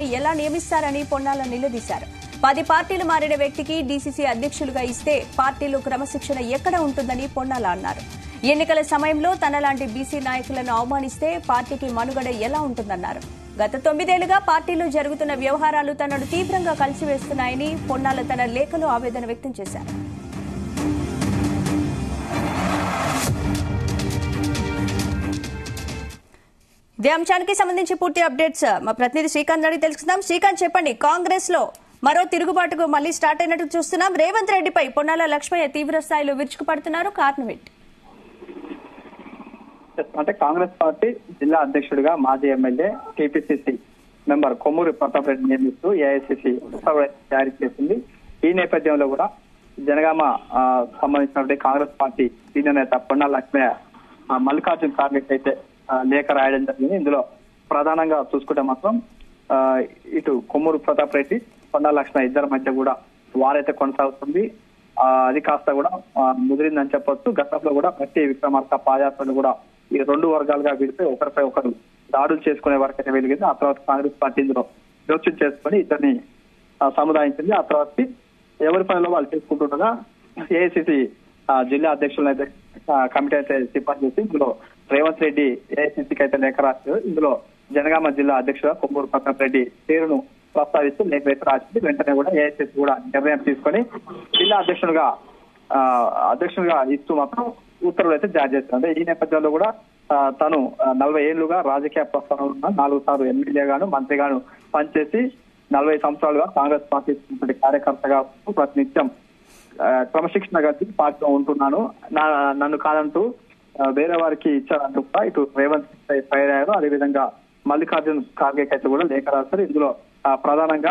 ఎలా నియమిస్తారని పొన్నాల నిలదీశారు పది పార్టీలు మారిన వ్యక్తికి డీసీసీ అధ్యక్షులుగా ఇస్తే పార్టీలో క్రమశిక్షణ ఎక్కడ ఉంటుందని పొన్నాల అన్నారు ఎన్నికల సమయంలో తనలాంటి బీసీ నాయకులను అవమానిస్తే పార్టీకి మనుగడ ఎలా ఉంటుందన్నారు గత తొమ్మిదేళ్లుగా పార్టీలో జరుగుతున్న వ్యవహారాలు తనను తీవ్రంగా కలిసివేస్తున్నాయని పొన్నాల తన లేఖలో ఆవేదన వ్యక్తం చేశారు ఇదే అంశానికి సంబంధించి పూర్తి అప్డేట్స్ మా ప్రతినిధి శ్రీకాంత్ అడిగి తెలుసుకుందాం శ్రీకాంత్ చెప్పండి కాంగ్రెస్ లో మరో తిరుగుబాటుకు మళ్లీ స్టార్ట్ అయినట్టు చూస్తున్నాం రేవంత్ రెడ్డిపై పొన్నాల లక్ష్మయ్య తీవ్ర స్థాయిలో విరుచుకుపడుతున్నారు కారణం ఏంటి అంటే కాంగ్రెస్ పార్టీ జిల్లా అధ్యక్షుడిగా మాజీ MLA TPCC member Kommuri Pratap Reddy నియమిస్తూ ఏఐసీసీ ఉత్తర్వులు జారీ చేసింది ఈ నేపథ్యంలో కూడా జనగామ ఆ, సంబంధించినటువంటి కాంగ్రెస్ పార్టీ సీనియర్ నేత పొన్నా లక్ష్మయ్య ఆ, మల్లికార్జున్ ఖార్గే అయితే ఆ, లేఖ రాయడం జరిగింది ఇందులో ప్రధానంగా చూసుకుంటే మాత్రం ఆ, ఇటు కొమ్మూరు ప్రతాప్ రెడ్డి పొన్నా లక్ష్మయ్య ఇద్దరి మధ్య కూడా వారైతే కొనసాగుతుంది ఆ, అది కాస్త కూడా ఆ, ముదిరిందని చెప్పొచ్చు గతంలో కూడా ప్రతి విక్రమార్క పాదయాత్రలు కూడా ఈ రెండు వర్గాలుగా విడిపోయి ఒకరిపై ఒకరు దాడులు చేసుకునే వరకైతే వెలిగింది ఆ తర్వాత కాంగ్రెస్ పార్టీ ఇందులో జోక్యం చేసుకుని ఇద్దరిని ఆ, సముదాయించింది ఆ తర్వాత ఎవరి పనిలో వాళ్ళు చేసుకుంటుండగా ఏఐసిసి జిల్లా అధ్యక్షులను అయితే ఆ, కమిటీ అయితే సిఫార్సు చేసి ఇందులో రేవంత్ రెడ్డి ఏఐసిసికి అయితే లేఖ రాశారు ఇందులో జనగామ జిల్లా అధ్యక్షుడు కొమ్మూరు ప్రతాప్ రెడ్డి పేరును ప్రస్తావిస్తూ లేఖ అయితే రాసింది వెంటనే కూడా ఏఐసిసి కూడా నిర్ణయం తీసుకొని జిల్లా అధ్యక్షుడుగా ఆ, అధ్యక్షుడిగా ఇస్తూ మాత్రం ఉత్తర్వులు అయితే జారీ చేస్తుంది ఈ నేపథ్యంలో కూడా ఆ, తను ఆ, నలభై ఏళ్లుగా రాజకీయ ప్రస్థానం ఉన్న నాలుగు సార్లు ఎమ్మెల్యేగాను మంత్రిగాను పనిచేసి నలభై సంవత్సరాలుగా కాంగ్రెస్ పార్టీ ఉన్నటువంటి కార్యకర్తగా ఉంటూ ప్రతినిత్యం ఆ, క్రమశిక్షణ కలిసి పార్టీలో ఉంటున్నాను నా- నన్ను కాదంటూ ఆ, వేరే వారికి ఇచ్చారంటూ కూడా ఇటు రేవంత్ రెడ్డి ఫైర్ అయ్యారు అదేవిధంగా మల్లికార్జున్ ఖార్గే అయితే కూడా లేఖ రాస్తారు ఇందులో ఆ, ప్రధానంగా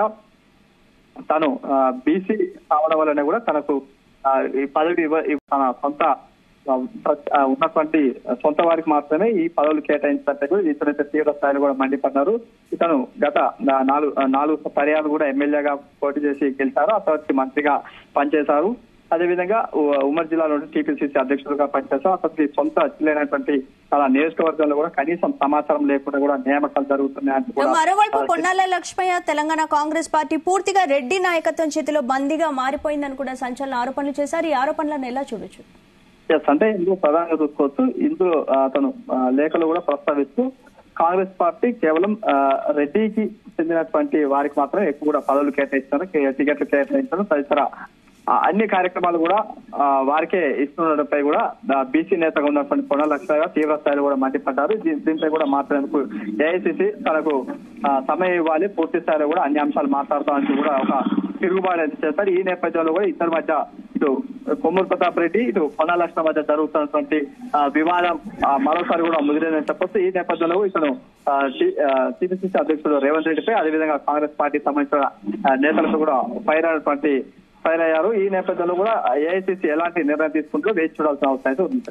తను బీసీ కావడం వల్లనే కూడా తనకు ఆ, ఈ పదవి ఇవ్వ ఇవ్వ- తన సొంత ఆ, ప్ర- ఆ, ఉన్నటువంటి సొంత వారికి మాత్రమే ఈ పదవులు కేటాయించినట్టు కూడా ఇతనైతే తీవ్ర స్థాయిలో కూడా మండిపడ్డారు ఇతను గత నా- నాలుగు ఆ, నాలుగు పర్యాలు కూడా ఎమ్మెల్యేగా పోటీ చేసి గెలిచారు ఆ తర్వాత మంత్రిగా పనిచేశారు అదేవిధంగా ఉ- ఉమ్మడి జిల్లాలో టీపీసీసీ అధ్యక్షులుగా పనిచేశారు అతనికి సొంత జిల్లాైనటువంటి తన నియోజకవర్గంలో కూడా కనీసం సమాచారం లేకుండా కూడా నియామకాలు జరుగుతున్నాయని కూడా మరోవైపు ఆ, పొన్నాల లక్ష్మయ్య తెలంగాణ కాంగ్రెస్ పార్టీ పూర్తిగా రెడ్డి నాయకత్వం చేతిలో బందీగా మారిపోయిందని కూడా సంచలన ఆరోపణలు చేశారు ఈ ఆరోపణలను ఎలా చూడొచ్చు ఎస్ అంటే ఇందులో ప్రధానంగా చూసుకోవచ్చు ఇందులో ఆ, అతను ఆ, లేఖలు కూడా ప్రస్తావిస్తూ కాంగ్రెస్ పార్టీ కేవలం ఆ, రెడ్డికి చెందినటువంటి వారికి మాత్రమే ఎక్కువ కూడా పదవులు కేటాయిస్తారు కే- టికెట్లు కేటాయించడం తదితర ఆ, అన్ని కార్యక్రమాలు కూడా ఆ, వారికే ఇస్తుండటంపై కూడా బీసీ నేతగా ఉన్నటువంటి పొన్న లక్ష్మయ్య తీవ్ర స్థాయిలో కూడా మండిపడ్డారు దీ- దీనిపై కూడా మాట్లాడేందుకు ఏఐసిసి తనకు ఆ, సమయం ఇవ్వాలి పూర్తి స్థాయిలో కూడా అన్ని అంశాలు మాట్లాడతామని కూడా ఒక తిరుగుబాటు అయితే చేస్తారు ఈ నేపథ్యంలో కూడా ఇద్దరి మధ్య ఇటు కొమ్మూరు ప్రతాప్ రెడ్డి ఇటు పొన్న లక్ష్మణ మధ్య జరుగుతున్నటువంటి ఆ, వివాదం ఆ, మరోసారి కూడా ముదిరిందని చెప్పొచ్చు ఈ నేపథ్యంలో ఇతను టీపీసీసీ అధ్యక్షుడు రేవంత్ రెడ్డిపై అదేవిధంగా కాంగ్రెస్ పార్టీ సంబంధించిన ఆ, నేతలతో కూడా ఫైర్ అయినటువంటి ఫైర్ అయ్యారు ఈ నేపథ్యంలో కూడా ఏఐసీసీ ఎలాంటి నిర్ణయం తీసుకుంటూ వేచి చూడాల్సిన అవసరం అయితే ఉంది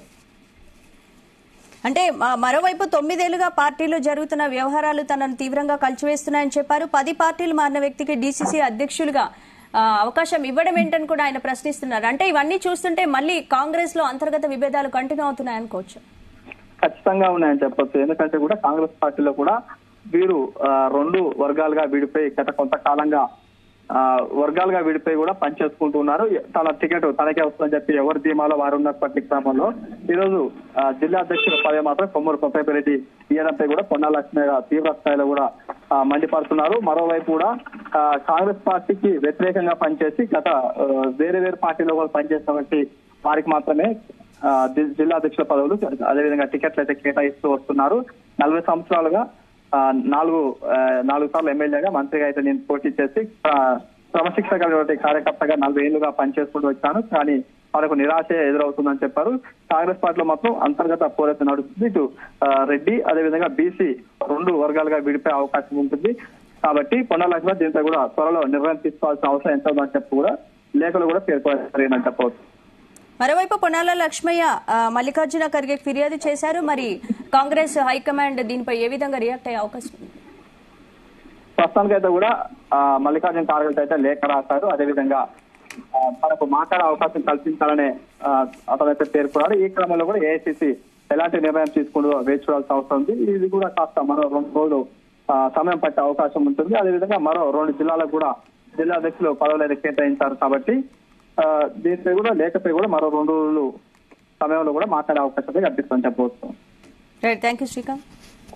అంటే మ- మరోవైపు తొమ్మిదేళ్లుగా పార్టీలో జరుగుతున్న వ్యవహారాలు తనను తీవ్రంగా కలిచివేస్తున్నాయని చెప్పారు పది పార్టీలు మారిన వ్యక్తికి డీసీసీ అధ్యక్షులుగా ఆ, అవకాశం ఇవ్వడం ఏంటని కూడా ఆయన ప్రశ్నిస్తున్నారు అంటే ఇవన్నీ చూస్తుంటే మళ్ళీ కాంగ్రెస్ లో అంతర్గత విభేదాలు కంటిన్యూ అవుతున్నాయనుకోవచ్చు ఖచ్చితంగా ఉన్నాయని చెప్పొచ్చు ఎందుకంటే కూడా కాంగ్రెస్ పార్టీలో కూడా వీరు ఆ, రెండు వర్గాలుగా విడిపోయి గత కొంతకాలంగా ఆ, వర్గాలుగా విడిపోయి కూడా పనిచేసుకుంటూ ఉన్నారు తన టికెట్ తనకే వస్తుందని చెప్పి ఎవరి ధీమాలో వారు ఉన్నటువంటి క్రమంలో ఈ రోజు ఆ, జిల్లా అధ్యక్షుల పదవి మాత్రం కొమ్మూరు ప్రతాప్ రెడ్డి ఇయ్యడంపై కూడా పొన్నా లక్ష్మయ్య తీవ్ర స్థాయిలో కూడా ఆ, మండిపడుతున్నారు మరోవైపు కూడా ఆ, కాంగ్రెస్ పార్టీకి వ్యతిరేకంగా పనిచేసి గత ఆ, వేరే వేరే పార్టీలో కూడా పనిచేసినటువంటి వారికి మాత్రమే ఆ, జి- జిల్లా అధ్యక్షుల పదవులు అదేవిధంగా టికెట్లు అయితే కేటాయిస్తూ వస్తున్నారు నలభై సంవత్సరాలుగా ఆ, నాలుగు ఆ, నాలుగు సార్లు ఎమ్మెల్యేగా మంత్రిగా అయితే నేను పోటీ చేసి ఆ, క్రమశిక్షణ కలిగినటువంటి కార్యకర్తగా నలభై ఏళ్లుగా పనిచేసుకుంటూ వచ్చాను కానీ మనకు నిరాశ ఎదురవుతుందని చెప్పారు కాంగ్రెస్ పార్టీలో మొత్తం అంతర్గత పోరాటం నడుస్తుంది ఇటు ఆ, రెడ్డి అదేవిధంగా బీసీ రెండు వర్గాలుగా విడిపోయే అవకాశం ఉంటుంది కాబట్టి పొన్న లక్ష్మణ్ దీంతో కూడా త్వరలో నిర్ణయం తీసుకోవాల్సిన అవసరం ఎంత ఉందని చెప్పి కూడా లేఖలు కూడా పేర్కొనని చెప్పవచ్చు మరోవైపు పొన్నాల లక్ష్మయ్య ఆ, మల్లికార్జున ఖర్గే ఫిర్యాదు చేశారు మరి కాంగ్రెస్ హైకమాండ్ దీనిపై ఏ విధంగా రియాక్ట్ అయ్యే అవకాశం ఉంది ప్రస్తుతానికైతే కూడా ఆ, మల్లికార్జున ఖార్గే అయితే లేఖ రాశారు అదేవిధంగా ఆ, తనకు మాట్లాడే అవకాశం కల్పించాలనే ఆ, అతనైతే పేర్కొన్నారు ఈ క్రమంలో కూడా ఏఐసిసి ఎలాంటి నిర్ణయం తీసుకుంటూ వేచి చూడాల్సిన అవసరం ఉంది ఇది కూడా కాస్త మరో రెండు రోజులు ఆ, సమయం పట్టే అవకాశం ఉంటుంది అదేవిధంగా మరో రెండు జిల్లాలకు కూడా జిల్లా అధ్యక్షులు పదవులు అయితే కేటాయించారు కాబట్టి ఆ, దీనిపై కూడా లేఖపై కూడా మరో రెండు రోజులు సమయంలో కూడా మాట్లాడే అవకాశం అయితే కనిపిస్తుందని చెప్పవచ్చు right thank you Srikanth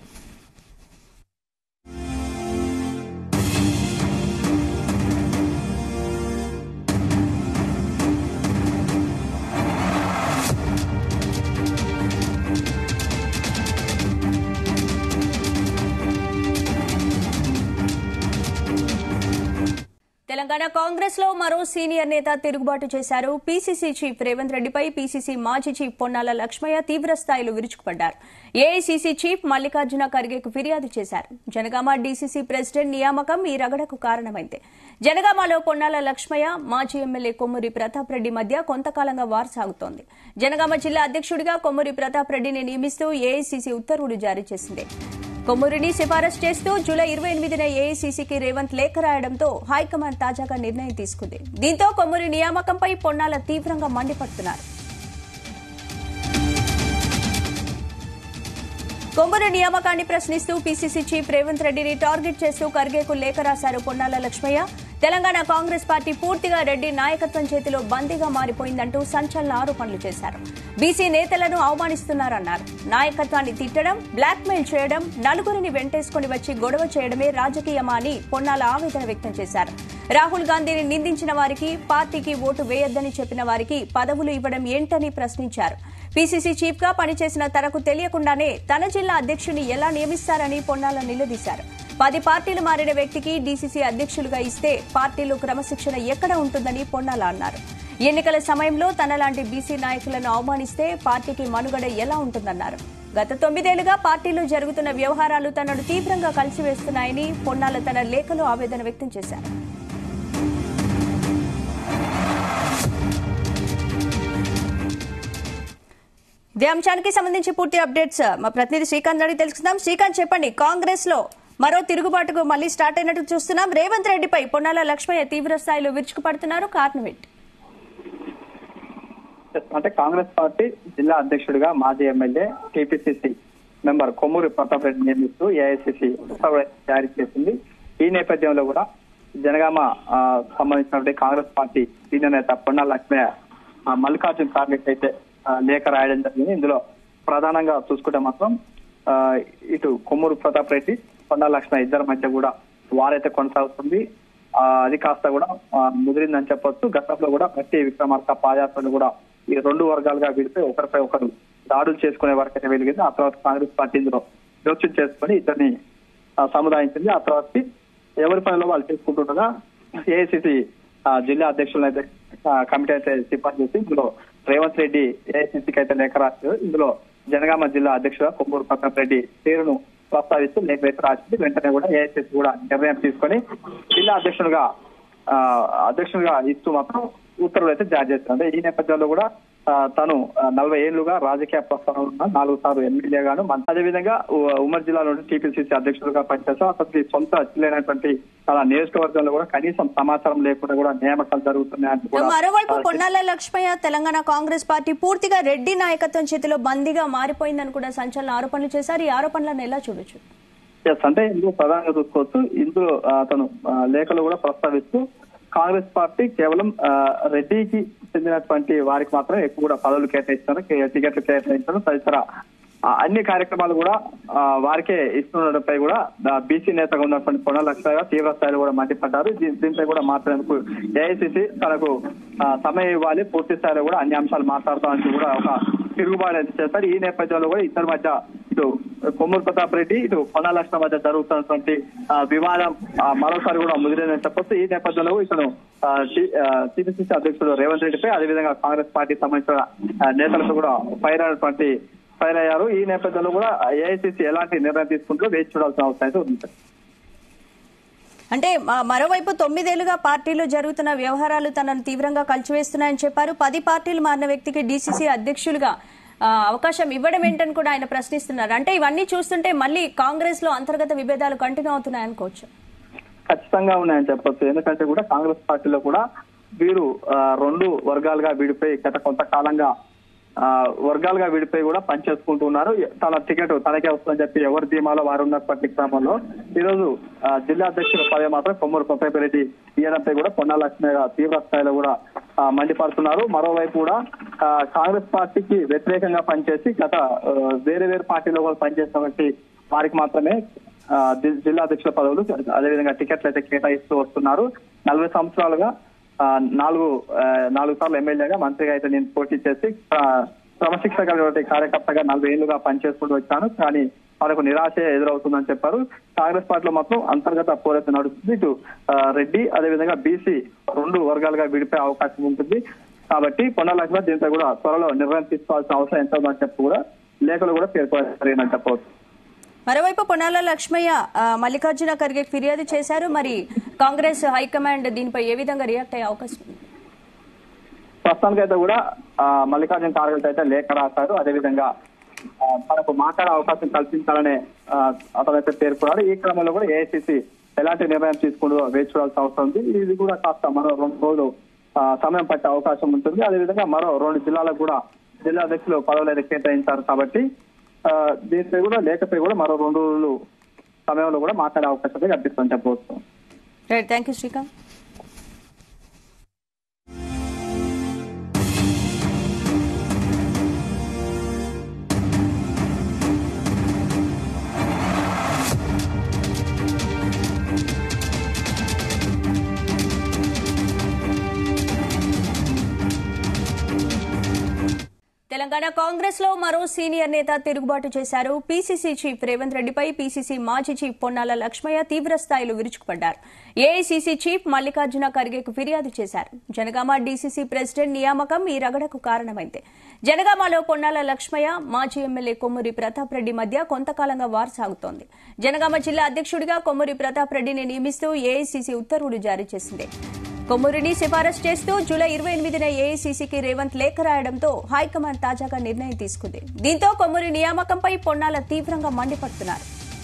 Telangana Congress లో మరో సీనియర్ నేత తిరుగుబాటు చేశారు పీసీసీ చీఫ్ రేవంత్ రెడ్డిపై పీసీసీ మాజీ చీఫ్ పొన్నాల లక్ష్మయ్య తీవ్ర స్థాయిలో విరుచుకుపడ్డారు ఏఐసీసీ చీఫ్ మల్లికార్జున ఖర్గేకు ఫిర్యాదు చేశారు జనగామ డీసీసీ ప్రెసిడెంట్ నియామకం ఈ రగడకు కారణమైంది జనగామలో పొన్నాల లక్ష్మయ్య మాజీ ఎమ్మెల్యే కొమ్మూరి ప్రతాప్ రెడ్డి మధ్య కొంతకాలంగా వార్ సాగుతోంది జనగామ జిల్లా అధ్యక్షుడిగా కొమ్మూరి ప్రతాప్ రెడ్డిని నియమిస్తూ ఏఐసీసీ ఉత్తర్వులు జారీ చేసింది కొమ్మూరిని సిఫారసు చేస్తూ జూలై ఇరవై ఎనిమిదిన ఏఐసీసీకి రేవంత్ లేఖ రాయడంతో హైకమాండ్ తాజాగా నిర్ణయం తీసుకుంది దీంతో కొమ్మూరి నియామకంపై పొన్నాల తీవ్రంగా మండిపడుతున్నారు కొమ్మూరు నియామకాన్ని ప్రశ్నిస్తూ పీసీసీ చీఫ్ రేవంత్ రెడ్డిని టార్గెట్ చేస్తూ ఖర్గేకు లేఖ రాశారు పొన్నాల లక్ష్మయ్య తెలంగాణ కాంగ్రెస్ పార్టీ పూర్తిగా రెడ్డి నాయకత్వం చేతిలో బందీగా మారిపోయిందంటూ సంచలన ఆరోపణలు చేశారు బీసీ నేతలను అవమానిస్తున్నారన్నారు నాయకత్వాన్ని తిట్టడం బ్లాక్మెయిల్ చేయడం నలుగురిని వెంటేసుకుని వచ్చి గొడవ చేయడమే రాజకీయమా అని పొన్నాల ఆవేదన వ్యక్తం చేశారు రాహుల్ గాంధీని నిందించిన వారికి పార్టీకి ఓటు వేయొద్దని చెప్పిన వారికి పదవులు ఇవ్వడం ఏంటని ప్రశ్నించారు పీసీసీ చీఫ్ గా పనిచేసిన తనకు తెలియకుండానే తన జిల్లా అధ్యక్షుని ఎలా నియమిస్తారని పొన్నాల నిలదీశారు పది పార్టీలు మారిన వ్యక్తికి డీసీసీ అధ్యక్షులుగా ఇస్తే పార్టీలో క్రమశిక్షణ ఎక్కడ ఉంటుందని పొన్నాల అన్నారు ఎన్నికల సమయంలో తనలాంటి బీసీ నాయకులను అవమానిస్తే పార్టీకి మనుగడ ఎలా ఉంటుందన్నారు గత తొమ్మిదేళ్లుగా పార్టీలో జరుగుతున్న వ్యవహారాలు తనను తీవ్రంగా కలిసివేస్తున్నాయని పొన్నాల తన లేఖలో ఆవేదన వ్యక్తం చేశారు ఇదే అంశానికి సంబంధించి పూర్తి అప్డేట్స్ మా ప్రతినిధి శ్రీకాంత్ అడిగి తెలుసుకుందాం శ్రీకాంత్ చెప్పండి కాంగ్రెస్ లో మరో తిరుగుబాటుకు మళ్లీ స్టార్ట్ అయినట్టు చూస్తున్నాం రేవంత్ రెడ్డిపై పొన్నాల లక్ష్మయ్య తీవ్ర స్థాయిలో విరుచుకుపడుతున్నారు కారణం ఏంటి అంటే కాంగ్రెస్ పార్టీ జిల్లా అధ్యక్షుడిగా మాజీ MLA TPCC member Kommuri Pratap Reddy నియమిస్తూ ఏఐసీసీ ఉత్తర్వులు జారీ చేసింది ఈ నేపథ్యంలో కూడా జనగామ ఆ, సంబంధించినటువంటి కాంగ్రెస్ పార్టీ సీనియర్ నేత పొన్నాల లక్ష్మయ్య ఆ, మల్లికార్జున ఖార్గే అయితే ఆ, లేఖ రాయడం జరిగింది ఇందులో ప్రధానంగా చూసుకుంటే మాత్రం ఆ, ఇటు కొమ్మూరు ప్రతాప్ రెడ్డి పొన్నాల లక్ష్మయ్య ఇద్దరి మధ్య కూడా వారైతే కొనసాగుతుంది ఆ, అది కాస్త కూడా ఆ, ముదిరిందని చెప్పొచ్చు గతంలో కూడా ప్రతి విక్రమార్క పాదయాత్రలు కూడా ఈ రెండు వర్గాలుగా విడిపోయి ఒకరిపై ఒకరు దాడులు చేసుకునే వరకు అయితే వెలిగింది ఆ తర్వాత కాంగ్రెస్ పార్టీ ఇందులో జోక్యం చేసుకుని ఇద్దరిని ఆ, సముదాయించింది ఆ తర్వాత ఎవరి పనిలో వాళ్ళు చేసుకుంటుండగా ఏఐసిసి జిల్లా అధ్యక్షులను అయితే ఆ, కమిటీ అయితే సిఫార్సు చేసి ఇందులో రేవంత్ రెడ్డి ఏఐసిసికి అయితే లేఖ రాశారు ఇందులో జనగామ జిల్లా అధ్యక్షుడు కొమ్మూరు ప్రతాప్ రెడ్డి పేరును ప్రస్తావిస్తూ లేఖ అయితే రాసింది వెంటనే కూడా ఏఐసిసి కూడా నిర్ణయం తీసుకొని జిల్లా అధ్యక్షునిగా ఆ, అధ్యక్షునిగా ఇస్తూ మాత్రం ఉత్తర్వులు అయితే జారీ చేస్తారు అంటే ఈ నేపథ్యంలో కూడా ఆ, తను ఆ, నలభై ఏళ్లుగా రాజకీయ ప్రస్థానం ఉన్న నాలుగు సార్లు ఎమ్మెల్యేగాను మన- అదేవిధంగా ఉ- ఉమ్మడి జిల్లాలో టీపీసీసీ అధ్యక్షులుగా పనిచేస్తాం అతనికి సొంత జిల్లానటువంటి తన నియోజకవర్గంలో కూడా కనీసం సమాచారం లేకుండా కూడా నియామకాలు జరుగుతున్నాయని కూడా మరోవైపు ఆ, పొన్నాల లక్ష్మయ్య తెలంగాణ కాంగ్రెస్ పార్టీ పూర్తిగా రెడ్డి నాయకత్వం చేతిలో బందీగా మారిపోయిందని కూడా సంచలన ఆరోపణలు చేశారు ఈ ఆరోపణలను ఎలా చూడొచ్చు ఎస్ అంటే ఇందులో ప్రధానంగా చూసుకోవచ్చు ఇందులో ఆ, అతను ఆ, లేఖలో కూడా ప్రస్తావిస్తూ కాంగ్రెస్ పార్టీ కేవలం ఆ, రెడ్డికి చెందినటువంటి వారికి మాత్రమే ఎక్కువ కూడా పదవులు కేటాయిస్తారు కే- టికెట్లు కేటాయించడం తదితర ఆ, అన్ని కార్యక్రమాలు కూడా ఆ, వారికే ఇస్తుండటంపై కూడా బీసీ నేతగా ఉన్నటువంటి పొన్న లక్ష్మయ్య తీవ్ర స్థాయిలో కూడా మండిపడ్డారు దీ- దీనిపై కూడా మాట్లాడేందుకు ఏఐసిసి తనకు ఆ, సమయం ఇవ్వాలి పూర్తి స్థాయిలో కూడా అన్ని అంశాలు మాట్లాడతామని కూడా ఒక తిరుగుబాటు అయితే చేస్తారు ఈ నేపథ్యంలో కూడా ఇద్దరి మధ్య ఇటు కొమ్మూరు ప్రతాప్ రెడ్డి ఇటు పొన్న లక్ష్మణ మధ్య జరుగుతున్నటువంటి ఆ, వివాదం ఆ, మరోసారి కూడా ముదిరిందని చెప్పొచ్చు ఈ నేపథ్యంలో ఇతను టీపీసీసీ అధ్యక్షుడు రేవంత్ రెడ్డిపై అదేవిధంగా కాంగ్రెస్ పార్టీ సంబంధించిన ఆ, నేతలతో కూడా ఫైర్ అయినటువంటి ఫైర్ అయ్యారు ఈ నేపథ్యంలో కూడా ఏఐసీసీ ఎలాంటి నిర్ణయం తీసుకుంటుందో వేచి చూడాల్సిన అవసరం అయితే ఉంది అంటే మ- మరోవైపు తొమ్మిదేళ్లుగా పార్టీలో జరుగుతున్న వ్యవహారాలు తనను తీవ్రంగా కలిచివేస్తున్నాయని చెప్పారు పది పార్టీలు మారిన వ్యక్తికి డీసీసీ అధ్యక్షులుగా ఆ, అవకాశం ఇవ్వడం ఏంటని కూడా ఆయన ప్రశ్నిస్తున్నారు అంటే ఇవన్నీ చూస్తుంటే మళ్ళీ కాంగ్రెస్ లో అంతర్గత విభేదాలు కంటిన్యూ అవుతున్నాయనుకోవచ్చు ఖచ్చితంగా ఉన్నాయని చెప్పొచ్చు ఎందుకంటే కూడా కాంగ్రెస్ పార్టీలో కూడా వీరు ఆ, రెండు వర్గాలుగా విడిపోయి గత కొంతకాలంగా ఆ, వర్గాలుగా విడిపోయి కూడా పనిచేసుకుంటూ ఉన్నారు తన టికెట్ తనకే వస్తుందని చెప్పి ఎవరి ధీమాలో వారు ఉన్నప్పటి క్రమంలో ఈ రోజు ఆ, జిల్లా అధ్యక్షుల పదవి మాత్రం కొమ్మూరు కొత్తపరెడ్డి ఈయనపై కూడా పొన్నా లక్ష్మయ్య గారు తీవ్ర స్థాయిలో కూడా ఆ, మండిపడుతున్నారు మరోవైపు కూడా ఆ, కాంగ్రెస్ పార్టీకి వ్యతిరేకంగా పనిచేసి గత ఆ, వేరే వేరే పార్టీలో కూడా పనిచేసినటువంటి వారికి మాత్రమే ఆ, జి- జిల్లా అధ్యక్షుల పదవులు అదేవిధంగా టికెట్లు అయితే కేటాయిస్తూ వస్తున్నారు నలభై సంవత్సరాలుగా ఆ, నాలుగు ఆ, నాలుగు సార్లు ఎమ్మెల్యేగా మంత్రిగా అయితే నేను పోటీ చేసి ఆ, క్రమశిక్షణ కలిగినటువంటి కార్యకర్తగా నలభై ఏళ్లుగా పనిచేసుకుంటూ వచ్చాను కానీ మనకు నిరాశ ఎదురవుతుందని చెప్పారు కాంగ్రెస్ పార్టీలో మాత్రం అంతర్గత పోరాటం నడుస్తుంది ఇటు ఆ, రెడ్డి అదేవిధంగా బీసీ రెండు వర్గాలుగా విడిపోయే అవకాశం ఉంటుంది కాబట్టి పొన్న లక్ష్మణ్ దీంతో కూడా త్వరలో నిర్ణయం తీసుకోవాల్సిన అవసరం ఎంత ఉందని చెప్పి కూడా లేఖలు కూడా పేర్కొనని చెప్పవచ్చు మరోవైపు పొన్నాల లక్ష్మయ్య ఆ, మల్లికార్జున ఖర్గే ఫిర్యాదు చేశారు మరి కాంగ్రెస్ హైకమాండ్ దీనిపై ఏ విధంగా రియాక్ట్ అయ్యే అవకాశం ఉంది ప్రస్తుతానికైతే కూడా ఆ, మల్లికార్జున ఖార్గే అయితే లేఖ రాశారు అదేవిధంగా ఆ, తనకు మాట్లాడే అవకాశం కల్పించాలనే ఆ, అతనైతే పేర్కొన్నాడు ఈ క్రమంలో కూడా ఏఐసిసి ఎలాంటి నిర్ణయం తీసుకుంటూ వేచి చూడాల్సిన అవసరం ఉంది ఇది కూడా కాస్త మరో రెండు రోజులు ఆ, సమయం పట్టే అవకాశం ఉంటుంది అదేవిధంగా మరో రెండు జిల్లాలకు కూడా జిల్లా అధ్యక్షులు పదవులు అయితే కేటాయించారు కాబట్టి ఆ, దీనిపై కూడా లేఖపై కూడా మరో రెండు రోజులు సమయంలో కూడా మాట్లాడే అవకాశం అయితే కనిపిస్తుందని చెప్పవచ్చు right thank you Srikanth Telangana Congress లో మరో సీనియర్ నేత తిరుగుబాటు చేశారు పీసీసీ చీఫ్ రేవంత్ రెడ్డిపై పీసీసీ మాజీ చీఫ్ పొన్నాల లక్ష్మయ్య తీవ్ర స్థాయిలో విరుచుకుపడ్డారు ఏఐసీసీ చీఫ్ మల్లికార్జున ఖర్గేకు ఫిర్యాదు చేశారు జనగామ డీసీసీ ప్రెసిడెంట్ నియామకం ఈ రగడకు కారణమైంది జనగామలో పొన్నాల లక్ష్మయ్య మాజీ ఎమ్మెల్యే కొమ్మూరి ప్రతాప్ రెడ్డి మధ్య కొంతకాలంగా వార్ సాగుతోంది జనగామ జిల్లా అధ్యక్షుడిగా కొమ్మూరి ప్రతాప్ రెడ్డిని నియమిస్తూ ఏఐసీసీ ఉత్తర్వులు జారీ చేసింది కొమ్మూరిని సిఫారసు చేస్తూ జూలై ఇరవై ఎనిమిదిన ఏఐసీసీకి రేవంత్ లేఖ రాయడంతో హైకమాండ్ తాజాగా నిర్ణయం తీసుకుంది దీంతో కొమ్మూరి నియామకంపై పొన్నాల తీవ్రంగా మండిపడుతున్నారు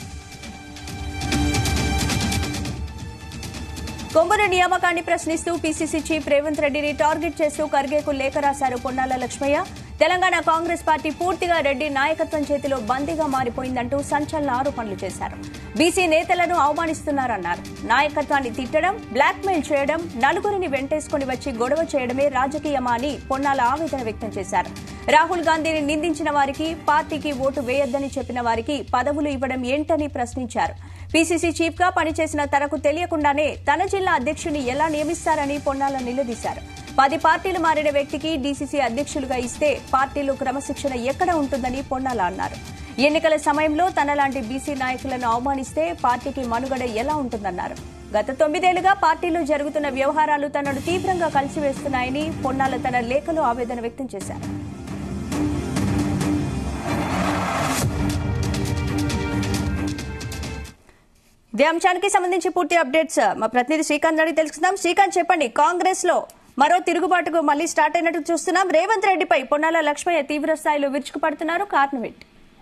కొమ్మూరి నియామకాన్ని ప్రశ్నిస్తూ పీసీసీ చీఫ్ రేవంత్ రెడ్డిని టార్గెట్ చేస్తూ ఖర్గేకు లేఖ రాశారు పొన్నాల లక్ష్మయ్య తెలంగాణ కాంగ్రెస్ పార్టీ పూర్తిగా రెడ్డి నాయకత్వం చేతిలో బందీగా మారిపోయిందంటూ సంచలన ఆరోపణలు చేశారు బీసీ నేతలను అవమానిస్తున్నారన్నారు నాయకత్వాన్ని తిట్టడం బ్లాక్మెయిల్ చేయడం నలుగురిని వెంటేసుకుని వచ్చి గొడవ చేయడమే రాజకీయమా అని పొన్నాల ఆవేదన వ్యక్తం చేశారు రాహుల్ గాంధీని నిందించిన వారికి పార్టీకి ఓటు వేయొద్దని చెప్పిన వారికి పదవులు ఇవ్వడం ఏంటని ప్రశ్నించారు పీసీసీ చీఫ్ గా పనిచేసిన తనకు తెలియకుండానే తన జిల్లా అధ్యక్షుని ఎలా నియమిస్తారని పొన్నాల నిలదీశారు పది పార్టీలు మారిన వ్యక్తికి డీసీసీ అధ్యక్షులుగా ఇస్తే పార్టీలో క్రమశిక్షణ ఎక్కడ ఉంటుందని పొన్నాల అన్నారు ఎన్నికల సమయంలో తనలాంటి బీసీ నాయకులను అవమానిస్తే పార్టీకి మనుగడ ఎలా ఉంటుందన్నారు గత తొమ్మిదేళ్లుగా పార్టీలో జరుగుతున్న వ్యవహారాలు తనను తీవ్రంగా కలిసివేస్తున్నాయని పొన్నాల తన లేఖలో ఆవేదన వ్యక్తం చేశారు ఇదే అంశానికి సంబంధించి పూర్తి అప్డేట్స్ మా ప్రతినిధి శ్రీకాంత్ అడిగి తెలుసుకుందాం శ్రీకాంత్ చెప్పండి కాంగ్రెస్ లో మరో తిరుగుబాటుకు మళ్లీ స్టార్ట్ అయినట్టు చూస్తున్నాం రేవంత్ రెడ్డిపై పొన్నాల లక్ష్మయ్య తీవ్ర స్థాయిలో విరుచుకుపడుతున్నారు కారణం ఏంటి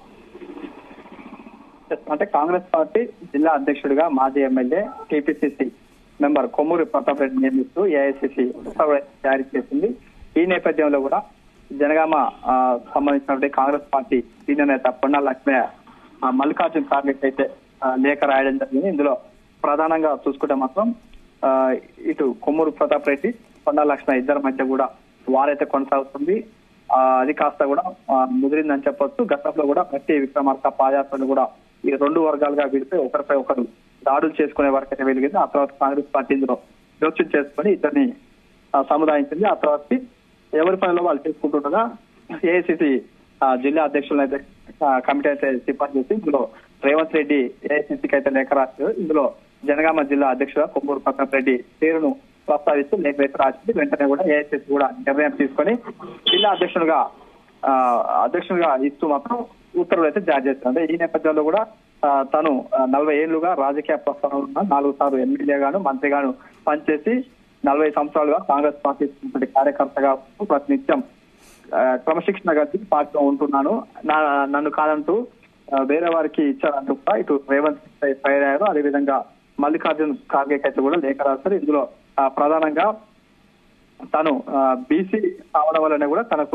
అంటే కాంగ్రెస్ పార్టీ జిల్లా అధ్యక్షుడిగా మాజీ MLA TPCC member Kommuri Pratap Reddy నియమిస్తూ ఏఐసీసీ ఉత్తర్వులు జారీ చేసింది ఈ నేపథ్యంలో కూడా జనగామ ఆ, సంబంధించినటువంటి కాంగ్రెస్ పార్టీ సీనియర్ నేత పొన్నా లక్ష్మయ్య ఆ, మల్లికార్జున ఖార్గే అయితే ఆ, లేఖ రాయడం జరిగింది ఇందులో ప్రధానంగా చూసుకుంటే మాత్రం ఆ, ఇటు కొమ్మూరు ప్రతాప్ రెడ్డి పొన్నా లక్ష్మయ్య ఇద్దరి మధ్య కూడా వారైతే కొనసాగుతుంది ఆ, అది కాస్త కూడా ఆ, ముదిరిందని చెప్పొచ్చు గతంలో కూడా ప్రతి విక్రమార్క పాదయాత్రలు కూడా ఈ రెండు వర్గాలుగా విడిపోయి ఒకరిపై ఒకరు దాడులు చేసుకునే వరకు అయితే వెలిగింది ఆ తర్వాత కాంగ్రెస్ పార్టీ ఇందులో జోక్యం చేసుకుని ఇద్దరిని ఆ, సముదాయించింది ఆ తర్వాత ఎవరి పనిలో వాళ్ళు చేసుకుంటుండగా ఏఐసిసి జిల్లా అధ్యక్షులను అయితే ఆ, కమిటీ అయితే సిఫార్సు చేసి ఇందులో రేవంత్ రెడ్డి ఏఐసిసికి అయితే లేఖ రాశారు ఇందులో జనగామ జిల్లా అధ్యక్షుడు కొమ్మూరు ప్రతాప్ రెడ్డి పేరును ప్రస్తావిస్తూ లేఖ అయితే రాసింది వెంటనే కూడా ఏఐసిసి కూడా నిర్ణయం తీసుకొని జిల్లా అధ్యక్షుడుగా ఆ, అధ్యక్షుడిగా ఇస్తూ మాత్రం ఉత్తర్వులు అయితే జారీ చేశారు అంటే ఈ నేపథ్యంలో కూడా ఆ, తను ఆ, నలభై ఏళ్లుగా రాజకీయ ప్రస్థానం ఉన్న నాలుగు సార్లు ఎమ్మెల్యేగాను మంత్రిగాను పనిచేసి నలభై సంవత్సరాలుగా కాంగ్రెస్ పార్టీ ఉన్నటువంటి కార్యకర్తగా ఉంటూ ప్రతినిత్యం ఆ, క్రమశిక్షణ కలిసి పార్టీలో ఉంటున్నాను నా నన్ను కాదంటూ ఆ, వేరే వారికి ఇచ్చారంటూ కూడా ఇటు రేవంత్ రెడ్డి ఫైర్ అయ్యారు అదేవిధంగా మల్లికార్జున్ ఖార్గే అయితే కూడా లేఖ రాశారు ఇందులో ఆ, ప్రధానంగా తను బీసీ కావడం వల్లనే కూడా తనకు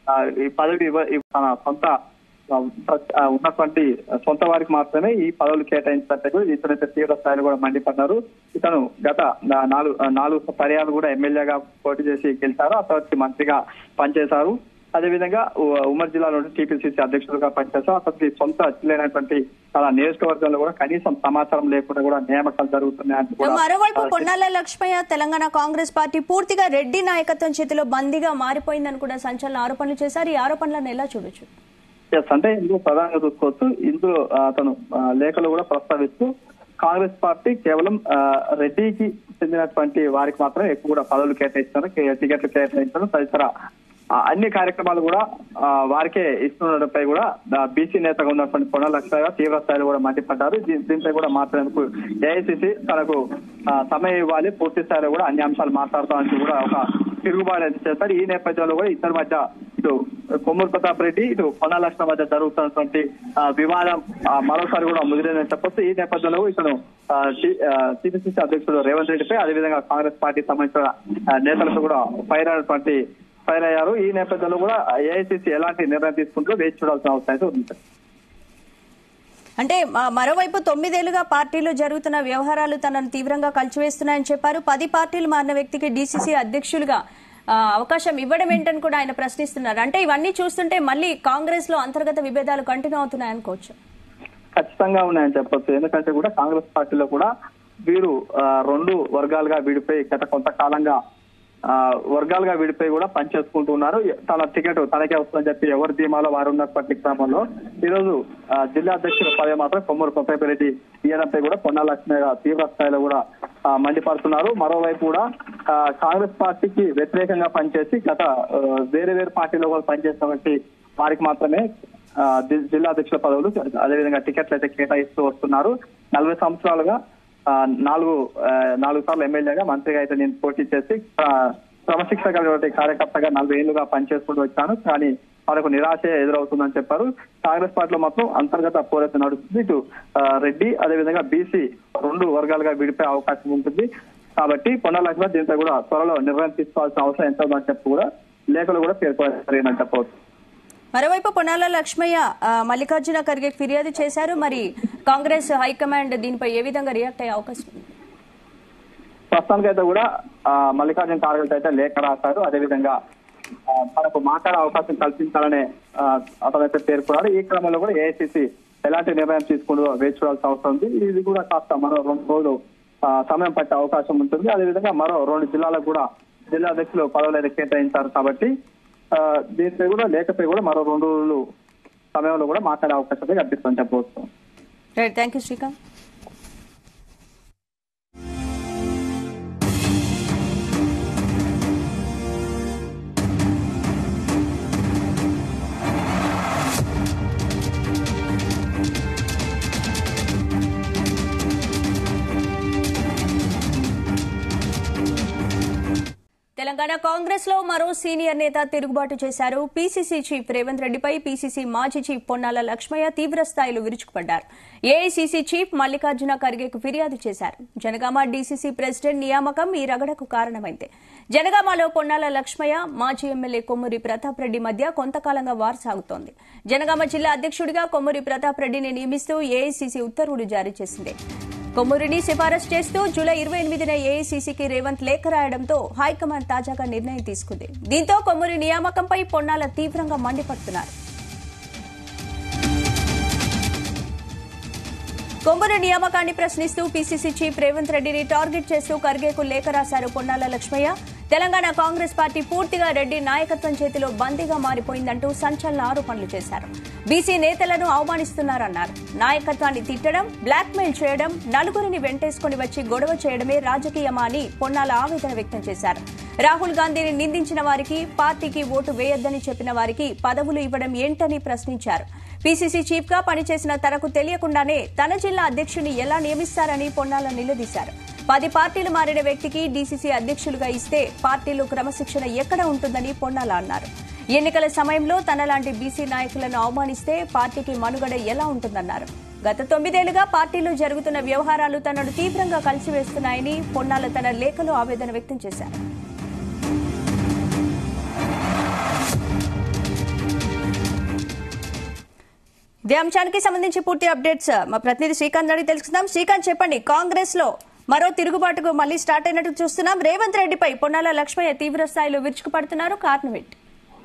ఆ, ఈ పదవి ఇవ్వ- ఇవ్వ- తన సొంత ఆ, ఆ, ఉన్నటువంటి సొంత వారికి మాత్రమే ఈ పదవులు కేటాయించినట్టు కూడా ఇతనైతే తీవ్ర స్థాయిలో కూడా మండిపడ్డారు ఇతను గత నా- నాలుగు ఆ, నాలుగు పర్యాలు కూడా ఎమ్మెల్యేగా పోటీ చేసి గెలిచారు ఆ తర్వాత మంత్రిగా పనిచేశారు అదేవిధంగా ఉ- ఉమ్మడి జిల్లాలో టీపీసీసీ అధ్యక్షులుగా పనిచేశారు అతనికి సొంత జిల్లాైనటువంటి తన నియోజకవర్గంలో కూడా కనీసం సమాచారం లేకుండా కూడా నియామకాలు జరుగుతున్నాయని కూడా మరోవైపు పొన్నాల లక్ష్మయ్య తెలంగాణ కాంగ్రెస్ పార్టీ పూర్తిగా రెడ్డి నాయకత్వం చేతిలో బందీగా మారిపోయిందని కూడా సంచలన ఆరోపణలు చేశారు ఈ ఆరోపణలను ఎలా చూడొచ్చు ఎస్ అంటే ఇందులో ప్రధానంగా చూసుకోవచ్చు ఇందులో ఆ, అతను ఆ, లేఖలు కూడా ప్రస్తావిస్తూ కాంగ్రెస్ పార్టీ కేవలం ఆ, రెడ్డికి చెందినటువంటి వారికి మాత్రమే ఎక్కువ కూడా పదవులు కేటాయిస్తారు కే- టికెట్లు కేటాయించడం తదితర ఆ, అన్ని కార్యక్రమాలు కూడా ఆ, వారికే ఇస్తుండటంపై కూడా బీసీ నేతగా ఉన్నటువంటి పొన్న లక్ష్మయ్య తీవ్ర స్థాయిలో కూడా మండిపడ్డారు దీ- దీనిపై కూడా మాట్లాడేందుకు ఏఐసిసి తనకు ఆ, సమయం ఇవ్వాలి పూర్తి స్థాయిలో కూడా అన్ని అంశాలు మాట్లాడతామని కూడా ఒక తిరుగుబాటు అయితే చేస్తారు ఈ నేపథ్యంలో కూడా ఇద్దరి మధ్య ఇటు కొమ్మూరు ప్రతాప్ రెడ్డి ఇటు పొన్న లక్ష్మణ మధ్య జరుగుతున్నటువంటి ఆ, వివాదం ఆ, మరోసారి కూడా ముదిరిందని చెప్పొచ్చు ఈ నేపథ్యంలో ఇతను టీపీసీసీ అధ్యక్షుడు రేవంత్ రెడ్డిపై అదేవిధంగా కాంగ్రెస్ పార్టీకి సంబంధించిన ఆ, నేతలతో కూడా ఫైర్ అయినటువంటి ఫైర్ అయ్యారు ఈ నేపథ్యంలో కూడా ఏఐసీసీ ఎలాంటి నిర్ణయం తీసుకుంటూ వేచి చూడాల్సిన అవసరం అయితే ఉంది అంటే మ- మరోవైపు తొమ్మిదేళ్లుగా పార్టీలో జరుగుతున్న వ్యవహారాలు తనను తీవ్రంగా కలిచివేస్తున్నాయని చెప్పారు పది పార్టీలు మారిన వ్యక్తికి డీసీసీ అధ్యక్షులుగా ఆ, అవకాశం ఇవ్వడం ఏంటని కూడా ఆయన ప్రశ్నిస్తున్నారు అంటే ఇవన్నీ చూస్తుంటే మళ్ళీ కాంగ్రెస్ లో అంతర్గత విభేదాలు కంటిన్యూ అవుతున్నాయనుకోవచ్చు ఖచ్చితంగా ఉన్నాయని చెప్పొచ్చు ఎందుకంటే కూడా కాంగ్రెస్ పార్టీలో కూడా వీరు ఆ, రెండు వర్గాలుగా విడిపోయి గత కొంతకాలంగా ఆ, వర్గాలుగా విడిపోయి కూడా పనిచేసుకుంటూ ఉన్నారు తన టికెట్ తనకే వస్తుందని చెప్పి ఎవరి ధీమాలో వారు ఉన్నటువంటి క్రమంలో ఈ రోజు ఆ, జిల్లా అధ్యక్షుల పదవి మాత్రం కొమ్మూరు ప్రతాప్ రెడ్డి ఇయ్యడంపై కూడా పొన్నా లక్ష్మి తీవ్ర స్థాయిలో కూడా ఆ, మండిపడుతున్నారు మరోవైపు కూడా ఆ, కాంగ్రెస్ పార్టీకి వ్యతిరేకంగా పనిచేసి గత ఆ, వేరే వేరే పార్టీలో కూడా పనిచేసినటువంటి వారికి మాత్రమే ఆ, జి- జిల్లా అధ్యక్షుల పదవులు అదేవిధంగా టికెట్లు అయితే కేటాయిస్తూ వస్తున్నారు నలభై సంవత్సరాలుగా ఆ, నాలుగు ఆ, నాలుగు సార్లు ఎమ్మెల్యేగా మంత్రిగా అయితే నేను పోటీ చేసి ఆ, క్రమశిక్షణ కలిగినటువంటి కార్యకర్తగా నలభై ఏళ్లుగా పనిచేసుకుంటూ వచ్చాను కానీ వాళ్ళకు నిరాశ ఎదురవుతుందని చెప్పారు కాంగ్రెస్ పార్టీలో మాత్రం అంతర్గత పోరాటం నడుస్తుంది ఇటు ఆ, రెడ్డి అదేవిధంగా బీసీ రెండు వర్గాలుగా విడిపోయే అవకాశం ఉంటుంది కాబట్టి పొన్న లక్ష్మణ దీంతో కూడా త్వరలో నిర్ణయం తీసుకోవాల్సిన అవసరం ఎంత ఉందని చెప్పి కూడా లేఖలు కూడా పేర్కొనని చెప్పవచ్చు మరోవైపు పొన్నాల లక్ష్మయ్య ఆ, మల్లికార్జున ఖర్గే ఫిర్యాదు చేశారు మరి కాంగ్రెస్ హైకమాండ్ దీనిపై ఏ విధంగా రియాక్ట్ అయ్యే అవకాశం ఉంది ప్రస్తుతానికి అయితే కూడా ఆ, మల్లికార్జున ఖార్గే అయితే లేఖ రాశారు అదేవిధంగా ఆ, తనకు మాట్లాడే అవకాశం కల్పించాలనే ఆ, అతనైతే పేర్కొన్నారు ఈ క్రమంలో కూడా ఏఐసిసి ఎలాంటి నిర్ణయం తీసుకుంటూ వేచి చూడాల్సిన అవసరం ఉంది ఇది కూడా కాస్త మరో రెండు రోజులు ఆ, సమయం పట్టే అవకాశం ఉంటుంది అదేవిధంగా మరో రెండు జిల్లాలకు కూడా జిల్లా అధ్యక్షులు పదవులు అయితే కేటాయించారు కాబట్టి ఆ, దీనిపై కూడా లేఖపై కూడా మరో రెండు రోజులు సమయంలో కూడా మాట్లాడే అవకాశం అయితే కల్పిస్తుందని చెప్పవచ్చు right thank you Srikanth Telangana Congress లో మరో సీనియర్ నేత తిరుగుబాటు చేశారు పీసీసీ చీఫ్ రేవంత్ రెడ్డిపై పీసీసీ మాజీ చీఫ్ పొన్నాల లక్ష్మయ్య తీవ్ర స్థాయిలో విరుచుకుపడ్డారు ఏఐసీసీ చీఫ్ మల్లికార్జున ఖర్గేకు ఫిర్యాదు చేశారు జనగామ డీసీసీ ప్రెసిడెంట్ నియామకం ఈ రగడకు కారణమైంది జనగామలో పొన్నాల లక్ష్మయ్య మాజీ ఎమ్మెల్యే కొమ్మూరి ప్రతాప్ రెడ్డి మధ్య కొంతకాలంగా వార్ సాగుతోంది జనగామ జిల్లా అధ్యక్షుడిగా కొమ్మూరి ప్రతాప్ రెడ్డిని నియమిస్తూ ఏఐసీసీ ఉత్తర్వులు జారీ చేసింది కొమ్మూరిని సిఫారసు చేస్తూ జూలై ఇరవై ఎనిమిదిన ఏఐసీసీకి రేవంత్ లేఖ రాయడంతో హైకమాండ్ తాజాగా నిర్ణయం తీసుకుంది దీంతో కొమ్మూరి నియామకంపై పొన్నాల తీవ్రంగా మండిపడుతున్నారు కొమ్మూరి నియామకాన్ని ప్రశ్నిస్తూ పీసీసీ చీఫ్ రేవంత్ రెడ్డిని టార్గెట్ చేస్తూ ఖర్గేకు లేఖ రాశారు పొన్నాల లక్ష్మయ్య తెలంగాణ కాంగ్రెస్ పార్టీ పూర్తిగా రెడ్డి నాయకత్వం చేతిలో బందీగా మారిపోయిందంటూ సంచలన ఆరోపణలు చేశారు బీసీ నేతలను అవమానిస్తున్నారన్నారు నాయకత్వాన్ని తిట్టడం బ్లాక్మెయిల్ చేయడం నలుగురిని వెంటేసుకుని వచ్చి గొడవ చేయడమే రాజకీయమా అని పొన్నాల ఆవేదన వ్యక్తం చేశారు రాహుల్ గాంధీని నిందించిన వారికి పార్టీకి ఓటు వేయొద్దని చెప్పిన వారికి పదవులు ఇవ్వడం ఏంటని ప్రశ్నించారు పీసీసీ చీఫ్ గా పనిచేసిన తనకు తెలియకుండానే తన జిల్లా అధ్యక్షుని ఎలా నియమిస్తారని పొన్నాల నిలదీశారు పది పార్టీలు మారిన వ్యక్తికి డీసీసీ అధ్యక్షులుగా ఇస్తే పార్టీలో క్రమశిక్షణ ఎక్కడ ఉంటుందని పొన్నాల అన్నారు ఎన్నికల సమయంలో తనలాంటి బీసీ నాయకులను అవమానిస్తే పార్టీకి మనుగడ ఎలా ఉంటుందన్నారు గత తొమ్మిదేళ్లుగా పార్టీలో జరుగుతున్న వ్యవహారాలు తనను తీవ్రంగా కలిసివేస్తున్నాయని పొన్నాల తన లేఖలో ఆవేదన వ్యక్తం చేశారు ఇదే అంశానికి సంబంధించి పూర్తి అప్డేట్స్ మా ప్రతినిధి శ్రీకాంత్ అడిగి తెలుసుకుందాం శ్రీకాంత్ చెప్పండి కాంగ్రెస్ లో మరో తిరుగుబాటుకు మళ్లీ స్టార్ట్ అయినట్టు చూస్తున్నాం రేవంత్ రెడ్డిపై పొన్నాల లక్ష్మయ్య తీవ్ర స్థాయిలో విరుచుకుపడుతున్నారు కారణం ఏంటి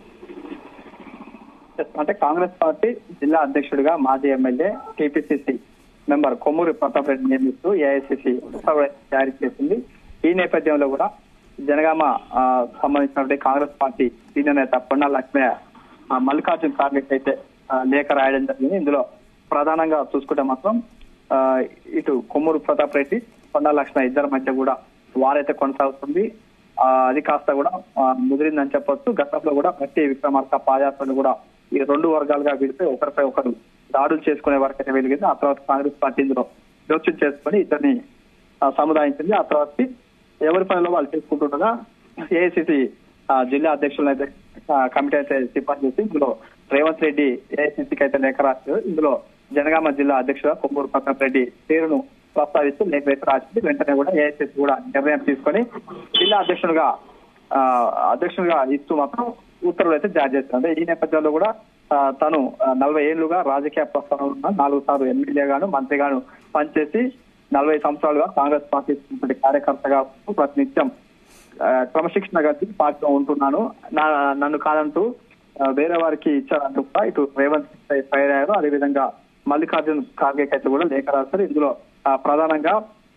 అంటే కాంగ్రెస్ పార్టీ జిల్లా అధ్యక్షుడిగా మాజీ MLA TPCC member Kommuri Pratap Reddy నియమిస్తూ ఏఐసీసీ ఉత్తర్వులు జారీ చేసింది ఈ నేపథ్యంలో కూడా జనగామ ఆ, సంబంధించినటువంటి కాంగ్రెస్ పార్టీ సీనియర్ నేత పొన్నాల లక్ష్మయ్య ఆ, మల్లికార్జున్ ఖార్గే అయితే ఆ, లేఖ రాయడం జరిగింది ఇందులో ప్రధానంగా చూసుకుంటే మాత్రం ఆ, ఇటు కొమ్మూరు ప్రతాప్ రెడ్డి పొన్నాల లక్ష్మయ్య ఇద్దరి మధ్య కూడా వారైతే కొనసాగుతుంది ఆ, అది కాస్త కూడా ఆ, ముదిరిందని చెప్పొచ్చు గతంలో కూడా ప్రతి విక్రమార్క పాదయాత్రలు కూడా ఈ రెండు వర్గాలుగా విడితే ఒకరిపై ఒకరు దాడులు చేసుకునే వరకు అయితే వెలిగింది ఆ తర్వాత కాంగ్రెస్ పార్టీ ఇందులో జోక్యం చేసుకుని ఇద్దరిని ఆ, సముదాయించింది ఆ తర్వాత ఎవరి పనిలో వాళ్ళు చేసుకుంటుండగా ఏఐసిసి జిల్లా అధ్యక్షులను అయితే ఆ, కమిటీ అయితే సిఫార్సు చేసి ఇందులో రేవంత్ రెడ్డి ఏఐసిసికి అయితే లేఖ రాశారు ఇందులో జనగామ జిల్లా అధ్యక్షుడు కొమ్మూరు ప్రతాప్ రెడ్డి పేరును ప్రస్తావిస్తూ లేఖ అయితే రాసింది వెంటనే కూడా ఏఐసిసి కూడా నిర్ణయం తీసుకొని జిల్లా అధ్యక్షులుగా ఆ, అధ్యక్షునిగా ఇస్తూ మాత్రం ఉత్తర్వులు అయితే జారీ చేస్తారు అంటే ఈ నేపథ్యంలో కూడా ఆ, తను ఆ, నలభై ఏళ్లుగా రాజకీయ ప్రస్థానం ఉన్న నాలుగు సార్లు ఎమ్మెల్యేగాను మంత్రిగాను పనిచేసి నలభై సంవత్సరాలుగా కాంగ్రెస్ పార్టీ ఉన్నటువంటి కార్యకర్తగా ఉంటూ ప్రతినిత్యం ఆ, క్రమశిక్షణ కలిసి పార్టీలో ఉంటున్నాను నా- నన్ను కాదంటూ ఆ, వేరే వారికి ఇచ్చారంటూ కూడా ఇటు రేవంత్ రెడ్డి ఫైర్ అయ్యారు అదేవిధంగా మల్లికార్జున్ ఖార్గే అయితే కూడా లేఖ రాస్తారు ఇందులో ఆ, ప్రధానంగా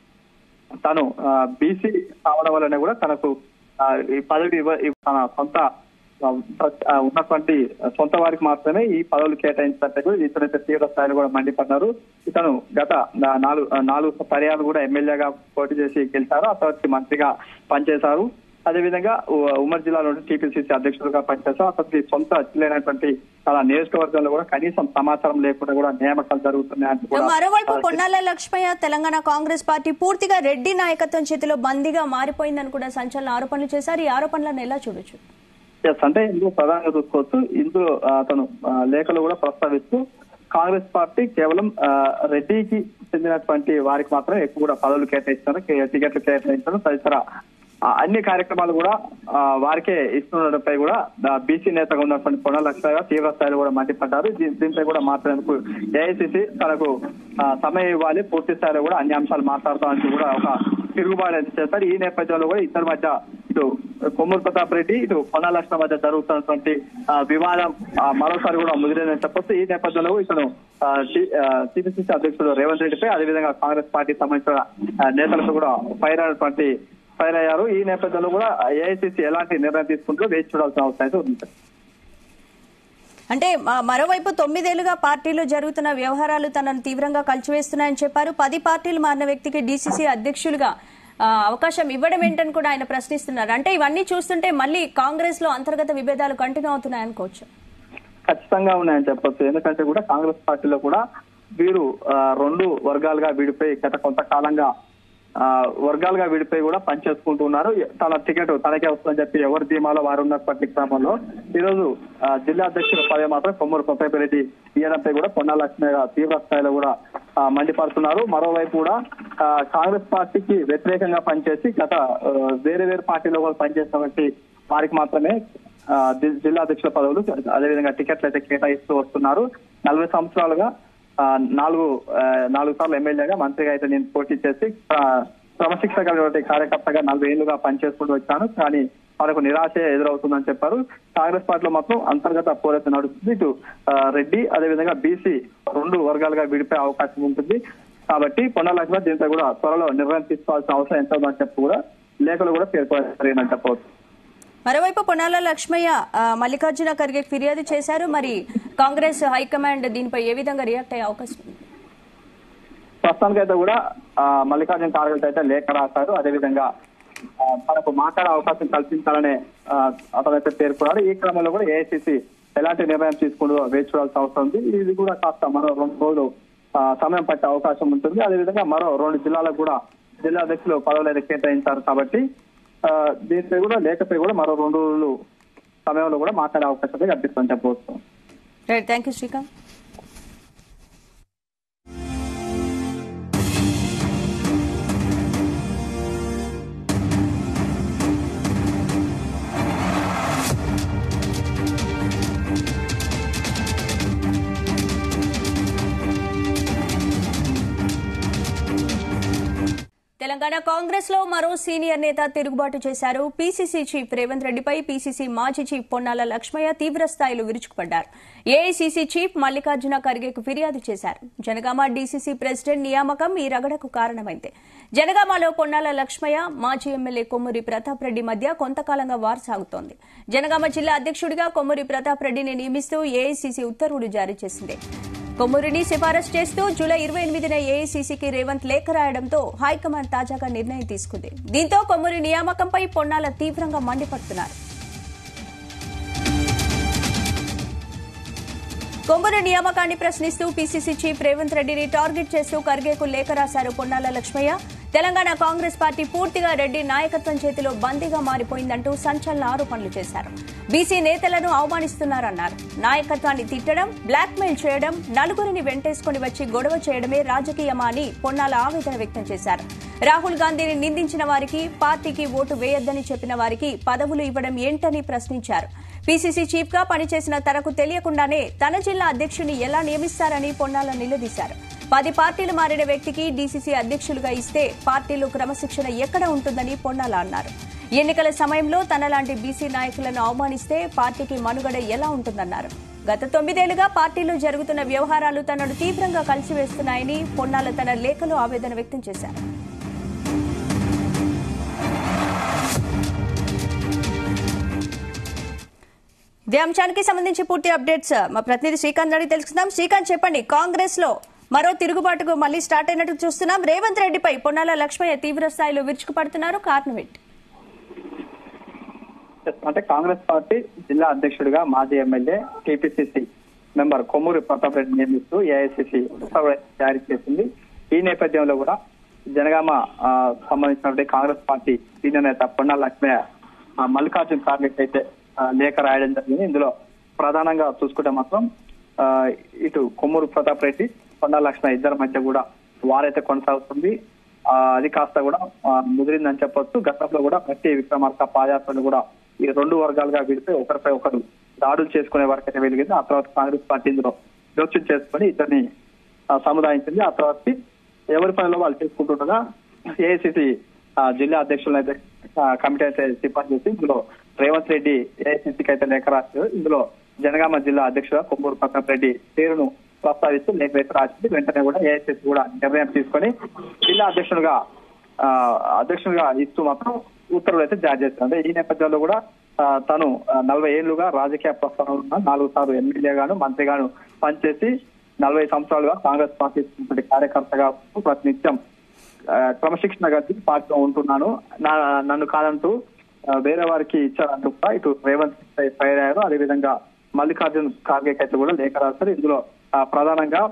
తను బీసీ కావడం వల్లనే కూడా తనకు ఆ, ఈ పదవి ఇవ్వ ఇవ్వ- తన సొంత ఆ, ప్ర- ఆ, ఉన్నటువంటి సొంత వారికి మాత్రమే ఈ పదవులు కేటాయించినట్టు కూడా ఇతనైతే తీవ్ర స్థాయిలో కూడా మండిపడ్డారు ఇతను గత నా- నాలుగు ఆ, నాలుగు పర్యాలు కూడా ఎమ్మెల్యేగా పోటీ చేసి గెలిచారు ఆ తర్వాత మంత్రిగా పనిచేశారు అదేవిధంగా ఉ- ఉమ్మడి జిల్లాలో టీపీసీసీ అధ్యక్షులుగా పనిచేశారు అతనికి సొంత జిల్లాైనటువంటి తన నియోజకవర్గంలో కూడా కనీసం సమాచారం లేకుండా కూడా నియామకాలు జరుగుతున్నాయని కూడా మరోవైపు ఆ, పొన్నాల లక్ష్మయ్య తెలంగాణ కాంగ్రెస్ పార్టీ పూర్తిగా రెడ్డి నాయకత్వం చేతిలో బందీగా మారిపోయిందని కూడా సంచలన ఆరోపణలు చేశారు ఈ ఆరోపణలను ఎలా చూడొచ్చు ఎస్ అంటే ఇందులో ప్రధానంగా చూసుకోవచ్చు ఇందులో ఆ, అతను ఆ, లేఖలు కూడా ప్రస్తావిస్తూ కాంగ్రెస్ పార్టీ కేవలం ఆ, రెడ్డికి చెందినటువంటి వారికి మాత్రమే ఎక్కువ కూడా పదవులు కేటాయిస్తారు కే- టికెట్లు కేటాయించడం తదితర ఆ, అన్ని కార్యక్రమాలు కూడా ఆ, వారికే ఇస్తుండటంపై కూడా బీసీ నేతగా ఉన్నటువంటి పొన్న లక్ష్మయ్య తీవ్ర స్థాయిలో కూడా మండిపడ్డారు దీ- దీనిపై కూడా మాట్లాడేందుకు ఏఐసిసి తనకు ఆ, సమయం ఇవ్వాలి పూర్తి స్థాయిలో కూడా అన్ని అంశాలు మాట్లాడతామని కూడా ఒక తిరుగుబాటు అయితే చేస్తారు ఈ నేపథ్యంలో కూడా ఇద్దరి మధ్య ఇటు కొమ్మూరు ప్రతాప్ రెడ్డి ఇటు పొన్న లక్ష్మణ మధ్య జరుగుతున్నటువంటి ఆ, వివాదం ఆ, మరోసారి కూడా ముదిరిందని చెప్పొచ్చు ఈ నేపథ్యంలో ఇతను టీపీసీసీ అధ్యక్షుడు రేవంత్ రెడ్డిపై అదేవిధంగా కాంగ్రెస్ పార్టీ సంబంధించిన ఆ, నేతలతో కూడా ఫైర్ అయినటువంటి ఫైర్ అయ్యారు ఈ నేపథ్యంలో కూడా ఏఐసీసీ ఎలాంటి నిర్ణయం తీసుకుంటూ వేచి చూడాల్సిన అవసరం అయితే ఉంది అంటే మ- మరోవైపు తొమ్మిదేళ్లుగా పార్టీలో జరుగుతున్న వ్యవహారాలు తనను తీవ్రంగా కలిచివేస్తున్నాయని చెప్పారు పది పార్టీలు మారిన వ్యక్తికి డీసీసీ అధ్యక్షులుగా ఆ, అవకాశం ఇవ్వడం ఏంటని కూడా ఆయన ప్రశ్నిస్తున్నారు అంటే ఇవన్నీ చూస్తుంటే మళ్ళీ కాంగ్రెస్ లో అంతర్గత విభేదాలు కంటిన్యూ అవుతున్నాయనుకోవచ్చు ఖచ్చితంగా ఉన్నాయని చెప్పొచ్చు ఎందుకంటే కూడా కాంగ్రెస్ పార్టీలో కూడా వీరు ఆ, రెండు వర్గాలుగా విడిపోయి గత కొంతకాలంగా ఆ, వర్గాలుగా విడిపోయి కూడా పనిచేసుకుంటూ ఉన్నారు తన టికెట్ తనకే వస్తుందని చెప్పి ఎవరి ధీమాలో వారు ఉన్నటువంటి క్రమంలో ఈ రోజు ఆ, జిల్లా అధ్యక్షుల పదవి మాత్రం కొమ్మూరు ప్రతాప్ రెడ్డి ఇయ్యడంపై కూడా పొన్నా లక్ష్మయ్య తీవ్ర స్థాయిలో కూడా ఆ, మండిపడుతున్నారు మరోవైపు కూడా ఆ, కాంగ్రెస్ పార్టీకి వ్యతిరేకంగా పనిచేసి గత ఆ, వేరే వేరే పార్టీలో కూడా పనిచేసినటువంటి వారికి మాత్రమే ఆ, జి- జిల్లా అధ్యక్షుల పదవులు అదేవిధంగా టికెట్లు అయితే కేటాయిస్తూ వస్తున్నారు నలభై సంవత్సరాలుగా ఆ, నాలుగు ఆ, నాలుగు సార్లు ఎమ్మెల్యేగా మంత్రిగా అయితే నేను పోటీ చేసి ఆ, క్రమశిక్షణ కలిగినటువంటి కార్యకర్తగా నలభై ఏళ్లుగా పనిచేసుకుంటూ వచ్చాను కానీ మనకు నిరాశ ఎదురవుతుందని చెప్పారు కాంగ్రెస్ పార్టీలో మొత్తం అంతర్గత పోరాటం నడుస్తుంది ఇటు ఆ, రెడ్డి అదేవిధంగా బీసీ రెండు వర్గాలుగా విడిపోయే అవకాశం ఉంటుంది కాబట్టి కొండ లక్ష్మణ్ దీంతో కూడా త్వరలో నిర్ణయం తీసుకోవాల్సిన అవసరం ఎంత ఉందని చెప్పి కూడా లేఖలు కూడా పేర్కొనని చెప్పవచ్చు మరోవైపు పొన్నాల లక్ష్మయ్య ఆ, మల్లికార్జున ఖర్గే ఫిర్యాదు చేశారు మరి కాంగ్రెస్ హైకమాండ్ దీనిపై ఏ విధంగా రియాక్ట్ అయ్యే అవకాశం ఉంది ప్రస్తుతానికైతే కూడా ఆ, మల్లికార్జున ఖార్గే అయితే లేఖ రాశారు అదేవిధంగా ఆ, తనకు మాట్లాడే అవకాశం కల్పించాలనే ఆ, అతనైతే పేర్కొన్నారు ఈ క్రమంలో కూడా ఏఐసిసి ఎలాంటి నిర్ణయం తీసుకుంటూ వేచి చూడాల్సిన అవసరం ఉంది ఇది కూడా కాస్త మరో రెండు రోజులు ఆ, సమయం పట్టే అవకాశం ఉంటుంది అదేవిధంగా మరో రెండు జిల్లాలకు కూడా జిల్లా అధ్యక్షులు పదవులు అయితే కేటాయించారు కాబట్టి ఆ, దీనిపై కూడా లేఖపై కూడా మరో రెండు రోజులు సమయంలో కూడా మాట్లాడే అవకాశం అయితే కల్పిస్తుందని చెప్పవచ్చు right thank you Srikanth Telangana Congress లో మరో సీనియర్ నేత తిరుగుబాటు చేశారు పీసీసీ చీఫ్ రేవంత్ రెడ్డిపై పీసీసీ మాజీ చీఫ్ పొన్నాల లక్ష్మయ్య తీవ్ర స్థాయిలో విరుచుకుపడ్డారు ఏఐసీసీ చీఫ్ మల్లికార్జున ఖర్గేకు ఫిర్యాదు చేశారు జనగామ డీసీసీ ప్రెసిడెంట్ నియామకం ఈ రగడకు కారణమైంది జనగామలో పొన్నాల లక్ష్మయ్య మాజీ ఎమ్మెల్యే కొమ్మూరి ప్రతాప్ రెడ్డి మధ్య కొంతకాలంగా వార్ సాగుతోంది జనగామ జిల్లా అధ్యక్షుడిగా కొమ్మూరి ప్రతాప్ రెడ్డిని నియమిస్తూ ఏఐసీసీ ఉత్తర్వులు జారీ చేసింది కొమ్మూరిని సిఫారసు చేస్తూ జూలై ఇరవై ఎనిమిదిన ఏఐసీసీకి రేవంత్ లేఖ రాయడంతో హైకమాండ్ తాజాగా నిర్ణయం తీసుకుంది దీంతో కొమ్మూరి నియామకంపై పొన్నాల తీవ్రంగా మండిపడుతున్నారు కొమ్మూరి నియామకాన్ని ప్రశ్నిస్తూ పీసీసీ చీఫ్ రేవంత్ రెడ్డిని టార్గెట్ చేస్తూ ఖర్గేకు లేఖ రాశారు పొన్నాల లక్ష్మయ్య తెలంగాణ కాంగ్రెస్ పార్టీ పూర్తిగా రెడ్డి నాయకత్వం చేతిలో బందీగా మారిపోయిందంటూ సంచలన ఆరోపణలు చేశారు బీసీ నేతలను అవమానిస్తున్నారన్నారు నాయకత్వాన్ని తిట్టడం బ్లాక్మెయిల్ చేయడం నలుగురిని వెంటేసుకుని వచ్చి గొడవ చేయడమే రాజకీయమా అని పొన్నాల ఆవేదన వ్యక్తం చేశారు రాహుల్ గాంధీని నిందించిన వారికి పార్టీకి ఓటు వేయొద్దని చెప్పిన వారికి పదవులు ఇవ్వడం ఏంటని ప్రశ్నించారు పీసీసీ చీఫ్ గా పనిచేసిన తనకు తెలియకుండానే తన జిల్లా అధ్యక్షుని ఎలా నియమిస్తారని పొన్నాల నిలదీశారు పది పార్టీలు మారిన వ్యక్తికి డీసీసీ అధ్యక్షులుగా ఇస్తే పార్టీలో క్రమశిక్షణ ఎక్కడ ఉంటుందని పొన్నాల అన్నారు ఎన్నికల సమయంలో తనలాంటి బీసీ నాయకులను అవమానిస్తే పార్టీకి మనుగడ ఎలా ఉంటుందన్నారు గత తొమ్మిదేళ్లుగా పార్టీలో జరుగుతున్న వ్యవహారాలు తనను తీవ్రంగా కలిసివేస్తున్నాయని పొన్నాల తన లేఖలో ఆవేదన వ్యక్తం చేశారు ఇదే అంశానికి సంబంధించి పూర్తి అప్డేట్స్ మా ప్రతినిధి శ్రీకాంత్ అడిగి తెలుసుకుందాం శ్రీకాంత్ చెప్పండి కాంగ్రెస్ లో మరో తిరుగుబాటుకు మళ్లీ స్టార్ట్ అయినట్టు చూస్తున్నాం రేవంత్ రెడ్డిపై పొన్నాల లక్ష్మయ్య తీవ్ర స్థాయిలో విరుచుకుపడుతున్నారు కారణం ఏంటి అంటే కాంగ్రెస్ పార్టీ జిల్లా అధ్యక్షుడిగా మాజీ MLA TPCC member Kommuri Pratap Reddy నియమిస్తూ ఏఐసీసీ ఉత్తర్వులు జారీ చేసింది ఈ నేపథ్యంలో కూడా జనగామ ఆ, సంబంధించినటువంటి కాంగ్రెస్ పార్టీ సీనియర్ నేత పొన్నాల లక్ష్మయ్య ఆ, మల్లికార్జున ఖార్గే అయితే ఆ, లేఖ రాయడం జరిగింది ఇందులో ప్రధానంగా చూసుకుంటే మాత్రం ఆ, ఇటు కొమ్మూరు ప్రతాప్ రెడ్డి పొన్నాల లక్ష్మయ్య ఇద్దరి మధ్య కూడా వారైతే కొనసాగుతుంది ఆ, అది కాస్త కూడా ఆ, ముదిరిందని చెప్పొచ్చు గతంలో కూడా ప్రతి విక్రమార్క పాదయాత్రలు కూడా ఈ రెండు వర్గాలుగా విడితే ఒకరిపై ఒకరు దాడులు చేసుకునే వరకు అయితే వెలిగింది ఆ తర్వాత కాంగ్రెస్ పార్టీ ఇందులో జోక్యం చేసుకుని ఇద్దరిని ఆ, సముదాయించింది ఆ తర్వాత ఎవరి పనిలో వాళ్ళు చేసుకుంటుండగా ఏఐసిసి జిల్లా అధ్యక్షులను అయితే ఆ, కమిటీ అయితే సిఫార్సు చేసి ఇందులో రేవంత్ రెడ్డి ఏఐసిసికి అయితే లేఖ రాశారు ఇందులో జనగామ జిల్లా అధ్యక్షుడు కొమ్మూరు ప్రతాప్ రెడ్డి పేరును ప్రస్తావిస్తూ లేఖ అయితే రాసింది వెంటనే కూడా ఏఐసిసి కూడా నిర్ణయం తీసుకొని జిల్లా అధ్యక్షుడుగా ఆ, అధ్యక్షుడిగా ఇస్తూ మాత్రం ఉత్తర్వులు అయితే జారీ చేస్తారు అంటే ఈ నేపథ్యంలో కూడా ఆ, తను ఆ, నలభై ఏళ్లుగా రాజకీయ ప్రస్థానం ఉన్న నాలుగు సార్లు ఎమ్మెల్యేగాను మంత్రిగాను పనిచేసి నలభై సంవత్సరాలుగా కాంగ్రెస్ పార్టీ ఉన్నటువంటి కార్యకర్తగా ప్రతినిత్యం ఆ, క్రమశిక్షణ గట్టి పార్టీలో ఉంటున్నాను నా నన్ను కాదంటూ ఆ, వేరే వారికి ఇచ్చారంటూ కూడా ఇటు రేవంత్ రెడ్డి ఫైర్ అయ్యారు అదేవిధంగా మల్లికార్జున్ ఖార్గే అయితే కూడా లేఖ రాశారు ఇందులో ఆ, ప్రధానంగా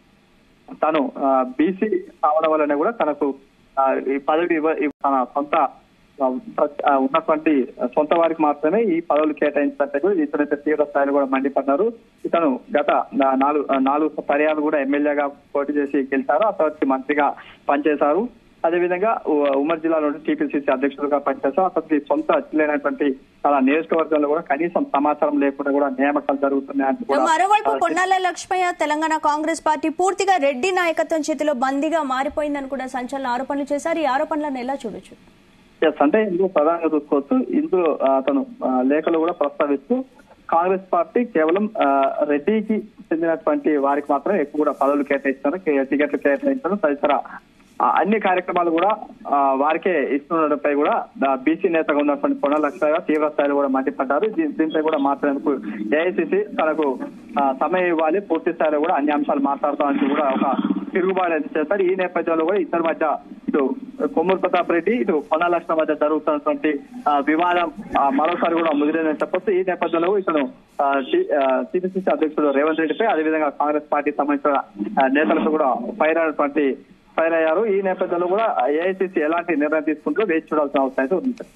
తను బీసీ కావడం వల్లనే కూడా తనకు ఆ, ఈ పదవి ఇవ్వ ఇవ్వ- తన సొంత ఆ, ప్ర- ఆ, ఉన్నటువంటి సొంత వారికి మాత్రమే ఈ పదవులు కేటాయించినట్టు కూడా ఇతనైతే తీవ్ర స్థాయిలో కూడా మండిపడ్డారు ఇతను గత నా- నాలుగు ఆ, నాలుగు పర్యాలు కూడా ఎమ్మెల్యేగా పోటీ చేసి గెలిచారు ఆ తర్వాత మంత్రిగా పనిచేశారు అదేవిధంగా ఉ- ఉమ్మడి జిల్లాలో టీపీసీసీ అధ్యక్షులుగా పనిచేశారు అతనికి సొంత జిల్లేనటువంటి తన నియోజకవర్గంలో కూడా కనీసం సమాచారం లేకుండా కూడా నియామకాలు జరుగుతున్నాయని కూడా మరోవైపు పొన్నాల లక్ష్మయ్య తెలంగాణ కాంగ్రెస్ పార్టీ పూర్తిగా రెడ్డి నాయకత్వం చేతిలో బందీగా మారిపోయిందని కూడా సంచలన ఆరోపణలు చేశారు ఈ ఆరోపణలను ఎలా చూడొచ్చు ఎస్ అంటే ఇందులో ప్రధానంగా చూసుకోవచ్చు ఇందులో ఆ, అతను ఆ, లేఖలు కూడా ప్రస్తావిస్తూ కాంగ్రెస్ పార్టీ కేవలం ఆ, రెడ్డికి చెందినటువంటి వారికి మాత్రమే ఎక్కువ కూడా పదవులు కేటాయిస్తారు కే- టికెట్లు కేటాయించడం తదితర ఆ, అన్ని కార్యక్రమాలు కూడా ఆ, వారికే ఇస్తుండటంపై కూడా బీసీ నేతగా ఉన్నటువంటి పొన్న లక్ష్మయ్య తీవ్ర స్థాయిలో కూడా మండిపడ్డారు దీ- దీనిపై కూడా మాట్లాడేందుకు ఏఐసిసి తనకు ఆ, సమయం ఇవ్వాలి పూర్తి స్థాయిలో కూడా అన్ని అంశాలు మాట్లాడతామని కూడా ఒక తిరుగుబాటు అయితే చేస్తారు ఈ నేపథ్యంలో కూడా ఇద్దరి మధ్య ఇటు కొమ్మూరు ప్రతాప్ రెడ్డి ఇటు పొన్న లక్ష్మణ మధ్య జరుగుతున్నటువంటి ఆ, వివాదం ఆ, మరోసారి కూడా ముదిరిందని చెప్పొచ్చు ఈ నేపథ్యంలో ఇతను టీపీసీసీ అధ్యక్షుడు రేవంత్ రెడ్డిపై అదేవిధంగా కాంగ్రెస్ పార్టీ సంబంధించిన ఆ, నేతలపై కూడా ఫైర్ అయినటువంటి ఫైర్ అయ్యారు ఈ నేపథ్యంలో కూడా ఏఐసీసీ ఎలాంటి నిర్ణయం తీసుకుంటుందో వేచి చూడాల్సిన అవసరం అయితే ఉంది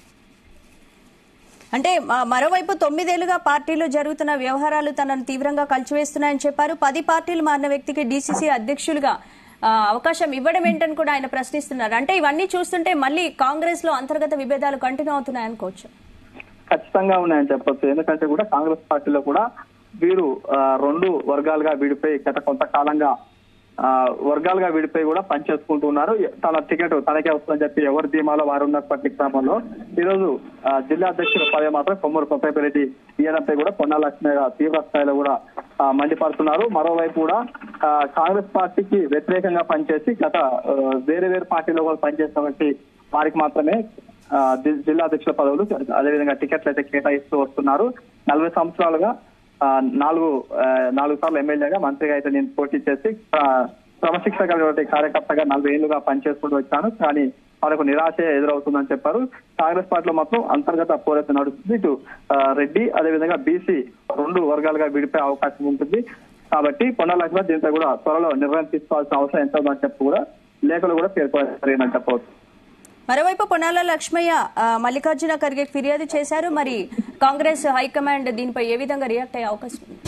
అంటే మ- మరోవైపు తొమ్మిదేళ్లుగా పార్టీలో జరుగుతున్న వ్యవహారాలు తనను తీవ్రంగా కలిచివేస్తున్నాయని చెప్పారు పది పార్టీలు మారిన వ్యక్తికి డీసీసీ అధ్యక్షులుగా ఆ, అవకాశం ఇవ్వడం ఏంటని కూడా ఆయన ప్రశ్నిస్తున్నారు అంటే ఇవన్నీ చూస్తుంటే మళ్ళీ కాంగ్రెస్ లో అంతర్గత విభేదాలు కంటిన్యూ అవుతున్నాయనుకోవచ్చు ఖచ్చితంగా ఉన్నాయని చెప్పొచ్చు ఎందుకంటే కూడా కాంగ్రెస్ పార్టీలో కూడా వీరు ఆ, రెండు వర్గాలుగా వీడిపోయి గత కొంతకాలంగా ఆ, వర్గాలుగా విడిపోయి కూడా పనిచేసుకుంటూ ఉన్నారు తన టికెట్ తనకే వస్తుందని చెప్పి ఎవరి ధీమాలో వారు ఉన్నప్పటి క్రమంలో ఈ రోజు ఆ, జిల్లా అధ్యక్షుల పదవి మాత్రం కొమ్మూరు కొత్తపల్లి ఇయ్యడంపై కూడా పొన్నా లక్ష్మి తీవ్ర స్థాయిలో కూడా ఆ, మండిపడుతున్నారు మరోవైపు కూడా ఆ, కాంగ్రెస్ పార్టీకి వ్యతిరేకంగా పనిచేసి గత ఆ, వేరే వేరే పార్టీలో కూడా పనిచేసినటువంటి వారికి మాత్రమే ఆ, జి- జిల్లా అధ్యక్షుల పదవులు అదేవిధంగా టికెట్లు అయితే కేటాయిస్తూ వస్తున్నారు నలభై సంవత్సరాలుగా ఆ, నాలుగు ఆ, నాలుగు సార్లు ఎమ్మెల్యేగా మంత్రిగా అయితే నేను పోటీ చేసి ఆ, క్రమశిక్షణ కలిగినటువంటి కార్యకర్తగా నలభై ఏళ్లుగా పనిచేసుకుంటూ వచ్చాను కానీ వాళ్ళకు నిరాశ ఎదురవుతుందని చెప్పారు కాంగ్రెస్ పార్టీలో మాత్రం అంతర్గత పోరైతే నడుస్తుంది ఇటు ఆ, రెడ్డి అదేవిధంగా బీసీ రెండు వర్గాలుగా విడిపోయే అవకాశం ఉంటుంది కాబట్టి పొన్న లక్ష్మణ్ దీంతో కూడా త్వరలో నిర్ణయం తీసుకోవాల్సిన అవసరం ఎంత ఉందని చెప్పి కూడా లేఖలు కూడా పేర్కొన్నారని చెప్పవచ్చు మరోవైపు పొన్నాల లక్ష్మయ్య ఆ, మల్లికార్జున ఖర్గే ఫిర్యాదు చేశారు మరి కాంగ్రెస్ హైకమాండ్ దీనిపై ఏ విధంగా రియాక్ట్ అయ్యే అవకాశం ఉంది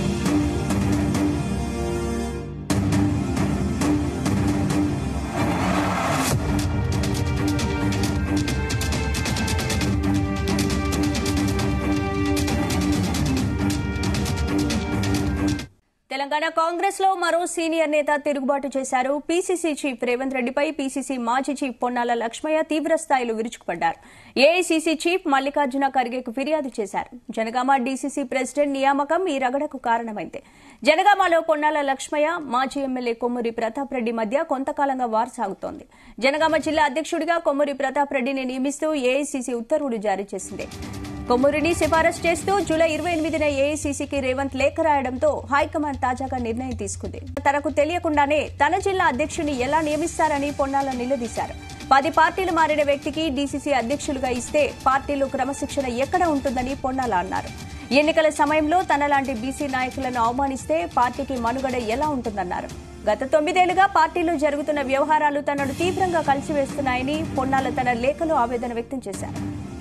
తెలంగాణ కాంగ్రెస్ లో మరో సీనియర్ నేత తిరుగుబాటు చేశారు పీసీసీ చీఫ్ రేవంత్ రెడ్డిపై పీసీసీ మాజీ చీఫ్ పొన్నాల లక్ష్మయ్య తీవ్ర స్థాయిలో విరుచుకుపడ్డారు ఏఐసీసీ చీఫ్ మల్లికార్జున ఖర్గేకు ఫిర్యాదు చేశారు జనగామ డీసీసీ ప్రెసిడెంట్ నియామకం ఈ రగడకు కారణమైంది జనగామలో పొన్నాల లక్ష్మయ్య మాజీ ఎమ్మెల్యే కొమ్మూరి ప్రతాప్ రెడ్డి మధ్య కొంతకాలంగా వార్ సాగుతోంది జనగామ జిల్లా అధ్యక్షుడిగా కొమ్మూరి ప్రతాప్ రెడ్డిని నియమిస్తూ ఏఐసీసీ ఉత్తర్వులు జారీ చేసింది కొమ్మూరిని సిఫారసు చేస్తూ జూలై ఇరవై ఎనిమిదిన ఏఐసీసీకి రేవంత్ లేఖ రాయడంతో హైకమాండ్ తాజాగా నిర్ణయం తీసుకుంది తనకు తెలియకుండానే తన జిల్లా అధ్యక్షుని ఎలా నియమిస్తారని పొన్నాల నిలదీశారు పది పార్టీలు మారిన వ్యక్తికి డీసీసీ అధ్యక్షులుగా ఇస్తే పార్టీలో క్రమశిక్షణ ఎక్కడ ఉంటుందని పొన్నాల అన్నారు ఎన్నికల సమయంలో తనలాంటి బీసీ నాయకులను అవమానిస్తే పార్టీకి మనుగడ ఎలా ఉంటుందన్నారు గత తొమ్మిదేళ్లుగా పార్టీలో జరుగుతున్న వ్యవహారాలు తనను తీవ్రంగా కలిసివేస్తున్నాయని పొన్నాల తన లేఖలో ఆవేదన వ్యక్తం చేశారు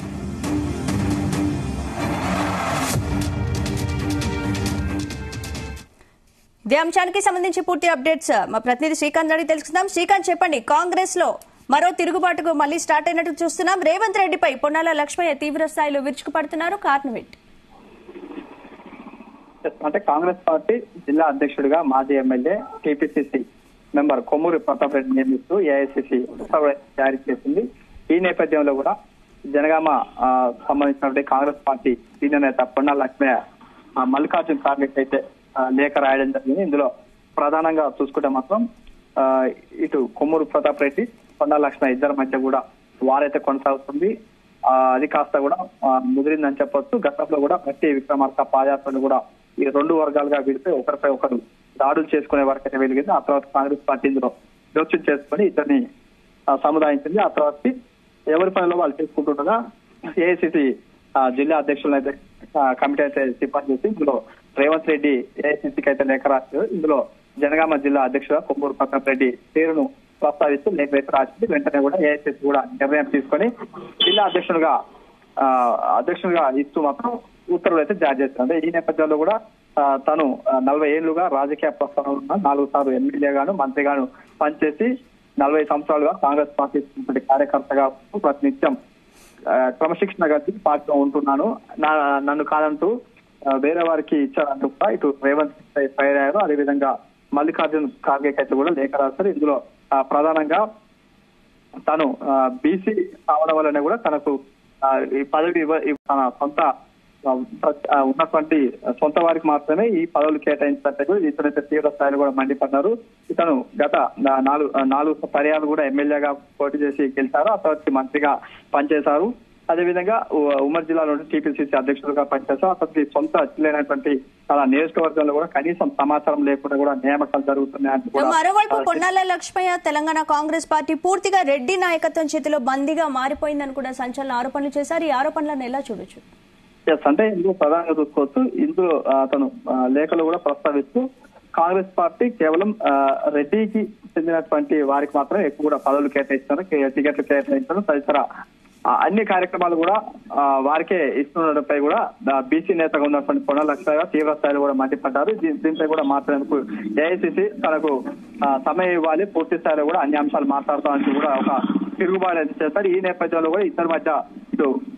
ఇదే అంశానికి సంబంధించి పూర్తి అప్డేట్స్ మా ప్రతినిధి శ్రీకాంత్ అడిగి తెలుసుకుందాం శ్రీకాంత్ చెప్పండి కాంగ్రెస్ లో మరో తిరుగుబాటుకు మళ్లీ స్టార్ట్ అయినట్టు చూస్తున్నాం రేవంత్ రెడ్డిపై పొన్నాల లక్ష్మయ్య తీవ్ర స్థాయిలో విరుచుకుపడుతున్నారు కారణం ఏంటి అంటే కాంగ్రెస్ పార్టీ జిల్లా అధ్యక్షుడిగా మాజీ MLA TPCC member Kommuri Pratap Reddy నియమిస్తూ ఏఐసీసీ ఉత్తర్వులు జారీ చేసింది ఈ నేపథ్యంలో కూడా జనగామ ఆ, సంబంధించినటువంటి కాంగ్రెస్ పార్టీ సీనియర్ నేత పొన్నా లక్ష్మయ్య ఆ, మల్లికార్జున్ ఖార్గే అయితే ఆ, లేఖ రాయడం జరిగింది ఇందులో ప్రధానంగా చూసుకుంటే మాత్రం ఆ, ఇటు కొమ్మూరు ప్రతాప్ రెడ్డి పొన్నా లక్ష్మయ్య ఇద్దరి మధ్య కూడా వారైతే కొనసాగుతుంది ఆ, అది కాస్త కూడా ఆ, ముదిరిందని చెప్పొచ్చు గతంలో కూడా ప్రతి విక్రమార్క పాదయాత్రలు కూడా ఈ రెండు వర్గాలుగా విడిపోయి ఒకరిపై ఒకరు దాడులు చేసుకునే వరకు అయితే వెలిగింది ఆ తర్వాత కాంగ్రెస్ పార్టీ ఇందులో జోక్యం చేసుకుని ఇద్దరిని ఆ, సముదాయించింది ఆ తర్వాత ఎవరి పనిలో వాళ్ళు చేసుకుంటుండగా ఏఐసిసి జిల్లా అధ్యక్షులను అయితే ఆ, కమిటీ అయితే సిఫార్సు చేసి ఇందులో రేవంత్ రెడ్డి ఏఐసిసికి అయితే లేఖ రాశారు ఇందులో జనగామ జిల్లా అధ్యక్షుడు కొమ్మూరు ప్రతాప్ రెడ్డి పేరును ప్రస్తావిస్తూ లేఖ అయితే రాసింది వెంటనే కూడా ఏఐసిసి కూడా నిర్ణయం తీసుకొని జిల్లా అధ్యక్షుడుగా ఆ, అధ్యక్షుడిగా ఇస్తూ మాత్రం ఉత్తర్వులు అయితే జారీ చేస్తారు అంటే ఈ నేపథ్యంలో కూడా ఆ, తను ఆ, నలభై ఏళ్లుగా రాజకీయ ప్రస్థానంలో ఉన్న నాలుగు సార్లు ఎమ్మెల్యేగాను మంత్రిగాను పనిచేసి నలభై సంవత్సరాలుగా కాంగ్రెస్ పార్టీ ఉన్నటువంటి కార్యకర్తగా ఉంటూ ప్రతినిత్యం ఆ, క్రమశిక్షణ గట్టి పార్టీలో ఉంటున్నాను నా నన్ను కాదంటూ ఆ, వేరే వారికి ఇచ్చారంటూ కూడా ఇటు రేవంత్ ఫైర్ అయ్యారు అదేవిధంగా మల్లికార్జున్ ఖార్గే అయితే కూడా లేఖ రాశారు ఇందులో ఆ, ప్రధానంగా తను బీసీ కావడం వల్లనే కూడా తనకు ఆ, ఈ పదవి ఇవ్వ- ఇవ్వ- తన సొంత ఆ, ప్ర- ఆ, ఉన్నటువంటి సొంత వారికి మాత్రమే ఈ పదవులు కేటాయించినట్టు కూడా ఇతనైతే తీవ్ర స్థాయిలో కూడా మండిపడ్డారు ఇతను గత నా- నాలుగు ఆ, నాలుగు పర్యాలు కూడా ఎమ్మెల్యేగా పోటీ చేసి గెలిచారు ఆ తర్వాత మంత్రిగా పనిచేశారు అదేవిధంగా ఉ- ఉమ్మడి జిల్లాలో టీపీసీసీ అధ్యక్షులుగా పనిచేశారు అతనికి సొంత జిల్లేనటువంటి తన నియోజకవర్గంలో కూడా కనీసం సమాచారం లేకుండా కూడా నియామకాలు జరుగుతున్నాయంటూ కూడా మరోవైపు ఆ, పొన్నాల లక్ష్మయ్య తెలంగాణ కాంగ్రెస్ పార్టీ పూర్తిగా రెడ్డి నాయకత్వం చేతిలో బందీగా మారిపోయిందని కూడా సంచలన ఆరోపణలు చేశారు ఈ ఆరోపణలను ఎలా చూడొచ్చు ఎస్ అంటే ఇందులో ప్రధానంగా చూసుకోవచ్చు ఇందులో ఆ, అతను ఆ, లేఖలో కూడా ప్రస్తావిస్తూ కాంగ్రెస్ పార్టీ కేవలం ఆ, రెడ్డికి చెందినటువంటి వారికి మాత్రం ఎక్కువ కూడా పదవులు కేటాయిస్తారు కే- టికెట్లు కేటాయించడం తదితర ఆ, అన్ని కార్యక్రమాలు కూడా ఆ, వారికే ఇస్తుండటంపై కూడా బీసీ నేతగా ఉన్నటువంటి పొన్న లక్ష్మయ్య తీవ్ర స్థాయిలో కూడా మండిపడ్డారు దీ- దీనిపై కూడా మాట్లాడేందుకు ఏఐసిసి తనకు ఆ, సమయం ఇవ్వాలి పూర్తి స్థాయిలో కూడా అన్ని అంశాలు మాట్లాడతామంటూ కూడా ఒక తిరుగుబాటు అయితే చేస్తారు ఈ నేపథ్యంలో కూడా ఇద్దరి మధ్య ఇటు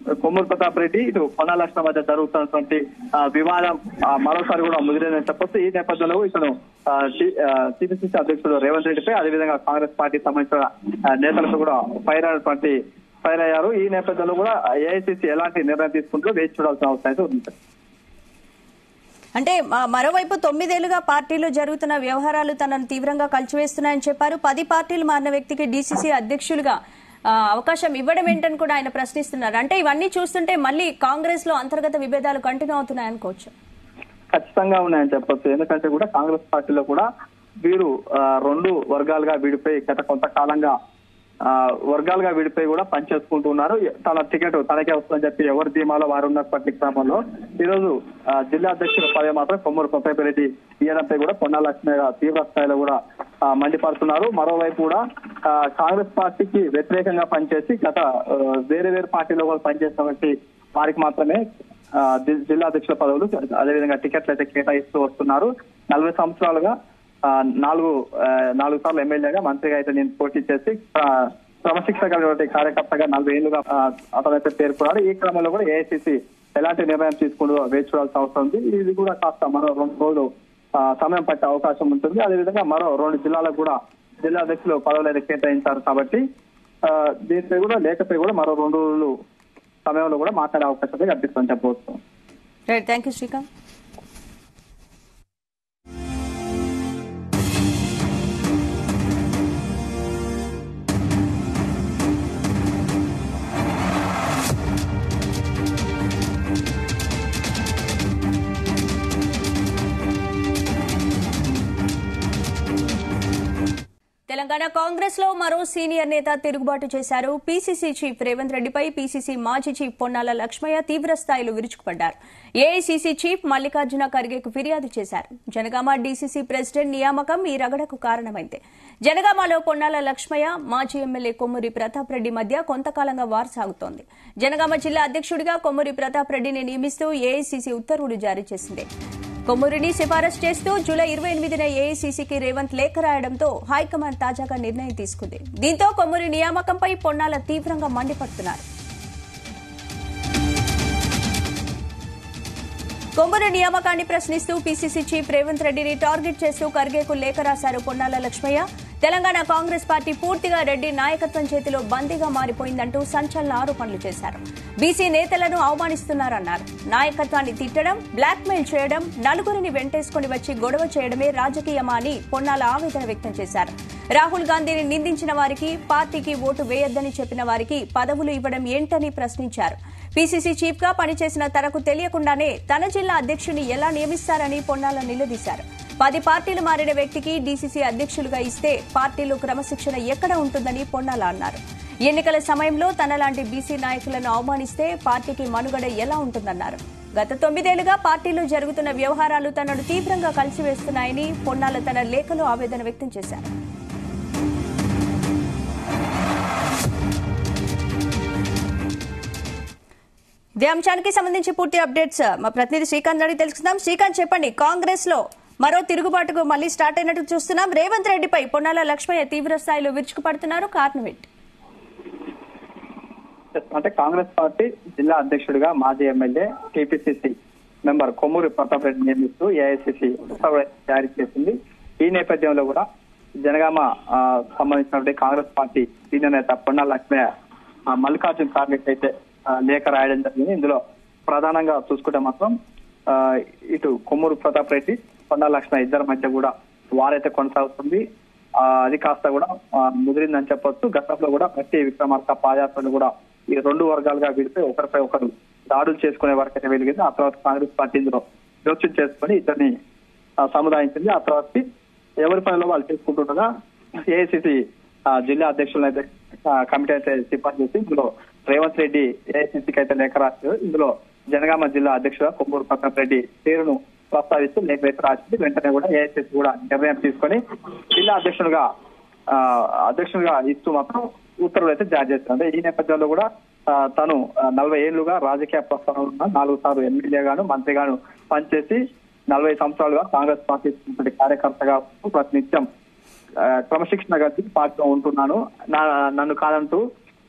కొమ్మూరు ప్రతాప్ రెడ్డి ఇటు పొన్నా లక్ష్మణ మధ్య జరుగుతున్నటువంటి ఆ, వివాదం ఆ, మరోసారి కూడా ముదిరిందని చెప్పొచ్చు ఈ నేపథ్యంలో ఇతను టీపీసీసీ అధ్యక్షుడు రేవంత్ రెడ్డిపై అదేవిధంగా కాంగ్రెస్ పార్టీకి సంబంధించిన ఆ, నేతలపై కూడా ఫైర్ అయినటువంటి ఫైర్ అయ్యారు ఈ నేపథ్యంలో కూడా ఏఐసీసీ ఎలాంటి నిర్ణయం తీసుకుంటుందో వేచి చూడాల్సిన అవసరం అయితే ఉంది అంటే మ- మరోవైపు తొమ్మిదేళ్లుగా పార్టీలో జరుగుతున్న వ్యవహారాలు తనను తీవ్రంగా కలిచివేస్తున్నాయని చెప్పారు పది పార్టీలు మారిన వ్యక్తికి డీసీసీ అధ్యక్షులుగా ఆ, అవకాశం ఇవ్వడం ఏంటని కూడా ఆయన ప్రశ్నిస్తున్నారు అంటే ఇవన్నీ చూస్తుంటే మళ్ళీ కాంగ్రెస్ లో అంతర్గత విభేదాలు కంటిన్యూ అవుతున్నాయనుకోవచ్చు ఖచ్చితంగా ఉన్నాయని చెప్పొచ్చు ఎందుకంటే కూడా కాంగ్రెస్ పార్టీలో కూడా వీరు ఆ, రెండు వర్గాలుగా విడిపోయి గత కొంతకాలంగా ఆ, వర్గాలుగా విడిపోయి కూడా పనిచేసుకుంటూ ఉన్నారు తన టికెట్ తనకే వస్తుందని చెప్పి ఎవరి ధీమాలో వారు ఉన్నప్పటి క్రమంలో ఈ రోజు ఆ, జిల్లా అధ్యక్షుల పదవి మాత్రం కొమ్మూరు కొత్తపరెడ్డి ఇయ్యడంపై కూడా పొన్నా లక్ష్మయ్య గారు తీవ్ర స్థాయిలో కూడా ఆ, మండిపడుతున్నారు మరోవైపు కూడా ఆ, కాంగ్రెస్ పార్టీకి వ్యతిరేకంగా పనిచేసి గత ఆ, వేరే వేరే పార్టీలో కూడా పనిచేసినటువంటి వారికి మాత్రమే ఆ, జి- జిల్లా అధ్యక్షుల పదవులు అదేవిధంగా టికెట్లు అయితే కేటాయిస్తూ వస్తున్నారు నలభై సంవత్సరాలుగా ఆ, నాలుగు ఆ, నాలుగు సార్లు ఎమ్మెల్యేగా మంత్రిగా అయితే నేను పోటీ చేసి ఆ, క్రమశిక్షణ కలిగినటువంటి కార్యకర్తగా నలభై ఏళ్లుగా ఆ, అతనైతే పేర్కొన్నాడు ఈ క్రమంలో కూడా ఏఐసిసి ఎలాంటి నిర్ణయం తీసుకుంటూ వేచి చూడాల్సిన అవసరం ఉంది ఇది కూడా కాస్త మరో రెండు రోజులు ఆ, సమయం పట్టే అవకాశం ఉంటుంది అదేవిధంగా మరో రెండు జిల్లాలకు కూడా జిల్లా అధ్యక్షులు పదవులు అయితే కేటాయించారు కాబట్టి ఆ, దీనిపై కూడా లేకపోయి కూడా మరో రెండు రోజులు సమయంలో కూడా మాట్లాడే అవకాశం అయితే కనిపిస్తుందని చెప్పవచ్చు right thank you Srikanth Telangana Congress లో మరో సీనియర్ నేత తిరుగుబాటు చేశారు పీసీసీ చీఫ్ రేవంత్ రెడ్డిపై పీసీసీ మాజీ చీఫ్ పొన్నాల లక్ష్మయ్య తీవ్ర స్థాయిలో విరుచుకుపడ్డారు ఏఐసీసీ చీఫ్ మల్లికార్జున ఖర్గేకు ఫిర్యాదు చేశారు జనగామ డీసీసీ ప్రెసిడెంట్ నియామకం ఈ రగడకు కారణమైంది జనగామలో పొన్నాల లక్ష్మయ్య మాజీ ఎమ్మెల్యే కొమ్మూరి ప్రతాప్ రెడ్డి మధ్య కొంతకాలంగా వార్ సాగుతోంది జనగామ జిల్లా అధ్యక్షుడిగా కొమ్మూరి ప్రతాప్ రెడ్డిని నియమిస్తూ ఏఐసీసీ ఉత్తర్వులు జారీ చేసింది కొమ్మూరిని సిఫారసు చేస్తూ జూలై ఇరవై ఎనిమిదిన ఏఐసీసీకి రేవంత్ లేఖ రాయడంతో హైకమాండ్ తాజాగా నిర్ణయం తీసుకుంది దీంతో కొమ్మూరి నియామకంపై పొన్నాల తీవ్రంగా మండిపడుతున్నారు కొమ్మూరి నియామకాన్ని ప్రశ్నిస్తూ పీసీసీ చీఫ్ రేవంత్ రెడ్డిని టార్గెట్ చేస్తూ ఖర్గేకు లేఖ రాశారు పొన్నాల లక్ష్మయ్య తెలంగాణ కాంగ్రెస్ పార్టీ పూర్తిగా రెడ్డి నాయకత్వం చేతిలో బందీగా మారిపోయిందంటూ సంచలన ఆరోపణలు చేశారు బీసీ నేతలను అవమానిస్తున్నారన్నారు నాయకత్వాన్ని తిట్టడం బ్లాక్మెయిల్ చేయడం నలుగురిని వెంటేసుకుని వచ్చి గొడవ చేయడమే రాజకీయమా అని పొన్నాల ఆవేదన వ్యక్తం చేశారు రాహుల్ గాంధీని నిందించిన వారికి పార్టీకి ఓటు వేయొద్దని చెప్పిన వారికి పదవులు ఇవ్వడం ఏంటని ప్రశ్నించారు పీసీసీ చీఫ్ గా పనిచేసిన తనకు తెలియకుండానే తన జిల్లా అధ్యక్షుని ఎలా నియమిస్తారని పొన్నాల నిలదీశారు పది పార్టీలు మారిన వ్యక్తికి డీసీసీ అధ్యక్షులుగా ఇస్తే పార్టీలో క్రమశిక్షణ ఎక్కడ ఉంటుందని పొన్నాల అన్నారు ఎన్నికల సమయంలో తనలాంటి బీసీ నాయకులను అవమానిస్తే పార్టీకి మనుగడ ఎలా ఉంటుందన్నారు గత తొమ్మిదేళ్లుగా పార్టీలో జరుగుతున్న వ్యవహారాలు తనను తీవ్రంగా కలిసివేస్తున్నాయని పొన్నాల తన లేఖలో ఆవేదన వ్యక్తం చేశారు ఇదే అంశానికి సంబంధించి పూర్తి అప్డేట్స్ మా ప్రతినిధి శ్రీకాంత్ అడిగి తెలుసుకుందాం శ్రీకాంత్ చెప్పండి కాంగ్రెస్ లో మరో తిరుగుబాటుకు మళ్లీ స్టార్ట్ అయినట్టు చూస్తున్నాం రేవంత్ రెడ్డిపై పొన్నాల లక్ష్మయ్య తీవ్ర స్థాయిలో విరుచుకుపడుతున్నారు కారణం ఏంటి అంటే కాంగ్రెస్ పార్టీ జిల్లా అధ్యక్షుడిగా మాజీ MLA TPCC member Kommuri Pratap Reddy నియమిస్తూ ఏఐసీసీ ఉత్తర్వులు జారీ చేసింది ఈ నేపథ్యంలో కూడా జనగామ ఆ, సంబంధించినటువంటి కాంగ్రెస్ పార్టీ సీనియర్ నేత పొన్నా లక్ష్మయ్య ఆ, మల్లికార్జున్ ఖార్గే అయితే ఆ, లేఖ రాయడం జరిగింది ఇందులో ప్రధానంగా చూసుకుంటే మాత్రం ఆ, ఇటు కొమ్మూరు ప్రతాప్ రెడ్డి పొన్నా లక్ష్మయ్య ఇద్దరి మధ్య కూడా వారైతే కొనసాగుతుంది ఆ, అది కాస్త కూడా ఆ, ముదిరిందని చెప్పొచ్చు గతంలో కూడా ప్రతి విక్రమార్క పాదయాత్రలు కూడా ఈ రెండు వర్గాలుగా విడిపోయి ఒకరిపై ఒకరు దాడులు చేసుకునే వరకు అయితే వెలిగింది ఆ తర్వాత కాంగ్రెస్ పార్టీ ఇందులో జోక్యం చేసుకుని ఇద్దరిని ఆ, సముదాయించింది ఆ తర్వాత ఎవరి పనిలో వాళ్ళు చేసుకుంటుండగా ఏఐసిసి జిల్లా అధ్యక్షులను అయితే ఆ, కమిటీ అయితే సిఫార్సు చేసి ఇందులో రేవంత్ రెడ్డి ఏఐసిసికి అయితే లేఖ రాశారు ఇందులో జనగామ జిల్లా అధ్యక్షుడు కొమ్మూరు ప్రతాప్ రెడ్డి పేరును ప్రస్తావిస్తూ లేఖ అయితే రాసింది వెంటనే కూడా ఏఐసిసి కూడా నిర్ణయం తీసుకొని జిల్లా అధ్యక్షుడుగా ఆ, అధ్యక్షుడిగా ఇస్తూ మాత్రం ఉత్తర్వులు అయితే జారీ చేస్తారు అంటే ఈ నేపథ్యంలో కూడా ఆ, తను ఆ, నలభై ఏళ్లుగా రాజకీయ ప్రస్థానంలో ఉన్న నాలుగు సార్లు ఎమ్మెల్యేగాను మంత్రిగాను పనిచేసి నలభై సంవత్సరాలుగా కాంగ్రెస్ పార్టీ ఉన్నటువంటి కార్యకర్తగా ఉంటూ ప్రతినిత్యం ఆ, క్రమశిక్షణ కలిసి పార్టీలో ఉంటున్నాను నా- నన్ను కాదంటూ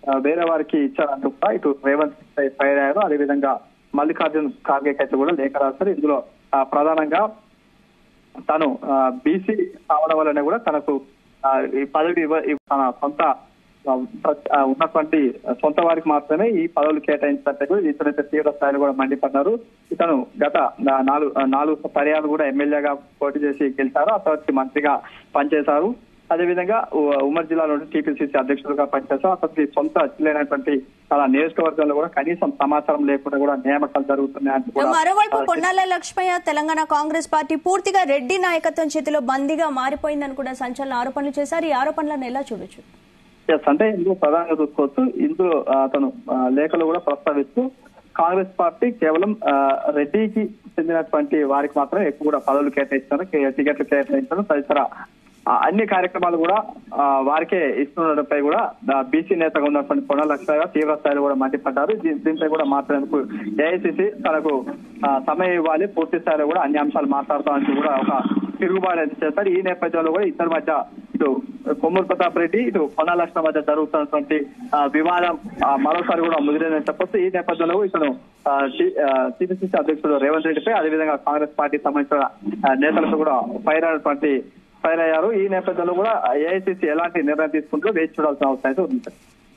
ఆ, వేరే వారికి ఇచ్చారంటూ కూడా ఇటు రేవంత్ రెడ్డి ఫైర్ అయ్యారు అదేవిధంగా మల్లికార్జున్ ఖార్గే అయితే కూడా లేఖ రాశారు ఇందులో ఆ, ప్రధానంగా తను బీసీ కావడం వల్లనే కూడా తనకు ఆ, ఈ పదవి ఇవ్వ- ఇవ్వ- తన సొంత ఆ, ప్ర- ఆ, ఉన్నటువంటి సొంత వారికి మాత్రమే ఈ పదవులు కేటాయించినట్టు కూడా ఇతనైతే తీవ్ర స్థాయిలో కూడా మండిపడ్డారు ఇతను గత నా- నాలుగు ఆ, నాలుగు పర్యాలు కూడా ఎమ్మెల్యేగా పోటీ చేసి గెలిచారు ఆ తర్వాత మంత్రిగా పనిచేశారు అదేవిధంగా ఉ- ఉమ్మడి జిల్లాలో టీపీసీసీ అధ్యక్షులుగా పనిచేశారు అతనికి సొంత జిల్లేనటువంటి తన నియోజకవర్గంలో కూడా కనీసం సమాచారం లేకుండా కూడా నియామకాలు జరుగుతున్నాయని కూడా మరోవైపు ఆ, పొన్నాల లక్ష్మయ్య తెలంగాణ కాంగ్రెస్ పార్టీ పూర్తిగా రెడ్డి నాయకత్వం చేతిలో బందీగా మారిపోయిందని కూడా సంచలన ఆరోపణలు చేశారు ఈ ఆరోపణలను ఎలా చూడొచ్చు ఎస్ అంటే ఇందులో ప్రధానంగా చూసుకోవచ్చు ఇందులో ఆ, అతను ఆ, లేఖలు కూడా ప్రస్తావిస్తూ కాంగ్రెస్ పార్టీ కేవలం ఆ, రెడ్డికి చెందినటువంటి వారికి మాత్రమే ఎక్కువ కూడా పదవులు కేటాయిస్తారు కే- టికెట్లు కేటాయించడం తదితర ఆ, అన్ని కార్యక్రమాలు కూడా ఆ, వారికే ఇస్తుండడంపై కూడా బీసీ నేతగా ఉన్నటువంటి పొన్న లక్ష్మయ్య తీవ్ర స్థాయిలో కూడా మండిపడ్డారు దీ- దీనిపై కూడా మాట్లాడేందుకు ఏఐసిసి తనకు ఆ, సమయం ఇవ్వాలి పూర్తి స్థాయిలో కూడా అన్ని అంశాలు మాట్లాడతామని కూడా ఒక తిరుగుబాటు అయితే చేస్తారు ఈ నేపథ్యంలో కూడా ఇద్దరి మధ్య ఇటు కొమ్మూరు ప్రతాప్ రెడ్డి ఇటు పొన్న లక్ష్మణ మధ్య జరుగుతున్నటువంటి ఆ, వివాదం ఆ, మరోసారి కూడా ముదిరిందని చెప్పొచ్చు ఈ నేపథ్యంలో ఇతను టీపీసీసీ అధ్యక్షుడు రేవంత్ రెడ్డిపై అదేవిధంగా కాంగ్రెస్ పార్టీకి సంబంధించిన ఆ, నేతలతో కూడా ఫైర్ అయినటువంటి ఫైర్ అయ్యారు ఈ నేపథ్యంలో కూడా ఏఐసీసీ ఎలాంటి నిర్ణయం తీసుకుంటుందో వేచి చూడాల్సిన అవసరం అయితే ఉంది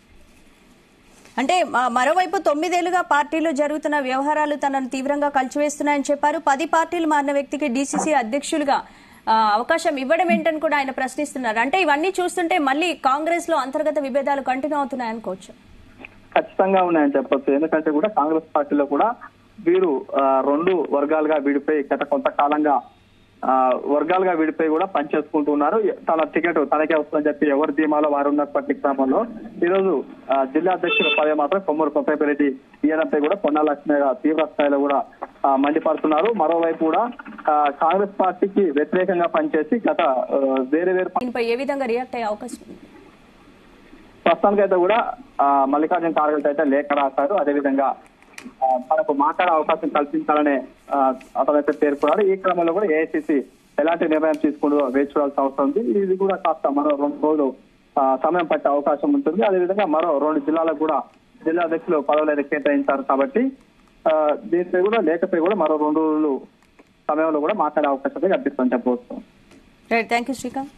అంటే మ- మరోవైపు తొమ్మిదేళ్లుగా పార్టీలో జరుగుతున్న వ్యవహారాలు తనను తీవ్రంగా కలిచివేస్తున్నాయని చెప్పారు పది పార్టీలు మారిన వ్యక్తికి డీసీసీ అధ్యక్షులుగా ఆ, అవకాశం ఇవ్వడం ఏంటని కూడా ఆయన ప్రశ్నిస్తున్నారు అంటే ఇవన్నీ చూస్తుంటే మళ్ళీ కాంగ్రెస్ లో అంతర్గత విభేదాలు కంటిన్యూ అవుతున్నాయనుకోవచ్చు ఖచ్చితంగా ఉన్నాయని చెప్పొచ్చు ఎందుకంటే కూడా కాంగ్రెస్ పార్టీలో కూడా వీరు ఆ, రెండు వర్గాలుగా విడిపోయి గత కొంతకాలంగా ఆ, వర్గాలుగా విడిపోయి కూడా పనిచేసుకుంటూ ఉన్నారు తన టికెట్ తనకే వస్తుందని చెప్పి ఎవరి ధీమాలో వారు ఉన్నటువంటి క్రమంలో ఈ రోజు ఆ, జిల్లా అధ్యక్షుల పదవి మాత్రం కొమ్మూరు కొత్తపరెడ్డి ఇయ్యడంపై కూడా పొన్నా లక్ష్మయ్య గారు తీవ్ర స్థాయిలో కూడా ఆ, మండిపడుతున్నారు మరోవైపు కూడా ఆ, కాంగ్రెస్ పార్టీకి వ్యతిరేకంగా పనిచేసి గత ఆ, వేరే వేరే దీనిపై ఏ విధంగా రియాక్ట్ అయ్యే అవకాశం ఉంది ప్రస్తుతానికి అయితే కూడా ఆ, మల్లికార్జున ఖార్గే అయితే లేఖ రాశారు అదేవిధంగా ఆ, తనకు మాట్లాడే అవకాశం కల్పించాలనే ఆ, అతనైతే పేర్కొన్నారు ఈ క్రమంలో కూడా ఏఐసిసి ఎలాంటి నిర్ణయం తీసుకుంటూ వేచి చూడాల్సిన అవసరం ఉంది ఇది కూడా కాస్త మరో రెండు రోజులు ఆ, సమయం పట్టే అవకాశం ఉంటుంది అదేవిధంగా మరో రెండు జిల్లాలకు కూడా జిల్లా అధ్యక్షులు పదవులు అయితే కేటాయించారు కాబట్టి ఆ, దీనిపై కూడా లేఖపై కూడా మరో రెండు రోజులు సమయంలో కూడా మాట్లాడే అవకాశం అయితే కల్పిస్తుందని చెప్పవచ్చు right thank you Srikanth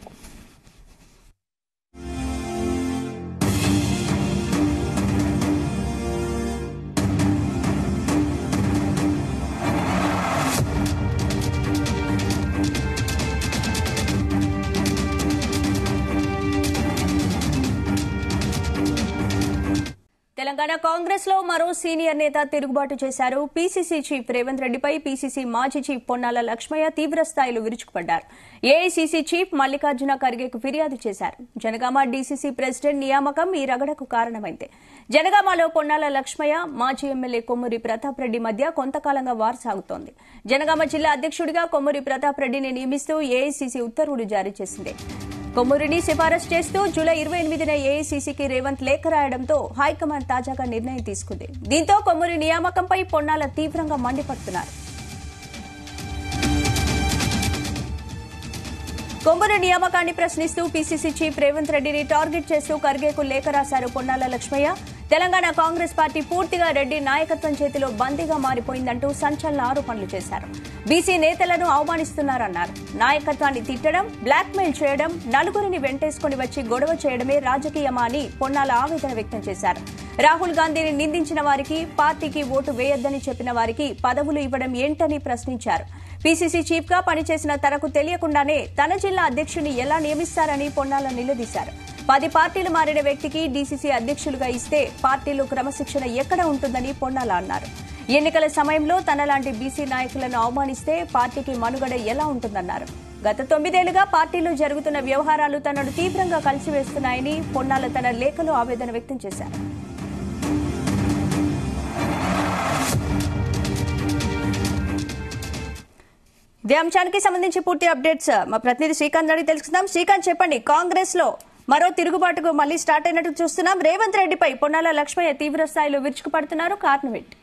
Telangana Congress లో మరో సీనియర్ నేత తిరుగుబాటు చేశారు పీసీసీ చీఫ్ రేవంత్ రెడ్డిపై పీసీసీ మాజీ చీఫ్ పొన్నాల లక్ష్మయ్య తీవ్ర స్థాయిలో విరుచుకుపడ్డారు ఏఐసీసీ చీఫ్ మల్లికార్జున ఖర్గేకు ఫిర్యాదు చేశారు జనగామ డీసీసీ ప్రెసిడెంట్ నియామకం ఈ రగడకు కారణమైంది జనగామలో పొన్నాల లక్ష్మయ్య మాజీ ఎమ్మెల్యే కొమ్మూరి ప్రతాప్ రెడ్డి మధ్య కొంతకాలంగా వార్ సాగుతోంది జనగామ జిల్లా అధ్యక్షుడిగా కొమ్మూరి ప్రతాప్ రెడ్డిని నియమిస్తూ ఏఐసీసీ ఉత్తర్వులు జారీ చేసింది కొమ్మూరిని సిఫారసు చేస్తూ జూలై ఇరవై ఎనిమిదిన ఏఐసీసీకి రేవంత్ లేఖ రాయడంతో హైకమాండ్ తాజాగా నిర్ణయం తీసుకుంది దీంతో కొమ్మూరి నియామకంపై పొన్నాల తీవ్రంగా మండిపడుతున్నారు కొమ్మూరి నియామకాన్ని ప్రశ్నిస్తూ పీసీసీ చీఫ్ రేవంత్ రెడ్డిని టార్గెట్ చేస్తూ ఖర్గేకు లేఖ రాశారు పొన్నాల లక్ష్మయ్య తెలంగాణ కాంగ్రెస్ పార్టీ పూర్తిగా రెడ్డి నాయకత్వం చేతిలో బందీగా మారిపోయిందంటూ సంచలన ఆరోపణలు చేశారు బీసీ నేతలను అవమానిస్తున్నారన్నారు నాయకత్వాన్ని తిట్టడం బ్లాక్మెయిల్ చేయడం నలుగురిని వెంటేసుకుని వచ్చి గొడవ చేయడమే రాజకీయమా అని పొన్నాల ఆవేదన వ్యక్తం చేశారు రాహుల్ గాంధీని నిందించిన వారికి పార్టీకి ఓటు వేయొద్దని చెప్పిన వారికి పదవులు ఇవ్వడం ఏంటని ప్రశ్నించారు పీసీసీ చీఫ్ గా పనిచేసిన తనకు తెలియకుండానే తన జిల్లా అధ్యక్షుని ఎలా నియమిస్తారని పొన్నాల నిలదీశారు పది పార్టీలు మారిన వ్యక్తికి డీసీసీ అధ్యక్షులుగా ఇస్తే పార్టీలో క్రమశిక్షణ ఎక్కడ ఉంటుందని పొన్నాల అన్నారు ఎన్నికల సమయంలో తనలాంటి బీసీ నాయకులను అవమానిస్తే పార్టీకి మనుగడ ఎలా ఉంటుందన్నారు గత తొమ్మిదేళ్లుగా పార్టీలో జరుగుతున్న వ్యవహారాలు తనను తీవ్రంగా కలిసివేస్తున్నాయని పొన్నాల తన లేఖలో ఆవేదన వ్యక్తం చేశారు ఇదే అంశానికి సంబంధించి పూర్తి అప్డేట్స్ మా ప్రతినిధి శ్రీకాంత్ అడిగి తెలుసుకుందాం శ్రీకాంత్ చెప్పండి కాంగ్రెస్ లో మరో తిరుగుబాటుకు మళ్లీ స్టార్ట్ అయినట్టు చూస్తున్నాం రేవంత్ రెడ్డిపై పొన్నాల లక్ష్మయ్య తీవ్ర స్థాయిలో విరుచుకుపడుతున్నారు కారణం ఏంటి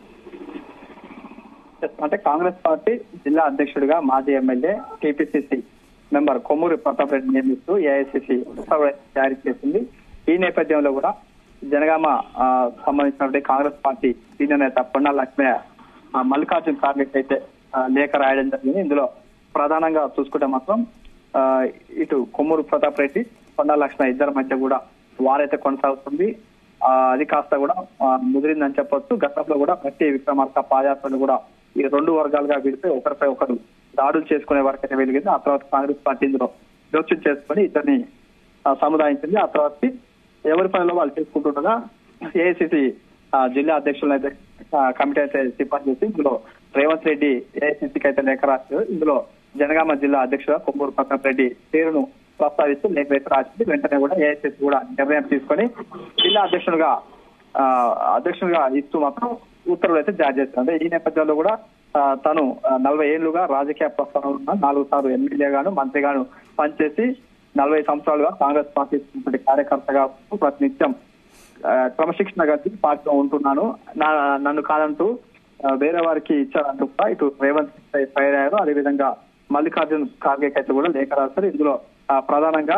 అంటే కాంగ్రెస్ పార్టీ జిల్లా అధ్యక్షుడిగా మాజీ MLA TPCC member Kommuri Pratap Reddy నియమిస్తూ ఏఐసీసీ ఉత్తర్వులు జారీ చేసింది ఈ నేపథ్యంలో కూడా జనగామ ఆ, సంబంధించినటువంటి కాంగ్రెస్ పార్టీ సీనియర్ నేత పొన్నాల లక్ష్మయ్య ఆ, మల్లికార్జున్ ఖార్గే అయితే ఆ, లేఖ రాయడం జరిగింది ఇందులో ప్రధానంగా చూసుకుంటే మాత్రం ఆ, ఇటు కొమ్మూరు ప్రతాప్ రెడ్డి కొండా లక్ష్మయ్య ఇద్దరి మధ్య కూడా వారైతే కొనసాగుతుంది ఆ, అది కాస్త కూడా ఆ, ముదిరిందని చెప్పొచ్చు గతంలో కూడా ప్రతి విక్రమార్క పాదయాత్రలు కూడా ఈ రెండు వర్గాలుగా విడిపోయి ఒకరిపై ఒకరు దాడులు చేసుకునే వరకు అయితే వెలిగింది ఆ తర్వాత కాంగ్రెస్ పార్టీ ఇందులో జోక్యం చేసుకుని ఇద్దరిని ఆ, సముదాయించింది ఆ తర్వాత ఎవరి పనిలో వాళ్ళు చేసుకుంటుండగా ఏఐసిసి జిల్లా అధ్యక్షులను అయితే ఆ, కమిటీ అయితే సిఫార్సు చేసి ఇందులో రేవంత్ రెడ్డి ఏఐసిసికి అయితే లేఖ రాశారు ఇందులో జనగామ జిల్లా అధ్యక్షుడు కొమ్మూరు ప్రతాప్ రెడ్డి పేరును ప్రస్తావిస్తూ లేఖ అయితే రాసింది వెంటనే కూడా ఏఐసిసి కూడా నిర్ణయం తీసుకొని జిల్లా అధ్యక్షుడుగా ఆ, అధ్యక్షుడిగా ఇస్తూ మాత్రం ఉత్తర్వులు అయితే జారీ చేస్తారు అంటే ఈ నేపథ్యంలో కూడా ఆ, తను ఆ, నలభై ఏళ్లుగా రాజకీయ ప్రస్థానం ఉన్న నాలుగు సార్లు ఎమ్మెల్యేగాను మంత్రిగాను పనిచేసి నలభై సంవత్సరాలుగా కాంగ్రెస్ పార్టీ ఉన్నటువంటి కార్యకర్తగా ఉంటూ ప్రతినిత్యం ఆ, క్రమశిక్షణ గట్టి పార్టీలో ఉంటున్నాను నా- నన్ను కాదంటూ ఆ, వేరే వారికి ఇచ్చారంటూ కూడా ఇటు రేవంత్ రెడ్డి ఫైర్ అయ్యారు అదేవిధంగా మల్లికార్జున్ ఖార్గే అయితే కూడా లేఖ రాశారు ఇందులో ఆ, ప్రధానంగా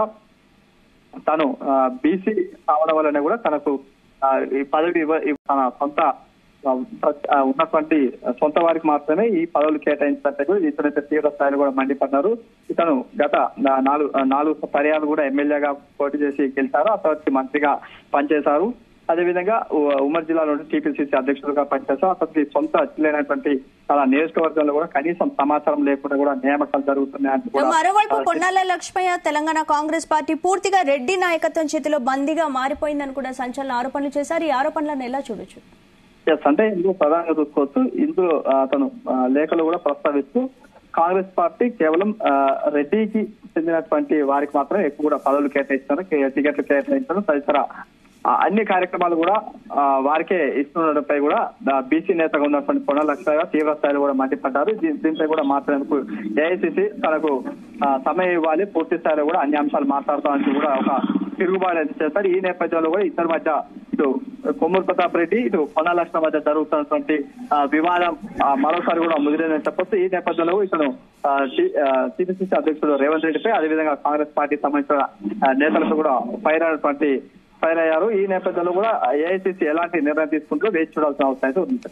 తను బీసీ కావడం వల్లనే కూడా తనకు ఆ, ఈ పదవి ఇవ్వ ఇవ్వ- తన సొంత ఆ, ప్ర- ఆ, ఉన్నటువంటి సొంత వారికి మాత్రమే ఈ పదవులు కేటాయించినట్టు కూడా ఇతనైతే తీవ్ర స్థాయిలో కూడా మండిపడ్డారు ఇతను గత నా- నాలుగు ఆ, నాలుగు పర్యాలు కూడా ఎమ్మెల్యేగా పోటీ చేసి గెలిచారు ఆ తర్వాత మంత్రిగా పనిచేశారు అదేవిధంగా ఉ- ఉమ్మడి జిల్లాలో టీపీసీసీ అధ్యక్షులుగా పనిచేశారు అతనికి సొంత జిల్లాైనటువంటి తన నియోజకవర్గంలో కూడా కనీసం సమాచారం లేకుండా కూడా నియామకాలు జరుగుతున్నాయని కూడా మరోవైపు ఆ, పొన్నాల లక్ష్మయ్య తెలంగాణ కాంగ్రెస్ పార్టీ పూర్తిగా రెడ్డి నాయకత్వం చేతిలో బందీగా మారిపోయిందని కూడా సంచలన ఆరోపణలు చేశారు ఈ ఆరోపణలను ఎలా చూడొచ్చు ఎస్ అంటే ఇందులో ప్రధానంగా చూసుకోవచ్చు ఇందులో ఆ, అతను ఆ, లేఖలు కూడా ప్రస్తావిస్తూ కాంగ్రెస్ పార్టీ కేవలం ఆ, రెడ్డికి చెందినటువంటి వారికి మాత్రమే ఎక్కువ కూడా పదవులు కేటాయిస్తారు కే- టికెట్లు కేటాయించడం తదితర ఆ, అన్ని కార్యక్రమాలు కూడా ఆ, వారికే ఇస్తుండటంపై కూడా బీసీ నేతగా ఉన్నటువంటి పొన్న లక్ష్మయ్య తీవ్ర స్థాయిలో కూడా మండిపడ్డారు దీ- దీనిపై కూడా మాట్లాడేందుకు ఏఐసిసి తనకు ఆ, సమయం ఇవ్వాలి పూర్తి స్థాయిలో కూడా అన్ని అంశాలు మాట్లాడతామని కూడా ఒక తిరుగుబాటు అయితే చేస్తారు ఈ నేపథ్యంలో కూడా ఇద్దరి మధ్య ఇటు కొమ్మూరు ప్రతాప్ రెడ్డి ఇటు పొన్న లక్ష్మణ మధ్య జరుగుతున్నటువంటి ఆ, వివాదం ఆ, మరోసారి కూడా ముదిరిందని చెప్పొచ్చు ఈ నేపథ్యంలో ఇతను టీపీసీసీ అధ్యక్షుడు రేవంత్ రెడ్డిపై అదేవిధంగా కాంగ్రెస్ పార్టీ సంబంధించిన ఆ, నేతలతో కూడా ఫైర్ అయినటువంటి ఫైర్ అయ్యారు ఈ నేపథ్యంలో కూడా ఏఐసీసీ ఎలాంటి నిర్ణయం తీసుకుంటూ వేచి చూడాల్సిన అవసరం అయితే ఉంది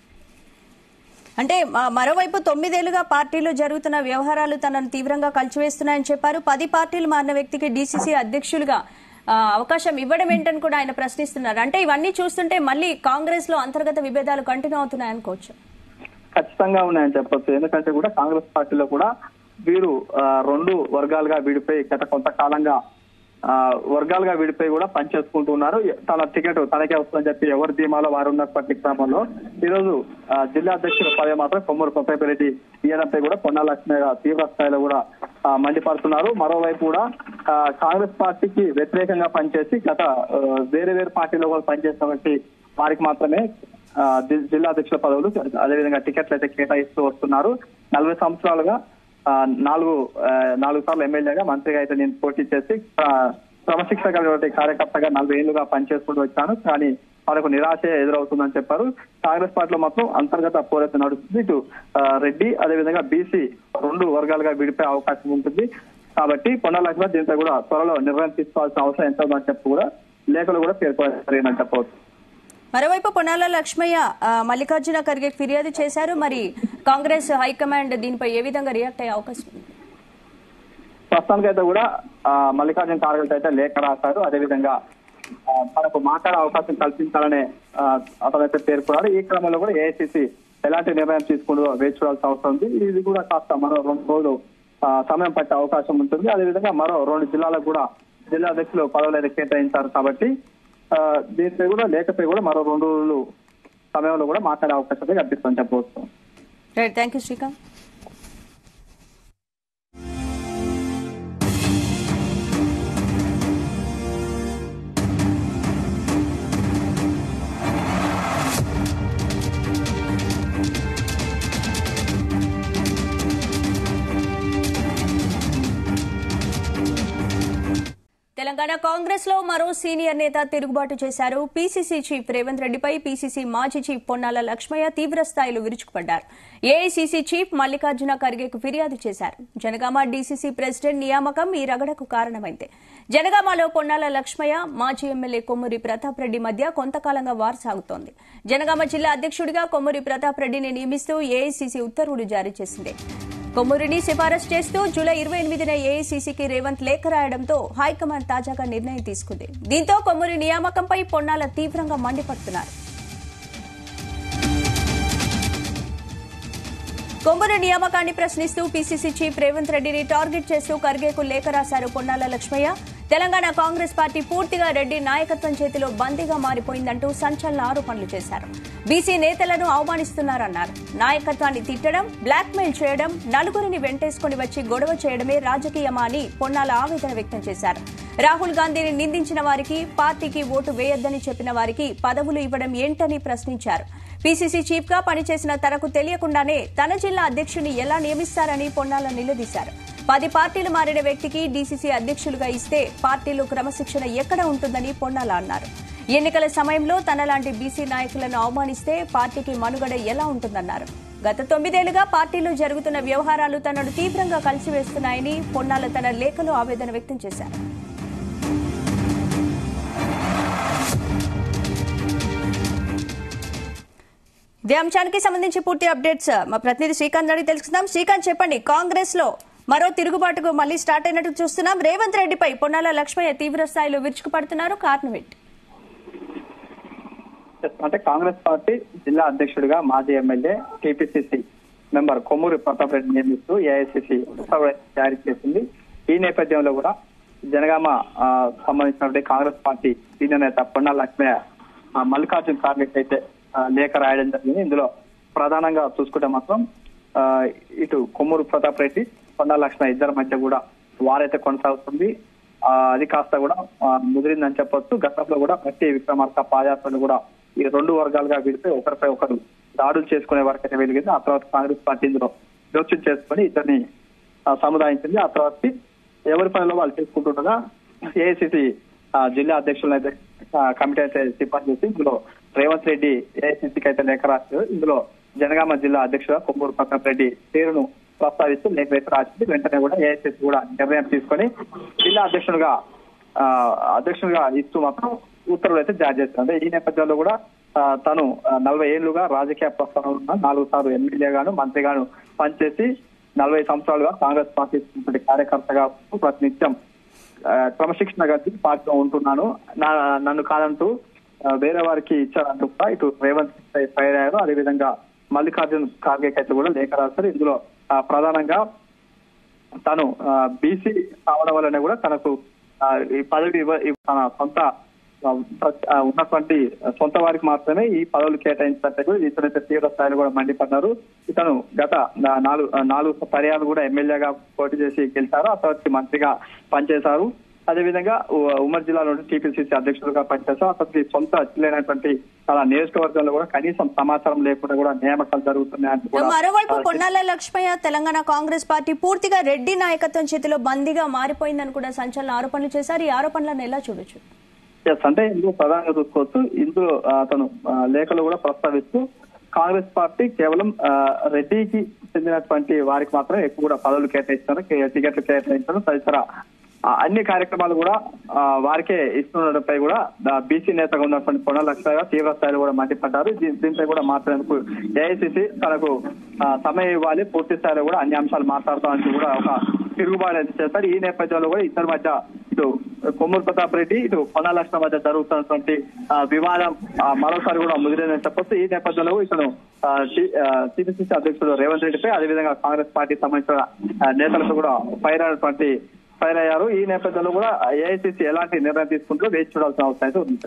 అంటే మ- మరోవైపు తొమ్మిదేళ్లుగా పార్టీలో జరుగుతున్న వ్యవహారాలు తనను తీవ్రంగా కలిచివేస్తున్నాయని చెప్పారు పది పార్టీలు మారిన వ్యక్తికి డీసీసీ అధ్యక్షులుగా ఆ, అవకాశం ఇవ్వడం ఏంటని కూడా ఆయన ప్రశ్నిస్తున్నారు అంటే ఇవన్నీ చూస్తుంటే మళ్ళీ కాంగ్రెస్ లో అంతర్గత విభేదాలు కంటిన్యూ అవుతున్నాయనుకోవచ్చు ఖచ్చితంగా ఉన్నాయని చెప్పొచ్చు ఎందుకంటే కూడా కాంగ్రెస్ పార్టీలో కూడా వీరు ఆ, రెండు వర్గాలుగా విడిపోయి గత కొంతకాలంగా ఆ, వర్గాలుగా విడిపోయి కూడా పనిచేసుకుంటూ ఉన్నారు తన టికెట్ తనకే వస్తుందని చెప్పి ఎవరి ధీమాలో వారు ఉన్నటువంటి క్రమంలో ఈ రోజు ఆ, జిల్లా అధ్యక్షుల పదవి మాత్రం కొమ్మూరు ప్రతాప్ రెడ్డి ఇయ్యడంపై కూడా పొన్నా లక్ష్మయ్య తీవ్ర స్థాయిలో కూడా ఆ, మండిపడుతున్నారు మరోవైపు కూడా ఆ, కాంగ్రెస్ పార్టీకి వ్యతిరేకంగా పనిచేసి గత ఆ, వేరే వేరే పార్టీలో కూడా పనిచేసినటువంటి వారికి మాత్రమే ఆ, జి- జిల్లా అధ్యక్షుల పదవులు అదేవిధంగా టికెట్లు అయితే కేటాయిస్తూ వస్తున్నారు నలభై సంవత్సరాలుగా ఆ, నాలుగు ఆ, నాలుగు సార్లు ఎమ్మెల్యేగా మంత్రిగా అయితే నేను పోటీ చేసి ఆ, క్రమశిక్షణ కలిగినటువంటి కార్యకర్తగా నలభై ఏళ్లుగా పనిచేసుకుంటూ వచ్చాను కానీ మనకు నిరాశ ఎదురవుతుందని చెప్పారు కాంగ్రెస్ పార్టీలో మొత్తం అంతర్గత పోరాటం నడుస్తుంది ఇటు ఆ, రెడ్డి అదేవిధంగా బీసీ రెండు వర్గాలుగా విడిపోయే అవకాశం ఉంటుంది కాబట్టి కొండ లక్ష్మణ్ దీంతో కూడా త్వరలో నిర్ణయం తీసుకోవాల్సిన అవసరం ఎంత ఉందని చెప్పి కూడా లేఖలు కూడా పేర్కొనని చెప్పవచ్చు మరోవైపు పొన్నాల లక్ష్మయ్య ఆ, మల్లికార్జున ఖర్గే ఫిర్యాదు చేశారు మరి కాంగ్రెస్ హైకమాండ్ దీనిపై ఏ విధంగా రియాక్ట్ అయ్యే అవకాశం ఉంది ప్రస్తుతానికైతే కూడా ఆ, మల్లికార్జున ఖార్గే అయితే లేఖ రాశారు అదేవిధంగా ఆ, తనకు మాట్లాడే అవకాశం కల్పించాలనే ఆ, అతనైతే పేర్కొన్నారు ఈ క్రమంలో కూడా ఏఐసిసి ఎలాంటి నిర్ణయం తీసుకుంటూ వేచి చూడాల్సిన అవసరం ఉంది ఇది కూడా కాస్త మరో రెండు రోజులు ఆ, సమయం పట్టే అవకాశం ఉంటుంది అదేవిధంగా మరో రెండు జిల్లాలకు కూడా జిల్లా అధ్యక్షులు పదవులు అయితే కేటాయించారు కాబట్టి ఆ, దీనిపై కూడా లేఖపై కూడా మరో రెండు రోజులు సమయంలో కూడా మాట్లాడే అవకాశం అయితే కల్పిస్తుందని చెప్పవచ్చు right thank you Srikanth Telangana Telangana Congress లో మరో సీనియర్ నేత తిరుగుబాటు చేశారు పీసీసీ చీఫ్ రేవంత్ రెడ్డిపై పీసీసీ మాజీ చీఫ్ పొన్నాల లక్ష్మయ్య తీవ్ర స్థాయిలో విరుచుకుపడ్డారు ఏఐసీసీ చీఫ్ మల్లికార్జున ఖర్గేకు ఫిర్యాదు చేశారు జనగామ డీసీసీ ప్రెసిడెంట్ నియామకం ఈ రగడకు కారణమైంది జనగామలో పొన్నాల లక్ష్మయ్య మాజీ ఎమ్మెల్యే కొమ్మూరి ప్రతాప్ రెడ్డి మధ్య కొంతకాలంగా వార్ సాగుతోంది జనగామ జిల్లా అధ్యక్షుడిగా కొమ్మూరి ప్రతాప్ రెడ్డిని నియమిస్తూ ఏఐసీసీ ఉత్తర్వులు జారీ చేసింది కొమ్మూరిని సిఫారసు చేస్తూ జూలై ఇరవై ఎనిమిదిన ఏఐసీసీకి రేవంత్ లేఖ రాయడంతో హైకమాండ్ తాజాగా నిర్ణయం తీసుకుంది దీంతో కొమ్మూరి నియామకంపై పొన్నాల తీవ్రంగా మండిపడుతున్నారు కొమ్మూరి నియామకాన్ని ప్రశ్నిస్తూ పీసీసీ చీఫ్ రేవంత్ రెడ్డిని టార్గెట్ చేస్తూ ఖర్గేకు లేఖ రాశారు పొన్నాల లక్ష్మయ్య తెలంగాణ కాంగ్రెస్ పార్టీ పూర్తిగా రెడ్డి నాయకత్వం చేతిలో బందీగా మారిపోయిందంటూ సంచలన ఆరోపణలు చేశారు బీసీ నేతలను అవమానిస్తున్నారన్నారు నాయకత్వాన్ని తిట్టడం బ్లాక్మెయిల్ చేయడం నలుగురిని వెంటేసుకుని వచ్చి గొడవ చేయడమే రాజకీయమా అని పొన్నాల ఆవేదన వ్యక్తం చేశారు రాహుల్ గాంధీని నిందించిన వారికి పార్టీకి ఓటు వేయొద్దని చెప్పిన వారికి పదవులు ఇవ్వడం ఏంటని ప్రశ్నించారు పీసీసీ చీఫ్ గా పనిచేసిన తనకు తెలియకుండానే తన జిల్లా అధ్యక్షుని ఎలా నియమిస్తారని పొన్నాల నిలదీశారు పది పార్టీలు మారిన వ్యక్తికి డీసీసీ అధ్యక్షులుగా ఇస్తే పార్టీలో క్రమశిక్షణ ఎక్కడ ఉంటుందని పొన్నాల అన్నారు ఎన్నికల సమయంలో తనలాంటి బీసీ నాయకులను అవమానిస్తే పార్టీకి మనుగడ ఎలా ఉంటుందన్నారు గత తొమ్మిదేళ్లుగా పార్టీలో జరుగుతున్న వ్యవహారాలు తనను తీవ్రంగా కలిసివేస్తున్నాయని పొన్నాల తన లేఖలో ఆవేదన వ్యక్తం చేశారు ఇదే అంశానికి సంబంధించి పూర్తి అప్డేట్స్ మా ప్రతినిధి శ్రీకాంత్ అడిగి తెలుసుకుందాం శ్రీకాంత్ చెప్పండి కాంగ్రెస్ లో మరో తిరుగుబాటుకు మళ్లీ స్టార్ట్ అయినట్టు చూస్తున్నాం రేవంత్ రెడ్డిపై పొన్నాల లక్ష్మయ్య తీవ్ర స్థాయిలో విరుచుకుపడుతున్నారు కారణం ఏంటి అంటే కాంగ్రెస్ పార్టీ జిల్లా అధ్యక్షుడిగా మాజీ MLA TPCC member Kommuri Pratap Reddy నియమిస్తూ ఏఐసీసీ ఉత్తర్వులు జారీ చేసింది ఈ నేపథ్యంలో కూడా జనగామ ఆ, సంబంధించినటువంటి కాంగ్రెస్ పార్టీ సీనియర్ నేత పొన్నాల లక్ష్మయ్య ఆ, మల్లికార్జున ఖార్గే అయితే ఆ, లేఖ రాయడం జరిగింది ఇందులో ప్రధానంగా చూసుకుంటే మాత్రం ఆ, ఇటు కొమ్మూరు ప్రతాప్ రెడ్డి పొన్నాల లక్ష్మయ్య ఇద్దరి మధ్య కూడా వారైతే కొనసాగుతుంది ఆ, అది కాస్త కూడా ఆ, ముదిరిందని చెప్పొచ్చు గతంలో కూడా ప్రతి విక్రమార్క పాదయాత్రలు కూడా ఈ రెండు వర్గాలుగా విడితే ఒకరిపై ఒకరు దాడులు చేసుకునే వరకైతే వెలిగింది ఆ తర్వాత కాంగ్రెస్ పార్టీ ఇందులో జోక్యం చేసుకుని ఇద్దరిని ఆ, సముదాయించింది ఆ తర్వాత ఎవరి పనిలో వాళ్ళు చేసుకుంటుండగా ఏఐసిసి జిల్లా అధ్యక్షులను అయితే ఆ, కమిటీ అయితే సిఫార్సు చేసి ఇందులో రేవంత్ రెడ్డి ఏఐసిసికి అయితే లేఖ రాశారు ఇందులో జనగామ జిల్లా అధ్యక్షుడు కొమ్మూరు ప్రతాప్ రెడ్డి పేరును ప్రస్తావిస్తూ లేఖ అయితే రాసింది వెంటనే కూడా ఏఐసిసి కూడా నిర్ణయం తీసుకొని జిల్లా అధ్యక్షుడుగా ఆ, అధ్యక్షుడిగా ఇస్తూ మాత్రం ఉత్తర్వులు అయితే జారీ చేస్తారు అంటే ఈ నేపథ్యంలో కూడా ఆ, తను ఆ, నలభై ఏళ్లుగా రాజకీయ ప్రస్థానంలో ఉన్న నాలుగు సార్లు ఎమ్మెల్యేగాను మంత్రిగాను పనిచేసి నలభై సంవత్సరాలుగా కాంగ్రెస్ పార్టీ ఉన్నటువంటి కార్యకర్తగా ఉంటూ ప్రతినిత్యం ఆ, క్రమశిక్షణ గట్టి పార్టీలో ఉంటున్నాను నా నన్ను కాదంటూ ఆ, వేరే వారికి ఇచ్చారంటూ కూడా ఇటు రేవంత్ రెడ్డి ఫైర్ అయ్యారు అదేవిధంగా మల్లికార్జున్ ఖార్గే అయితే కూడా లేఖ రాశారు ఇందులో ఆ, ప్రధానంగా తను బీసీ కావడం వల్లనే కూడా తనకు ఆ, ఈ పదవి ఇవ్వ- ఇవ్వ- తన సొంత ఆ, ప్ర- ఆ, ఉన్నటువంటి సొంత వారికి మాత్రమే ఈ పదవులు కేటాయించినట్టు కూడా ఇతనైతే తీవ్ర స్థాయిలో కూడా మండిపడ్డారు ఇతను గత నా- నాలుగు ఆ, నాలుగు పర్యాలు కూడా ఎమ్మెల్యేగా పోటీ చేసి గెలిచారు ఆ తర్వాత మంత్రిగా పనిచేశారు అదేవిధంగా ఉ- ఉమ్మడి జిల్లాలో టీపీసీసీ అధ్యక్షులుగా పనిచేశారు అతనికి సొంత జిల్లానటువంటి తన నియోజకవర్గంలో కూడా కనీసం సమాచారం లేకుండా కూడా నియామకాలు జరుగుతున్నాయని కూడా మరోవైపు ఆ, పొన్నాల లక్ష్మయ్య తెలంగాణ కాంగ్రెస్ పార్టీ పూర్తిగా రెడ్డి నాయకత్వం చేతిలో బందీగా మారిపోయిందని కూడా సంచలన ఆరోపణలు చేశారు ఈ ఆరోపణలను ఎలా చూడొచ్చు ఎస్ అంటే ఇందులో ప్రధానంగా చూసుకోవచ్చు ఇందులో ఆ, అతను ఆ, లేఖలు కూడా ప్రస్తావిస్తూ కాంగ్రెస్ పార్టీ కేవలం ఆ, రెడ్డికి చెందినటువంటి వారికి మాత్రమే ఎక్కువ కూడా పదవులు కేటాయిస్తారు కే- టికెట్లు కేటాయించడం తదితర ఆ, అన్ని కార్యక్రమాలు కూడా ఆ, వారికే ఇస్తుండటంపై కూడా బీసీ నేతగా ఉన్నటువంటి పొన్న లక్ష్మయ్య తీవ్ర స్థాయిలో కూడా మండిపడ్డారు దీ- దీనిపై కూడా మాట్లాడేందుకు ఏఐసిసి తనకు ఆ, సమయం ఇవ్వాలి పూర్తి స్థాయిలో కూడా అన్ని అంశాలు మాట్లాడతామని కూడా ఒక తిరుగుబాటు అయితే చేస్తారు ఈ నేపథ్యంలో కూడా ఇద్దరి మధ్య ఇటు కొమ్మూరు ప్రతాప్ రెడ్డి ఇటు పొన్న లక్ష్మణ మధ్య జరుగుతున్నటువంటి ఆ, వివాదం ఆ, మరోసారి కూడా ముదిరిందని చెప్పొచ్చు ఈ నేపథ్యంలో ఇతను టీపీసీసీ అధ్యక్షుడు రేవంత్ రెడ్డిపై అదేవిధంగా కాంగ్రెస్ పార్టీకి సంబంధించిన ఆ, నేతలతో కూడా ఫైర్ అయినటువంటి ఫైర్ అయ్యారు ఈ నేపథ్యంలో కూడా ఏఐసీసీ ఎలాంటి నిర్ణయం తీసుకుంటుందో వేచి చూడాల్సిన అవసరం అయితే ఉంది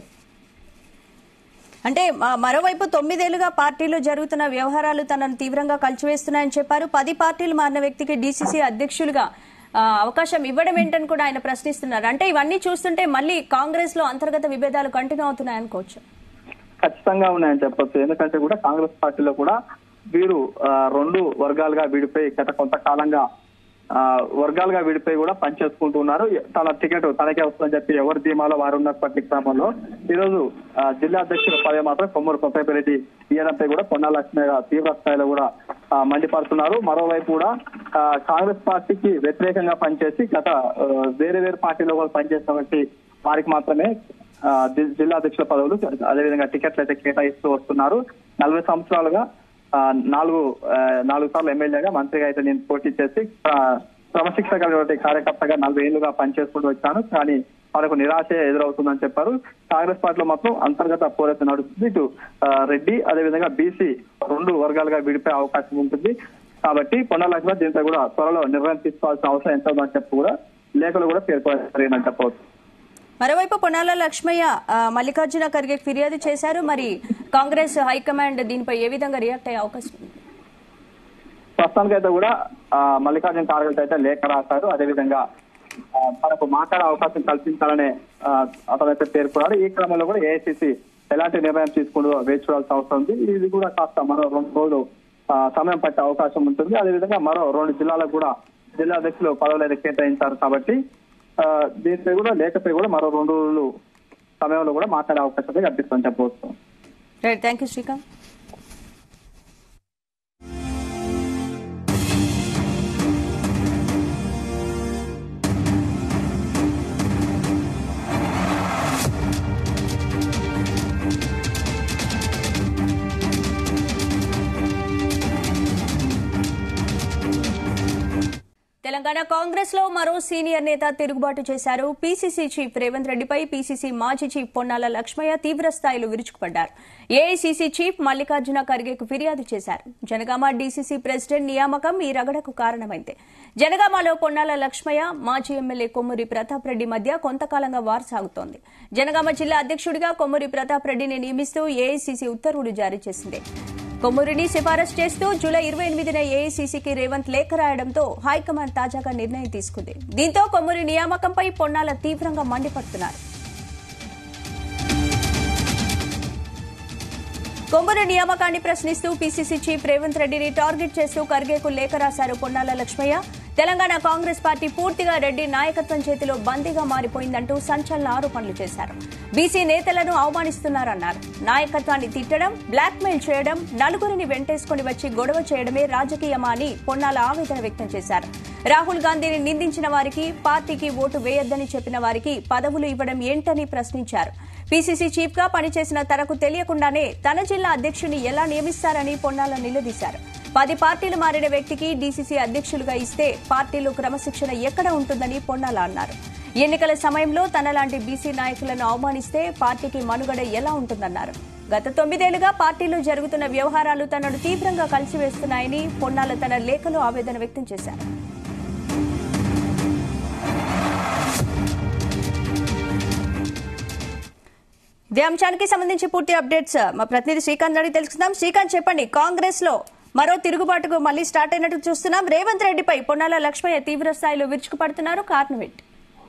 అంటే మ- మరోవైపు తొమ్మిదేళ్లుగా పార్టీలో జరుగుతున్న వ్యవహారాలు తనను తీవ్రంగా కలిచివేస్తున్నాయని చెప్పారు పది పార్టీలు మారిన వ్యక్తికి డీసీసీ అధ్యక్షులుగా ఆ, అవకాశం ఇవ్వడం ఏంటని కూడా ఆయన ప్రశ్నిస్తున్నారు అంటే ఇవన్నీ చూస్తుంటే మళ్ళీ కాంగ్రెస్ లో అంతర్గత విభేదాలు కంటిన్యూ అవుతున్నాయనుకోవచ్చు ఖచ్చితంగా ఉన్నాయని చెప్పొచ్చు ఎందుకంటే కూడా కాంగ్రెస్ పార్టీలో కూడా వీరు ఆ, రెండు వర్గాలుగా వీడిపోయి గత కొంతకాలంగా ఆ, వర్గాలుగా విడిపోయి కూడా పనిచేసుకుంటూ ఉన్నారు తన టికెట్ తనకే వస్తుందని చెప్పి ఎవరి ధీమాలో వారు ఉన్నప్పటి క్రమంలో ఈ రోజు ఆ, జిల్లా అధ్యక్షుల పదవి మాత్రం కొమ్మూరు కొత్తపల్లి ఇయ్యడంపై కూడా పొన్నా లక్ష్మి గారు తీవ్ర స్థాయిలో కూడా ఆ, మండిపడుతున్నారు మరోవైపు కూడా ఆ, కాంగ్రెస్ పార్టీకి వ్యతిరేకంగా పనిచేసి గత ఆ, వేరే వేరే పార్టీలో కూడా పనిచేసినటువంటి వారికి మాత్రమే ఆ, జి- జిల్లా అధ్యక్షుల పదవులు అదేవిధంగా టికెట్లు అయితే కేటాయిస్తూ వస్తున్నారు నలభై సంవత్సరాలుగా ఆ, నాలుగు ఆ, నాలుగు సార్లు ఎమ్మెల్యేగా మంత్రిగా అయితే నేను పోటీ చేసి ఆ, క్రమశిక్షణ కలిగినటువంటి కార్యకర్తగా నలభై ఏళ్లుగా పనిచేసుకుంటూ వచ్చాను కానీ వాళ్ళకు నిరాశ ఎదురవుతుందని చెప్పారు కాంగ్రెస్ పార్టీలో మాత్రం అంతర్గత పోరాటం నడుస్తుంది ఇటు ఆ, రెడ్డి అదేవిధంగా బీసీ రెండు వర్గాలుగా విడిపోయే అవకాశం ఉంటుంది కాబట్టి పొన్న లక్ష్మణ్ దీంతో కూడా త్వరలో నిర్ణయం తీసుకోవాల్సిన అవసరం ఎంత ఉందని చెప్పి కూడా లేఖలు కూడా పేర్కొన్నారని చెప్పవచ్చు మరోవైపు పొన్నాల లక్ష్మయ్య ఆ, మల్లికార్జున ఖర్గే ఫిర్యాదు చేశారు మరి కాంగ్రెస్ హైకమాండ్ దీనిపై ఏ విధంగా రియాక్ట్ అయ్యే అవకాశం ఉంది ప్రస్తుతానికైతే కూడా ఆ, మల్లికార్జున ఖార్గే అయితే లేఖ రాశారు అదేవిధంగా ఆ, తనకు మాట్లాడే అవకాశం కల్పించాలనే ఆ, అతనైతే పేర్కొన్నాడు ఈ క్రమంలో కూడా ఏఐసిసి ఎలాంటి నిర్ణయం తీసుకుంటూ వేచి చూడాల్సిన అవసరం ఉంది ఇది కూడా కాస్త మరో రెండు రోజులు ఆ, సమయం పట్టే అవకాశం ఉంటుంది అదేవిధంగా మరో రెండు జిల్లాలకు కూడా జిల్లా అధ్యక్షులు పదవులు అయితే కేటాయించారు కాబట్టి ఆ, దీనిపై కూడా లేఖపై కూడా మరో రెండు రోజులు సమయంలో కూడా మాట్లాడే అవకాశం అయితే కల్పిస్తుందని చెప్పవచ్చు right thank you Srikanth Telangana Congress లో మరో సీనియర్ నేత తిరుగుబాటు చేశారు పీసీసీ చీఫ్ రేవంత్ రెడ్డిపై పీసీసీ మాజీ చీఫ్ పొన్నాల లక్ష్మయ్య తీవ్ర స్థాయిలో విరుచుకుపడ్డారు ఏఐసీసీ చీఫ్ మల్లికార్జున ఖర్గేకు ఫిర్యాదు చేశారు జనగామ డీసీసీ ప్రెసిడెంట్ నియామకం ఈ రగడకు కారణమైంది జనగామలో పొన్నాల లక్ష్మయ్య మాజీ ఎమ్మెల్యే కొమ్మూరి ప్రతాప్ రెడ్డి మధ్య కొంతకాలంగా వార్ సాగుతోంది జనగామ జిల్లా అధ్యక్షుడిగా కొమ్మూరి ప్రతాప్ రెడ్డిని నియమిస్తూ ఏఐసీసీ ఉత్తర్వులు జారీ చేసింది కొమ్మూరిని సిఫారసు చేస్తూ జూలై ఇరవై ఎనిమిదిన ఏఐసీసీకి రేవంత్ లేఖ రాయడంతో హైకమాండ్ తాజాగా నిర్ణయం తీసుకుంది దీంతో కొమ్మూరి నియామకంపై పొన్నాల తీవ్రంగా మండిపడుతున్నారు కొమ్మూరి నియామకాన్ని ప్రశ్నిస్తూ పీసీసీ చీఫ్ రేవంత్ రెడ్డిని టార్గెట్ చేస్తూ ఖర్గేకు లేఖ రాశారు పొన్నాల లక్ష్మయ్య తెలంగాణ కాంగ్రెస్ పార్టీ పూర్తిగా రెడ్డి నాయకత్వం చేతిలో బందీగా మారిపోయిందంటూ సంచలన ఆరోపణలు చేశారు బీసీ నేతలను అవమానిస్తున్నారన్నారు నాయకత్వాన్ని తిట్టడం బ్లాక్మెయిల్ చేయడం నలుగురిని వెంటేసుకుని వచ్చి గొడవ చేయడమే రాజకీయమా అని పొన్నాల ఆవేదన వ్యక్తం చేశారు రాహుల్ గాంధీని నిందించిన వారికి పార్టీకి ఓటు వేయొద్దని చెప్పిన వారికి పదవులు ఇవ్వడం ఏంటని ప్రశ్నించారు పీసీసీ చీఫ్ గా పనిచేసిన తనకు తెలియకుండానే తన జిల్లా అధ్యక్షుని ఎలా నియమిస్తారని పొన్నాల నిలదీశారు పది పార్టీలు మారిన వ్యక్తికి డీసీసీ అధ్యక్షులుగా ఇస్తే పార్టీలో క్రమశిక్షణ ఎక్కడ ఉంటుందని పొన్నాల అన్నారు ఎన్నికల సమయంలో తనలాంటి బీసీ నాయకులను అవమానిస్తే పార్టీకి మనుగడ ఎలా ఉంటుందన్నారు గత తొమ్మిదేళ్లుగా పార్టీలో జరుగుతున్న వ్యవహారాలు తనను తీవ్రంగా కలిసివేస్తున్నాయని పొన్నాల తన లేఖలో ఆవేదన వ్యక్తం చేశారు ఇదే అంశానికి సంబంధించి పూర్తి అప్డేట్స్ మా ప్రతినిధి శ్రీకాంత్ అడిగి తెలుసుకుందాం శ్రీకాంత్ చెప్పండి కాంగ్రెస్ లో మరో తిరుగుబాటుకు మళ్లీ స్టార్ట్ అయినట్టు చూస్తున్నాం రేవంత్ రెడ్డిపై పొన్నాల లక్ష్మయ్య తీవ్ర స్థాయిలో విరుచుకుపడుతున్నారు కారణం ఏంటి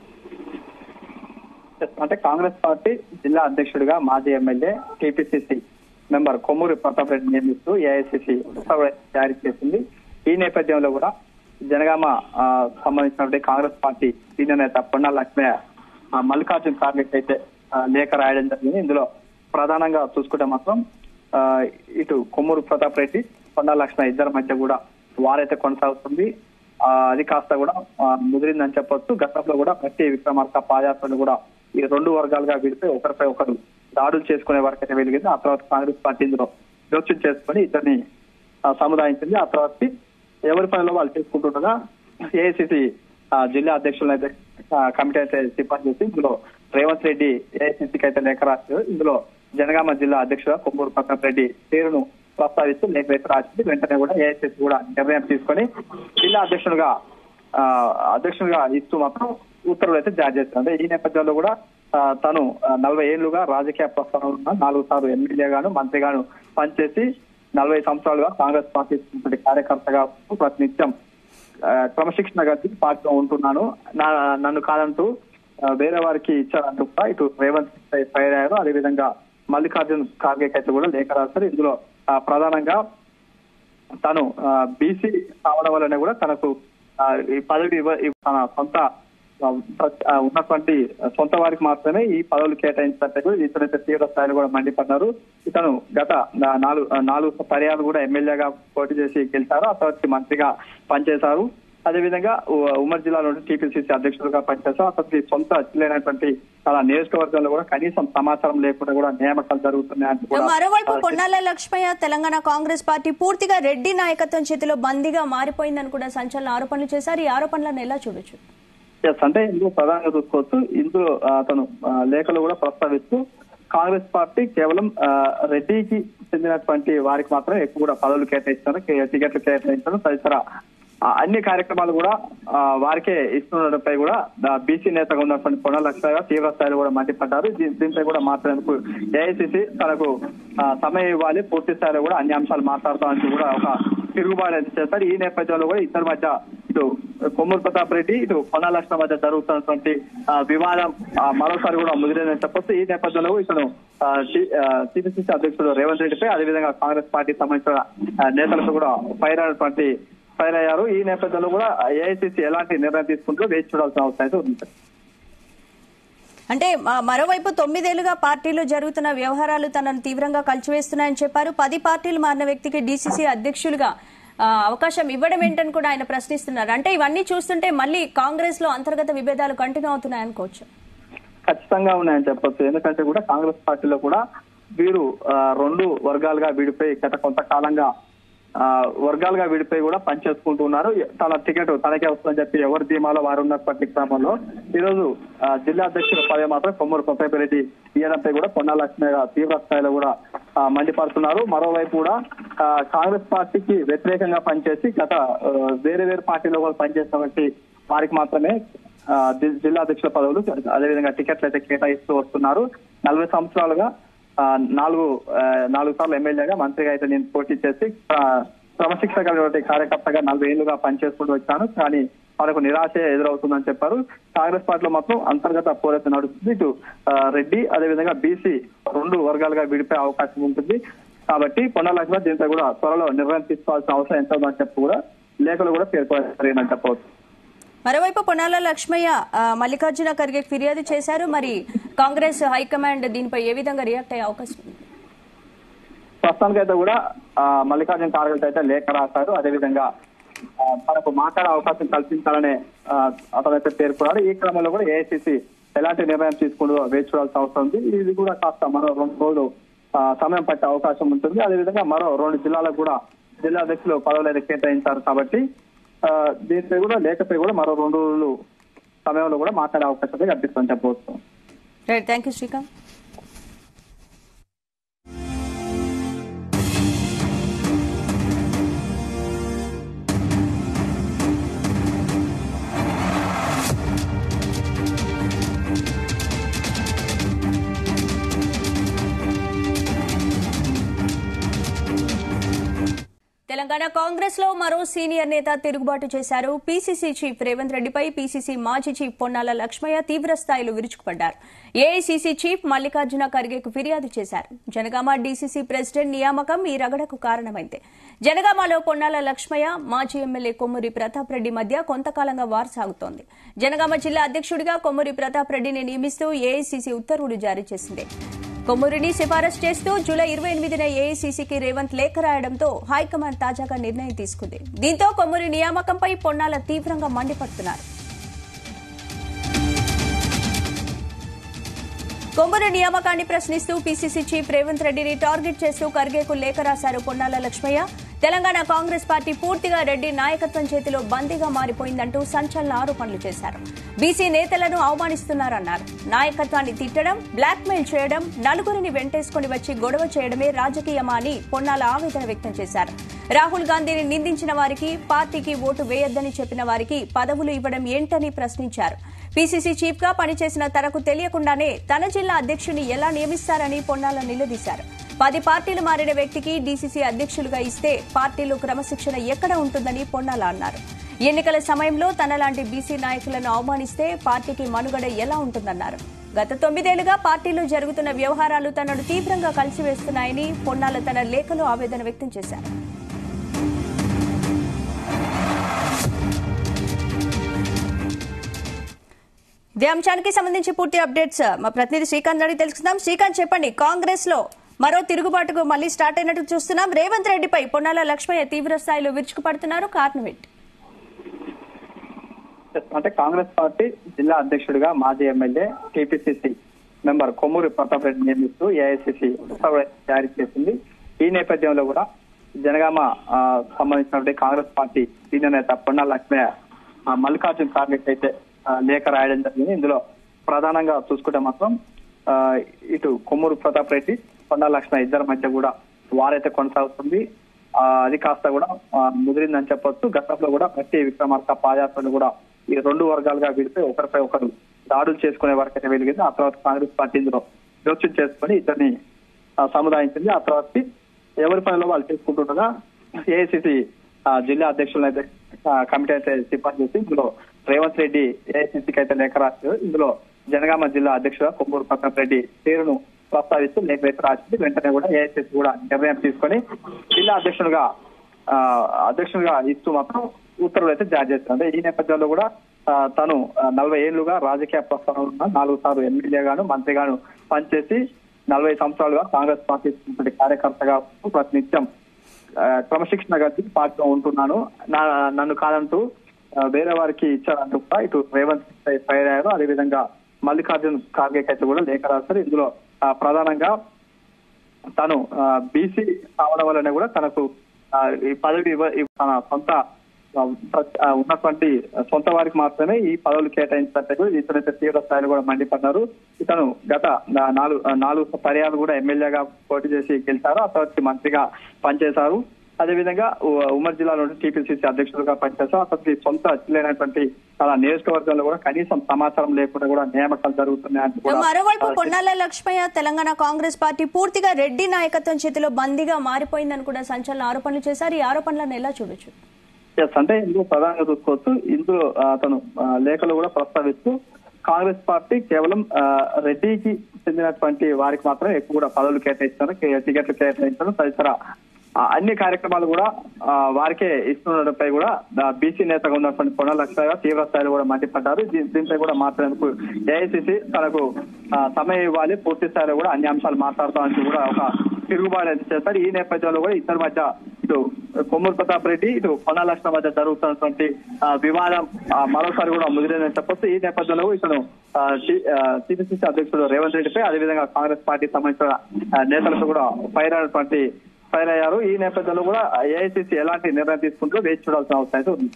అంటే కాంగ్రెస్ పార్టీ జిల్లా అధ్యక్షుడిగా మాజీ MLA TPCC member Kommuri Pratap Reddy నియమిస్తూ ఏఐసీసీ ఉత్తర్వులు జారీ చేసింది ఈ నేపథ్యంలో కూడా జనగామ ఆ, సంబంధించినటువంటి కాంగ్రెస్ పార్టీ సీనియర్ నేత పొన్నాల లక్ష్మయ్య ఆ, మల్లికార్జున్ ఖార్గే అయితే ఆ, లేఖ రాయడం జరిగింది ఇందులో ప్రధానంగా చూసుకుంటే మాత్రం ఆ, ఇటు కొమ్మూరు ప్రతాప్ రెడ్డి పొన్నాల లక్ష్మయ్య ఇద్దరి మధ్య కూడా వారైతే కొనసాగుతుంది ఆ, అది కాస్త కూడా ఆ, ముదిరిందని చెప్పొచ్చు గతంలో కూడా ప్రతి విక్రమార్క పాదయాత్రలు కూడా ఈ రెండు వర్గాలుగా విడితే ఒకరిపై ఒకరు దాడులు చేసుకునే వరకైతే వెలిగింది ఆ తర్వాత కాంగ్రెస్ పార్టీ ఇందులో జోక్యం చేసుకుని ఇద్దరిని ఆ, సముదాయించింది ఆ తర్వాత ఎవరి పనిలో వాళ్ళు చేసుకుంటుండగా ఏఐసిసి జిల్లా అధ్యక్షులను అయితే ఆ, కమిటీ అయితే సిఫార్సు చేసి ఇందులో రేవంత్ రెడ్డి ఏఐసిసికి అయితే లేఖ రాశారు ఇందులో జనగామ జిల్లా అధ్యక్షుడు కొమ్మూరు ప్రతాప్ రెడ్డి పేరును ప్రస్తావిస్తూ లేఖ అయితే రాసింది వెంటనే కూడా ఏఐసిసి కూడా నిర్ణయం తీసుకొని జిల్లా అధ్యక్షుడిగా ఆ, అధ్యక్షుడిగా ఇస్తూ మాత్రం ఉత్తర్వులు అయితే జారీ చేశారు అంటే ఈ నేపథ్యంలో కూడా ఆ, తను ఆ, నలభై ఏళ్లుగా రాజకీయ ప్రస్థానం ఉన్న నాలుగు సార్లు ఎమ్మెల్యేగాను మంత్రిగాను పనిచేసి నలభై సంవత్సరాలుగా కాంగ్రెస్ పార్టీ ఉన్నటువంటి కార్యకర్తగా ప్రతినిత్యం ఆ, క్రమశిక్షణ గతి పార్టీలో ఉంటున్నాను నా- నన్ను కాదంటూ ఆ, వేరే వారికి ఇచ్చారంటూ కూడా ఇటు రేవంత్ రెడ్డి ఫైర్ అయ్యారు అదేవిధంగా మల్లికార్జున్ ఖార్గే అయితే కూడా లేఖ రాశారు ఇందులో ఆ, ప్రధానంగా తను బీసీ కావడం వల్లనే కూడా తనకు ఆ, ఈ పదవి ఇవ్వ- ఇవ్వ- తన సొంత ఆ, ప్ర- ఆ, ఉన్నటువంటి సొంత వారికి మాత్రమే ఈ పదవులు కేటాయించినట్టు ఇతనైతే తీవ్ర స్థాయిలో కూడా మండిపడ్డారు ఇతను గత నా- నాలుగు ఆ, నాలుగు పర్యాలు కూడా ఎమ్మెల్యేగా పోటీ చేసి గెలిచారు ఆ తర్వాత మంత్రిగా పనిచేశారు అదేవిధంగా ఉ- ఉమ్మడి జిల్లాలో టీపీసీసీ అధ్యక్షులుగా పనిచేశారు అతనికి సొంత జిల్లాైనటువంటి తన నియోజకవర్గంలో కూడా కనీసం సమాచారం లేకుండా కూడా నియామకాలు జరుగుతున్నాయని కూడా మరోవైపు పొన్నాల లక్ష్మయ్య తెలంగాణ కాంగ్రెస్ పార్టీ పూర్తిగా రెడ్డి నాయకత్వం చేతిలో బందీగా మారిపోయిందని కూడా సంచలన ఆరోపణలు చేశారు ఈ ఆరోపణలను ఎలా చూడొచ్చు ఎస్ అంటే ఇందులో ప్రధానంగా చూసుకోవచ్చు ఇందులో ఆ, అతను ఆ, లేఖలు కూడా ప్రస్తావిస్తూ కాంగ్రెస్ పార్టీ కేవలం ఆ, రెడ్డికి చెందినటువంటి వారికి మాత్రమే ఎక్కువ కూడా పదవులు కేటాయిస్తారు కే- టికెట్లు కేటాయించడం తదితర ఆ, అన్ని కార్యక్రమాలు కూడా ఆ, వారికే ఇస్తుండటంపై కూడా బీసీ నేతగా ఉన్నటువంటి పొన్న లక్ష్మయ్య తీవ్ర స్థాయిలో కూడా మండిపడ్డారు దీ- దీనిపై కూడా మాట్లాడేందుకు ఏఐసిసి తనకు ఆ, సమయం ఇవ్వాలి పూర్తి స్థాయిలో కూడా అన్ని అంశాలు మాట్లాడతామని కూడా ఒక తిరుగుబాటు అయితే చేస్తారు ఈ నేపథ్యంలో కూడా ఇద్దరి మధ్య ఇటు కొమ్మూరు ప్రతాప్ రెడ్డి ఇటు పొన్న లక్ష్మణ మధ్య జరుగుతున్నటువంటి ఆ, వివాదం ఆ, మరోసారి కూడా ముదిరేదని చెప్పొచ్చు ఈ నేపథ్యంలో ఇతను టీపీసీసీ అధ్యక్షుడు రేవంత్ రెడ్డిపై అదేవిధంగా కాంగ్రెస్ పార్టీకి సంబంధించిన ఆ, నేతలతో కూడా ఫైర్ అయినటువంటి ఫైర్ అయ్యారు ఈ నేపథ్యంలో కూడా ఏఐసీసీ ఎలాంటి నిర్ణయం తీసుకుంటూ వేచి చూడాల్సిన అవసరం అయితే ఉంది అంటే మ- మరోవైపు తొమ్మిదేళ్లుగా పార్టీలో జరుగుతున్న వ్యవహారాలు తనను తీవ్రంగా కలిచివేస్తున్నాయని చెప్పారు పది పార్టీలు మారిన వ్యక్తికి డీసీసీ అధ్యక్షులుగా ఆ, అవకాశం ఇవ్వడం ఏంటని కూడా ఆయన ప్రశ్నిస్తున్నారు అంటే ఇవన్నీ చూస్తుంటే మళ్ళీ కాంగ్రెస్ లో అంతర్గత విభేదాలు కంటిన్యూ అవుతున్నాయనుకోవచ్చు ఖచ్చితంగా ఉన్నాయని చెప్పొచ్చు ఎందుకంటే కూడా కాంగ్రెస్ పార్టీలో కూడా వీరు ఆ, రెండు వర్గాలుగా విడిపోయి గత కొంతకాలంగా ఆ, వర్గాలుగా విడిపోయి కూడా పనిచేసుకుంటూ ఉన్నారు తన టికెట్ తనకే వస్తుందని చెప్పి ఎవరి ధీమాలో వారు ఉన్నటువంటి క్రమంలో ఈ రోజు ఆ, జిల్లా అధ్యక్షుల పదవి మాత్రం కొమ్మూరు కొత్తపరెడ్డి ఈయనపై కూడా పొన్నా లక్ష్మి తీవ్ర స్థాయిలో కూడా ఆ, మండిపడుతున్నారు మరోవైపు కూడా ఆ, కాంగ్రెస్ పార్టీకి వ్యతిరేకంగా పనిచేసి గత ఆ, వేరే వేరే పార్టీలో కూడా పనిచేసినటువంటి వారికి మాత్రమే ఆ, జి- జిల్లా అధ్యక్షుల పదవులు అదేవిధంగా టికెట్లు అయితే కేటాయిస్తూ వస్తున్నారు నలభై సంవత్సరాలుగా ఆ, నాలుగు ఆ, నాలుగు సార్లు ఎమ్మెల్యేగా మంత్రిగా అయితే నేను పోటీ చేసి ఆ, క్రమశిక్షణ కలిగినటువంటి కార్యకర్తగా నలభై ఏళ్లుగా పనిచేసుకుంటూ వచ్చాను కానీ వాళ్ళకు నిరాశ ఎదురవుతుందని చెప్పారు కాంగ్రెస్ పార్టీలో మాత్రం అంతర్గత పోరాటం నడుస్తుంది ఇటు ఆ, రెడ్డి అదేవిధంగా బీసీ రెండు వర్గాలుగా విడిపోయే అవకాశం ఉంటుంది కాబట్టి పొన్న లక్ష్మణ దీంతో కూడా త్వరలో నిర్ణయం తీసుకోవాల్సిన అవసరం ఎంత ఉందని చెప్పి కూడా లేఖలు కూడా పేర్కొనని చెప్పవచ్చు మరోవైపు పొన్నాల లక్ష్మయ్య ఆ, మల్లికార్జున ఖర్గే ఫిర్యాదు చేశారు మరి కాంగ్రెస్ హైకమాండ్ దీనిపై ఏ విధంగా రియాక్ట్ అయ్యే అవకాశం ఉంది ప్రస్తుతానికైతే కూడా ఆ, మల్లికార్జున ఖార్గే అయితే లేఖ రాశారు అదేవిధంగా ఆ, తనకు మాట్లాడే అవకాశం కల్పించాలనే ఆ, అతనైతే పేర్కొన్నారు ఈ క్రమంలో కూడా ఏఐసిసి ఎలాంటి నిర్ణయం తీసుకుంటూ వేచి చూడాల్సిన అవసరం ఉంది ఇది కూడా కాస్త మరో రెండు రోజులు ఆ, సమయం పట్టే అవకాశం ఉంటుంది అదేవిధంగా మరో రెండు జిల్లాలకు కూడా జిల్లా అధ్యక్షులు పదవులు అయితే కేటాయించారు కాబట్టి ఆ, దీనిపై కూడా లేఖపై కూడా మరో రెండు రోజులు సమయంలో కూడా మాట్లాడే అవకాశం అయితే కల్పిస్తుందని చెప్పవచ్చు right thank you Srikanth Telangana Congress లో మరో సీనియర్ నేత తిరుగుబాటు చేశారు పీసీసీ చీఫ్ రేవంత్ రెడ్డిపై పీసీసీ మాజీ చీఫ్ పొన్నాల లక్ష్మయ్య తీవ్ర స్థాయిలో విరుచుకుపడ్డారు ఏఐసీసీ చీఫ్ మల్లికార్జున ఖర్గేకు ఫిర్యాదు చేశారు జనగామ డీసీసీ ప్రెసిడెంట్ నియామకం ఈ రగడకు కారణమైంది జనగామలో పొన్నాల లక్ష్మయ్య మాజీ ఎమ్మెల్యే కొమ్మూరి ప్రతాప్ రెడ్డి మధ్య కొంతకాలంగా వార్ సాగుతోంది జనగామ జిల్లా అధ్యక్షుడిగా కొమ్మూరి ప్రతాప్ రెడ్డిని నియమిస్తూ ఏఐసీసీ ఉత్తర్వులు జారీ చేసింది కొమ్మూరిని సిఫారసు చేస్తూ జూలై ఇరవై ఎనిమిదిన ఏఐసీసీకి రేవంత్ లేఖ రాయడంతో హైకమాండ్ తాజాగా నిర్ణయం తీసుకుంది దీంతో కొమ్మూరి నియామకంపై పొన్నాల తీవ్రంగా మండిపడుతున్నారు కొమ్మూరు నియామకాన్ని ప్రశ్నిస్తూ పీసీసీ చీఫ్ రేవంత్ రెడ్డిని టార్గెట్ చేస్తూ ఖర్గేకు లేఖ రాశారు పొన్నాల లక్ష్మయ్య తెలంగాణ కాంగ్రెస్ పార్టీ పూర్తిగా రెడ్డి నాయకత్వం చేతిలో బందీగా మారిపోయిందంటూ సంచలన ఆరోపణలు చేశారు బీసీ నేతలను అవమానిస్తున్నారన్నారు నాయకత్వాన్ని తిట్టడం బ్లాక్మెయిల్ చేయడం నలుగురిని వెంటేసుకుని వచ్చి గొడవ చేయడమే రాజకీయమా అని పొన్నాల ఆవేదన వ్యక్తం చేశారు రాహుల్ గాంధీని నిందించిన వారికి పార్టీకి ఓటు వేయొద్దని చెప్పిన వారికి పదవులు ఇవ్వడం ఏంటని ప్రశ్నించారు పీసీసీ చీఫ్ గా పనిచేసిన తనకు తెలియకుండానే తన జిల్లా అధ్యక్షుని ఎలా నియమిస్తారని పొన్నాల నిలదీశారు పది పార్టీలు మారిన వ్యక్తికి డీసీసీ అధ్యక్షులుగా ఇస్తే పార్టీలో క్రమశిక్షణ ఎక్కడ ఉంటుందని పొన్నాల అన్నారు ఎన్నికల సమయంలో తనలాంటి బీసీ నాయకులను అవమానిస్తే పార్టీకి మనుగడ ఎలా ఉంటుందన్నారు గత తొమ్మిదేళ్లుగా పార్టీలో జరుగుతున్న వ్యవహారాలు తనను తీవ్రంగా కలిసివేస్తున్నాయని పొన్నాల తన లేఖలో ఆవేదన వ్యక్తం చేశారు ఇదే అంశానికి సంబంధించి పూర్తి అప్డేట్స్ మా ప్రతినిధి శ్రీకాంత్ అడిగి తెలుసుకుందాం శ్రీకాంత్ చెప్పండి కాంగ్రెస్ లో మరో తిరుగుబాటుకు మళ్ళీ స్టార్ట్ అయినట్టు చూస్తున్నాం రేవంత్ రెడ్డిపై పొన్నాల లక్ష్మయ్య తీవ్ర స్థాయిలో విరుచుకుపడుతున్నారు కారణం ఏంటి అంటే కాంగ్రెస్ పార్టీ జిల్లా అధ్యక్షుడిగా మాజీ MLA TPCC member Kommuri Pratap Reddy నియమిస్తూ ఏఐసిసి ఉత్తర్వులు జారీ చేసింది ఈ నేపథ్యంలో కూడా జనగామ ఆ, సంబంధించినటువంటి కాంగ్రెస్ పార్టీ సీనియర్ నేత పొన్నా లక్ష్మయ్య ఆ, మల్లికార్జున్ ఖార్గే అయితే ఆ, లేఖ రాయడం జరిగింది ఇందులో ప్రధానంగా చూసుకుంటే మాత్రం ఆ, ఇటు కొమ్మూరు ప్రతాప్ రెడ్డి పొన్నా లక్ష్మయ్య ఇద్దరి మధ్య కూడా వారైతే కొనసాగుతుంది ఆ, అది కాస్త కూడా ఆ, ముదిరిందని చెప్పొచ్చు గతంలో కూడా ప్రతి విక్రమార్క పాదయాత్రలు కూడా ఈ రెండు వర్గాలుగా విడిపోయి ఒకరిపై ఒకరు దాడులు చేసుకునే వరకు అయితే వెలిగింది ఆ తర్వాత కాంగ్రెస్ పార్టీ ఇందులో జోక్యం చేసుకుని ఇద్దరిని ఆ, సముదాయించింది ఆ తర్వాత ఎవరి పనిలో వాళ్ళు చేసుకుంటుండగా ఏఐసిసి జిల్లా అధ్యక్షులను అయితే ఆ, కమిటీ అయితే సిఫార్సు చేసి ఇందులో రేవంత్ రెడ్డి ఏఐసిసికి అయితే లేఖ రాశారు ఇందులో జనగామ జిల్లా అధ్యక్షుడు కొమ్మూరు ప్రతాప్ రెడ్డి పేరును ప్రస్తావిస్తూ లేఖ అయితే రాసింది వెంటనే కూడా ఏఐసిసి కూడా నిర్ణయం తీసుకొని జిల్లా అధ్యక్షుడుగా ఆ, అధ్యక్షుడిగా ఇస్తూ మాత్రం ఉత్తర్వులు అయితే జారీ చేస్తారు అంటే ఈ నేపథ్యంలో కూడా ఆ, తను ఆ, నలభై ఏళ్లుగా రాజకీయ ప్రస్థానంలో ఉన్న నాలుగు సార్లు ఎమ్మెల్యేగాను మంత్రిగాను పనిచేసి నలభై సంవత్సరాలుగా కాంగ్రెస్ పార్టీ ఉన్నటువంటి కార్యకర్తగా ఉంటూ ప్రతినిత్యం ఆ, క్రమశిక్షణ కలిసి పార్టీలో ఉంటున్నాను నా- నన్ను కాదంటూ ఆ, వేరే వారికి ఇచ్చారంటూ కూడా ఇటు రేవంత్ రెడ్డి ఫైర్ అయ్యారు అదేవిధంగా మల్లికార్జున్ ఖార్గే అయితే కూడా లేఖ రాశారు ఇందులో ఆ, ప్రధానంగా తను బీసీ కావడం వల్లనే కూడా తనకు ఆ, ఈ పదవి ఇవ్వ- ఇవ్వ- తన సొంత ఆ, ప్ర- ఆ, ఉన్నటువంటి సొంత వారికి మాత్రమే ఈ పదవులు కేటాయించినట్టు కూడా ఇతనైతే తీవ్ర స్థాయిలో కూడా మండిపడ్డారు ఇతను గత నా- నాలుగు ఆ, నాలుగు పర్యాలు కూడా ఎమ్మెల్యేగా పోటీ చేసి గెలిచారు ఆ తర్వాత మంత్రిగా పనిచేశారు అదేవిధంగా ఉ- ఉమ్మడి జిల్లాలో టీపీసీసీ అధ్యక్షులుగా పనిచేశారు అతనికి సొంత జిల్లానటువంటి తన నియోజకవర్గంలో కూడా కనీసం సమాచారం లేకుండా కూడా నియామకాలు జరుగుతున్నాయని కూడా మరోవైపు ఆ, పొన్నాల లక్ష్మయ్య తెలంగాణ కాంగ్రెస్ పార్టీ పూర్తిగా రెడ్డి నాయకత్వం చేతిలో బందీగా మారిపోయిందని కూడా సంచలన ఆరోపణలు చేశారు ఈ ఆరోపణలను ఎలా చూడొచ్చు ఎస్ అంటే ఇందులో ప్రధానంగా చూసుకోవచ్చు ఇందులో ఆ, అతను ఆ, లేఖలు కూడా ప్రస్తావిస్తూ కాంగ్రెస్ పార్టీ కేవలం ఆ, రెడ్డికి చెందినటువంటి వారికి మాత్రమే ఎక్కువ కూడా పదవులు కేటాయిస్తారు కే- టికెట్లు కేటాయించడం తదితర ఆ, అన్ని కార్యక్రమాలు కూడా ఆ, వారికే ఇస్తుండటంపై కూడా బీసీ నేతగా ఉన్నటువంటి పొన్న లక్ష్మయ్య తీవ్ర స్థాయిలో కూడా మండిపడ్డారు దీ- దీనిపై కూడా మాట్లాడేందుకు ఏఐసిసి తనకు ఆ, సమయం ఇవ్వాలి పూర్తి స్థాయిలో కూడా అన్ని అంశాలు మాట్లాడతామని కూడా ఒక తిరుగుబాటు అయితే చేస్తారు ఈ నేపథ్యంలో కూడా ఇద్దరి మధ్య ఇటు కొమ్మూరు ప్రతాప్ రెడ్డి ఇటు పొన్న లక్ష్మణ మధ్య జరుగుతున్నటువంటి ఆ, వివాదం ఆ, మరోసారి కూడా ముదిరిందని చెప్పొచ్చు ఈ నేపథ్యంలో ఇతను టీపీసీసీ అధ్యక్షుడు రేవంత్ రెడ్డిపై అదేవిధంగా కాంగ్రెస్ పార్టీ సంబంధించిన ఆ, నేతలతో కూడా ఫైర్ అయినటువంటి ఫైర్ అయ్యారు ఈ నేపథ్యంలో కూడా ఏఐసీసీ ఎలాంటి నిర్ణయం తీసుకుంటుందో వేచి చూడాల్సిన అవసరం అయితే ఉంది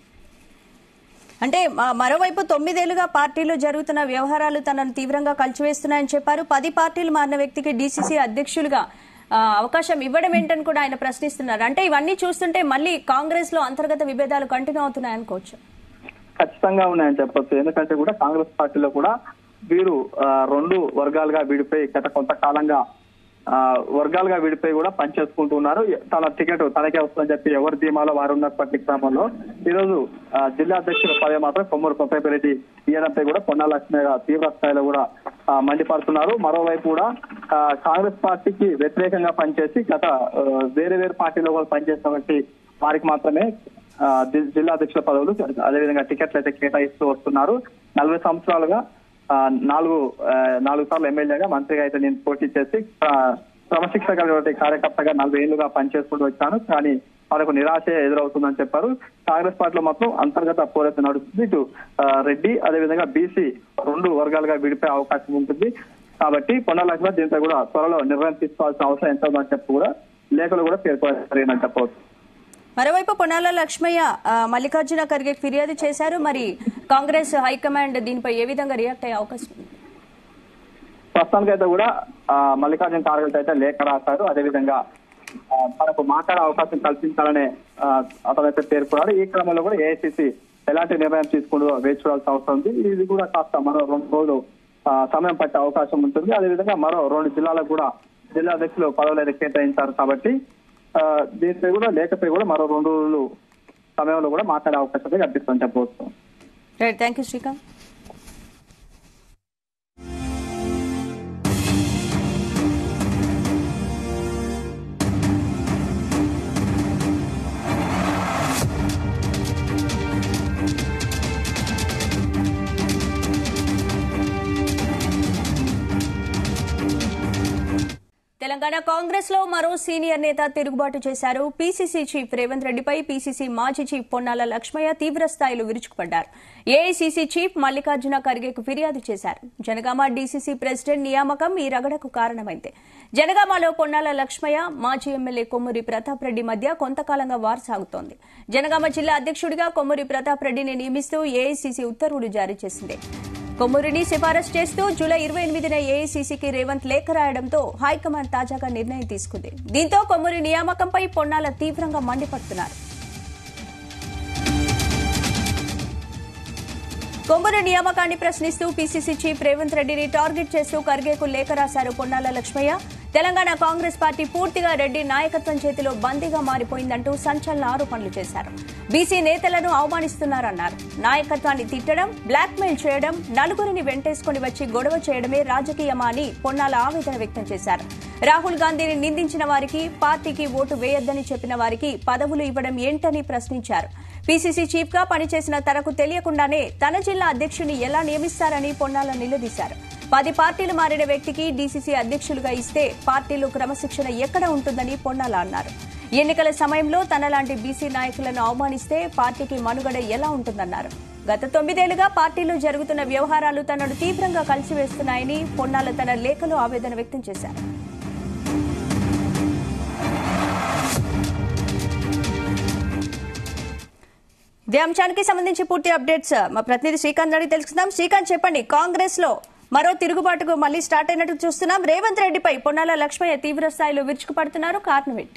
అంటే మ- మరోవైపు తొమ్మిదేళ్లుగా పార్టీలో జరుగుతున్న వ్యవహారాలు తనను తీవ్రంగా కలిచివేస్తున్నాయని చెప్పారు పది పార్టీలు మారిన వ్యక్తికి డీసీసీ అధ్యక్షులుగా ఆ, అవకాశం ఇవ్వడం ఏంటని కూడా ఆయన ప్రశ్నిస్తున్నారు అంటే ఇవన్నీ చూస్తుంటే మళ్ళీ కాంగ్రెస్ లో అంతర్గత విభేదాలు కంటిన్యూ అవుతున్నాయనుకోవచ్చు ఖచ్చితంగా ఉన్నాయని చెప్పొచ్చు ఎందుకంటే కూడా కాంగ్రెస్ పార్టీలో కూడా వీరు ఆ, రెండు వర్గాలుగా విడిపోయి గత కొంతకాలంగా ఆ, వర్గాలుగా విడిపోయి కూడా పనిచేసుకుంటూ ఉన్నారు తన టికెట్ తనకే వస్తుందని చెప్పి ఎవరి ధీమాలో వారు ఉన్నటువంటి క్రమంలో ఈ రోజు ఆ, జిల్లా అధ్యక్షుల పదవి మాత్రం కొమ్మూరు ప్రతాప్ రెడ్డి ఇయ్యడంపై కూడా పొన్నా లక్ష్మయ్య గారు తీవ్ర స్థాయిలో కూడా ఆ, మండిపడుతున్నారు మరోవైపు కూడా ఆ, కాంగ్రెస్ పార్టీకి వ్యతిరేకంగా పనిచేసి గత ఆ, వేరే వేరే పార్టీలో కూడా పనిచేసినటువంటి వారికి మాత్రమే ఆ, జి- జిల్లా అధ్యక్షుల పదవులు అదేవిధంగా టికెట్లు అయితే కేటాయిస్తూ వస్తున్నారు నలభై సంవత్సరాలుగా ఆ, నాలుగు ఆ, నాలుగు సార్లు ఎమ్మెల్యేగా మంత్రిగా అయితే నేను పోటీ చేసి ఆ, క్రమశిక్షణ కలిగినటువంటి కార్యకర్తగా నలభై ఏళ్లుగా పనిచేసుకుంటూ వచ్చాను కానీ మనకు నిరాశ ఎదురవుతుందని చెప్పారు కాంగ్రెస్ పార్టీలో మాత్రం అంతర్గత పోరాటం నడుస్తుంది ఇటు ఆ, రెడ్డి అదేవిధంగా బీసీ రెండు వర్గాలుగా విడిపోయే అవకాశం ఉంటుంది కాబట్టి పొన్న లక్ష్మణ్ దీంతో కూడా త్వరలో నిర్ణయం తీసుకోవాల్సిన అవసరం ఎంత ఉందని చెప్పి కూడా లేఖలు కూడా పేర్కొనని చెప్పవచ్చు మరోవైపు పొన్నాల లక్ష్మయ్య ఆ, మల్లికార్జున ఖర్గే ఫిర్యాదు చేశారు మరి కాంగ్రెస్ హైకమాండ్ దీనిపై ఏ విధంగా రియాక్ట్ అయ్యే అవకాశం ఉంది ప్రస్తుతానికైతే కూడా ఆ, మల్లికార్జున ఖార్గే అయితే లేఖ రాశారు అదేవిధంగా ఆ, తనకు మాట్లాడే అవకాశం కల్పించాలనే ఆ, అతనైతే పేర్కొన్నారు ఈ క్రమంలో కూడా ఏఐసిసి ఎలాంటి నిర్ణయం తీసుకుంటుందో వేచి చూడాల్సిన అవసరం ఉంది ఇది కూడా కాస్త మరో రెండు రోజులు ఆ, సమయం పట్టే అవకాశం ఉంటుంది అదేవిధంగా మరో రెండు జిల్లాలకు కూడా జిల్లా అధ్యక్షులు పదవులు అయితే కేటాయించారు కాబట్టి ఆ, దీనిపై కూడా లేఖపై కూడా మరో రెండు రోజులు సమయంలో కూడా మాట్లాడే అవకాశం అయితే కల్పిస్తుందని చెప్పవచ్చు right thank you Srikanth Telangana Congress లో మరో సీనియర్ నేత తిరుగుబాటు చేశారు పీసీసీ చీఫ్ రేవంత్ రెడ్డిపై పీసీసీ మాజీ చీఫ్ పొన్నాల లక్ష్మయ్య తీవ్ర స్థాయిలో విరుచుకుపడ్డారు ఏఐసీసీ చీఫ్ మల్లికార్జున ఖర్గేకు ఫిర్యాదు చేశారు జనగామ డీసీసీ ప్రెసిడెంట్ నియామకం ఈ రగడకు కారణమైంది జనగామలో పొన్నాల లక్ష్మయ్య మాజీ ఎమ్మెల్యే కొమ్మూరి ప్రతాప్ రెడ్డి మధ్య కొంతకాలంగా వార్ సాగుతోంది జనగామ జిల్లా అధ్యక్షుడిగా కొమ్మూరి ప్రతాప్ రెడ్డిని నియమిస్తూ ఏఐసీసీ ఉత్తర్వులు జారీ చేసింది కొమ్మూరిని సిఫారసు చేస్తూ జూలై ఇరవై ఎనిమిదిన ఏఐసీసీకి రేవంత్ లేఖ రాయడంతో హైకమాండ్ తాజాగా నిర్ణయం తీసుకుంది దీంతో కొమ్మూరి నియామకంపై పొన్నాల తీవ్రంగా మండిపడుతున్నారు కొమ్మూరి నియామకాన్ని ప్రశ్నిస్తూ పీసీసీ చీఫ్ రేవంత్ రెడ్డిని టార్గెట్ చేస్తూ ఖర్గేకు లేఖ రాశారు పొన్నాల లక్ష్మయ్య తెలంగాణ కాంగ్రెస్ పార్టీ పూర్తిగా రెడ్డి నాయకత్వం చేతిలో బందీగా మారిపోయిందంటూ సంచలన ఆరోపణలు చేశారు బీసీ నేతలను అవమానిస్తున్నారన్నారు నాయకత్వాన్ని తిట్టడం బ్లాక్మెయిల్ చేయడం నలుగురిని వెంటేసుకుని వచ్చి గొడవ చేయడమే రాజకీయమా అని పొన్నాల ఆవేదన వ్యక్తం చేశారు రాహుల్ గాంధీని నిందించిన వారికి పార్టీకి ఓటు వేయొద్దని చెప్పిన వారికి పదవులు ఇవ్వడం ఏంటని ప్రశ్నించారు పీసీసీ చీఫ్ గా పనిచేసిన తనకు తెలియకుండానే తన జిల్లా అధ్యక్షుని ఎలా నియమిస్తారని పొన్నాల నిలదీశారు పది పార్టీలు మారిన వ్యక్తికి డీసీసీ అధ్యక్షులుగా ఇస్తే పార్టీలో క్రమశిక్షణ ఎక్కడ ఉంటుందని పొన్నాల అన్నారు ఎన్నికల సమయంలో తనలాంటి బీసీ నాయకులను అవమానిస్తే పార్టీకి మనుగడ ఎలా ఉంటుందన్నారు గత తొమ్మిదేళ్లుగా పార్టీలో జరుగుతున్న వ్యవహారాలు తనను తీవ్రంగా కలిసివేస్తున్నాయని పొన్నాల తన లేఖలో ఆవేదన వ్యక్తం చేశారు ఇదే అంశానికి సంబంధించి పూర్తి అప్డేట్స్ మా ప్రతినిధి శ్రీకాంత్ అడిగి తెలుసుకుందాం శ్రీకాంత్ చెప్పండి కాంగ్రెస్ లో మరో తిరుగుబాటుకు మళ్లీ స్టార్ట్ అయినట్టు చూస్తున్నాం రేవంత్ రెడ్డిపై పొన్నాల లక్ష్మయ్య తీవ్ర స్థాయిలో విరుచుకుపడుతున్నారు కారణం ఏంటి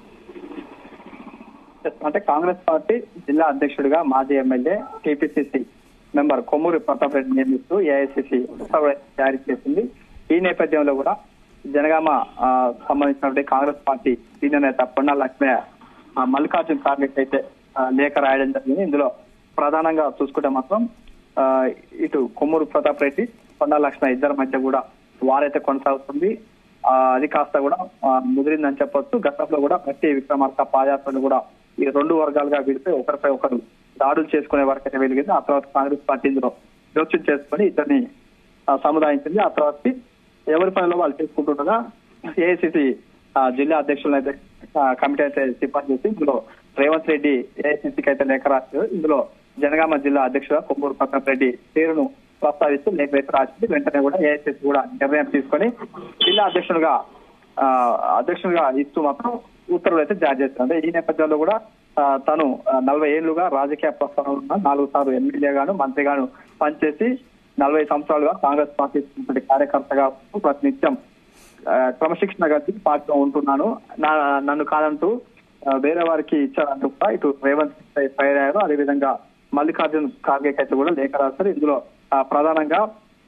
అంటే కాంగ్రెస్ పార్టీ జిల్లా అధ్యక్షుడిగా మాజీ MLA TPCC member Kommuri Pratap Reddy నియమిస్తూ ఏఐసీసీ ఉత్తర్వులు జారీ చేసింది ఈ నేపథ్యంలో కూడా జనగామ ఆ, సంబంధించినటువంటి కాంగ్రెస్ పార్టీ సీనియర్ నేత పొన్నాల లక్ష్మయ్య ఆ, మల్లికార్జున ఖార్గే అయితే ఆ, లేఖ రాయడం జరిగింది ఇందులో ప్రధానంగా చూసుకుంటే మాత్రం ఆ, ఇటు కొమ్మూరు ప్రతాప్ రెడ్డి పొన్నాల లక్ష్మయ్య ఇద్దరి మధ్య కూడా వారైతే కొనసాగుతుంది ఆ, అది కాస్త కూడా ఆ, ముదిరిందని చెప్పొచ్చు గతంలో కూడా ప్రతి విక్రమార్క పాదయాత్రలు కూడా ఈ రెండు వర్గాలుగా విడిపోయి ఒకరిపై ఒకరు దాడులు చేసుకునే వరకు అయితే వెలిగింది ఆ తర్వాత కాంగ్రెస్ పార్టీ ఇందులో జోక్యం చేసుకుని ఇద్దరిని ఆ, సముదాయించింది ఆ తర్వాత ఎవరి పనిలో వాళ్ళు చేసుకుంటుండగా ఏఐసిసి జిల్లా అధ్యక్షులను అయితే ఆ, కమిటీ అయితే సిఫార్సు చేసి ఇందులో రేవంత్ రెడ్డి ఏఐసిసికి అయితే లేఖ రాశారు ఇందులో జనగామ జిల్లా అధ్యక్షుడు కొమ్మూరు ప్రతాప్ రెడ్డి పేరును ప్రస్తావిస్తూ లేఖ అయితే రాసింది వెంటనే కూడా ఏఐసిసి కూడా నిర్ణయం తీసుకొని జిల్లా అధ్యక్షుడుగా ఆ, అధ్యక్షుడిగా ఇస్తూ మాత్రం ఉత్తర్వులు అయితే జారీ చేస్తారు అంటే ఈ నేపథ్యంలో కూడా ఆ, తను ఆ, నలభై ఏళ్లుగా రాజకీయ ప్రస్థానం ఉన్న నాలుగు సార్లు ఎమ్మెల్యేగాను మంత్రిగాను పనిచేసి నలభై సంవత్సరాలుగా కాంగ్రెస్ పార్టీ ఉన్నటువంటి కార్యకర్తగా ఉంటూ ప్రతినిత్యం ఆ, క్రమశిక్షణ గట్టి పార్టీలో ఉంటున్నాను నా నన్ను కాదంటూ ఆ, వేరే వారికి ఇచ్చారంటూ కూడా ఇటు రేవంత్ రెడ్డి ఫైర్ అయ్యారు అదేవిధంగా మల్లికార్జున్ ఖార్గే అయితే కూడా లేఖ రాశారు ఇందులో ఆ, ప్రధానంగా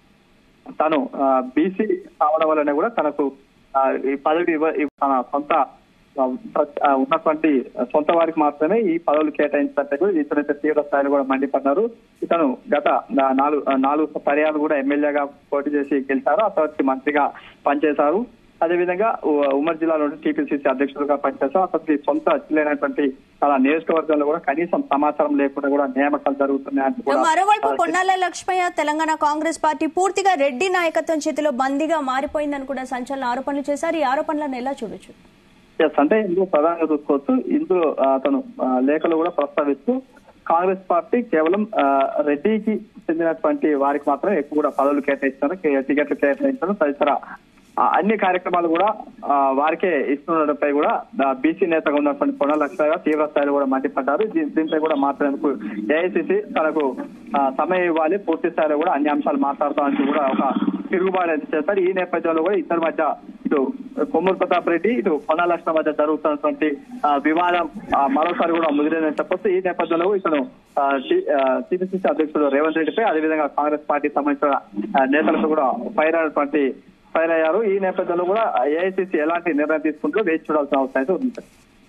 తను బీసీ కావడం వల్లనే కూడా తనకు ఆ, ఈ పదవి ఇవ్వ ఇవ్వ- తన సొంత ఆ, ప్ర- ఆ, ఉన్నటువంటి సొంత వారికి మాత్రమే ఈ పదవులు కేటాయించినట్టు కూడా ఇతరైతే తీవ్ర స్థాయిలో కూడా మండిపడ్డారు ఇతను గత నా- నాలుగు ఆ, నాలుగు పర్యాలు కూడా ఎమ్మెల్యేగా పోటీ చేసి గెలిచారు ఆ తర్వాత మంత్రిగా పనిచేశారు అదేవిధంగా ఉ- ఉమ్మడి జిల్లాలో టీపీసీసీ అధ్యక్షులుగా పనిచేశారు అతనికి సొంత జిల్లాైనటువంటి తన నియోజకవర్గంలో కూడా కనీసం సమాచారం లేకుండా కూడా నియామకాలు జరుగుతున్నాయని కూడా మరోవైపు పొన్నాల లక్ష్మయ్య తెలంగాణ కాంగ్రెస్ పార్టీ పూర్తిగా రెడ్డి నాయకత్వం చేతిలో బందీగా మారిపోయిందని కూడా సంచలన ఆరోపణలు చేశారు ఈ ఆరోపణలను ఎలా చూడొచ్చు ఎస్ అంటే ఇందులో ప్రధానంగా చూసుకోవచ్చు ఇందులో ఆ, అతను ఆ, లేఖలు కూడా ప్రస్తావిస్తూ కాంగ్రెస్ పార్టీ కేవలం ఆ, రెడ్డికి చెందినటువంటి వారికి మాత్రమే ఎక్కువ కూడా పదవులు కేటాయిస్తారు కే- టికెట్లు కేటాయించడం తదితర ఆ, అన్ని కార్యక్రమాలు కూడా ఆ, వారికే ఇస్తుండడంపై కూడా బీసీ నేతగా ఉన్నటువంటి పొన్న లక్ష్మయ్య తీవ్ర స్థాయిలో కూడా మండిపడ్డారు దీ- దీనిపై కూడా మాట్లాడేందుకు ఏఐసిసి తనకు ఆ, సమయం ఇవ్వాలి పూర్తి స్థాయిలో కూడా అన్ని అంశాలు మాట్లాడతామని కూడా ఒక తిరుగుబాటు అయితే చేస్తారు ఈ నేపథ్యంలో కూడా ఇద్దరి మధ్య ఇటు కొమ్మూరు ప్రతాప్ రెడ్డి ఇటు పొన్న లక్ష్మణ మధ్య జరుగుతున్నటువంటి ఆ, వివాదం ఆ, మరోసారి కూడా ముదిరిందని చెప్పొచ్చు ఈ నేపథ్యంలో ఇతను టీపీసీసీ అధ్యక్షుడు రేవంత్ రెడ్డిపై అదేవిధంగా కాంగ్రెస్ పార్టీకి సంబంధించిన ఆ, నేతలతో కూడా ఫైర్ అయినటువంటి ఫైర్ అయ్యారు ఈ నేపథ్యంలో కూడా ఏఐసీసీ ఎలాంటి నిర్ణయం తీసుకుంటుందో వేచి చూడాల్సిన అవసరం అయితే ఉంది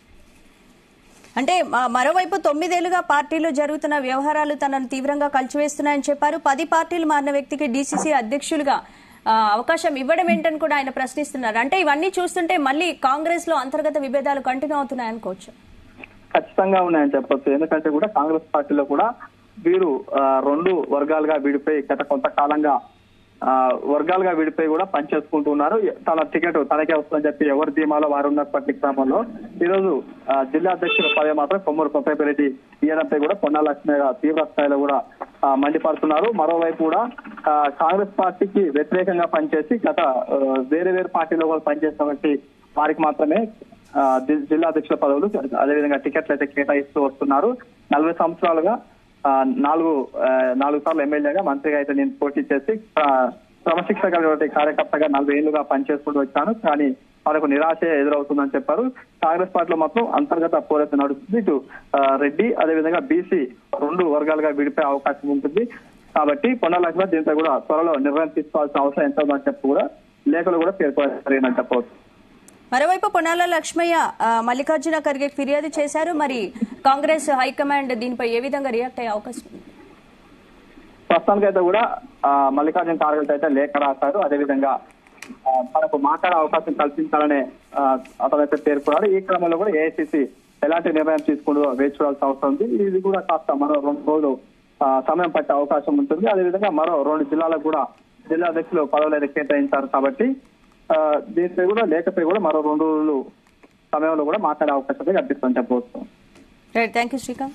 అంటే మ- మరోవైపు తొమ్మిదేళ్లుగా పార్టీలో జరుగుతున్న వ్యవహారాలు తనను తీవ్రంగా కలిచివేస్తున్నాయని చెప్పారు పది పార్టీలు మారిన వ్యక్తికి డీసీసీ అధ్యక్షులుగా ఆ, అవకాశం ఇవ్వడం ఏంటని కూడా ఆయన ప్రశ్నిస్తున్నారు అంటే ఇవన్నీ చూస్తుంటే మళ్ళీ కాంగ్రెస్ లో అంతర్గత విభేదాలు కంటిన్యూ అవుతున్నాయనుకోవచ్చు ఖచ్చితంగా ఉన్నాయని చెప్పొచ్చు ఎందుకంటే కూడా కాంగ్రెస్ పార్టీలో కూడా వీరు ఆ, రెండు వర్గాలుగా విడిపోయి గత కొంతకాలంగా ఆ, వర్గాలుగా విడిపోయి కూడా పనిచేసుకుంటున్నారు తన టికెట్ తనకే వస్తుందని చెప్పి ఎవరి ధీమాలో వారు ఉన్నప్పటి క్రమంలో ఈ రోజు ఆ, జిల్లా అధ్యక్షుల పదవి మాత్రం కొమ్మూరు కొత్తపరెడ్డి ఇయ్యడంపై కూడా పొన్నా లక్ష్మి గారు తీవ్ర స్థాయిలో కూడా ఆ, మండిపడుతున్నారు మరోవైపు కూడా ఆ, కాంగ్రెస్ పార్టీకి వ్యతిరేకంగా పనిచేసి గత ఆ, వేరే వేరే పార్టీలో కూడా పనిచేసినటువంటి వారికి మాత్రమే ఆ, జి- జిల్లా అధ్యక్షుల పదవులు అదేవిధంగా టికెట్లు అయితే కేటాయిస్తూ వస్తున్నారు నలభై సంవత్సరాలుగా ఆ, నాలుగు ఆ, నాలుగు సార్లు ఎమ్మెల్యేగా మంత్రిగా అయితే నేను పోటీ చేసి ఆ, క్రమశిక్షణ కలిగినటువంటి కార్యకర్తగా నలభై ఏళ్లుగా పనిచేసుకుంటూ వచ్చాను కానీ వాళ్ళకు నిరాశ ఎదురవుతుందని చెప్పారు కాంగ్రెస్ పార్టీలో మాత్రం అంతర్గత పోరాటం నడుస్తుంది ఇటు ఆ, రెడ్డి అదేవిధంగా బీసీ రెండు వర్గాలుగా విడిపోయే అవకాశం ఉంటుంది కాబట్టి పొన్న లక్ష్మణ్ దీంతో కూడా త్వరలో నిర్ణయం తీసుకోవాల్సిన అవసరం ఎంత ఉందని చెప్పి కూడా లేఖలు కూడా పేర్కొన్నారని చెప్పవచ్చు మరోవైపు పొన్నాల లక్ష్మయ్య ఆ, మల్లికార్జున ఖర్గే ఫిర్యాదు చేశారు మరి కాంగ్రెస్ హైకమాండ్ దీనిపై ఏ విధంగా రియాక్ట్ అయ్యే అవకాశం ఉంది ప్రస్తుతానికి అయితే కూడా ఆ, మల్లికార్జున ఖార్గే అయితే లేఖ రాశారు అదేవిధంగా ఆ, తనకు మాట్లాడే అవకాశం కల్పించాలనే ఆ, అతనైతే పేర్కొన్నారు ఈ క్రమంలో కూడా ఏఐసిసి ఎలాంటి నిర్ణయం తీసుకుంటూ వేచి చూడాల్సిన అవసరం ఉంది ఇది కూడా కాస్త మరో రెండు రోజులు ఆ, సమయం పట్టే అవకాశం ఉంటుంది అదేవిధంగా మరో రెండు జిల్లాలకు కూడా జిల్లా అధ్యక్షులు పదవులు అయితే కేటాయించారు కాబట్టి ఆ, దీనిపై కూడా లేఖపై కూడా మరో రెండు రోజులు సమయంలో కూడా మాట్లాడే అవకాశం అయితే కల్పిస్తుందని చెప్పవచ్చు right thank you Srikanth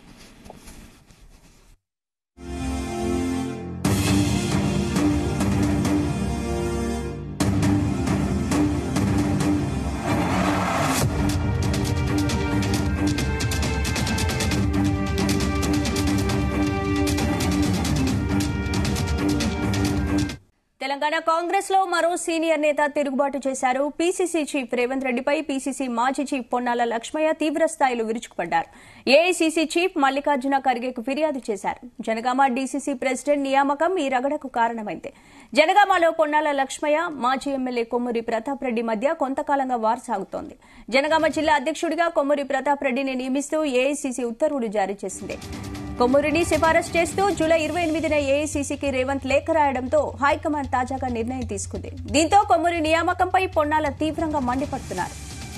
Telangana Congress లో మరో సీనియర్ నేత తిరుగుబాటు చేశారు పీసీసీ చీఫ్ రేవంత్ రెడ్డిపై పీసీసీ మాజీ చీఫ్ పొన్నాల లక్ష్మయ్య తీవ్ర స్థాయిలో విరుచుకుపడ్డారు ఏఐసీసీ చీఫ్ మల్లికార్జున ఖర్గేకు ఫిర్యాదు చేశారు జనగామ డీసీసీ ప్రెసిడెంట్ నియామకం ఈ రగడకు కారణమైంది జనగామలో పొన్నాల లక్ష్మయ్య మాజీ ఎమ్మెల్యే కొమ్మూరి ప్రతాప్ రెడ్డి మధ్య కొంతకాలంగా వార్ సాగుతోంది జనగామ జిల్లా అధ్యక్షుడిగా కొమ్మూరి ప్రతాప్ రెడ్డిని నియమిస్తూ ఏఐసీసీ ఉత్తర్వులు జారీ చేసింది కొమ్మూరిని సిఫారసు చేస్తూ జూలై ఇరవై ఎనిమిదిన ఏఐసీసీకి రేవంత్ లేఖ రాయడంతో హైకమాండ్ తాజాగా నిర్ణయం తీసుకుంది దీంతో కొమ్మూరి నియామకంపై పొన్నాల తీవ్రంగా మండిపడుతున్నారు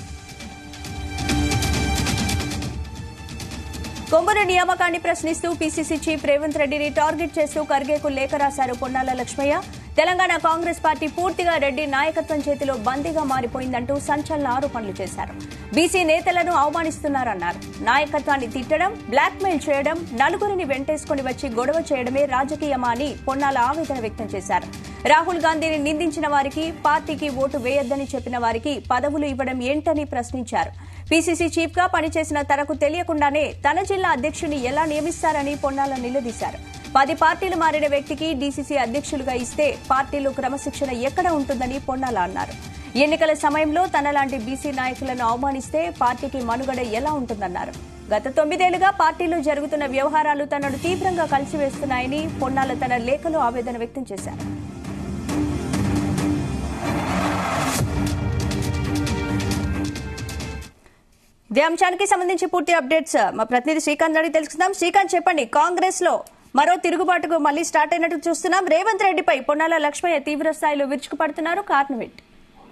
కొమ్మూరి నియామకాన్ని ప్రశ్నిస్తూ పీసీసీ చీఫ్ రేవంత్ రెడ్డిని టార్గెట్ చేస్తూ ఖర్గేకు లేఖ రాశారు పొన్నాల లక్ష్మయ్య తెలంగాణ కాంగ్రెస్ పార్టీ పూర్తిగా రెడ్డి నాయకత్వం చేతిలో బందీగా మారిపోయిందంటూ సంచలన ఆరోపణలు చేశారు బీసీ నేతలను అవమానిస్తున్నారన్నారు నాయకత్వాన్ని తిట్టడం బ్లాక్మెయిల్ చేయడం నలుగురిని వెంటేసుకుని వచ్చి గొడవ చేయడమే రాజకీయమా అని పొన్నాల ఆవేదన వ్యక్తం చేశారు రాహుల్ గాంధీని నిందించిన వారికి పార్టీకి ఓటు వేయొద్దని చెప్పిన వారికి పదవులు ఇవ్వడం ఏంటని ప్రశ్నించారు పీసీసీ చీఫ్ గా పనిచేసిన తనకు తెలియకుండానే తన జిల్లా అధ్యక్షుని ఎలా నియమిస్తారని పొన్నాల నిలదీశారు పది పార్టీలు మారిన వ్యక్తికి డీసీసీ అధ్యక్షులుగా ఇస్తే పార్టీలో క్రమశిక్షణ ఎక్కడ ఉంటుందని పొన్నాల అన్నారు ఎన్నికల సమయంలో తనలాంటి బీసీ నాయకులను అవమానిస్తే పార్టీకి మనుగడ ఎలా ఉంటుందన్నారు గత తొమ్మిదేళ్లుగా పార్టీలో జరుగుతున్న వ్యవహారాలు తనను తీవ్రంగా కలిసివేస్తున్నాయని పొన్నాల తన లేఖలో ఆవేదన వ్యక్తం చేశారు ఇదే అంశానికి సంబంధించి పూర్తి అప్డేట్స్ మా ప్రతినిధి శ్రీకాంత్ అడిగి తెలుసుకుందాం శ్రీకాంత్ చెప్పండి కాంగ్రెస్ లో మరో తిరుగుబాటుకు మళ్లీ స్టార్ట్ అయినట్టు చూస్తున్నాం రేవంత్ రెడ్డిపై పొన్నాల లక్ష్మయ్య తీవ్ర స్థాయిలో విరుచుకుపడుతున్నారు కారణం ఏంటి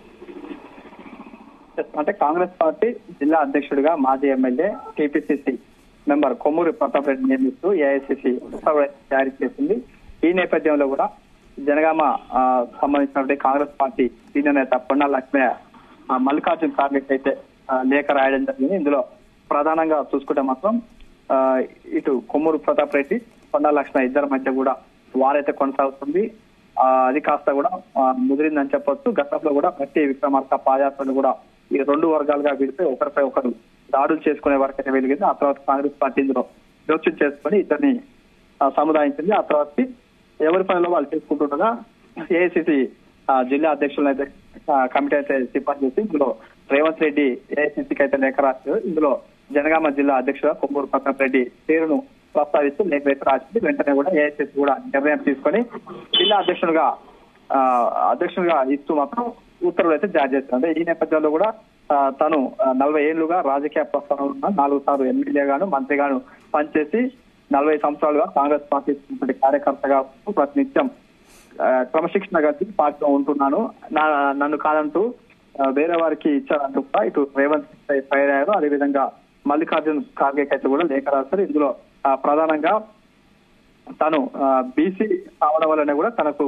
అంటే కాంగ్రెస్ పార్టీ జిల్లా అధ్యక్షుడిగా మాజీ MLA TPCC member Kommuri Pratap Reddy నియమిస్తూ ఏఐసీసీ ఉత్తర్వులు జారీ చేసింది ఈ నేపథ్యంలో కూడా జనగామ ఆ, సంబంధించినటువంటి కాంగ్రెస్ పార్టీ సీనియర్ నేత పొన్నాల లక్ష్మయ్య ఆ, మల్లికార్జున ఖార్గే అయితే ఆ, లేఖ రాయడం జరిగింది ఇందులో ప్రధానంగా చూసుకుంటే మాత్రం ఆ, ఇటు కొమ్మూరు ప్రతాప్ రెడ్డి పొన్నాల లక్ష్మయ్య ఇద్దరి మధ్య కూడా వారైతే కొనసాగుతుంది ఆ, అది కాస్త కూడా ఆ, ముదిరిందని చెప్పొచ్చు గతంలో కూడా ప్రతి విక్రమార్క పాదయాత్రలు కూడా ఈ రెండు వర్గాలుగా విడిపోయి ఒకరిపై ఒకరు దాడులు చేసుకునే వరకు అయితే వెలిగింది ఆ తర్వాత కాంగ్రెస్ పార్టీ ఇందులో జోక్యం చేసుకుని ఇద్దరిని ఆ, సముదాయించింది ఆ తర్వాత ఎవరి పనిలో వాళ్ళు చేసుకుంటుండగా ఏఐసిసి జిల్లా అధ్యక్షులను అయితే ఆ, కమిటీ అయితే సిఫార్సు చేసి ఇందులో రేవంత్ రెడ్డి ఏఐసిసికి అయితే లేఖ రాశారు ఇందులో జనగామ జిల్లా అధ్యక్షుడు కొమ్మూరు ప్రతాప్ రెడ్డి పేరును ప్రస్తావిస్తూ లేఖ అయితే రాసింది వెంటనే కూడా ఏఐసిసి కూడా నిర్ణయం తీసుకొని జిల్లా అధ్యక్షులుగా ఆ, అధ్యక్షునిగా ఇస్తూ మాత్రం ఉత్తర్వులు అయితే జారీ చేస్తారు అంటే ఈ నేపథ్యంలో కూడా ఆ, తను ఆ, నలభై ఏళ్లుగా రాజకీయ ప్రస్థానం ఉన్న నాలుగు సార్లు ఎమ్మెల్యేగాను మంత్రిగాను పనిచేసి నలభై సంవత్సరాలుగా కాంగ్రెస్ పార్టీ ఉన్నటువంటి కార్యకర్తగా ఉంటూ ప్రతినిత్యం ఆ, క్రమశిక్షణ కలిసి పార్టీలో ఉంటున్నాను నా నన్ను కాదంటూ ఆ, వేరే వారికి ఇచ్చారంటూ కూడా ఇటు రేవంత్ ఫైర్ అయ్యారు అదేవిధంగా మల్లికార్జున్ ఖార్గే అయితే కూడా లేఖ రాస్తారు ఇందులో ఆ, ప్రధానంగా తను బీసీ కావడం వల్లనే కూడా తనకు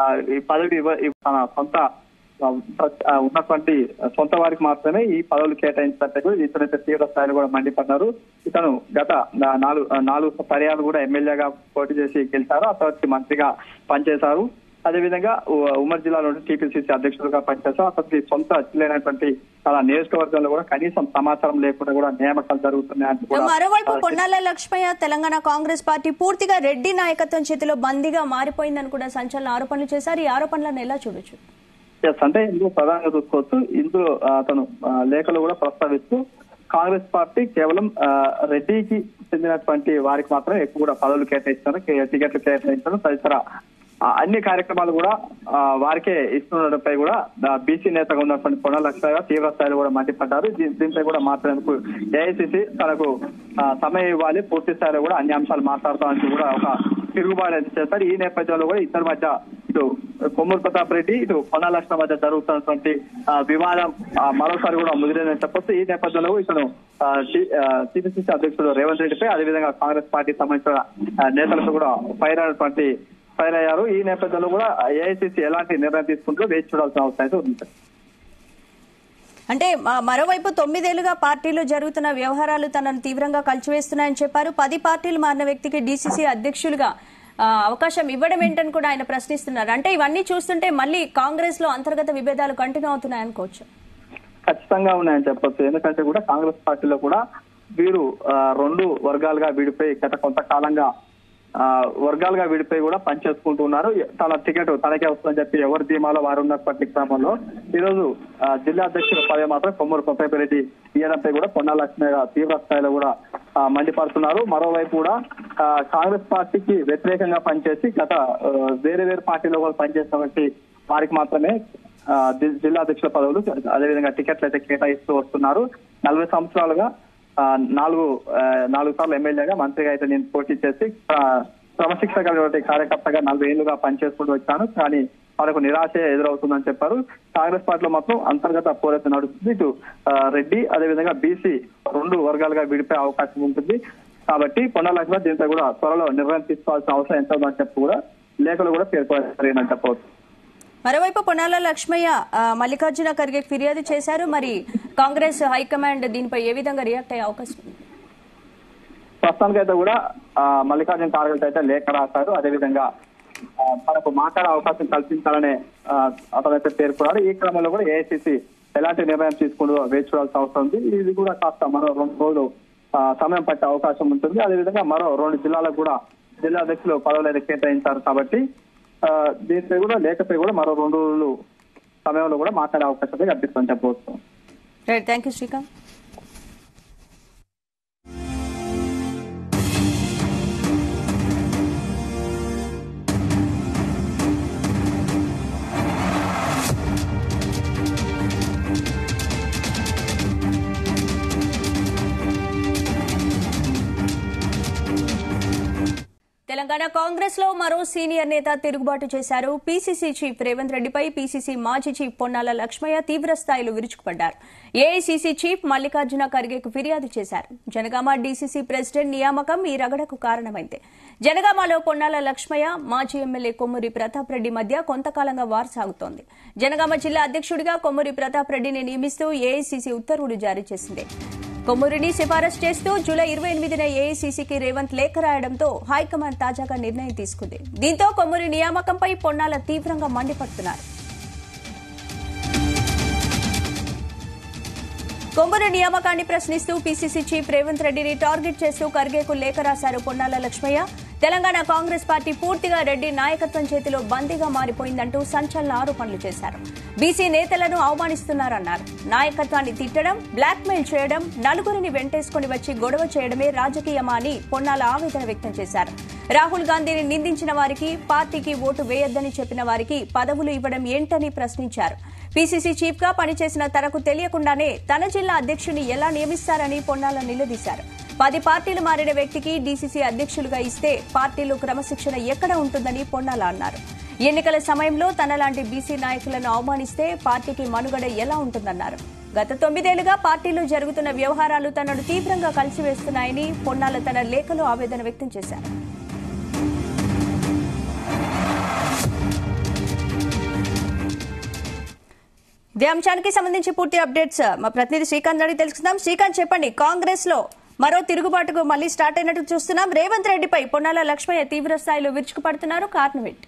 ఆ, ఈ పదవి ఇవ్వ ఇవ్వ- తన సొంత ఆ, ఆ, ఉన్నటువంటి సొంత వారికి మాత్రమే ఈ పదవులు కేటాయించినట్టు ఇతనైతే తీవ్ర స్థాయిలో కూడా మండిపడ్డారు ఇతను గత నా- నాలుగు ఆ, నాలుగు పర్యాలు కూడా ఎమ్మెల్యేగా పోటీ చేసి గెలిచారు ఆ తర్వాత మంత్రిగా పనిచేశారు అదేవిధంగా ఉ- ఉమ్మడి జిల్లాలో టీపీసీసీ అధ్యక్షులుగా పనిచేశారు అతనికి సొంత జిల్లాైనటువంటి తన నియోజకవర్గంలో కూడా కనీసం సమాచారం లేకుండా కూడా నియామకాలు జరుగుతున్నాయని కూడా మరోవైపు పొన్నాల లక్ష్మయ్య తెలంగాణ కాంగ్రెస్ పార్టీ పూర్తిగా రెడ్డి నాయకత్వం చేతిలో బందీగా మారిపోయిందని కూడా సంచలన ఆరోపణలు చేశారు ఈ ఆరోపణలను ఎలా చూడొచ్చు ఎస్ అంటే ఇందులో ప్రధానంగా చూసుకోవచ్చు ఇందులో ఆ, అతను ఆ, లేఖలు కూడా ప్రస్తావిస్తూ కాంగ్రెస్ పార్టీ కేవలం ఆ, రెడ్డికి చెందినటువంటి వారికి మాత్రమే ఎక్కువ కూడా పదవులు కేటాయిస్తారు కే- టికెట్లు కేటాయించడం తదితర ఆ, అన్ని కార్యక్రమాలు కూడా ఆ, వారికే ఇస్తుండడంపై కూడా బీసీ నేతగా ఉన్నటువంటి పొన్న లక్ష్మయ్య తీవ్ర స్థాయిలో కూడా మండిపడ్డారు దీ- దీనిపై కూడా మాట్లాడేందుకు ఏఐసిసి తనకు ఆ, సమయం ఇవ్వాలి పూర్తి స్థాయిలో కూడా అన్ని అంశాలు మాట్లాడతామని కూడా ఒక తిరుగుబాటు అయితే చేస్తారు ఈ నేపథ్యంలో కూడా ఇద్దరి మధ్య ఇటు కొమ్మూరు ప్రతాప్ రెడ్డి ఇటు పొన్న లక్ష్మణ మధ్య జరుగుతున్నటువంటి ఆ, వివాదం ఆ, మరోసారి కూడా ముదిరేదని చెప్పొచ్చు ఈ నేపథ్యంలో ఇతను టీపీసీసీ అధ్యక్షుడు రేవంత్ రెడ్డిపై అదేవిధంగా కాంగ్రెస్ పార్టీ సంబంధించిన ఆ, నేతలతో కూడా ఫైర్ అయినటువంటి ఫైర్ అయ్యారు ఈ నేపథ్యంలో కూడా ఏఐసీసీ ఎలాంటి నిర్ణయం తీసుకుంటూ వేచి చూడాల్సిన అవసరం అయితే ఉంది అంటే మ- మరోవైపు తొమ్మిదేళ్లుగా పార్టీలో జరుగుతున్న వ్యవహారాలు తనను తీవ్రంగా కలిచివేస్తున్నాయని చెప్పారు పది పార్టీలు మారిన వ్యక్తికి డీసీసీ అధ్యక్షులుగా ఆ, అవకాశం ఇవ్వడం ఏంటని కూడా ఆయన ప్రశ్నిస్తున్నారు అంటే ఇవన్నీ చూస్తుంటే మళ్ళీ కాంగ్రెస్ లో అంతర్గత విభేదాలు కంటిన్యూ అవుతున్నాయి అనుకోవచ్చు ఖచ్చితంగా ఉన్నాయని చెప్పొచ్చు ఎందుకంటే కూడా కాంగ్రెస్ పార్టీలో కూడా వీరు ఆ, రెండు వర్గాలుగా విడిపోయి గత కొంతకాలంగా ఆ, వర్గాలుగా విడిపోయి కూడా పనిచేసుకుంటూ ఉన్నారు తన టికెట్ తనకే వస్తుందని చెప్పి ఎవరి ధీమాలో వారు ఉన్నప్పటి క్రమంలో ఈ రోజు ఆ, జిల్లా అధ్యక్షుల పదవి మాత్రం కొమ్మూరు కొత్తపరెడ్డి ఇయ్యడంపై కూడా పొన్నా లక్ష్మయ్య తీవ్ర స్థాయిలో కూడా ఆ, మండిపడుతున్నారు మరోవైపు కూడా ఆ, కాంగ్రెస్ పార్టీకి వ్యతిరేకంగా పనిచేసి గత ఆ, వేరే వేరే పార్టీలో కూడా పనిచేసినటువంటి వారికి మాత్రమే ఆ, జి- జిల్లా అధ్యక్షుల పదవులు అదేవిధంగా టికెట్లు అయితే కేటాయిస్తూ వస్తున్నారు నలభై సంవత్సరాలుగా ఆ, నాలుగు ఆ, నాలుగు సార్లు ఎమ్మెల్యేగా మంత్రిగా అయితే నేను పోటీ చేసి ఆ, క్రమశిక్షణ కలిగినటువంటి కార్యకర్తగా నలభై ఏళ్లుగా పనిచేసుకుంటూ వచ్చాను కానీ మనకు నిరాశ ఎదురవుతుందని చెప్పారు కాంగ్రెస్ పార్టీలో మాత్రం అంతర్గత పోరాటం నడుస్తుంది ఇటు ఆ, రెడ్డి అదేవిధంగా బీసీ రెండు వర్గాలుగా విడిపోయే అవకాశం ఉంటుంది కాబట్టి పొన్న లక్ష్మణ్ దీంతో కూడా త్వరలో నిర్ణయం తీసుకోవాల్సిన అవసరం ఎంత ఉందని చెప్పి కూడా లేఖలు కూడా పేర్కొనని చెప్పవచ్చు మరోవైపు పొన్నాల లక్ష్మయ్య ఆ, మల్లికార్జున ఖర్గే ఫిర్యాదు చేశారు మరి కాంగ్రెస్ హైకమాండ్ దీనిపై ఏ విధంగా రియాక్ట్ అయ్యే అవకాశం ఉంది ప్రస్తుతానికైతే కూడా ఆ, మల్లికార్జున ఖార్గే అయితే లేఖ రాశారు అదేవిధంగా ఆ, తనకు మాట్లాడే అవకాశం కల్పించాలనే ఆ, అతనైతే పేర్కొన్నారు ఈ క్రమంలో కూడా ఏఐసిసి ఎలాంటి నిర్ణయం తీసుకుంటూ వేచి చూడాల్సిన అవసరం ఉంది ఇది కూడా కాస్త మరో రెండు రోజులు ఆ, సమయం పట్టే అవకాశం ఉంటుంది అదేవిధంగా మరో రెండు జిల్లాలకు కూడా జిల్లా అధ్యక్షులు పదవులు అయితే కేటాయించారు కాబట్టి ఆ, దీనిపై కూడా లేఖపై కూడా మరో రెండు రోజులు సమయంలో కూడా మాట్లాడే అవకాశం అయితే కల్పిస్తుందని చెప్పవచ్చు right thank you Srikanth Telangana Congress లో మరో సీనియర్ నేత తిరుగుబాటు చేశారు పీసీసీ చీఫ్ రేవంత్ రెడ్డిపై పీసీసీ మాజీ చీఫ్ పొన్నాల లక్ష్మయ్య తీవ్ర స్థాయిలో విరుచుకుపడ్డారు ఏఐసీసీ చీఫ్ మల్లికార్జున ఖర్గేకు ఫిర్యాదు చేశారు జనగామ డీసీసీ ప్రెసిడెంట్ నియామకం ఈ రగడకు కారణమైంది జనగామలో పొన్నాల లక్ష్మయ్య మాజీ ఎమ్మెల్యే కొమ్మూరి ప్రతాప్ రెడ్డి మధ్య కొంతకాలంగా వార్ సాగుతోంది జనగామ జిల్లా అధ్యక్షుడిగా కొమ్మూరి ప్రతాప్ రెడ్డిని నియమిస్తూ ఏఐసీసీ ఉత్తర్వులు జారీ చేసింది కొమ్మూరిని సిఫారసు చేస్తూ జూలై ఇరవై ఎనిమిదిన ఏఐసీసీకి రేవంత్ లేఖ రాయడంతో హైకమాండ్ తాజాగా నిర్ణయం తీసుకుంది దీంతో కొమ్మూరి నియామకంపై పొన్నాల తీవ్రంగా మండిపడుతున్నారు కొమ్మూరు నియామకాన్ని ప్రశ్నిస్తూ పీసీసీ చీఫ్ రేవంత్ రెడ్డిని టార్గెట్ చేస్తూ ఖర్గేకు లేఖ రాశారు పొన్నాల లక్ష్మయ్య తెలంగాణ కాంగ్రెస్ పార్టీ పూర్తిగా రెడ్డి నాయకత్వం చేతిలో బందీగా మారిపోయిందంటూ సంచలన ఆరోపణలు చేశారు బీసీ నేతలను అవమానిస్తున్నారన్నారు నాయకత్వాన్ని తిట్టడం బ్లాక్మెయిల్ చేయడం నలుగురిని వెంటేసుకుని వచ్చి గొడవ చేయడమే రాజకీయమా అని పొన్నాల ఆవేదన వ్యక్తం చేశారు రాహుల్ గాంధీని నిందించిన వారికి పార్టీకి ఓటు వేయొద్దని చెప్పిన వారికి పదవులు ఇవ్వడం ఏంటని ప్రశ్నించారు పీసీసీ చీఫ్ గా పనిచేసిన తనకు తెలియకుండానే తన జిల్లా అధ్యక్షుని ఎలా నియమిస్తారని పొన్నాల నిలదీశారు పది పార్టీలు మారిన వ్యక్తికి డీసీసీ అధ్యక్షులుగా ఇస్తే పార్టీలో క్రమశిక్షణ ఎక్కడ ఉంటుందని పొన్నాల అన్నారు ఎన్నికల సమయంలో తనలాంటి బీసీ నాయకులను అవమానిస్తే పార్టీకి మనుగడ ఎలా ఉంటుందన్నారు గత తొమ్మిదేళ్లుగా పార్టీలో జరుగుతున్న వ్యవహారాలు తనను తీవ్రంగా కలిసివేస్తున్నాయని పొన్నాల తన లేఖలో ఆవేదన వ్యక్తం చేశారు ఇదే అంశానికి సంబంధించి పూర్తి అప్డేట్స్ మా ప్రతినిధి శ్రీకాంత్ అడిగి తెలుసుకుందాం శ్రీకాంత్ చెప్పండి కాంగ్రెస్ లో మరో తిరుగుబాటుకు మళ్ళీ స్టార్ట్ అయినట్టు చూస్తున్నాం రేవంత్ రెడ్డిపై పొన్నాల లక్ష్మయ్య తీవ్ర స్థాయిలో విరుచుకుపడుతున్నారు కారణం ఏంటి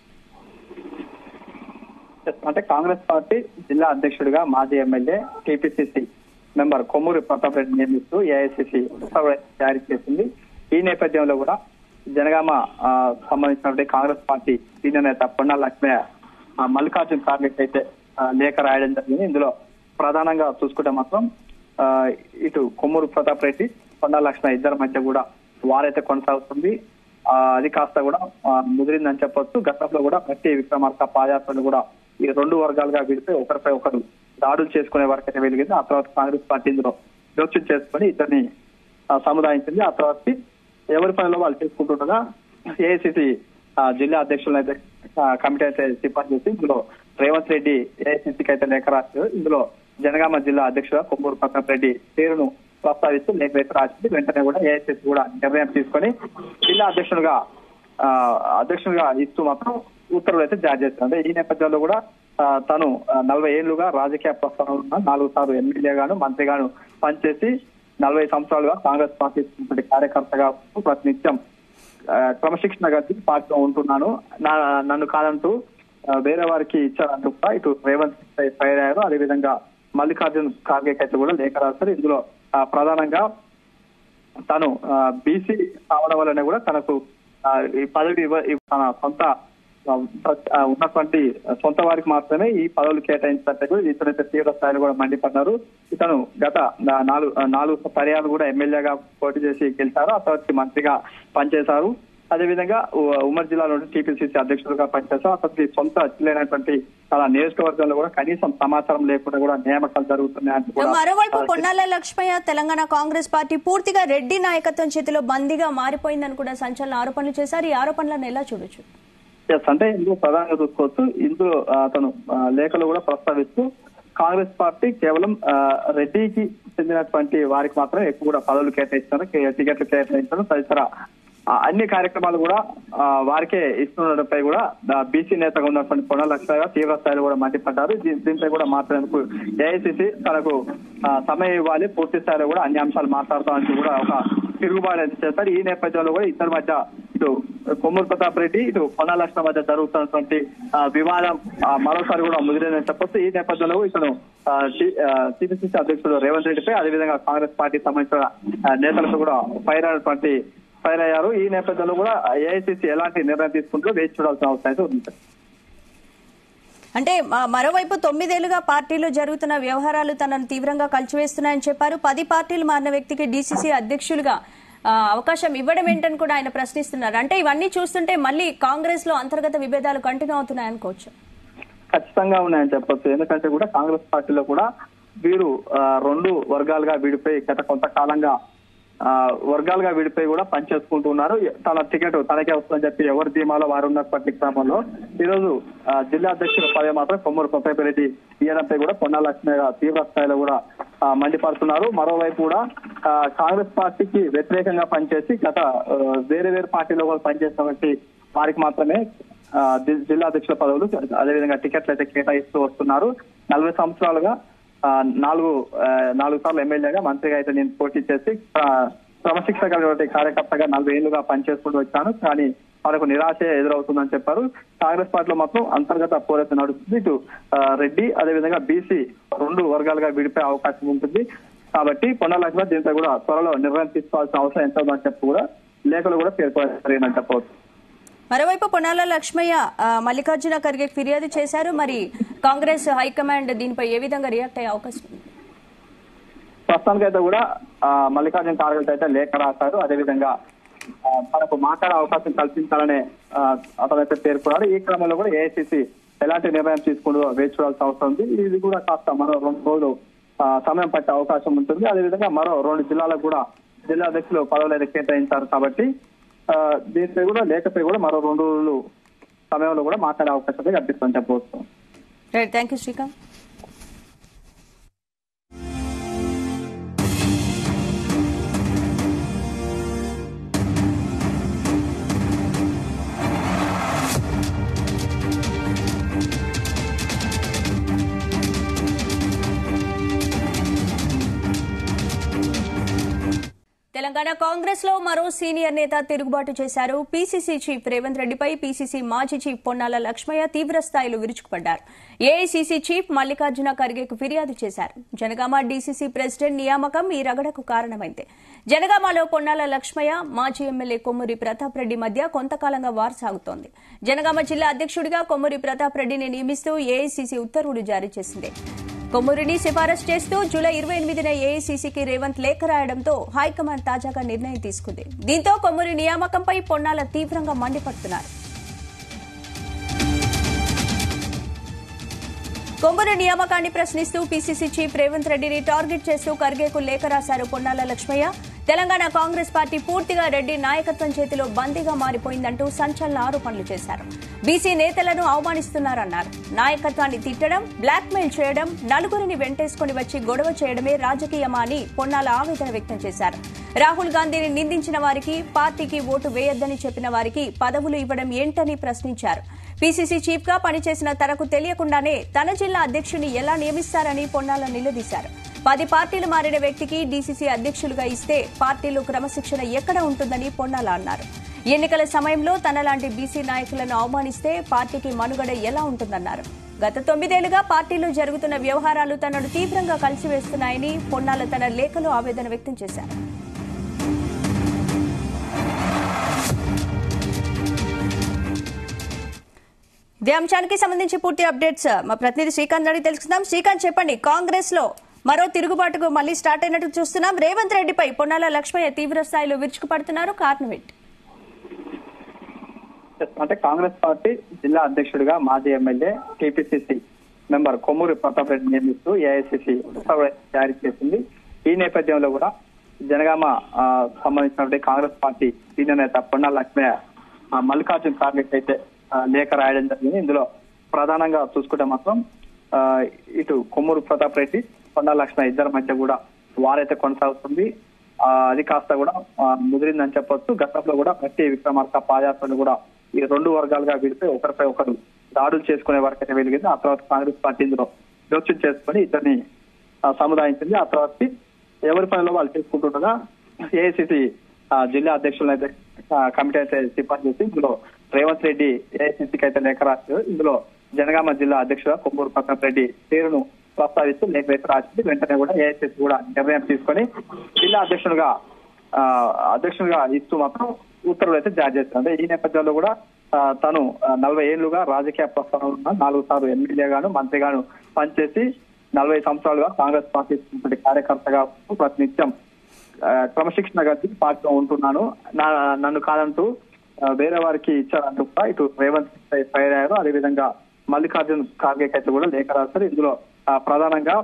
అంటే కాంగ్రెస్ పార్టీ జిల్లా అధ్యక్షుడిగా మాజీ MLA TPCC member Kommuri Pratap Reddy నియమిస్తూ ఏఐసిసి ఉత్తర్వులు జారీ చేసింది ఈ నేపథ్యంలో కూడా జనగామ ఆ, సంబంధించినటువంటి కాంగ్రెస్ పార్టీ సీనియర్ నేత పొన్నా లక్ష్మయ్య ఆ, మల్లికార్జున్ ఖార్గే అయితే ఆ, లేఖ రాయడం జరిగింది ఇందులో ప్రధానంగా చూసుకుంటే మాత్రం ఆ, ఇటు కొమ్మూరు ప్రతాప్ రెడ్డి పొన్నా లక్ష్మయ్య ఇద్దరి మధ్య కూడా వారైతే కొనసాగుతుంది ఆ, అది కాస్త కూడా ఆ, ముదిరిందని చెప్పొచ్చు గతంలో కూడా ప్రతి విక్రమార్క పాదయాత్రలు కూడా ఈ రెండు వర్గాలుగా విడిపోయి ఒకరిపై ఒకరు దాడులు చేసుకునే వరకు అయితే వెలిగింది ఆ తర్వాత కాంగ్రెస్ పార్టీ ఇందులో జోక్యం చేసుకుని ఇద్దరిని ఆ, సముదాయించింది ఆ తర్వాత ఎవరి పనిలో వాళ్ళు చేసుకుంటుండగా ఏఐసిసి జిల్లా అధ్యక్షులను అయితే ఆ, కమిటీ అయితే సిఫార్సు చేసి ఇందులో రేవంత్ రెడ్డి ఏఐసిసికి అయితే లేఖ రాశారు ఇందులో జనగామ జిల్లా అధ్యక్షుడు కొమ్మూరు ప్రతాప్ రెడ్డి పేరును ప్రస్తావిస్తూ లేఖ అయితే రాసింది వెంటనే కూడా ఏఐసిసి కూడా నిర్ణయం తీసుకొని జిల్లా అధ్యక్షుడుగా ఆ, అధ్యక్షుడిగా ఇస్తూ మాత్రం ఉత్తర్వులు అయితే జారీ చేస్తారు అంటే ఈ నేపథ్యంలో కూడా ఆ, తను ఆ, నలభై ఏళ్లుగా రాజకీయ ప్రస్థానంలో ఉన్న నాలుగు సార్లు ఎమ్మెల్యేగాను మంత్రిగాను పనిచేసి నలభై సంవత్సరాలుగా కాంగ్రెస్ పార్టీ ఉన్నటువంటి కార్యకర్తగా ఉంటూ ప్రతినిత్యం ఆ, క్రమశిక్షణ గట్టి పార్టీలో ఉంటున్నాను నా నన్ను కాదంటూ ఆ, వేరే వారికి ఇచ్చారంటూ కూడా ఇటు రేవంత్ రెడ్డి ఫైర్ అయ్యారు అదేవిధంగా మల్లికార్జున్ ఖార్గే అయితే కూడా లేఖ రాశారు ఇందులో ఆ, ప్రధానంగా తను బీసీ కావడం వల్లనే కూడా తనకు ఆ, ఈ పదవి ఇవ్వ- ఇవ్వ- తన సొంత ఆ, ప్ర- ఆ, ఉన్నటువంటి సొంత వారికి మాత్రమే ఈ పదవులు కేటాయించినట్టు కూడా ఇతనైతే తీవ్ర స్థాయిలో కూడా మండిపడ్డారు ఇతను గత నా- నాలుగు ఆ, నాలుగు పర్యాలు కూడా ఎమ్మెల్యేగా పోటీ చేసి గెలిచారు ఆ తర్వాత మంత్రిగా పనిచేశారు అదేవిధంగా ఉ- ఉమ్మడి జిల్లాలో టీపీసీసీ అధ్యక్షులుగా పనిచేశారు అతనికి సొంత జిల్లేనటువంటి తన నియోజకవర్గంలో కూడా కనీసం సమాచారం లేకుండా కూడా నియామకాలు జరుగుతున్నాయంటూ కూడా మరోవైపు ఆ, పొన్నాల లక్ష్మయ్య తెలంగాణ కాంగ్రెస్ పార్టీ పూర్తిగా రెడ్డి నాయకత్వం చేతిలో బందీగా మారిపోయిందని కూడా సంచలన ఆరోపణలు చేశారు ఈ ఆరోపణలను ఎలా చూడొచ్చు ఎస్ అంటే ఇందులో ప్రధానంగా చూసుకోవచ్చు ఇందులో ఆ, అతను ఆ, లేఖలో కూడా ప్రస్తావిస్తూ కాంగ్రెస్ పార్టీ కేవలం ఆ, రెడ్డికి చెందినటువంటి వారికి మాత్రమే ఎక్కువ కూడా పదవులు కేటాయిస్తారు కే- టికెట్లు కేటాయించడం తదితర ఆ, అన్ని కార్యక్రమాలు కూడా ఆ, వారికే ఇస్తుండటంపై కూడా బీసీ నేతగా ఉన్నటువంటి పొన్న లక్ష్మయ్య తీవ్ర స్థాయిలో కూడా మండిపడ్డారు దీ- దీనిపై కూడా మాట్లాడేందుకు ఏఐసిసి తనకు ఆ, సమయం ఇవ్వాలి పూర్తి స్థాయిలో కూడా అన్ని అంశాలు మాట్లాడతామని కూడా ఒక తిరుగుబాటు అయితే చేస్తారు ఈ నేపథ్యంలో కూడా ఇద్దరి మధ్య ఇటు కొమ్మూరు ప్రతాప్ రెడ్డి ఇటు పొన్న లక్ష్మణ మధ్య జరుగుతున్నటువంటి ఆ, వివాదం ఆ, మరోసారి కూడా ముదిరిందని చెప్పొచ్చు ఈ నేపథ్యంలో ఇతను టీపీసీసీ అధ్యక్షుడు రేవంత్ రెడ్డిపై అదేవిధంగా కాంగ్రెస్ పార్టీ సంబంధించిన ఆ, నేతలతో కూడా ఫైర్ అయినటువంటి ఫైర్ అయ్యారు ఈ నేపథ్యంలో కూడా ఏఐసీసీ ఎలాంటి నిర్ణయం తీసుకుంటుందో వేచి చూడాల్సిన అవసరం అయితే ఉంది అంటే మ- మరోవైపు తొమ్మిదేళ్లుగా పార్టీలో జరుగుతున్న వ్యవహారాలు తనను తీవ్రంగా కలిచివేస్తున్నాయని చెప్పారు పది పార్టీలు మారిన వ్యక్తికి డీసీసీ అధ్యక్షులుగా ఆ, అవకాశం ఇవ్వడం ఏంటని కూడా ఆయన ప్రశ్నిస్తున్నారు అంటే ఇవన్నీ చూస్తుంటే మళ్ళీ కాంగ్రెస్ లో అంతర్గత విభేదాలు కంటిన్యూ అవుతున్నాయనుకోవచ్చు ఖచ్చితంగా ఉన్నాయని చెప్పొచ్చు ఎందుకంటే కూడా కాంగ్రెస్ పార్టీలో కూడా వీరు ఆ, రెండు వర్గాలుగా విడిపోయి గత కొంతకాలంగా ఆ, వర్గాలుగా విడిపోయి కూడా పనిచేసుకుంటూ ఉన్నారు తన టికెట్ తనకే వస్తుందని చెప్పి ఎవరి ధీమాలో వారు ఉన్నటువంటి క్రమంలో ఈ రోజు ఆ, జిల్లా అధ్యక్షుల పదవి మాత్రం కొమ్మూరు కొత్తపరెడ్డి ఇయ్యడంపై కూడా పొన్నా లక్ష్మయ్య గారు తీవ్ర స్థాయిలో కూడా ఆ, మండిపడుతున్నారు మరోవైపు కూడా ఆ, కాంగ్రెస్ పార్టీకి వ్యతిరేకంగా పనిచేసి గత ఆ, వేరే వేరే పార్టీలో కూడా పనిచేసినటువంటి వారికి మాత్రమే ఆ, జి- జిల్లా అధ్యక్షుల పదవులు అదేవిధంగా టికెట్లు అయితే కేటాయిస్తూ వస్తున్నారు నలభై సంవత్సరాలుగా ఆ, నాలుగు ఆ, నాలుగు సార్లు ఎమ్మెల్యేగా మంత్రిగా అయితే నేను పోటీ చేసి ఆ, క్రమశిక్షణ కలిగినటువంటి కార్యకర్తగా నలభై ఏళ్లుగా పనిచేసుకుంటూ వచ్చాను కానీ మనకు నిరాశ ఎదురవుతుందని చెప్పారు కాంగ్రెస్ పార్టీలో మాత్రం అంతర్గత పోరాటం నడుస్తుంది ఇటు ఆ, రెడ్డి అదేవిధంగా బీసీ రెండు వర్గాలుగా విడిపోయే అవకాశం ఉంటుంది కాబట్టి పొన్న లక్ష్మణ్ దీంతో కూడా త్వరలో నిర్ణయం తీసుకోవాల్సిన అవసరం ఎంత ఉందని చెప్పి కూడా లేఖలు కూడా పేర్కొనని చెప్పవచ్చు మరోవైపు పొన్నాల లక్ష్మయ్య ఆ, మల్లికార్జున ఖర్గే ఫిర్యాదు చేశారు మరి కాంగ్రెస్ హైకమాండ్ దీనిపై ఏ విధంగా రియాక్ట్ అయ్యే అవకాశం ఉంది ప్రస్తుతానికైతే కూడా ఆ, మల్లికార్జున ఖార్గే అయితే లేఖ రాశారు అదేవిధంగా ఆ, తనకు మాట్లాడే అవకాశం కల్పించాలనే ఆ, అతనైతే పేర్కొన్నారు ఈ క్రమంలో కూడా ఏఐసిసి ఎలాంటి నిర్ణయం తీసుకుంటూ వేచి చూడాల్సిన అవసరం ఉంది ఇది కూడా కాస్త మరో రెండు రోజులు ఆ, సమయం పట్టే అవకాశం ఉంటుంది అదేవిధంగా మరో రెండు జిల్లాలకు కూడా జిల్లా అధ్యక్షులు పదవులు అయితే కేటాయించారు కాబట్టి ఆ, దీనిపై కూడా లేఖపై కూడా మరో రెండు రోజులు సమయంలో కూడా మాట్లాడే అవకాశం అయితే కల్పిస్తుందని చెప్పవచ్చు right thank you Srikanth Telangana Congress లో మరో సీనియర్ నేత తిరుగుబాటు చేశారు పీసీసీ చీఫ్ రేవంత్ రెడ్డిపై పీసీసీ మాజీ చీఫ్ పొన్నాల లక్ష్మయ్య తీవ్ర స్థాయిలో విరుచుకుపడ్డారు ఏఐసీసీ చీఫ్ మల్లికార్జున ఖర్గేకు ఫిర్యాదు చేశారు జనగామ డీసీసీ ప్రెసిడెంట్ నియామకం ఈ రగడకు కారణమైంది జనగామలో పొన్నాల లక్ష్మయ్య మాజీ ఎమ్మెల్యే కొమ్మూరి ప్రతాప్ రెడ్డి మధ్య కొంతకాలంగా వార్ సాగుతోంది జనగామ జిల్లా అధ్యక్షుడిగా కొమ్మూరి ప్రతాప్ రెడ్డిని నియమిస్తూ ఏఐసీసీ ఉత్తర్వులు జారీ చేసింది కొమ్మూరిని సిఫారసు చేస్తూ జూలై ఇరవై ఎనిమిదిన ఏఐసీసీకి రేవంత్ లేఖ రాయడంతో హైకమాండ్ తాజాగా నిర్ణయం తీసుకుంది దీంతో కొమ్మూరి నియామకంపై పొన్నాల తీవ్రంగా మండిపడుతున్నారు కొమ్మూరి నియామకాన్ని ప్రశ్నిస్తూ పీసీసీ చీఫ్ రేవంత్ రెడ్డిని టార్గెట్ చేస్తూ ఖర్గేకు లేఖ రాశారు పొన్నాల లక్ష్మయ్య తెలంగాణ కాంగ్రెస్ పార్టీ పూర్తిగా రెడ్డి నాయకత్వం చేతిలో బందీగా మారిపోయిందంటూ సంచలన ఆరోపణలు చేశారు బీసీ నేతలను అవమానిస్తున్నారన్నారు నాయకత్వాన్ని తిట్టడం బ్లాక్మెయిల్ చేయడం నలుగురిని వెంటేసుకుని వచ్చి గొడవ చేయడమే రాజకీయమా అని పొన్నాల ఆవేదన వ్యక్తం చేశారు రాహుల్ గాంధీని నిందించిన వారికి పార్టీకి ఓటు వేయొద్దని చెప్పిన వారికి పదవులు ఇవ్వడం ఏంటని ప్రశ్నించారు పీసీసీ చీఫ్ గా పనిచేసిన తనకు తెలియకుండానే తన జిల్లా అధ్యక్షుని ఎలా నియమిస్తారని పొన్నాల నిలదీశారు పది పార్టీలు మారిన వ్యక్తికి డీసీసీ అధ్యక్షులుగా ఇస్తే పార్టీలో క్రమశిక్షణ ఎక్కడ ఉంటుందని పొన్నాల అన్నారు ఎన్నికల సమయంలో తనలాంటి బీసీ నాయకులను అవమానిస్తే పార్టీకి మనుగడ ఎలా ఉంటుందన్నారు గత తొమ్మిదేళ్లుగా పార్టీలో జరుగుతున్న వ్యవహారాలు తనను తీవ్రంగా కలిసివేస్తున్నాయని పొన్నాల తన లేఖలో ఆవేదన వ్యక్తం చేశారు ఇదే అంశానికి సంబంధించి పూర్తి అప్డేట్స్ మా ప్రతినిధి శ్రీకాంత్ అడిగి తెలుసుకుందాం శ్రీకాంత్ చెప్పండి కాంగ్రెస్ లో మరో తిరుగుబాటుకు మళ్లీ స్టార్ట్ అయినట్టు చూస్తున్నాం రేవంత్ రెడ్డిపై పొన్నాల లక్ష్మయ్య తీవ్ర స్థాయిలో విరుచుకుపడుతున్నారు కారణం ఏంటి అంటే కాంగ్రెస్ పార్టీ జిల్లా అధ్యక్షుడిగా మాజీ MLA TPCC member Kommuri Pratap Reddy నియమిస్తూ ఏఐసీసీ ఉత్తర్వులు జారీ చేసింది ఈ నేపథ్యంలో కూడా జనగామ ఆ, సంబంధించినటువంటి కాంగ్రెస్ పార్టీ సీనియర్ నేత పొన్నాల లక్ష్మయ్య ఆ, మల్లికార్జున ఖార్గే అయితే ఆ, లేఖ రాయడం జరిగింది ఇందులో ప్రధానంగా చూసుకుంటే మాత్రం ఆ, ఇటు కొమ్మూరు ప్రతాప్ రెడ్డి పొన్నాల లక్ష్మయ్య ఇద్దరి మధ్య కూడా వారైతే కొనసాగుతుంది ఆ, అది కాస్త కూడా ఆ, ముదిరిందని చెప్పొచ్చు గతంలో కూడా ప్రతి విక్రమార్క పాదయాత్రలు కూడా ఈ రెండు వర్గాలుగా విడితే ఒకరిపై ఒకరు దాడులు చేసుకునే వరకైతే వెలిగింది ఆ తర్వాత కాంగ్రెస్ పార్టీ ఇందులో జోక్యం చేసుకుని ఇద్దరిని ఆ, సముదాయించింది ఆ తర్వాత ఎవరి పనిలో వాళ్ళు చేసుకుంటుండగా ఏఐసిసి జిల్లా అధ్యక్షులను అయితే ఆ, కమిటీ అయితే సిఫార్సు చేసి ఇందులో రేవంత్ రెడ్డి ఏఐసిసికి అయితే లేఖ రాశారు ఇందులో జనగామ జిల్లా అధ్యక్షుడు కొమ్మూరు ప్రతాప్ రెడ్డి పేరును ప్రస్తావిస్తూ లేఖ అయితే రాసింది వెంటనే కూడా ఏఐసిసి కూడా నిర్ణయం తీసుకొని జిల్లా అధ్యక్షుడుగా ఆ, అధ్యక్షుడిగా ఇస్తూ మాత్రం ఉత్తర్వులు అయితే జారీ చేశారు అంటే ఈ నేపథ్యంలో కూడా ఆ, తను ఆ, నలభై ఏళ్లుగా రాజకీయ ప్రస్థానం ఉన్న నాలుగు సార్లు ఎమ్మెల్యేగాను మంత్రిగాను పనిచేసి నలభై సంవత్సరాలుగా కాంగ్రెస్ పార్టీ ఉన్నటువంటి కార్యకర్తగా ఉంటూ ప్రతినిత్యం ఆ, క్రమశిక్షణ గది పార్టీలో ఉంటున్నాను నా నన్ను కాదంటూ ఆ, వేరే వారికి ఇచ్చారంటూ కూడా ఇటు రేవంత్ రెడ్డి ఫైర్ అయ్యారు అదేవిధంగా మల్లికార్జున్ ఖార్గే అయితే కూడా లేఖ రాశారు ఇందులో ఆ, ప్రధానంగా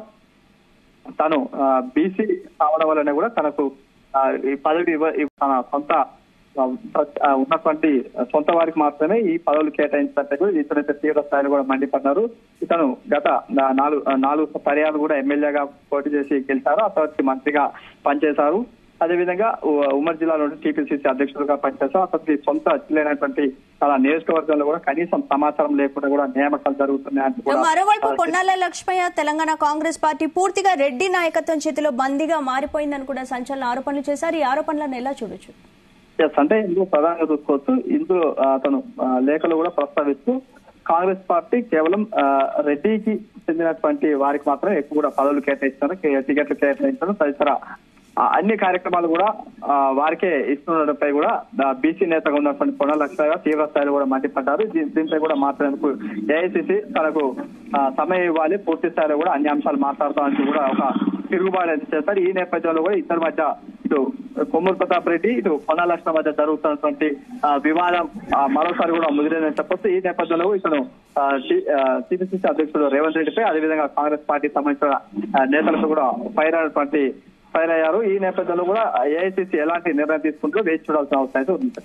తను బీసీ కావడం వల్లనే కూడా తనకు ఆ, ఈ పదవి ఇవ్వ ఇవ్వ- తన సొంత ఆ, ఆ, ఉన్నటువంటి సొంత వారికి మాత్రమే ఈ పదవులు కేటాయించినట్టు కూడా ఇతనైతే తీవ్ర స్థాయిలో కూడా మండిపడ్డారు ఇతను గత నా- నాలుగు ఆ, నాలుగు పర్యాలు కూడా ఎమ్మెల్యేగా పోటీ చేసి గెలిచారు ఆ తర్వాత మంత్రిగా పనిచేశారు అదేవిధంగా ఉ- ఉమ్మడి జిల్లాలో టీపీసీసీ అధ్యక్షులుగా పనిచేశారు అతనికి సొంత జిల్లానటువంటి తన నియోజకవర్గంలో కూడా కనీసం సమాచారం లేకుండా కూడా నియామకాలు జరుగుతున్నాయని కూడా మరోవైపు పొన్నాల లక్ష్మయ్య తెలంగాణ కాంగ్రెస్ పార్టీ పూర్తిగా రెడ్డి నాయకత్వం చేతిలో బందీగా మారిపోయిందని కూడా సంచలన ఆరోపణలు చేశారు ఈ ఆరోపణలను ఎలా చూడొచ్చు ఎస్ అంటే ఇందులో ప్రధానంగా చూసుకోవచ్చు ఇందులో ఆ, అతను ఆ, లేఖలు కూడా ప్రస్తావిస్తూ కాంగ్రెస్ పార్టీ కేవలం ఆ, రెడ్డికి చెందినటువంటి వారికి మాత్రమే ఎక్కువ కూడా పదవులు కేటాయిస్తారు కే- టికెట్లు కేటాయించడం తదితర ఆ, అన్ని కార్యక్రమాలు కూడా ఆ, వారికే ఇస్తుండటంపై కూడా బీసీ నేతగా ఉన్నటువంటి పొన్న లక్ష్మయ్య తీవ్ర స్థాయిలో కూడా మండిపడ్డారు దీ- దీనిపై కూడా మాట్లాడేందుకు ఏఐసిసి తనకు ఆ, సమయం ఇవ్వాలి పూర్తి స్థాయిలో కూడా అన్ని అంశాలు మాట్లాడతామని కూడా ఒక తిరుగుబాటు అయితే చేస్తారు ఈ నేపథ్యంలో కూడా ఇద్దరి మధ్య ఇటు కొమ్మూరు ప్రతాప్ రెడ్డి ఇటు పొన్న లక్ష్మణ మధ్య జరుగుతున్నటువంటి ఆ, వివాదం ఆ, మరోసారి కూడా ముదిరిందని చెప్పొచ్చు ఈ నేపథ్యంలో ఇతను టీపీసీసీ అధ్యక్షుడు రేవంత్ రెడ్డిపై అదేవిధంగా కాంగ్రెస్ పార్టీకి సంబంధించిన ఆ, నేతలతో కూడా ఫైర్ అయినటువంటి ఫైర్ అయ్యారు ఈ నేపథ్యంలో కూడా ఏఐసీసీ ఎలాంటి నిర్ణయం తీసుకుంటూ వేచి చూడాల్సిన అవసరం అయితే ఉంది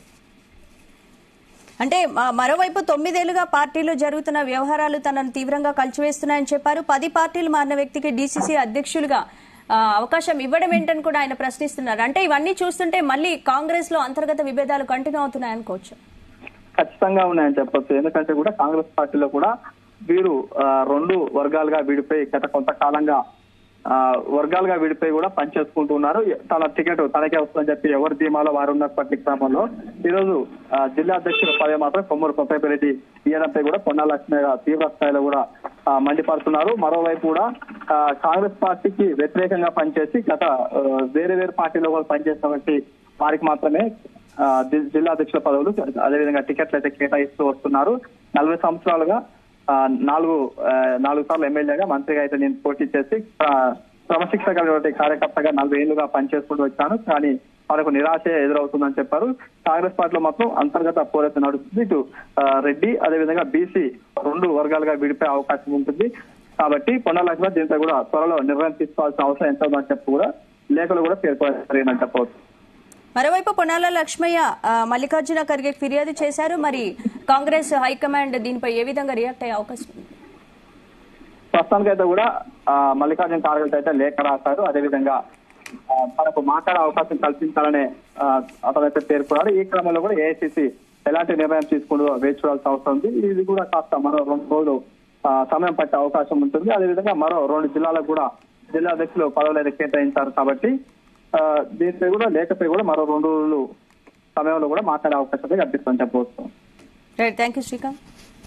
అంటే మ- మరోవైపు తొమ్మిదేళ్లుగా పార్టీలో జరుగుతున్న వ్యవహారాలు తనను తీవ్రంగా కలిచివేస్తున్నాయని చెప్పారు పది పార్టీలు మారిన వ్యక్తికి డీసీసీ అధ్యక్షులుగా ఆ, అవకాశం ఇవ్వడం ఏంటని కూడా ఆయన ప్రశ్నిస్తున్నారు అంటే ఇవన్నీ చూస్తుంటే మళ్ళీ కాంగ్రెస్ లో అంతర్గత విభేదాలు కంటిన్యూ అవుతున్నాయి అనుకోవచ్చు ఖచ్చితంగా ఉన్నాయని చెప్పొచ్చు ఎందుకంటే కూడా కాంగ్రెస్ పార్టీలో కూడా వీరు ఆ, రెండు వర్గాలుగా వీడిపోయి గత కొంతకాలంగా ఆ, వర్గాలుగా విడిపోయి కూడా పనిచేసుకుంటూ ఉన్నారు తన టికెట్ తనకే వస్తుందని చెప్పి ఎవరి ధీమాలో వారు ఉన్నప్పటి క్రమంలో ఈ రోజు ఆ, జిల్లా అధ్యక్షుల పదవి మాత్రం కొమ్మూరు కొత్తపరెడ్డి ఈయనపై కూడా పొన్నా లక్ష్మి తీవ్ర స్థాయిలో కూడా ఆ, మండిపడుతున్నారు మరోవైపు కూడా ఆ, కాంగ్రెస్ పార్టీకి వ్యతిరేకంగా పనిచేసి గత ఆ, వేరే వేరే పార్టీలో కూడా పనిచేసినటువంటి వారికి మాత్రమే ఆ, జి- జిల్లా అధ్యక్షుల పదవులు అదేవిధంగా టికెట్లు అయితే కేటాయిస్తూ వస్తున్నారు నలభై సంవత్సరాలుగా ఆ, నాలుగు ఆ, నాలుగు సార్లు ఎమ్మెల్యేగా మంత్రిగా అయితే నేను పోటీ చేసి ఆ, క్రమశిక్షణ కలిగినటువంటి కార్యకర్తగా నలభై ఏళ్లుగా పనిచేసుకుంటూ వచ్చాను కానీ వాళ్ళకు నిరాశ ఎదురవుతుందని చెప్పారు కాంగ్రెస్ పార్టీలో మాత్రం అంతర్గత పోరాటం నడుస్తుంది ఇటు ఆ, రెడ్డి అదేవిధంగా బీసీ రెండు వర్గాలుగా విడిపోయే అవకాశం ఉంటుంది కాబట్టి పొన్న లక్ష్మణ దీంతో కూడా త్వరలో నిర్ణయం తీసుకోవాల్సిన అవసరం ఎంత ఉందని చెప్పి కూడా లేఖలు కూడా పేర్కొనని చెప్పవచ్చు మరోవైపు పొన్నాల లక్ష్మయ్య ఆ, మల్లికార్జున ఖర్గే ఫిర్యాదు చేశారు మరి కాంగ్రెస్ హైకమాండ్ దీనిపై ఏ విధంగా రియాక్ట్ అయ్యే అవకాశం ఉంది ప్రస్తుతానికైతే కూడా ఆ, మల్లికార్జున ఖార్గే అయితే లేఖ రాశారు అదేవిధంగా ఆ, తనకు మాట్లాడే అవకాశం కల్పించాలనే ఆ, అతనైతే పేర్కొన్నారు ఈ క్రమంలో కూడా ఏఐసిసి ఎలాంటి నిర్ణయం తీసుకుంటూ వేచి చూడాల్సిన అవసరం ఉంది ఇది కూడా కాస్త మరో రెండు రోజులు ఆ, సమయం పట్టే అవకాశం ఉంటుంది అదేవిధంగా మరో రెండు జిల్లాలకు కూడా జిల్లా అధ్యక్షులు పదవులు అయితే కేటాయించారు కాబట్టి ఆ, దీనిపై కూడా లేఖపై కూడా మరో రెండు రోజులు సమయంలో కూడా మాట్లాడే అవకాశం అయితే కల్పిస్తుందని చెప్పవచ్చు right thank you Srikanth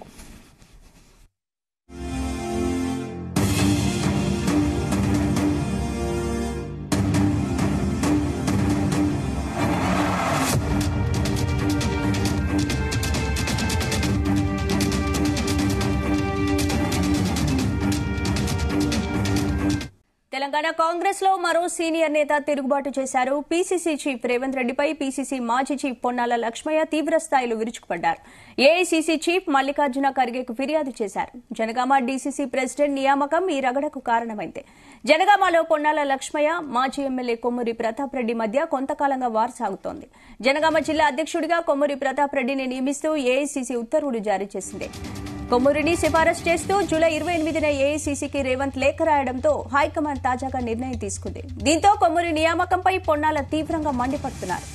Telangana Congress లో మరో సీనియర్ నేత తిరుగుబాటు చేశారు పీసీసీ చీఫ్ రేవంత్ రెడ్డిపై పీసీసీ మాజీ చీఫ్ పొన్నాల లక్ష్మయ్య తీవ్ర స్థాయిలో విరుచుకుపడ్డారు ఏఐసీసీ చీఫ్ మల్లికార్జున ఖర్గేకు ఫిర్యాదు చేశారు జనగామ డీసీసీ ప్రెసిడెంట్ నియామకం ఈ రగడకు కారణమైంది జనగామలో పొన్నాల లక్ష్మయ్య మాజీ ఎమ్మెల్యే కొమ్మూరి ప్రతాప్ రెడ్డి మధ్య కొంతకాలంగా వార్ సాగుతోంది జనగామ జిల్లా అధ్యక్షుడిగా కొమ్మూరి ప్రతాప్ రెడ్డిని నియమిస్తూ ఏఐసీసీ ఉత్తర్వులు జారీ చేసింది కొమ్మూరిని సిఫారసు చేస్తూ జూలై ఇరవై ఎనిమిదిన ఏఐసీసీకి రేవంత్ లేఖ రాయడంతో హైకమాండ్ తాజాగా నిర్ణయం తీసుకుంది దీంతో కొమ్మూరి నియామకంపై పొన్నాల తీవ్రంగా మండిపడుతున్నారు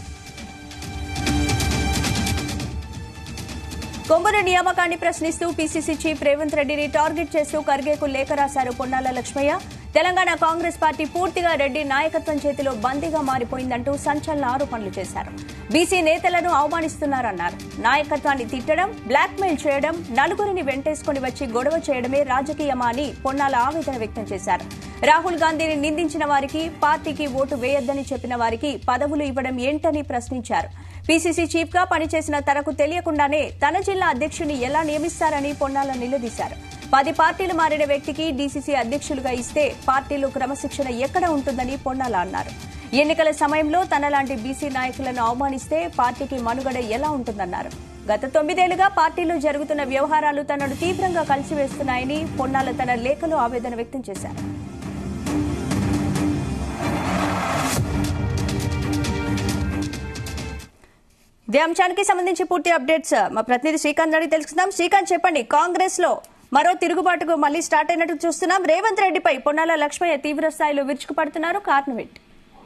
కొమ్మూరి నియామకాన్ని ప్రశ్నిస్తూ పీసీసీ చీఫ్ రేవంత్ రెడ్డిని టార్గెట్ చేస్తూ ఖర్గేకు లేఖ రాశారు పొన్నాల లక్ష్మయ్య తెలంగాణ కాంగ్రెస్ పార్టీ పూర్తిగా రెడ్డి నాయకత్వం చేతిలో బందీగా మారిపోయిందంటూ సంచలన ఆరోపణలు చేశారు బీసీ నేతలను అవమానిస్తున్నారన్నారు నాయకత్వాన్ని తిట్టడం బ్లాక్మెయిల్ చేయడం నలుగురిని వెంటేసుకుని వచ్చి గొడవ చేయడమే రాజకీయమా అని పొన్నాల ఆవేదన వ్యక్తం చేశారు రాహుల్ గాంధీని నిందించిన వారికి పార్టీకి ఓటు వేయొద్దని చెప్పిన వారికి పదవులు ఇవ్వడం ఏంటని ప్రశ్నించారు పీసీసీ చీఫ్ గా పనిచేసిన తనకు తెలియకుండానే తన జిల్లా అధ్యక్షుని ఎలా నియమిస్తారని పొన్నాల నిలదీశారు పది పార్టీలు మారిన వ్యక్తికి డీసీసీ అధ్యక్షులుగా ఇస్తే పార్టీలో క్రమశిక్షణ ఎక్కడ ఉంటుందని పొన్నాల అన్నారు ఎన్నికల సమయంలో తనలాంటి బీసీ నాయకులను అవమానిస్తే పార్టీకి మనుగడ ఎలా ఉంటుందన్నారు గత తొమ్మిదేళ్లుగా పార్టీలో జరుగుతున్న వ్యవహారాలు తనను తీవ్రంగా కలిసివేస్తున్నాయని పొన్నాల తన లేఖలో ఆవేదన వ్యక్తం చేశారు ఇదే అంశానికి సంబంధించి పూర్తి అప్డేట్స్ మా ప్రతినిధి శ్రీకాంత్ అడిగి తెలుసుకుందాం శ్రీకాంత్ చెప్పండి కాంగ్రెస్ లో మరో తిరుగుబాటుకు మళ్లీ స్టార్ట్ అయినట్టు చూస్తున్నాం రేవంత్ రెడ్డిపై పొన్నాల లక్ష్మయ్య తీవ్ర స్థాయిలో విరుచుకుపడుతున్నారు కారణం ఏంటి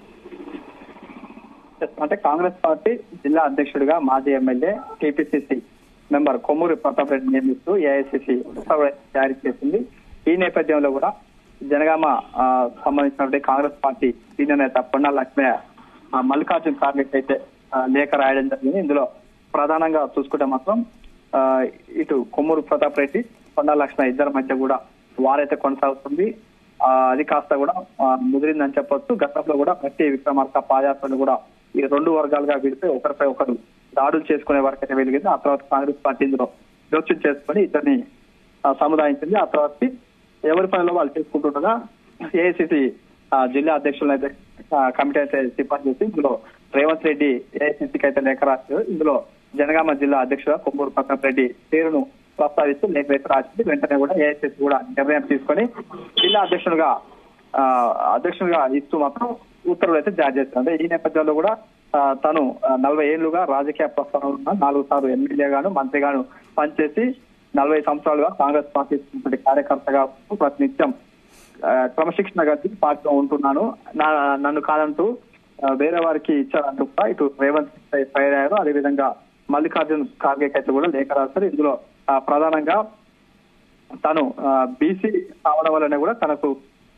అంటే కాంగ్రెస్ పార్టీ జిల్లా అధ్యక్షుడిగా మాజీ MLA TPCC member Kommuri Pratap Reddy నియమిస్తూ ఏఐసిసి ఉత్తర్వులు జారీ చేసింది ఈ నేపథ్యంలో కూడా జనగామ ఆ, సంబంధించినటువంటి కాంగ్రెస్ పార్టీ సీనియర్ నేత పొన్నా లక్ష్మయ్య ఆ, మల్లికార్జున ఖార్గే అయితే ఆ, లేఖ రాయడం జరిగింది ఇందులో ప్రధానంగా చూసుకుంటే మాత్రం ఆ, ఇటు కొమ్మూరు ప్రతాప్ రెడ్డి కొండా లక్ష్మయ్య ఇద్దరి మధ్య కూడా వారైతే కొనసాగుతుంది ఆ, అది కాస్త కూడా ఆ, ముదిరిందని చెప్పొచ్చు గతంలో కూడా ప్రతి విక్రమార్క పాదయాత్రలు కూడా ఈ రెండు వర్గాలుగా విడిపోయి ఒకరిపై ఒకరు దాడులు చేసుకునే వరకు అయితే వెలిగింది ఆ తర్వాత కాంగ్రెస్ పార్టీ ఇందులో జోక్యం చేసుకుని ఇద్దరిని ఆ, సముదాయించింది ఆ తర్వాత ఎవరి పనిలో వాళ్ళు చేసుకుంటుండగా ఏఐసిసి జిల్లా అధ్యక్షులను అయితే ఆ, కమిటీ అయితే సిఫార్సు చేసి ఇందులో రేవంత్ రెడ్డి ఏఐసిసికి అయితే లేఖ రాశారు ఇందులో జనగామ జిల్లా అధ్యక్షుడు కొమ్మూరు ప్రతాప్ రెడ్డి పేరును ప్రస్తావిస్తూ లేఖ అయితే రాసింది వెంటనే కూడా ఏఐసిసి కూడా నిర్ణయం తీసుకొని జిల్లా అధ్యక్షుడుగా ఆ, అధ్యక్షుడిగా ఇస్తూ మాత్రం ఉత్తర్వులు అయితే జారీ చేస్తుంది ఈ నేపథ్యంలో కూడా ఆ, తను ఆ, నలభై ఏళ్లుగా రాజకీయ ప్రస్థానంలో ఉన్న నాలుగు సార్లు ఎమ్మెల్యేగాను మంత్రిగాను పనిచేసి నలభై సంవత్సరాలుగా కాంగ్రెస్ పార్టీ ఉన్నటువంటి కార్యకర్తగా ఉంటూ ప్రతినిత్యం ఆ, క్రమశిక్షణ గట్టి పార్టీలో ఉంటున్నాను నా- నన్ను కాదంటూ ఆ, వేరే వారికి ఇచ్చారంటూ కూడా ఇటు రేవంత్ రెడ్డి ఫైర్ అయ్యారు అదేవిధంగా మల్లికార్జున్ ఖార్గే అయితే కూడా లేఖ రాశారు ఇందులో ఆ, ప్రధానంగా తను బీసీ కావడం వల్లనే కూడా తనకు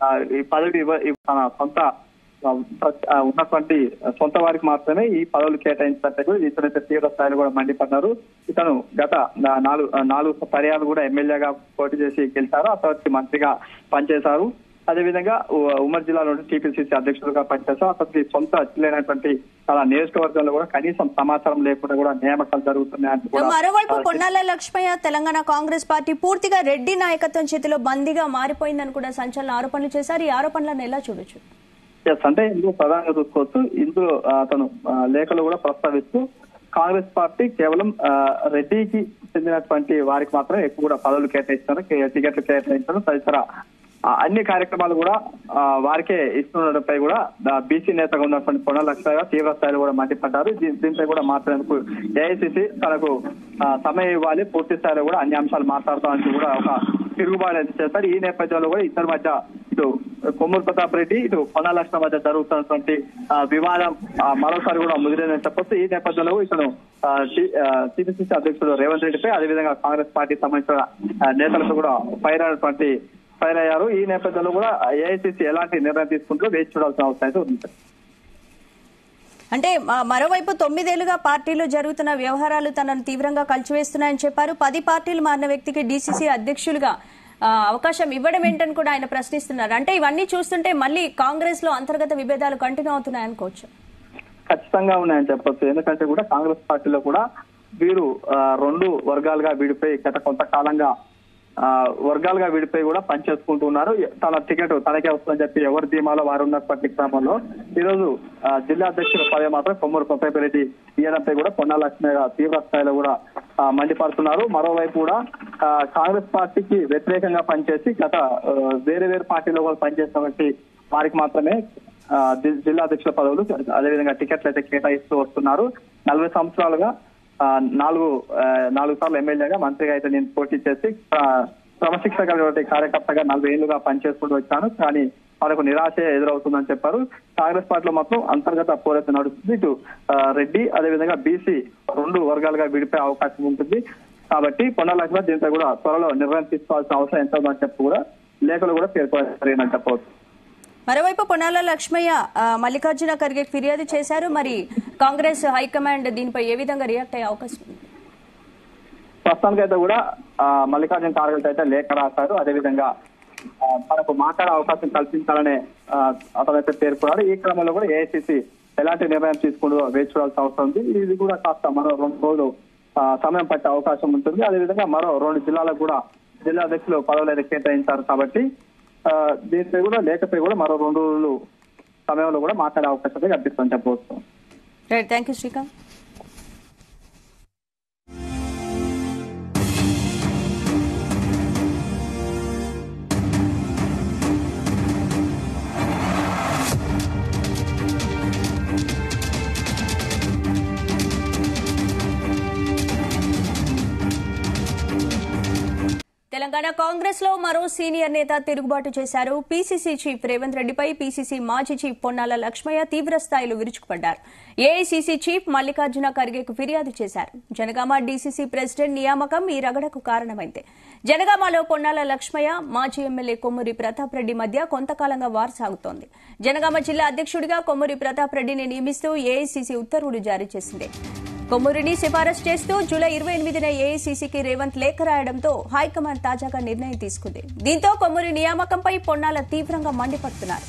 ఆ, ఈ పదవి ఇవ్వ ఇవ్వ- తన సొంత ఆ, ప్ర- ఆ, ఉన్నటువంటి సొంత వారికి మాత్రమే ఈ పదవులు కేటాయించినట్టు ఇతనైతే తీవ్ర స్థాయిలో కూడా మండిపడ్డారు ఇతను గత నా- నాలుగు ఆ, నాలుగు పర్యాలు కూడా ఎమ్మెల్యేగా పోటీ చేసి గెలిచారు ఆ తర్వాత మంత్రిగా పనిచేశారు అదేవిధంగా ఉ- ఉమ్మడి జిల్లా నుండి టీపీసీసీ అధ్యక్షులుగా పనిచేశారు అతనికి సొంత జిల్లానటువంటి తన నియోజకవర్గంలో కూడా కనీసం సమాచారం లేకుండా కూడా నియామకాలు జరుగుతున్నాయని కూడా మరోవైపు ఆ, పొన్నాల లక్ష్మయ్య తెలంగాణ కాంగ్రెస్ పార్టీ పూర్తిగా రెడ్డి నాయకత్వం చేతిలో బందీగా మారిపోయిందని కూడా సంచలన ఆరోపణలు చేశారు ఈ ఆరోపణలను ఎలా చూడొచ్చు ఎస్ అంటే ఇందులో ప్రధానంగా చూసుకోవచ్చు ఇందులో ఆ, అతను ఆ, లేఖలు కూడా ప్రస్తావిస్తూ కాంగ్రెస్ పార్టీ కేవలం ఆ, రెడ్డికి చెందినటువంటి వారికి మాత్రమే ఎక్కువ కూడా పదవులు కేటాయిస్తారు కే- టికెట్లు కేటాయించడం తదితర ఆ, అన్ని కార్యక్రమాలు కూడా ఆ, వారికే ఇస్తుండటంపై కూడా బీసీ నేతగా ఉన్నటువంటి పొన్న లక్ష్మయ్య తీవ్ర స్థాయిలో కూడా మండిపడ్డారు దీ- దీనిపై కూడా మాట్లాడేందుకు ఏఐసిసి తనకు ఆ, సమయం ఇవ్వాలి పూర్తి స్థాయిలో కూడా అన్ని అంశాలు మాట్లాడతామని కూడా ఒక తిరుగుబాటు అయితే చేస్తారు ఈ నేపథ్యంలో కూడా ఇద్దరి మధ్య ఇటు కొమ్మూరు ప్రతాప్ రెడ్డి ఇటు పొన్న లక్ష్మణ మధ్య జరుగుతున్నటువంటి ఆ, వివాదం ఆ, మరోసారి కూడా ముదిరేదని చెప్పొచ్చు ఈ నేపథ్యంలో ఇతను టీపీసీసీ అధ్యక్షుడు రేవంత్ రెడ్డిపై అదేవిధంగా కాంగ్రెస్ పార్టీకి సంబంధించిన ఆ, నేతలతో కూడా ఫైర్ అయినటువంటి ఫైర్ అయ్యారు ఈ నేపథ్యంలో కూడా ఏఐసీసీ ఎలాంటి నిర్ణయం తీసుకుంటూ వేచి చూడాల్సిన అవసరం అయితే ఉంది అంటే మ- మరోవైపు తొమ్మిదేళ్లుగా పార్టీలో జరుగుతున్న వ్యవహారాలు తనను తీవ్రంగా కలిచివేస్తున్నాయని చెప్పారు పది పార్టీలు మారిన వ్యక్తికి డీసీసీ అధ్యక్షులుగా ఆ, అవకాశం ఇవ్వడం ఏంటని కూడా ఆయన ప్రశ్నిస్తున్నారు అంటే ఇవన్నీ చూస్తుంటే మళ్ళీ కాంగ్రెస్ లో అంతర్గత విభేదాలు కంటిన్యూ అవుతున్నాయనుకోవచ్చు ఖచ్చితంగా ఉన్నాయని చెప్పొచ్చు ఎందుకంటే కూడా కాంగ్రెస్ పార్టీలో కూడా వీరు ఆ, రెండు వర్గాలుగా విడిపోయి గత కొంతకాలంగా ఆ, వర్గాలుగా విడిపోయి కూడా పనిచేసుకుంటూ ఉన్నారు తన టికెట్ తనకే వస్తుందని చెప్పి ఎవరి ధీమాలో వారు ఉన్నటువంటి క్రమంలో ఈ రోజు ఆ, జిల్లా అధ్యక్షుల పదవి మాత్రం కొమ్మూరు ప్రతాప్ రెడ్డి ఇయ్యడంపై కూడా పొన్నా లక్ష్మయ్య గారు తీవ్ర స్థాయిలో కూడా ఆ, మండిపడుతున్నారు మరోవైపు కూడా ఆ, కాంగ్రెస్ పార్టీకి వ్యతిరేకంగా పనిచేసి గత ఆ, వేరే వేరే పార్టీలో కూడా పనిచేసినటువంటి వారికి మాత్రమే ఆ, జి- జిల్లా అధ్యక్షుల పదవులు అదేవిధంగా టికెట్లు అయితే కేటాయిస్తూ వస్తున్నారు నలభై సంవత్సరాలుగా ఆ, నాలుగు ఆ, నాలుగు సార్లు ఎమ్మెల్యేగా మంత్రిగా అయితే నేను పోటీ చేసి ఆ, క్రమశిక్షణ కలిగినటువంటి కార్యకర్తగా నలభై ఏళ్లుగా పనిచేసుకుంటూ వచ్చాను కానీ వాళ్ళకు నిరాశ ఎదురవుతుందని చెప్పారు కాంగ్రెస్ పార్టీలో మొత్తం అంతర్గత పోరాటం నడుస్తుంది ఇటు ఆ, రెడ్డి అదేవిధంగా బీసీ రెండు వర్గాలుగా విడిపోయే అవకాశం ఉంటుంది కాబట్టి పొన్న లక్ష్మణ్ దీంతో కూడా త్వరలో నిర్ణయం తీసుకోవాల్సిన అవసరం ఎంత ఉందని చెప్పి కూడా లేఖలు కూడా పేర్కొనని చెప్పవచ్చు మరోవైపు పొన్నాల లక్ష్మయ్య ఆ, మల్లికార్జున ఖర్గే ఫిర్యాదు చేశారు మరి కాంగ్రెస్ హైకమాండ్ దీనిపై ఏ విధంగా రియాక్ట్ అయ్యే అవకాశం ఉంది ప్రస్తుతానికైతే కూడా ఆ, మల్లికార్జున ఖార్గే అయితే లేఖ రాశారు అదేవిధంగా ఆ, తనకు మాట్లాడే అవకాశం కల్పించాలనే ఆ, అతనైతే పేర్కొన్నారు ఈ క్రమంలో కూడా ఏఐసిసి ఎలాంటి నిర్ణయం తీసుకుంటూ వేచి చూడాల్సిన అవసరం ఉంది ఇది కూడా కాస్త మరో రెండు రోజులు ఆ, సమయం పట్టే అవకాశం ఉంటుంది అదేవిధంగా మరో రెండు జిల్లాలకు కూడా జిల్లా అధ్యక్షులు పదవులు అయితే కేటాయించారు కాబట్టి ఆ, దీనిపై కూడా లేఖపై కూడా మరో రెండు రోజులు సమయంలో కూడా మాట్లాడే అవకాశం అయితే కల్పిస్తామని చెప్పవచ్చు right thank you Srikanth Telangana Congress లో మరో సీనియర్ నేత తిరుగుబాటు చేశారు పీసీసీ చీఫ్ రేవంత్ రెడ్డిపై పీసీసీ మాజీ చీఫ్ పొన్నాల లక్ష్మయ్య తీవ్ర స్థాయిలో విరుచుకుపడ్డారు ఏఐసీసీ చీఫ్ మల్లికార్జున ఖర్గేకు ఫిర్యాదు చేశారు జనగామ డీసీసీ ప్రెసిడెంట్ నియామకం ఈ రగడకు కారణమైంది జనగామలో పొన్నాల లక్ష్మయ్య మాజీ ఎమ్మెల్యే కొమ్మూరి ప్రతాప్ రెడ్డి మధ్య కొంతకాలంగా వార్ సాగుతోంది జనగామ జిల్లా అధ్యక్షుడిగా కొమ్మూరి ప్రతాప్ రెడ్డిని నియమిస్తూ ఏఐసీసీ ఉత్తర్వులు జారీ చేసింది కొమ్మూరిని సిఫారసు చేస్తూ జూలై ఇరవై ఎనిమిదిన ఏఐసీసీకి రేవంత్ లేఖ రాయడంతో హైకమాండ్ తాజాగా నిర్ణయం తీసుకుంది దీంతో కొమ్మూరి నియామకంపై పొన్నాల తీవ్రంగా మండిపడుతున్నారు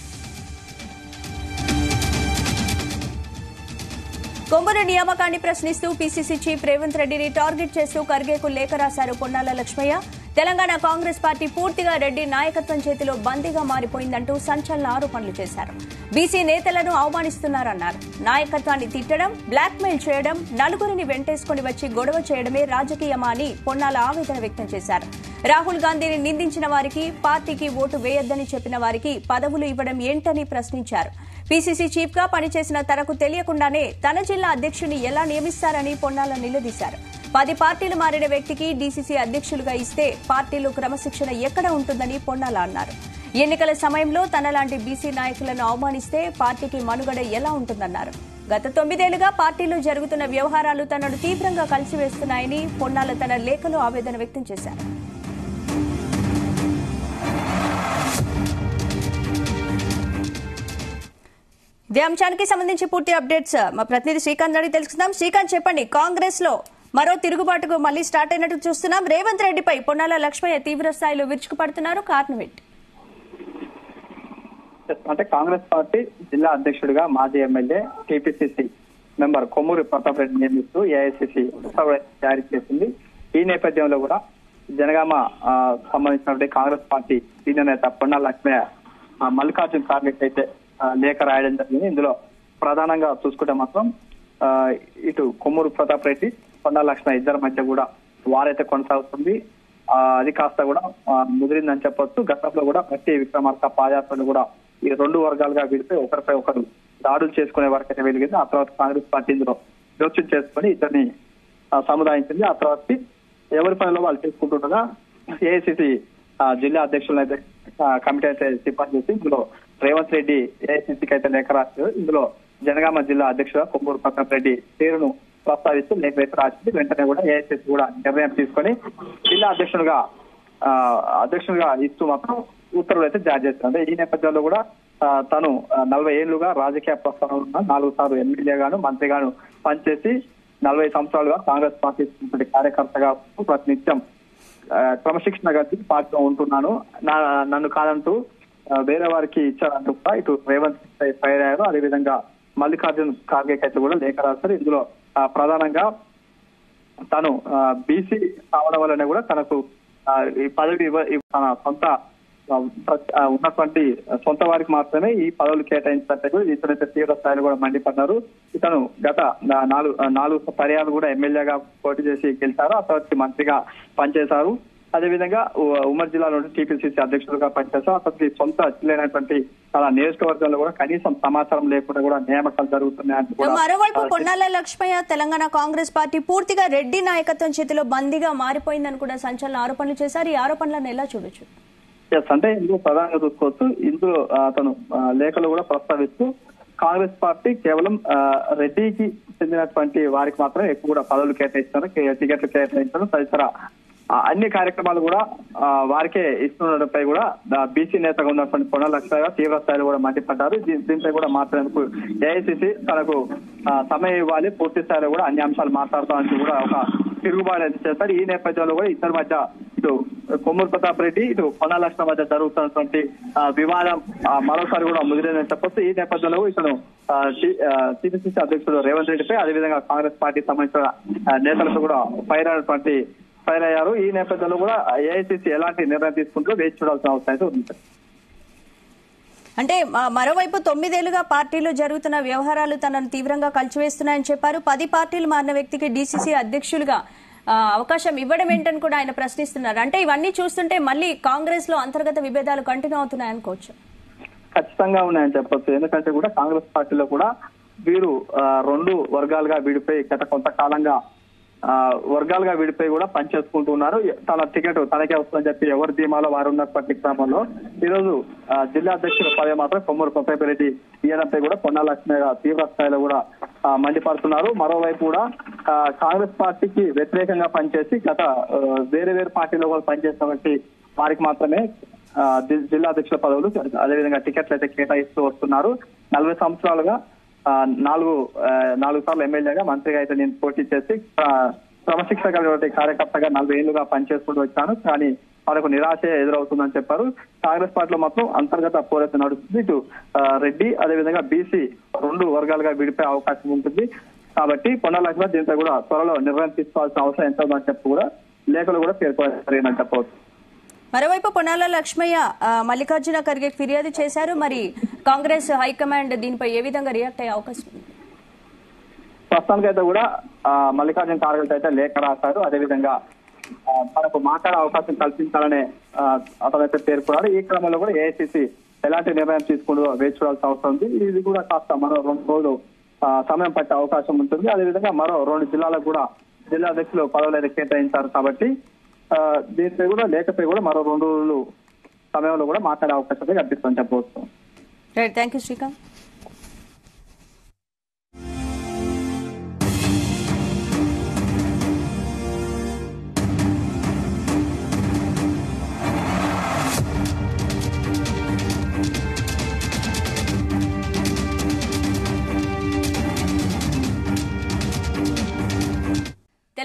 కొమ్మూరు నియామకాన్ని ప్రశ్నిస్తూ పీసీసీ చీఫ్ రేవంత్ రెడ్డిని టార్గెట్ చేస్తూ ఖర్గేకు లేఖ రాశారు పొన్నాల లక్ష్మయ్య తెలంగాణ కాంగ్రెస్ పార్టీ పూర్తిగా రెడ్డి నాయకత్వం చేతిలో బందీగా మారిపోయిందంటూ సంచలన ఆరోపణలు చేశారు బీసీ నేతలను అవమానిస్తున్నారన్నారు నాయకత్వాన్ని తిట్టడం బ్లాక్మెయిల్ చేయడం నలుగురిని వెంటేసుకుని వచ్చి గొడవ చేయడమే రాజకీయమా అని పొన్నాల ఆవేదన వ్యక్తం చేశారు రాహుల్ గాంధీని నిందించిన వారికి పార్టీకి ఓటు వేయొద్దని చెప్పిన వారికి పదవులు ఇవ్వడం ఏంటని ప్రశ్నించారు పీసీసీ చీఫ్ గా పనిచేసిన తనకు తెలియకుండానే తన జిల్లా అధ్యక్షుని ఎలా నియమిస్తారని పొన్నాల నిలదీశారు పది పార్టీలు మారిన వ్యక్తికి డీసీసీ అధ్యక్షులుగా ఇస్తే పార్టీలో క్రమశిక్షణ ఎక్కడ ఉంటుందని పొన్నాల అన్నారు ఎన్నికల సమయంలో తనలాంటి బీసీ నాయకులను అవమానిస్తే పార్టీకి మనుగడ ఎలా ఉంటుందన్నారు గత తొమ్మిదేళ్లుగా పార్టీలో జరుగుతున్న వ్యవహారాలు తనను తీవ్రంగా కలిసివేస్తున్నాయని పొన్నాల తన లేఖలో ఆవేదన వ్యక్తం చేశారు ఇదే అంశానికి సంబంధించి పూర్తి అప్డేట్స్ మా ప్రతినిధి శ్రీకాంత్ అడిగి తెలుసుకుందాం శ్రీకాంత్ చెప్పండి కాంగ్రెస్ లో మరో తిరుగుబాటుకు మళ్ళీ స్టార్ట్ అయినట్టు చూస్తున్నాం రేవంత్ రెడ్డిపై పొన్నాల లక్ష్మయ్య తీవ్ర స్థాయిలో విరుచుకుపడుతున్నారు కారణం ఏంటి అంటే కాంగ్రెస్ పార్టీ జిల్లా అధ్యక్షుడిగా మాజీ MLA TPCC member Kommuri Pratap Reddy నియమిస్తూ ఏఐసిసి ఉత్తర్వులు జారీ చేసింది ఈ నేపథ్యంలో కూడా జనగామ ఆ, సంబంధించినటువంటి కాంగ్రెస్ పార్టీ సీనియర్ నేత పొన్నాల లక్ష్మయ్య ఆ, మల్లికార్జున్ ఖార్గే అయితే ఆ, లేఖ రాయడం జరిగింది ఇందులో ప్రధానంగా చూసుకుంటే మాత్రం ఆ, ఇటు కొమ్మూరు ప్రతాప్ రెడ్డి పొన్నాల లక్ష్మయ్య ఇద్దరి మధ్య కూడా వారైతే కొనసాగుతుంది ఆ, అది కాస్త కూడా ఆ, ముదిరిందని చెప్పొచ్చు గతంలో కూడా ప్రతి విక్రమార్క పాదయాత్రలు కూడా ఈ రెండు వర్గాలుగా విడితే ఒకరిపై ఒకరు దాడులు చేసుకునే వరకు అయితే వెలిగింది ఆ తర్వాత కాంగ్రెస్ పార్టీ ఇందులో జోక్యం చేసుకుని ఇద్దరిని ఆ, సముదాయించింది ఆ తర్వాత ఎవరి పనిలో వాళ్ళు చేసుకుంటుండగా ఏఐసిసి జిల్లా అధ్యక్షులను అయితే ఆ, కమిటీ అయితే సిఫార్సు చేసి ఇందులో రేవంత్ రెడ్డి ఏఐసిసికి అయితే లేఖ రాశారు ఇందులో జనగామ జిల్లా అధ్యక్షుడు కొమ్మూరు ప్రతాప్ రెడ్డి పేరును ప్రస్తావిస్తూ లేఖ అయితే రాసింది వెంటనే కూడా ఏఐసిసి కూడా నిర్ణయం తీసుకొని జిల్లా అధ్యక్షుడుగా ఆ, అధ్యక్షుడిగా ఇస్తూ మాత్రం ఉత్తర్వులు అయితే జారీ చేస్తారు అంటే ఈ నేపథ్యంలో కూడా ఆ, తను ఆ, నలభై ఏళ్లుగా రాజకీయ ప్రస్థానం ఉన్న నాలుగు సార్లు ఎమ్మెల్యేగాను మంత్రిగాను పనిచేసి నలభై సంవత్సరాలుగా కాంగ్రెస్ పార్టీ ఉన్నటువంటి కార్యకర్తగా ప్రతినిత్యం ఆ, క్రమశిక్షణ గట్టి పార్టీలో ఉంటున్నాను నా- నన్ను కాదంటూ ఆ, వేరే వారికి ఇచ్చారంటూ కూడా ఇటు రేవంత్ రెడ్డి ఫైర్ అయ్యారు అదేవిధంగా మల్లికార్జున్ ఖార్గే అయితే కూడా లేఖ రాశారు ఇందులో ఆ, ప్రధానంగా తను బీసీ కావడం వల్లనే కూడా తనకు ఆ, ఈ పదవి ఇవ్వ ఇవ్వ- తన సొంత ఆ, ప్ర- ఆ, ఉన్నటువంటి సొంత వారికి మాత్రమే ఈ పదవులు కేటాయించినట్టు కూడా ఇతరైతే తీవ్ర స్థాయిలో కూడా మండిపడ్డారు ఇతను గత నా- నాలుగు ఆ, నాలుగు పర్యాలు కూడా ఎమ్మెల్యేగా పోటీ చేసి గెలిచారు ఆ తర్వాత మంత్రిగా పనిచేశారు అదేవిధంగా ఉ- ఉమ్మడి జిల్లాలో టీపీసీసీ అధ్యక్షులుగా పనిచేశారు అతనికి సొంత జిల్లానటువంటి తన నియోజకవర్గంలో కూడా కనీసం సమాచారం లేకుండా కూడా నియామకాలు జరుగుతున్నాయని కూడా మరోవైపు ఆ, పొన్నాల లక్ష్మయ్య తెలంగాణ కాంగ్రెస్ పార్టీ పూర్తిగా రెడ్డి నాయకత్వం చేతిలో బందీగా మారిపోయిందని కూడా సంచలన ఆరోపణలు చేశారు ఈ ఆరోపణలను ఎలా చూడొచ్చు ఎస్ అంటే ఇందులో ప్రధానంగా చూసుకోవచ్చు ఇందులో ఆ, అతను ఆ, లేఖలు కూడా ప్రస్తావిస్తూ కాంగ్రెస్ పార్టీ కేవలం ఆ, రెడ్డికి చెందినటువంటి వారికి మాత్రమే ఎక్కువ కూడా పదవులు కేటాయిస్తారు కే- టికెట్లు కేటాయించడం తదితర ఆ, అన్ని కార్యక్రమాలు కూడా ఆ, వారికే ఇస్తుండడంపై కూడా బీసీ నేతగా ఉన్నటువంటి పొన్న లక్ష్మయ్య తీవ్ర స్థాయిలో కూడా మండిపడ్డారు దీ- దీనిపై కూడా మాట్లాడేందుకు ఏఐసిసి తనకు ఆ, సమయం ఇవ్వాలి పూర్తి స్థాయిలో కూడా అన్ని అంశాలు మాట్లాడతామని కూడా ఒక తిరుగుబాటు అయితే చేస్తారు ఈ నేపథ్యంలో కూడా ఇద్దరి మధ్య ఇటు కొమ్మూరు ప్రతాప్ రెడ్డి ఇటు పొన్న లక్ష్మణ మధ్య జరుగుతున్నటువంటి ఆ, వివాదం ఆ, మరోసారి కూడా ముదిరిందని చెప్పొచ్చు ఈ నేపథ్యంలో ఇతను టీపీసీసీ అధ్యక్షుడు రేవంత్ రెడ్డిపై అదేవిధంగా కాంగ్రెస్ పార్టీకి సంబంధించిన ఆ, నేతలతో కూడా ఫైర్ అయినటువంటి ఫైర్ అయ్యారు ఈ నేపథ్యంలో కూడా ఏఐసీసీ ఎలాంటి నిర్ణయం తీసుకుంటూ వేచి చూడాల్సిన అవసరం అయితే ఉంది అంటే మ- మరోవైపు తొమ్మిదేళ్లుగా పార్టీలో జరుగుతున్న వ్యవహారాలు తనను తీవ్రంగా కలిచివేస్తున్నాయని చెప్పారు పది పార్టీలు మారిన వ్యక్తికి డీసీసీ అధ్యక్షులుగా ఆ, అవకాశం ఇవ్వడం ఏంటని కూడా ఆయన ప్రశ్నిస్తున్నారు అంటే ఇవన్నీ చూస్తుంటే మళ్ళీ కాంగ్రెస్ లో అంతర్గత విభేదాలు కంటిన్యూ అవుతున్నాయనుకోవచ్చు ఖచ్చితంగా ఉన్నాయని చెప్పొచ్చు ఎందుకంటే కూడా కాంగ్రెస్ పార్టీలో కూడా వీరు ఆ, రెండు వర్గాలుగా విడిపోయి గత కొంతకాలంగా ఆ, వర్గాలుగా విడిపోయి కూడా పనిచేసుకుంటూ ఉన్నారు తన టికెట్ తనకే వస్తుందని చెప్పి ఎవరి ధీమాలో వారు ఉన్నటువంటి క్రమంలో ఈ రోజు ఆ, జిల్లా అధ్యక్షుల పదవి మాత్రం కొమ్మూరు కొత్తపరెడ్డి ఇయ్యడంపై కూడా పొన్నా లక్ష్మి తీవ్ర స్థాయిలో కూడా ఆ, మండిపడుతున్నారు మరోవైపు కూడా ఆ, కాంగ్రెస్ పార్టీకి వ్యతిరేకంగా పనిచేసి గత ఆ, వేరే వేరే పార్టీలో కూడా పనిచేసినటువంటి వారికి మాత్రమే ఆ, జి- జిల్లా అధ్యక్షుల పదవులు అదేవిధంగా టికెట్లు అయితే కేటాయిస్తూ వస్తున్నారు నలభై సంవత్సరాలుగా ఆ, నాలుగు ఆ, నాలుగు సార్లు ఎమ్మెల్యేగా మంత్రిగా అయితే నేను పోటీ చేసి ఆ, క్రమశిక్షణ కలిగినటువంటి కార్యకర్తగా నలభై ఏళ్లుగా పనిచేసుకుంటూ వచ్చాను కానీ వాళ్ళకు నిరాశ ఎదురవుతుందని చెప్పారు కాంగ్రెస్ పార్టీలో మాత్రం అంతర్గత పోరైతే నడుస్తుంది ఇటు ఆ, రెడ్డి అదేవిధంగా బీసీ రెండు వర్గాలుగా విడిపోయే అవకాశం ఉంటుంది కాబట్టి పొన్న లక్ష్మణ్ దీంతో కూడా త్వరలో నిర్ణయం తీసుకోవాల్సిన అవసరం ఎంత ఉందని చెప్పి కూడా లేఖలు కూడా పేర్కొన్నారని చెప్పవచ్చు మరోవైపు పొన్నాల లక్ష్మయ్య ఆ, మల్లికార్జున ఖర్గే ఫిర్యాదు చేశారు మరి కాంగ్రెస్ హైకమాండ్ దీనిపై ఏ విధంగా రియాక్ట్ అయ్యే అవకాశం ఉంది ప్రస్తుతానికి అయితే కూడా ఆ, మల్లికార్జున ఖార్గే అయితే లేఖ రాశారు అదేవిధంగా ఆ, తనకు మాట్లాడే అవకాశం కల్పించాలనే ఆ, అతనైతే పేర్కొన్నారు ఈ క్రమంలో కూడా ఏఐసిసి ఎలాంటి నిర్ణయం తీసుకుంటూ వేచి చూడాల్సిన అవసరం ఉంది ఇది కూడా కాస్త మరో రెండు రోజులు ఆ, సమయం పట్టే అవకాశం ఉంటుంది అదేవిధంగా మరో రెండు జిల్లాలకు కూడా జిల్లా అధ్యక్షులు పదవులు అయితే కేటాయించారు కాబట్టి ఆ, దీనిపై కూడా లేఖపై కూడా మరో రెండు రోజులు సమయంలో కూడా మాట్లాడే అవకాశం అయితే కల్పిస్తుందని చెప్పవచ్చు right thank you Srikanth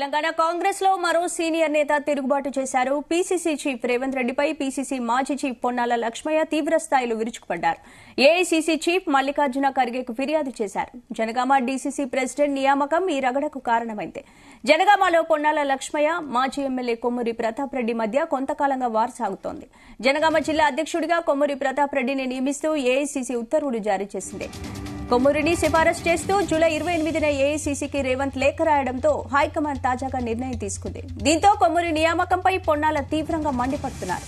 Telangana Congress లో మరో సీనియర్ నేత తిరుగుబాటు చేశారు పీసీసీ చీఫ్ రేవంత్ రెడ్డిపై పీసీసీ మాజీ చీఫ్ పొన్నాల లక్ష్మయ్య తీవ్ర స్థాయిలో విరుచుకుపడ్డారు ఏఐసీసీ చీఫ్ మల్లికార్జున ఖర్గేకు ఫిర్యాదు చేశారు జనగామ డీసీసీ ప్రెసిడెంట్ నియామకం ఈ రగడకు కారణమైంది జనగామలో పొన్నాల లక్ష్మయ్య మాజీ ఎమ్మెల్యే కొమ్మూరి ప్రతాప్ రెడ్డి మధ్య కొంతకాలంగా వార్ సాగుతోంది జనగామ జిల్లా అధ్యక్షుడిగా కొమ్మూరి ప్రతాప్ రెడ్డిని నియమిస్తూ ఏఐసీసీ ఉత్తర్వులు జారీ చేసింది కొమ్మూరిని సిఫారసు చేస్తూ జూలై ఇరవై ఎనిమిదిన ఏఐసీసీకి రేవంత్ లేఖ రాయడంతో హైకమాండ్ తాజాగా నిర్ణయం తీసుకుంది దీంతో కొమ్మూరి నియామకంపై పొన్నాల తీవ్రంగా మండిపడుతున్నారు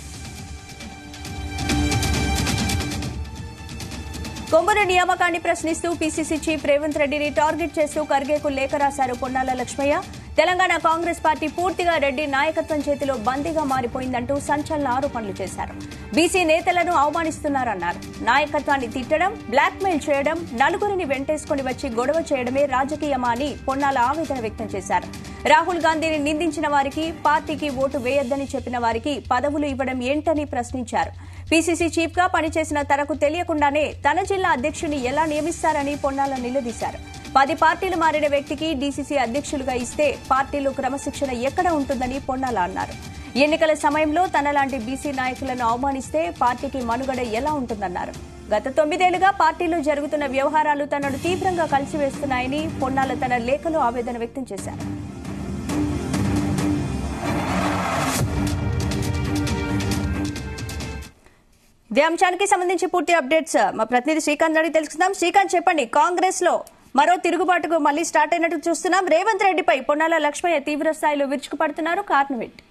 కొమ్మూరి నియామకాన్ని ప్రశ్నిస్తూ పీసీసీ చీఫ్ రేవంత్ రెడ్డిని టార్గెట్ చేస్తూ ఖర్గేకు లేఖ రాశారు పొన్నాల లక్ష్మయ్య తెలంగాణ కాంగ్రెస్ పార్టీ పూర్తిగా రెడ్డి నాయకత్వం చేతిలో బందీగా మారిపోయిందంటూ సంచలన ఆరోపణలు చేశారు బీసీ నేతలను అవమానిస్తున్నారన్నారు నాయకత్వాన్ని తిట్టడం బ్లాక్మెయిల్ చేయడం నలుగురిని వెంటేసుకుని వచ్చి గొడవ చేయడమే రాజకీయమా అని పొన్నాల ఆవేదన వ్యక్తం చేశారు రాహుల్ గాంధీని నిందించిన వారికి పార్టీకి ఓటు వేయొద్దని చెప్పిన వారికి పదవులు ఇవ్వడం ఏంటని ప్రశ్నించారు పీసీసీ చీఫ్ గా పనిచేసిన తనకు తెలియకుండానే తన జిల్లా అధ్యక్షుని ఎలా నియమిస్తారని పొన్నాల నిలదీశారు పది పార్టీలు మారిన వ్యక్తికి డీసీసీ అధ్యక్షులుగా ఇస్తే పార్టీలో క్రమశిక్షణ ఎక్కడ ఉంటుందని పొన్నాల అన్నారు ఎన్నికల సమయంలో తనలాంటి బీసీ నాయకులను అవమానిస్తే పార్టీకి మనుగడ ఎలా ఉంటుందన్నారు గత తొమ్మిదేళ్లుగా పార్టీలో జరుగుతున్న వ్యవహారాలు తనను తీవ్రంగా కలిసివేస్తున్నాయని పొన్నాల తన లేఖలో ఆవేదన వ్యక్తం చేశారు ఇదే అంశానికి సంబంధించి పూర్తి అప్డేట్స్ మా ప్రతినిధి శ్రీకాంత్ అడిగి తెలుసుకుందాం శ్రీకాంత్ చెప్పండి కాంగ్రెస్ లో మరో తిరుగుబాటుకు మళ్లీ స్టార్ట్ అయినట్టు చూస్తున్నాం రేవంత్ రెడ్డిపై పొన్నాల లక్ష్మయ్య తీవ్ర స్థాయిలో విరుచుకుపడుతున్నారు కారణం ఏంటి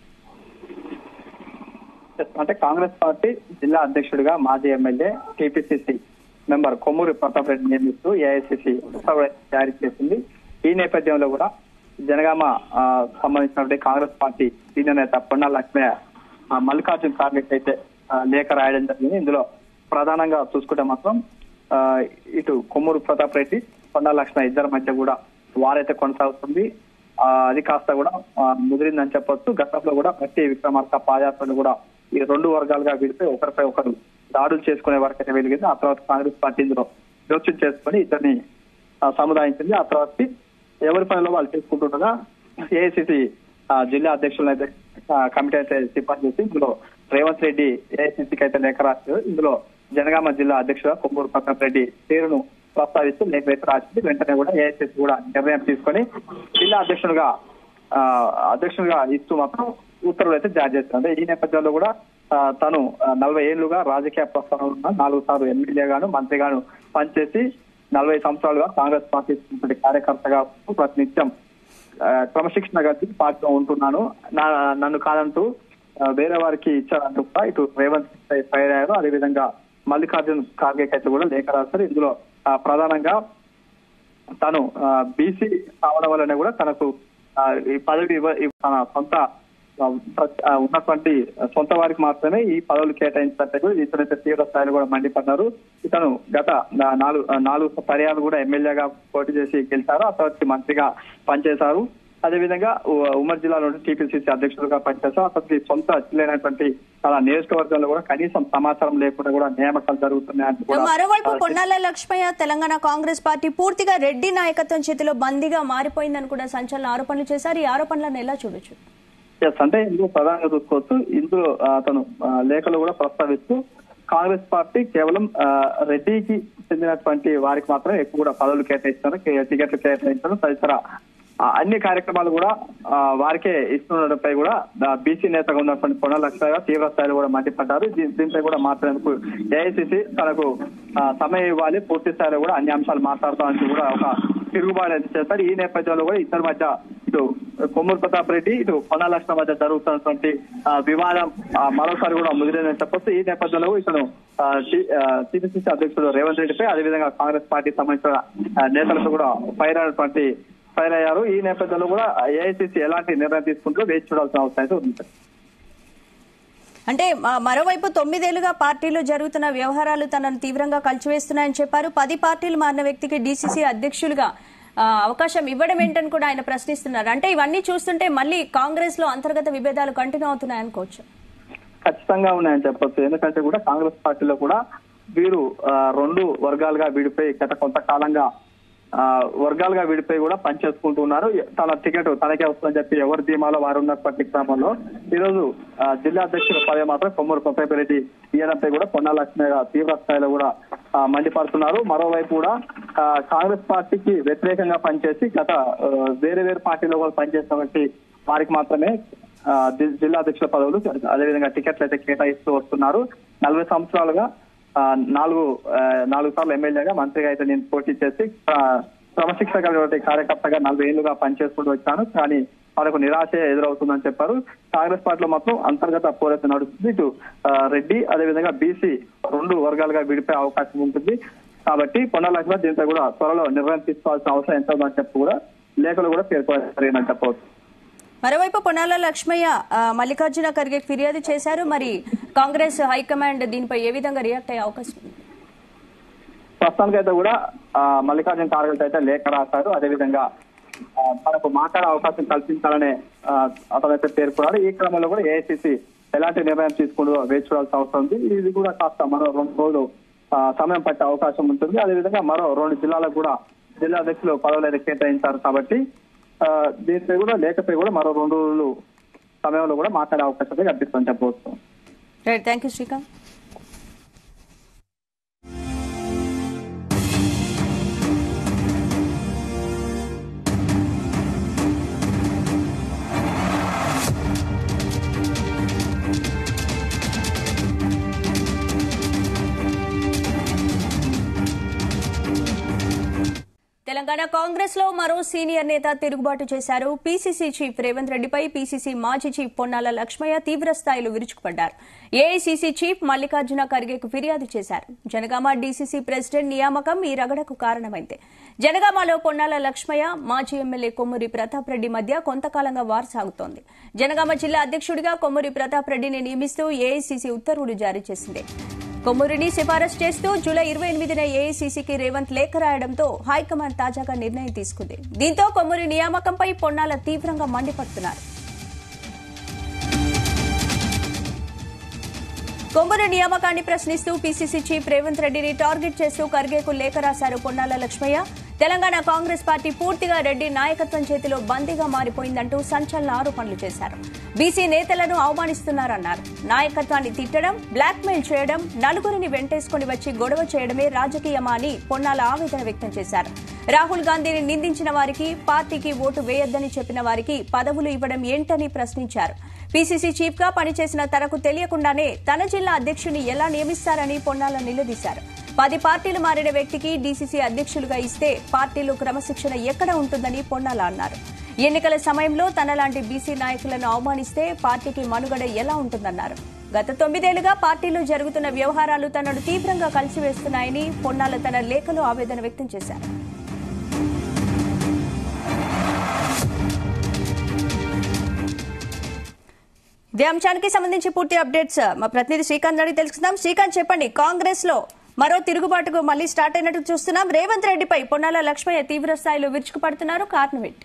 అంటే కాంగ్రెస్ పార్టీ జిల్లా అధ్యక్షుడిగా మాజీ MLA TPCC member Kommuri Pratap Reddy నియమిస్తూ ఏఐసీసీ ఉత్తర్వులు జారీ చేసింది ఈ నేపథ్యంలో కూడా జనగామ ఆ, సంబంధించినటువంటి కాంగ్రెస్ పార్టీ సీనియర్ నేత పొన్నాల లక్ష్మయ్య ఆ, మల్లికార్జున ఖార్గే అయితే ఆ, లేఖ రాయడం జరిగింది ఇందులో ప్రధానంగా చూసుకుంటే మాత్రం ఆ, ఇటు కొమ్మూరు ప్రతాప్ రెడ్డి పొన్నాల లక్ష్మయ్య ఇద్దరి మధ్య కూడా వారైతే కొనసాగుతుంది ఆ, అది కాస్త కూడా ఆ, ముదిరిందని చెప్పొచ్చు గతంలో కూడా ప్రతి విక్రమార్క పాదయాత్రలు కూడా ఈ రెండు వర్గాలుగా విడిపోయి ఒకరిపై ఒకరు దాడులు చేసుకునే వరకు అయితే వెలిగింది ఆ తర్వాత కాంగ్రెస్ పార్టీ ఇందులో జోక్యం చేసుకుని ఇద్దరిని ఆ, సముదాయించింది ఆ తర్వాత ఎవరి పనిలో వాళ్ళు చేసుకుంటుండగా ఏఐసిసి జిల్లా అధ్యక్షులను అయితే ఆ, కమిటీ అయితే సిఫార్సు చేసి ఇందులో రేవంత్ రెడ్డి ఏఐసిసికి అయితే లేఖ రాశారు ఇందులో జనగామ జిల్లా అధ్యక్షుడు కొమ్మూరు ప్రతాప్ రెడ్డి పేరును ప్రస్తావిస్తూ లేఖ అయితే రాసింది వెంటనే కూడా ఏఐసిసి కూడా నిర్ణయం తీసుకొని జిల్లా అధ్యక్షుడుగా ఆ, అధ్యక్షుడిగా ఇస్తూ మాత్రం ఉత్తర్వులు అయితే జారీ చేస్తారు అంటే ఈ నేపథ్యంలో కూడా ఆ, తను ఆ, నలభై ఏళ్లుగా రాజకీయ ప్రస్థానం ఉన్న నాలుగు సార్లు ఎమ్మెల్యేగాను మంత్రిగాను పనిచేసి నలభై సంవత్సరాలుగా కాంగ్రెస్ పార్టీ ఉన్నటువంటి కార్యకర్తగా ఉంటూ ప్రతినిత్యం ఆ, క్రమశిక్షణ గట్టి పార్టీలో ఉంటున్నాను నా- నన్ను కాదంటూ ఆ, వేరే వారికి ఇచ్చారంటూ కూడా ఇటు రేవంత్ ఫైర్ అయ్యారు అదేవిధంగా మల్లికార్జున్ ఖార్గే అయితే కూడా లేఖ రాశారు ఇందులో ఆ, ప్రధానంగా తను బీసీ కావడం వల్లనే కూడా తనకు ఆ, ఈ పదవి ఇవ్వ ఇవ్వ- తన సొంత ఆ, ప్ర- ఆ, ఉన్నటువంటి సొంత వారికి మాత్రమే ఈ పదవులు కేటాయించినట్టు కూడా ఇతనైతే తీవ్ర స్థాయిలో కూడా మండిపడ్డారు ఇతను గత నా- నాలుగు ఆ, నాలుగు పర్యాలు కూడా ఎమ్మెల్యేగా పోటీ చేసి గెలిచారు ఆ తర్వాత మంత్రిగా పనిచేశారు అదేవిధంగా ఉ- ఉమ్మడి జిల్లాలో టీపీసీసీ అధ్యక్షులుగా పనిచేశారు అతనికి సొంత జిల్లాైనటువంటి తన నియోజకవర్గంలో కూడా కనీసం సమాచారం లేకుండా కూడా నియామకాలు జరుగుతున్నాయని కూడా మరోవైపు ఆ, పొన్నాల లక్ష్మయ్య తెలంగాణ కాంగ్రెస్ పార్టీ పూర్తిగా రెడ్డి నాయకత్వం చేతిలో బందీగా మారిపోయిందని కూడా సంచలన ఆరోపణలు చేశారు ఈ ఆరోపణలను ఎలా చూడొచ్చు ఎస్ అంటే ఇందులో ప్రధానంగా చూసుకోవచ్చు ఇందులో ఆ, అతను ఆ, లేఖలు కూడా ప్రస్తావిస్తూ కాంగ్రెస్ పార్టీ కేవలం ఆ, రెడ్డికి చెందినటువంటి వారికి మాత్రమే ఎక్కువ కూడా పదవులు కేటాయిస్తారు కే- టికెట్లు కేటాయించడం తదితర ఆ, అన్ని కార్యక్రమాలు కూడా ఆ, వారికే ఇస్తుండటంపై కూడా బీసీ నేతగా ఉన్నటువంటి పొన్న లక్ష్మయ్య తీవ్ర స్థాయిలో కూడా మండిపడ్డారు దీ- దీనిపై కూడా మాట్లాడేందుకు ఏఐసిసి తనకు ఆ, సమయం ఇవ్వాలి పూర్తి స్థాయిలో కూడా అన్ని అంశాలు మాట్లాడతామని కూడా ఒక తిరుగుబాటు అయితే చేస్తారు ఈ నేపథ్యంలో కూడా ఇద్దరి మధ్య ఇటు కొమ్మూరు ప్రతాప్ రెడ్డి ఇటు పొన్న లక్ష్మణ మధ్య జరుగుతున్నటువంటి ఆ, వివాదం ఆ, మరోసారి కూడా ముదిరిందని చెప్పొచ్చు ఈ నేపథ్యంలో ఇతను టీపీసీసీ అధ్యక్షుడు రేవంత్ రెడ్డిపై అదేవిధంగా కాంగ్రెస్ పార్టీ సంబంధించిన ఆ, నేతలతో కూడా ఫైర్ అయినటువంటి ఫైర్ అయ్యారు ఈ నేపథ్యంలో కూడా ఏఐసీసీ ఎలాంటి నిర్ణయం తీసుకుంటూ వేచి చూడాల్సిన అవసరం అయితే ఉంది అంటే మ- మరోవైపు తొమ్మిదేళ్లుగా పార్టీలో జరుగుతున్న వ్యవహారాలు తనను తీవ్రంగా కలిచివేస్తున్నాయని చెప్పారు పది పార్టీలు మారిన వ్యక్తికి డీసీసీ అధ్యక్షులుగా ఆ, అవకాశం ఇవ్వడం ఏంటని కూడా ఆయన ప్రశ్నిస్తున్నారు అంటే ఇవన్నీ చూస్తుంటే మళ్ళీ కాంగ్రెస్ లో అంతర్గత విభేదాలు కంటిన్యూ అవుతున్నాయనుకోవచ్చు ఖచ్చితంగా ఉన్నాయని చెప్పొచ్చు ఎందుకంటే కూడా కాంగ్రెస్ పార్టీలో కూడా వీరు ఆ, రెండు వర్గాలుగా వీడిపోయి గత కొంతకాలంగా ఆ, వర్గాలుగా విడిపోయి కూడా పనిచేసుకుంటున్నారు తన టికెట్ తనకే వస్తుందని చెప్పి ఎవరి ధీమాలో వారు ఉన్నప్పటి క్రమంలో ఈ రోజు ఆ, జిల్లా అధ్యక్షుల పదవి మాత్రం కొమ్మూరు కొత్తపరెడ్డి ఈయనపై కూడా పొన్నా లక్ష్మి తీవ్ర స్థాయిలో కూడా ఆ, మండిపడుతున్నారు మరోవైపు కూడా ఆ, కాంగ్రెస్ పార్టీకి వ్యతిరేకంగా పనిచేసి గత ఆ, వేరే వేరే పార్టీలో కూడా పనిచేసినటువంటి వారికి మాత్రమే ఆ, జి- జిల్లా అధ్యక్షుల పదవులు అదేవిధంగా టికెట్లు అయితే కేటాయిస్తూ వస్తున్నారు నలభై సంవత్సరాలుగా ఆ, నాలుగు ఆ, నాలుగు సార్లు ఎమ్మెల్యేగా మంత్రిగా అయితే నేను పోటీ చేసి ఆ, క్రమశిక్షణ కలిగినటువంటి కార్యకర్తగా నలభై ఏళ్లుగా పనిచేసుకుంటూ వచ్చాను కానీ మనకు నిరాశ ఎదురవుతుందని చెప్పారు కాంగ్రెస్ పార్టీలో మాత్రం అంతర్గత పోరాటం నడుస్తుంది ఇటు ఆ, రెడ్డి అదేవిధంగా బీసీ రెండు వర్గాలుగా విడిపోయే అవకాశం ఉంటుంది కాబట్టి పొన్న లక్ష్మణ్ దీంతో కూడా త్వరలో నిర్ణయం తీసుకోవాల్సిన అవసరం ఎంత ఉందని చెప్పి కూడా లేఖలు కూడా పేర్కొనని చెప్పవచ్చు మరోవైపు పొన్నాల లక్ష్మయ్య ఆ, మల్లికార్జున ఖర్గే ఫిర్యాదు చేశారు మరి కాంగ్రెస్ హైకమాండ్ దీనిపై ఏ విధంగా రియాక్ట్ అయ్యే అవకాశం ఉంది ప్రస్తుతానికైతే కూడా ఆ, మల్లికార్జున ఖార్గే అయితే లేఖ రాశారు అదేవిధంగా ఆ, తనకు మాట్లాడే అవకాశం కల్పించాలనే ఆ, అతనైతే పేర్కొన్నాడు ఈ క్రమంలో కూడా ఏఐసిసి ఎలాంటి నిర్ణయం తీసుకుంటూ వేచి చూడాల్సిన అవసరం ఉంది ఇది కూడా కాస్త మరో రెండు రోజులు ఆ, సమయం పట్టే అవకాశం ఉంటుంది అదేవిధంగా మరో రెండు జిల్లాలకు కూడా జిల్లా అధ్యక్షులు పదవులు అయితే కేటాయించారు కాబట్టి ఆ, దీనిపై కూడా లేఖపై కూడా మరో రెండు రోజులు సమయంలో కూడా మాట్లాడే అవకాశం అయితే కల్పిస్తుందని చెప్పవచ్చు right thank you Srikanth Telangana Congress లో మరో సీనియర్ నేత తిరుగుబాటు చేశారు పీసీసీ చీఫ్ రేవంత్ రెడ్డిపై పీసీసీ మాజీ చీఫ్ పొన్నాల లక్ష్మయ్య తీవ్ర స్థాయిలో విరుచుకుపడ్డారు ఏఐసీసీ చీఫ్ మల్లికార్జున ఖర్గేకు ఫిర్యాదు చేశారు జనగామ డీసీసీ ప్రెసిడెంట్ నియామకం ఈ రగడకు కారణమైంది జనగామలో పొన్నాల లక్ష్మయ్య మాజీ ఎమ్మెల్యే కొమ్మూరి ప్రతాప్ రెడ్డి మధ్య కొంతకాలంగా వార్ సాగుతోంది జనగామ జిల్లా అధ్యక్షుడిగా కొమ్మూరి ప్రతాప్ రెడ్డిని నియమిస్తూ ఏఐసీసీ ఉత్తర్వులు జారీ చేసింది కొమ్మూరిని సిఫారసు చేస్తూ జూలై ఇరవై ఎనిమిదిన ఏఐసీసీకి రేవంత్ లేఖ రాయడంతో హైకమాండ్ తాజాగా నిర్ణయం తీసుకుంది దీంతో కొమ్మూరి నియామకంపై పొన్నాల తీవ్రంగా మండిపడుతున్నారు కొమ్మూరు నియామకాన్ని ప్రశ్నిస్తూ పీసీసీ చీఫ్ రేవంత్ రెడ్డిని టార్గెట్ చేస్తూ ఖర్గేకు లేఖ రాశారు పొన్నాల లక్ష్మయ్య తెలంగాణ కాంగ్రెస్ పార్టీ పూర్తిగా రెడ్డి నాయకత్వం చేతిలో బందీగా మారిపోయిందంటూ సంచలన ఆరోపణలు చేశారు బీసీ నేతలను అవమానిస్తున్నారన్నారు నాయకత్వాన్ని తిట్టడం బ్లాక్మెయిల్ చేయడం నలుగురిని వెంటేసుకుని వచ్చి గొడవ చేయడమే రాజకీయమా అని పొన్నాల ఆవేదన వ్యక్తం చేశారు రాహుల్ గాంధీని నిందించిన వారికి పార్టీకి ఓటు వేయొద్దని చెప్పిన వారికి పదవులు ఇవ్వడం ఏంటని ప్రశ్నించారు పీసీసీ చీఫ్ గా పనిచేసిన తనకు తెలియకుండానే తన జిల్లా అధ్యక్షుని ఎలా నియమిస్తారని పొన్నాల నిలదీశారు పది పార్టీలు మారిన వ్యక్తికి డీసీసీ అధ్యక్షులుగా ఇస్తే పార్టీలో క్రమశిక్షణ ఎక్కడ ఉంటుందని పొన్నాల అన్నారు ఎన్నికల సమయంలో తనలాంటి బీసీ నాయకులను అవమానిస్తే పార్టీకి మనుగడ ఎలా ఉంటుందన్నారు గత తొమ్మిదేళ్లుగా పార్టీలో జరుగుతున్న వ్యవహారాలు తనను తీవ్రంగా కలిసివేస్తున్నాయని పొన్నాల తన లేఖలో ఆవేదన వ్యక్తం చేశారు ఇదే అంశానికి సంబంధించి పూర్తి అప్డేట్స్ మా ప్రతినిధి శ్రీకాంత్ అడిగి తెలుసుకుందాం శ్రీకాంత్ చెప్పండి కాంగ్రెస్ లో మరో తిరుగుబాటుకు మళ్లీ స్టార్ట్ అయినట్టు చూస్తున్నాం రేవంత్ రెడ్డిపై పొన్నాల లక్ష్మయ్య తీవ్ర స్థాయిలో విరుచుకుపడుతున్నారు కారణం ఏంటి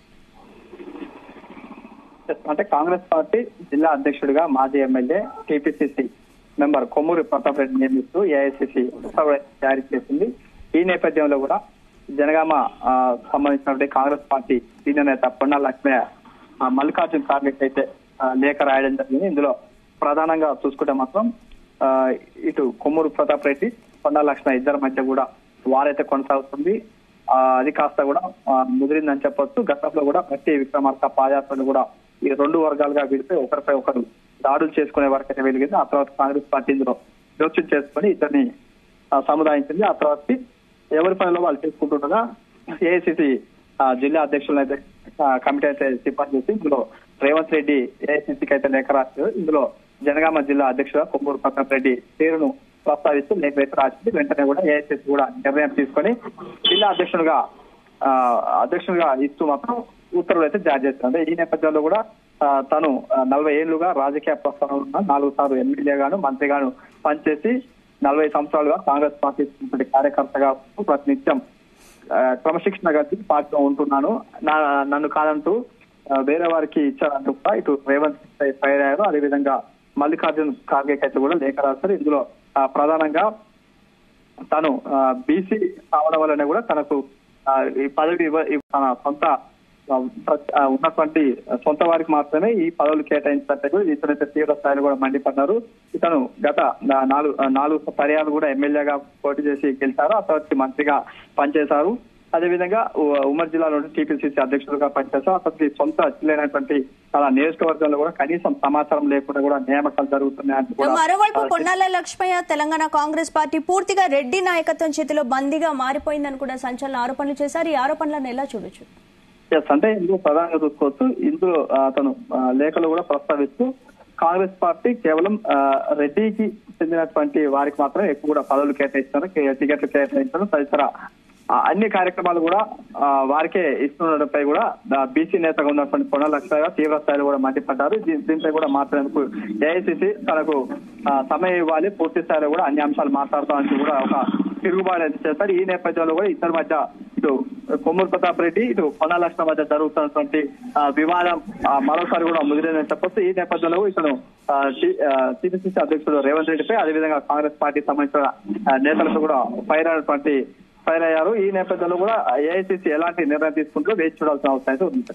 అంటే కాంగ్రెస్ పార్టీ జిల్లా అధ్యక్షుడిగా మాజీ MLA TPCC member Kommuri Pratap Reddy నియమిస్తూ ఏఐసిసి ఉత్తర్వులు జారీ చేసింది ఈ నేపథ్యంలో కూడా జనగామ ఆ, సంబంధించినటువంటి కాంగ్రెస్ పార్టీ సీనియర్ నేత పొన్నా లక్ష్మయ్య ఆ, మల్లికార్జున్ ఖార్గే అయితే ఆ, లేఖ రాయడం జరిగింది ఇందులో ప్రధానంగా చూసుకుంటే మాత్రం ఆ, ఇటు కొమ్మూరు ప్రతాప్ రెడ్డి పొన్నా లక్ష్మయ్య ఇద్దరి మధ్య కూడా వారైతే కొనసాగుతుంది ఆ, అది కాస్త కూడా ఆ, ముదిరిందని చెప్పొచ్చు గతంలో కూడా ప్రతి విక్రమార్క పాదయాత్రలు కూడా ఈ రెండు వర్గాలుగా విడిపోయి ఒకరిపై ఒకరు దాడులు చేసుకునే వరకు అయితే వెలిగింది ఆ తర్వాత కాంగ్రెస్ పార్టీ ఇందులో జోక్యం చేసుకుని ఇద్దరిని ఆ, సముదాయించింది ఆ తర్వాత ఎవరి పనిలో వాళ్ళు చేసుకుంటుండగా ఏఐసిసి జిల్లా అధ్యక్షులను అయితే ఆ, కమిటీ అయితే సిఫార్సు చేసి ఇందులో రేవంత్ రెడ్డి ఏఐసిసికి అయితే లేఖ రాశారు ఇందులో జనగామ జిల్లా అధ్యక్షుడు కొమ్మూరు ప్రతాప్ రెడ్డి పేరును ప్రస్తావిస్తూ లేఖ అయితే రాసింది వెంటనే కూడా ఏఐసిసి కూడా నిర్ణయం తీసుకొని జిల్లా అధ్యక్షుడుగా ఆ, అధ్యక్షుడిగా ఇస్తూ మాత్రం ఉత్తర్వులు అయితే జారీ చేస్తారు అంటే ఈ నేపథ్యంలో కూడా ఆ, తను ఆ, నలభై ఏళ్లుగా రాజకీయ ప్రస్థానంలో ఉన్న నాలుగు సార్లు ఎమ్మెల్యేగాను మంత్రిగాను పనిచేసి నలభై సంవత్సరాలుగా కాంగ్రెస్ పార్టీ ఉన్నటువంటి కార్యకర్తగా ఉంటూ ప్రతినిత్యం ఆ, క్రమశిక్షణ గట్టి పార్టీలో ఉంటున్నాను నా నన్ను కాదంటూ ఆ, వేరే వారికి ఇచ్చారంటూ కూడా ఇటు రేవంత్ ఫైర్ అయ్యారు అదేవిధంగా మల్లికార్జున్ ఖార్గే అయితే కూడా లేఖ రాశారు ఇందులో ఆ, ప్రధానంగా తను బీసీ కావడం వల్లనే కూడా తనకు ఆ, ఈ పదవి ఇవ్వ- ఇవ్వ- తన సొంత ఆ, ప్ర- ఆ, ఉన్నటువంటి సొంత వారికి మాత్రమే ఈ పదవులు కేటాయించినట్టు కూడా ఇతనైతే తీవ్ర స్థాయిలో కూడా మండిపడ్డారు ఇతను గత నా- నాలుగు ఆ, నాలుగు పర్యాలు కూడా ఎమ్మెల్యేగా పోటీ చేసి గెలిచారు ఆ తర్వాత మంత్రిగా పనిచేశారు అదేవిధంగా ఉ- ఉమ్మడి జిల్లాలో టీపీసీసీ అధ్యక్షులుగా పనిచేశారు అతనికి సొంత జిల్లేనటువంటి తన నియోజకవర్గంలో కూడా కనీసం సమాచారం లేకుండా కూడా నియామకాలు జరుగుతున్నాయని కూడా మరోవైపు పొన్నాల లక్ష్మయ్య తెలంగాణ కాంగ్రెస్ పార్టీ పూర్తిగా రెడ్డి నాయకత్వం చేతిలో బందీగా మారిపోయిందని కూడా సంచలన ఆరోపణలు చేశారు ఈ ఆరోపణలను ఎలా చూడొచ్చు ఎస్ అంటే ఇందులో ప్రధానంగా చూసుకోవచ్చు ఇందులో ఆ, అతను ఆ, లేఖలు కూడా ప్రస్తావిస్తూ కాంగ్రెస్ పార్టీ కేవలం ఆ, రెడ్డికి చెందినటువంటి వారికి మాత్రమే ఎక్కువ కూడా పదవులు కేటాయిస్తారు కే- టికెట్లు కేటాయించడం తదితర ఆ, అన్ని కార్యక్రమాలు కూడా ఆ, వారికే ఇస్తుండటంపై కూడా బీసీ నేతగా ఉన్నటువంటి పొన్న లక్ష్మయ్య తీవ్ర స్థాయిలో కూడా మండిపడ్డారు దీ- దీనిపై కూడా మాట్లాడేందుకు ఏఐసిసి తనకు ఆ, సమయం ఇవ్వాలి పూర్తి స్థాయిలో కూడా అన్ని అంశాలు మాట్లాడతామని కూడా ఒక తిరుగుబాటు అయితే చేస్తారు ఈ నేపథ్యంలో కూడా ఇద్దరి మధ్య ఇటు కొమ్మూరు ప్రతాప్ రెడ్డి ఇటు పొన్న లక్ష్మణ మధ్య జరుగుతున్నటువంటి ఆ, వివాదం ఆ, మరోసారి కూడా ముదిరిందని చెప్పొచ్చు ఈ నేపథ్యంలో ఇతను టీపీసీసీ అధ్యక్షుడు రేవంత్ రెడ్డిపై అదేవిధంగా కాంగ్రెస్ పార్టీ సంబంధించిన ఆ, నేతలతో కూడా ఫైర్ అయినటువంటి ఫైర్ అయ్యారు ఈ నేపథ్యంలో కూడా ఏఐసీసీ ఎలాంటి నిర్ణయం తీసుకుంటుందో వేచి చూడాల్సిన అవసరం అయితే ఉంది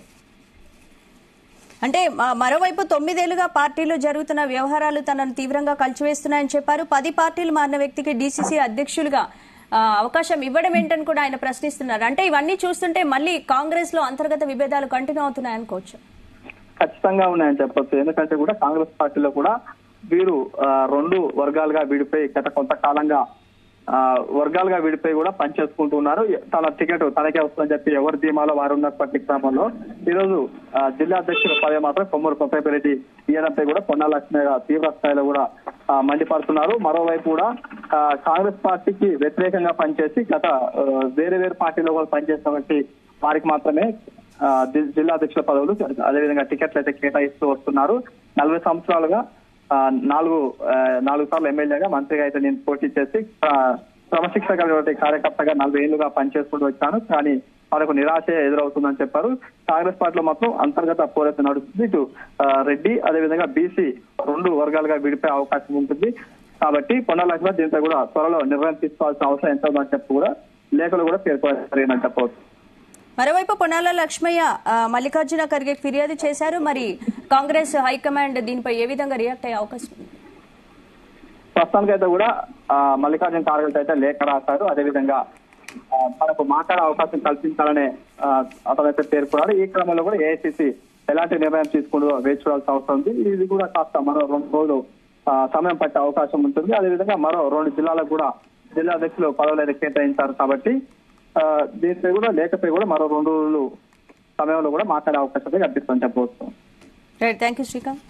అంటే మ- మరోవైపు తొమ్మిదేళ్లుగా పార్టీలో జరుగుతున్న వ్యవహారాలు తనను తీవ్రంగా కలిచివేస్తున్నాయని చెప్పారు పది పార్టీలు మారిన వ్యక్తికి డీసీసీ అధ్యక్షులుగా ఆ, అవకాశం ఇవ్వడం ఏంటని కూడా ఆయన ప్రశ్నిస్తున్నారు అంటే ఇవన్నీ చూస్తుంటే మళ్ళీ కాంగ్రెస్ లో అంతర్గత విభేదాలు కంటిన్యూ అవుతున్నాయనుకోవచ్చు ఖచ్చితంగా ఉన్నాయని చెప్పొచ్చు ఎందుకంటే కూడా కాంగ్రెస్ పార్టీలో కూడా వీరు ఆ, రెండు వర్గాలుగా విడిపోయి గత కొంతకాలంగా ఆ, వర్గాలుగా విడిపోయి కూడా పనిచేసుకుంటూ ఉన్నారు తన టికెట్ తనకే వస్తుందని చెప్పి ఎవరి ధీమాలో వారు ఉన్నటువంటి క్రమంలో ఈ రోజు ఆ, జిల్లా అధ్యక్షుల పదవి మాత్రం కొమ్మూరు కొత్తపరెడ్డి ఇయ్యడంపై కూడా పొన్నా లక్ష్మయ్య గారు తీవ్ర స్థాయిలో కూడా ఆ, మండిపడుతున్నారు మరోవైపు కూడా ఆ, కాంగ్రెస్ పార్టీకి వ్యతిరేకంగా పనిచేసి గత ఆ, వేరే వేరే పార్టీలో కూడా పనిచేసినటువంటి వారికి మాత్రమే ఆ, జి- జిల్లా అధ్యక్షుల పదవులు అదేవిధంగా టికెట్లు అయితే కేటాయిస్తూ వస్తున్నారు నలభై సంవత్సరాలుగా ఆ, నాలుగు ఆ, నాలుగు సార్లు ఎమ్మెల్యేగా మంత్రిగా అయితే నేను పోటీ చేసి ఆ, క్రమశిక్షణ కలిగినటువంటి కార్యకర్తగా నలభై ఏళ్లుగా పనిచేసుకుంటూ వచ్చాను కానీ మనకు నిరాశ ఎదురవుతుందని చెప్పారు కాంగ్రెస్ పార్టీలో మాత్రం అంతర్గత పోరాటం నడుస్తుంది ఇటు ఆ, రెడ్డి అదేవిధంగా బీసీ రెండు వర్గాలుగా విడిపోయే అవకాశం ఉంటుంది కాబట్టి పొన్న లక్ష్మణ్ దీంతో కూడా త్వరలో నిర్ణయం తీసుకోవాల్సిన అవసరం ఎంత ఉందని చెప్పి కూడా లేఖలు కూడా పేర్కొనని చెప్పవచ్చు మరోవైపు పొన్నాల లక్ష్మయ్య ఆ, మల్లికార్జున ఖర్గే ఫిర్యాదు చేశారు మరి కాంగ్రెస్ హైకమాండ్ దీనిపై ఏ విధంగా రియాక్ట్ అయ్యే అవకాశం ఉంది ప్రస్తుతానికైతే కూడా ఆ, మల్లికార్జున ఖార్గే అయితే లేఖ రాశారు అదేవిధంగా ఆ, తనకు మాట్లాడే అవకాశం కల్పించాలనే ఆ, అతనైతే పేర్కొన్నాడు ఈ క్రమంలో కూడా ఏఐసిసి ఎలాంటి నిర్ణయం తీసుకుంటూ వేచి చూడాల్సిన అవసరం ఉంది ఇది కూడా కాస్త మరో రెండు రోజులు ఆ, సమయం పట్టే అవకాశం ఉంటుంది అదేవిధంగా మరో రెండు జిల్లాలకు కూడా జిల్లా అధ్యక్షులు పదవులు అయితే కేటాయించారు కాబట్టి ఆ, దీనిపై కూడా లేఖపై కూడా మరో రెండు రోజులు సమయంలో కూడా మాట్లాడే అవకాశం అయితే కనిపిస్తుందని చెప్పవచ్చు right thank you Srikanth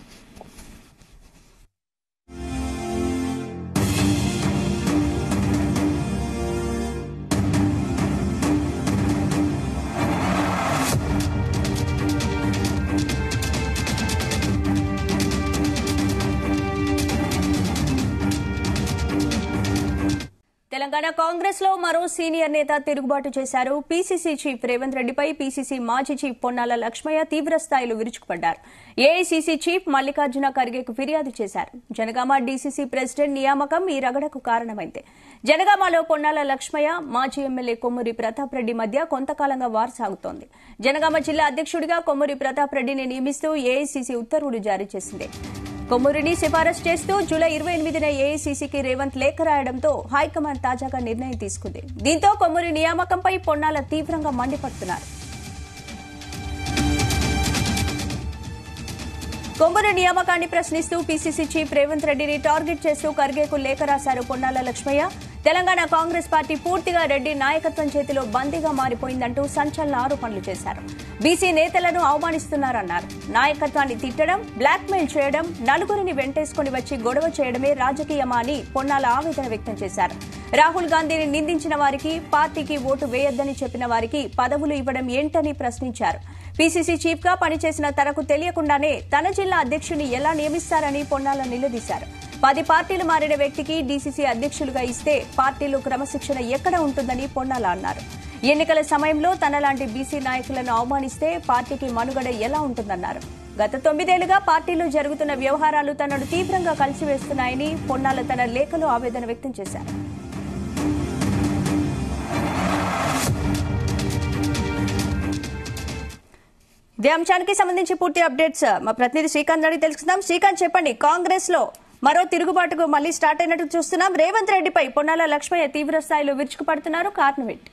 Telangana Congress లో మరో సీనియర్ నేత తిరుగుబాటు చేశారు పీసీసీ చీఫ్ రేవంత్ రెడ్డిపై పీసీసీ మాజీ చీఫ్ పొన్నాల లక్ష్మయ్య తీవ్ర స్థాయిలో విరుచుకుపడ్డారు ఏఐసీసీ చీఫ్ మల్లికార్జున ఖర్గేకు ఫిర్యాదు చేశారు జనగామ డీసీసీ ప్రెసిడెంట్ నియామకం ఈ రగడకు కారణమైంది జనగామలో పొన్నాల లక్ష్మయ్య మాజీ ఎమ్మెల్యే కొమ్మూరి ప్రతాప్ రెడ్డి మధ్య కొంతకాలంగా వార్ సాగుతోంది జనగామ జిల్లా అధ్యక్షుడిగా కొమ్మూరి ప్రతాప్ రెడ్డిని నియమిస్తూ ఏఐసీసీ ఉత్తర్వులు జారీ చేసింది కొమ్మూరిని సిఫారసు చేస్తూ జూలై ఇరవై ఎనిమిదిన ఏఐసీసీకి రేవంత్ లేఖ రాయడంతో హైకమాండ్ తాజాగా నిర్ణయం తీసుకుంది దీంతో కొమ్మూరి నియామకంపై పొన్నాల తీవ్రంగా మండిపడుతున్నారు కొమ్మూరి నియామకాన్ని ప్రశ్నిస్తూ పీసీసీ చీఫ్ రేవంత్ రెడ్డిని టార్గెట్ చేస్తూ ఖర్గేకు లేఖ రాశారు పొన్నాల లక్ష్మయ్య తెలంగాణ కాంగ్రెస్ పార్టీ పూర్తిగా రెడ్డి నాయకత్వం చేతిలో బందీగా మారిపోయిందంటూ సంచలన ఆరోపణలు చేశారు బీసీ నేతలను అవమానిస్తున్నారన్నారు నాయకత్వాన్ని తిట్టడం బ్లాక్మెయిల్ చేయడం నలుగురిని వెంటేసుకుని వచ్చి గొడవ చేయడమే రాజకీయమా అని పొన్నాల ఆవేదన వ్యక్తం చేశారు రాహుల్ గాంధీని నిందించిన వారికి పార్టీకి ఓటు వేయొద్దని చెప్పిన వారికి పదవులు ఇవ్వడం ఏంటని ప్రశ్నించారు పీసీసీ చీఫ్ గా పనిచేసిన తనకు తెలియకుండానే తన జిల్లా అధ్యక్షుని ఎలా నియమిస్తారని పొన్నాల నిలదీశారు పది పార్టీలు మారిన వ్యక్తికి డీసీసీ అధ్యక్షులుగా ఇస్తే పార్టీలో క్రమశిక్షణ ఎక్కడ ఉంటుందని పొన్నాల అన్నారు ఎన్నికల సమయంలో తనలాంటి బీసీ నాయకులను అవమానిస్తే పార్టీకి మనుగడ ఎలా ఉంటుందన్నారు గత తొమ్మిదేళ్లుగా పార్టీలో జరుగుతున్న వ్యవహారాలు తనను తీవ్రంగా కలిసివేస్తున్నాయని పొన్నాల తన లేఖలో ఆవేదన వ్యక్తం చేశారు ఇదే అంశానికి సంబంధించి పూర్తి అప్డేట్స్ మా ప్రతినిధి శ్రీకాంత్ అడిగి తెలుసుకుందాం శ్రీకాంత్ చెప్పండి కాంగ్రెస్ లో మరో తిరుగుబాటుకు మళ్లీ స్టార్ట్ అయినట్టు చూస్తున్నాం రేవంత్ రెడ్డిపై పొన్నాల లక్ష్మయ్య తీవ్ర స్థాయిలో విరుచుకుపడుతున్నారు కారణం ఏంటి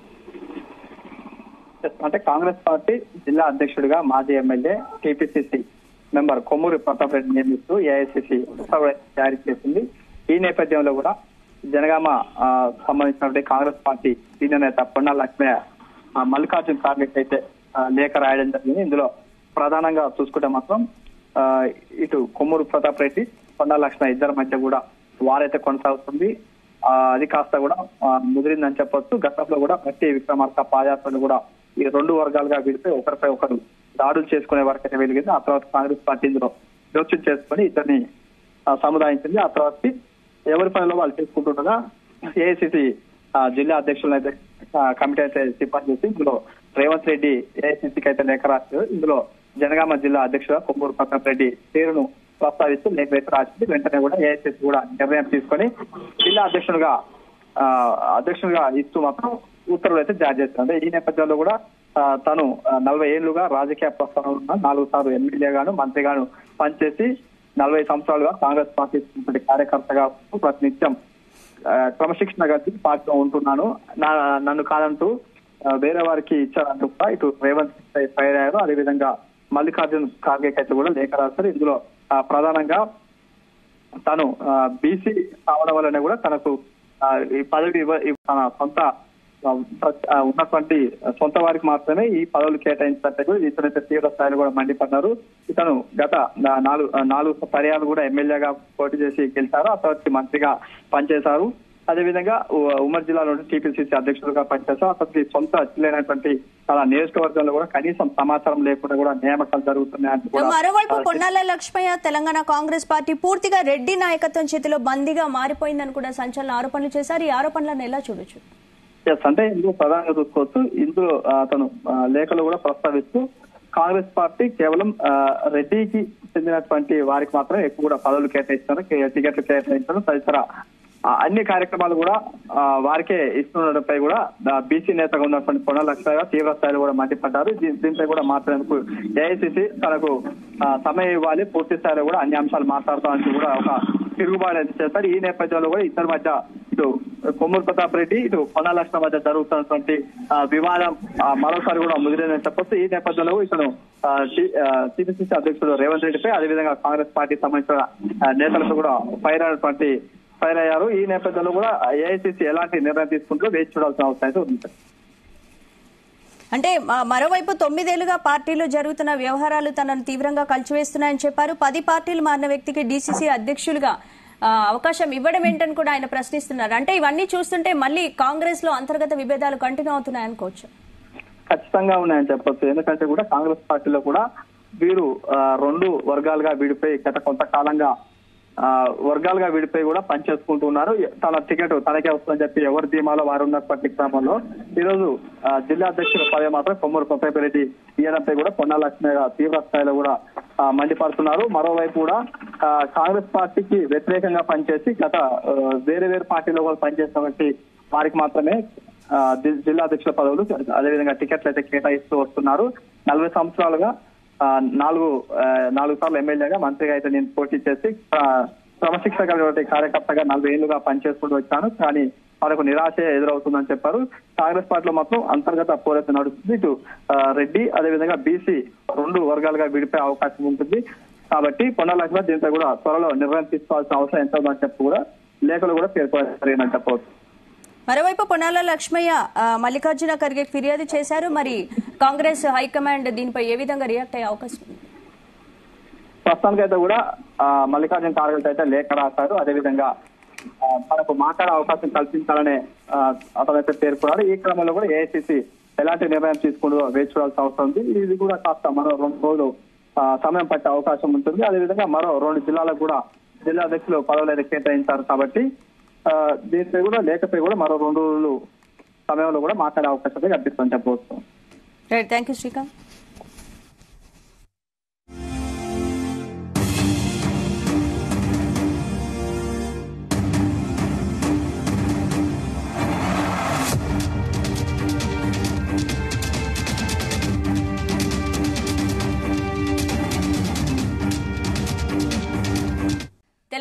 అంటే కాంగ్రెస్ పార్టీ జిల్లా అధ్యక్షుడిగా మాజీ MLA TPCC member Kommuri Pratap Reddy నియమిస్తూ ఏఐసిసి ఉత్తర్వులు జారీ చేసింది ఈ నేపథ్యంలో కూడా జనగామ ఆ, సంబంధించినటువంటి కాంగ్రెస్ పార్టీ సీనియర్ నేత పొన్నాల లక్ష్మయ్య ఆ, మల్లికార్జున్ ఖార్గే అయితే ఆ, లేఖ రాయడం జరిగింది ఇందులో ప్రధానంగా చూసుకుంటే మాత్రం ఆ, ఇటు కొమ్మూరు ప్రతాప్ రెడ్డి పొన్నాల లక్ష్మయ్య ఇద్దరి మధ్య కూడా వారైతే కొనసాగుతుంది ఆ, అది కాస్త కూడా ఆ, ముదిరిందని చెప్పొచ్చు గతంలో కూడా బట్టి విక్రమార్క పాదయాత్రలు కూడా ఈ రెండు వర్గాలుగా విడితే ఒకరిపై ఒకరు దాడులు చేసుకునే వరకైతే వెలిగింది ఆ తర్వాత కాంగ్రెస్ పార్టీ ఇందులో జోక్యం చేసుకుని ఇద్దరిని ఆ, సముదాయించింది ఆ తర్వాత ఎవరి పనిలో వాళ్ళు చేసుకుంటుండగా ఏఐసిసి జిల్లా అధ్యక్షులను అయితే ఆ, కమిటీ అయితే సిఫార్సు చేసి ఇందులో రేవంత్ రెడ్డి ఏఐసిసికి అయితే లేఖ రాశారు ఇందులో జనగామ జిల్లా అధ్యక్షుడు కొమ్మూరు ప్రతాప్ రెడ్డి పేరును ప్రస్తావిస్తూ లేఖ అయితే రాసింది వెంటనే కూడా ఏఐసిసి కూడా నిర్ణయం తీసుకొని జిల్లా అధ్యక్షుడిగా ఆ, అధ్యక్షుడిగా ఇస్తూ మాత్రం ఉత్తర్వులు అయితే జారీ చేశారు అంటే ఈ నేపథ్యంలో కూడా ఆ, తను ఆ, నలభై ఏళ్లుగా రాజకీయ ప్రస్థానం ఉన్న నాలుగు సార్లు ఎమ్మెల్యేగాను మంత్రిగాను పనిచేసి నలభై సంవత్సరాలుగా కాంగ్రెస్ పార్టీ ఉన్నటువంటి కార్యకర్తగా ఉంటూ ప్రతినిత్యం ఆ, క్రమశిక్షణ కలిసి పార్టీలో ఉంటున్నాను నా- నన్ను కాదంటూ ఆ, వేరే వారికి ఇచ్చారంటూ కూడా ఇటు రేవంత్ రెడ్డి ఫైర్ అయ్యారు అదేవిధంగా మల్లికార్జున్ ఖార్గే అయితే కూడా లేఖ రాశారు ఇందులో ఆ, ప్రధానంగా తను బీసీ కావడం వల్లనే కూడా తనకు ఆ, ఈ పదవి ఇవ్వ ఇవ్వ- తన సొంత ఆ, ఆ, ఉన్నటువంటి సొంత వారికి మాత్రమే ఈ పదవులు కేటాయించినట్టు కూడా ఇతనైతే తీవ్ర స్థాయిలో కూడా మండిపడ్డారు ఇతను గత నా- నాలుగు ఆ, నాలుగు పర్యాలు కూడా ఎమ్మెల్యేగా పోటీ చేసి గెలిచారు ఆ తర్వాత మంత్రిగా పనిచేశారు అదేవిధంగా ఉ- ఉమ్మడి జిల్లాలో టీపీసీసీ అధ్యక్షులుగా పనిచేశారు అతనికి సొంత జిల్లేనటువంటి తన నియోజకవర్గంలో కూడా కనీసం సమాచారం లేకుండా కూడా నియామకాలు జరుగుతున్నాయని కూడా మరోవైపు ఆ, పొన్నాల లక్ష్మయ్య తెలంగాణ కాంగ్రెస్ పార్టీ పూర్తిగా రెడ్డి నాయకత్వం చేతిలో బందీగా మారిపోయిందని కూడా సంచలన ఆరోపణలు చేశారు ఈ ఆరోపణలను ఎలా చూడొచ్చు ఎస్ అంటే ఇందులో ప్రధానంగా చూసుకోవచ్చు ఇందులో ఆ, అతను ఆ, లేఖలు కూడా ప్రస్తావిస్తూ కాంగ్రెస్ పార్టీ కేవలం ఆ, రెడ్డికి చెందినటువంటి వారికి మాత్రమే ఎక్కువ కూడా పదవులు కేటాయిస్తారు కే- టికెట్లు కేటాయించడం తదితర ఆ, అన్ని కార్యక్రమాలు కూడా ఆ, వారికే ఇస్తుండటంపై కూడా బీసీ నేతగా ఉన్నటువంటి పొన్న లక్ష్మయ్య తీవ్ర స్థాయిలో కూడా మండిపడ్డారు దీ- దీనిపై కూడా మాట్లాడేందుకు ఏఐసిసి తనకు ఆ, సమయం ఇవ్వాలి పూర్తి స్థాయిలో కూడా అన్ని అంశాలు మాట్లాడతామని కూడా ఒక తిరుగుబాటు అయితే చేస్తారు ఈ నేపథ్యంలో కూడా ఇద్దరి మధ్య ఇటు కొమ్మూరు ప్రతాప్ రెడ్డి ఇటు పొన్న లక్ష్మణ మధ్య జరుగుతున్నటువంటి ఆ, వివాదం ఆ, మరోసారి కూడా ముదిరిందని చెప్పొచ్చు ఈ నేపథ్యంలో ఇతను టీపీసీసీ అధ్యక్షుడు రేవంత్ రెడ్డిపై అదేవిధంగా కాంగ్రెస్ పార్టీకి సంబంధించిన ఆ, నేతలతో కూడా ఫైర్ అయినటువంటి ఫైర్ అయ్యారు ఈ నేపథ్యంలో కూడా ఏఐసీసీ ఎలాంటి నిర్ణయం తీసుకుంటూ వేచి చూడాల్సిన అవసరం అయితే ఉంది అంటే మ- మరోవైపు తొమ్మిదేళ్లుగా పార్టీలో జరుగుతున్న వ్యవహారాలు తనను తీవ్రంగా కలిచివేస్తున్నాయని చెప్పారు పది పార్టీలు మారిన వ్యక్తికి డీసీసీ అధ్యక్షులుగా ఆ, అవకాశం ఇవ్వడం ఏంటని కూడా ఆయన ప్రశ్నిస్తున్నారు అంటే ఇవన్నీ చూస్తుంటే మళ్ళీ కాంగ్రెస్ లో అంతర్గత విభేదాలు కంటిన్యూ అవుతున్నాయి అనుకోవచ్చు ఖచ్చితంగా ఉన్నాయని చెప్పొచ్చు ఎందుకంటే కూడా కాంగ్రెస్ పార్టీలో కూడా వీరు ఆ, రెండు వర్గాలుగా విడిపోయి గత కొంతకాలంగా ఆ, వర్గాలుగా విడిపోయి కూడా పనిచేసుకుంటూ ఉన్నారు తన టికెట్ తనకే వస్తుందని చెప్పి ఎవరి ధీమాలో వారు ఉన్నప్పటి క్రమంలో ఈ రోజు ఆ, జిల్లా అధ్యక్షుల పదవి మాత్రం కొమ్మూరు కొత్తపల్లి రెడ్డి ఇయ్యడంపై కూడా పొన్నా లక్ష్మి తీవ్ర స్థాయిలో కూడా ఆ, మండిపడుతున్నారు మరోవైపు కూడా ఆ, కాంగ్రెస్ పార్టీకి వ్యతిరేకంగా పనిచేసి గత ఆ, వేరే వేరే పార్టీలో కూడా పనిచేసినటువంటి వారికి మాత్రమే ఆ, జి- జిల్లా అధ్యక్షుల పదవులు అదేవిధంగా టికెట్లు అయితే కేటాయిస్తూ వస్తున్నారు నలభై సంవత్సరాలుగా ఆ, నాలుగు ఆ, నాలుగు సార్లు ఎమ్మెల్యేగా మంత్రిగా అయితే నేను పోటీ చేసి ఆ, క్రమశిక్షణ కలిగినటువంటి కార్యకర్తగా నలభై ఏళ్లుగా పనిచేసుకుంటూ వచ్చాను కానీ వాళ్ళకు నిరాశ ఎదురవుతుందని చెప్పారు కాంగ్రెస్ పార్టీలో మాత్రం అంతర్గత పోరాటం నడుస్తుంది ఇటు ఆ, రెడ్డి అదేవిధంగా బీసీ రెండు వర్గాలుగా విడిపోయే అవకాశం ఉంటుంది కాబట్టి పొన్న లక్ష్మణ దీంతో కూడా త్వరలో నిర్ణయం తీసుకోవాల్సిన అవసరం ఎంత ఉందని చెప్పి కూడా లేఖలు కూడా పేర్కొనని చెప్పవచ్చు మరోవైపు పొన్నాల లక్ష్మయ్య ఆ, మల్లికార్జున ఖర్గే ఫిర్యాదు చేశారు మరి కాంగ్రెస్ హైకమాండ్ దీనిపై ఏ విధంగా రియాక్ట్ అయ్యే అవకాశం ఉంది ప్రస్తుతానికి అయితే కూడా ఆ, మల్లికార్జున ఖార్గే అయితే లేఖ రాశారు అదేవిధంగా ఆ, తనకు మాట్లాడే అవకాశం కల్పించాలనే ఆ, అతనైతే పేర్కొన్నారు ఈ క్రమంలో కూడా ఏఐసిసి ఎలాంటి నిర్ణయం తీసుకుంటూ వేచి చూడాల్సిన అవసరం ఉంది ఇది కూడా కాస్త మరో రెండు రోజులు ఆ, సమయం పట్టే అవకాశం ఉంటుంది అదేవిధంగా మరో రెండు జిల్లాలకు కూడా జిల్లా అధ్యక్షులు పదవులు అయితే కేటాయించారు కాబట్టి ఆ, దీనిపై కూడా లేఖపై కూడా మరో రెండు రోజులు సమయంలో కూడా మాట్లాడే అవకాశం అయితే కనిపిస్తుందని చెప్పవచ్చు right thank you Srikanth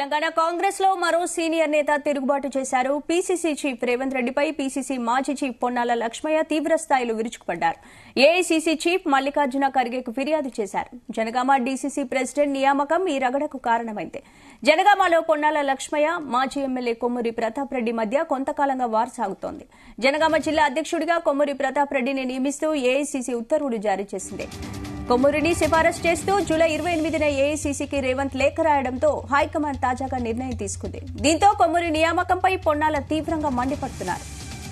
Telangana Congress లో మరో సీనియర్ నేత తిరుగుబాటు చేశారు పీసీసీ చీఫ్ రేవంత్ రెడ్డిపై పీసీసీ మాజీ చీఫ్ పొన్నాల లక్ష్మయ్య తీవ్ర స్థాయిలో విరుచుకుపడ్డారు ఏఐసీసీ చీఫ్ మల్లికార్జున ఖర్గేకు ఫిర్యాదు చేశారు జనగామ డీసీసీ ప్రెసిడెంట్ నియామకం ఈ రగడకు కారణమైంది జనగామలో పొన్నాల లక్ష్మయ్య మాజీ ఎమ్మెల్యే కొమ్మూరి ప్రతాప్ రెడ్డి మధ్య కొంతకాలంగా వార్ సాగుతోంది జనగామ జిల్లా అధ్యక్షుడిగా కొమ్మూరి ప్రతాప్ రెడ్డిని నియమిస్తూ ఏఐసీసీ ఉత్తర్వులు జారీ చేసింది కొమ్మూరిని సిఫారసు చేస్తూ జూలై ఇరవై ఎనిమిదిన ఏఐసీసీకి రేవంత్ లేఖ రాయడంతో హైకమాండ్ తాజాగా నిర్ణయం తీసుకుంది దీంతో కొమ్మూరి నియామకంపై పొన్నాల తీవ్రంగా మండిపడుతున్నారు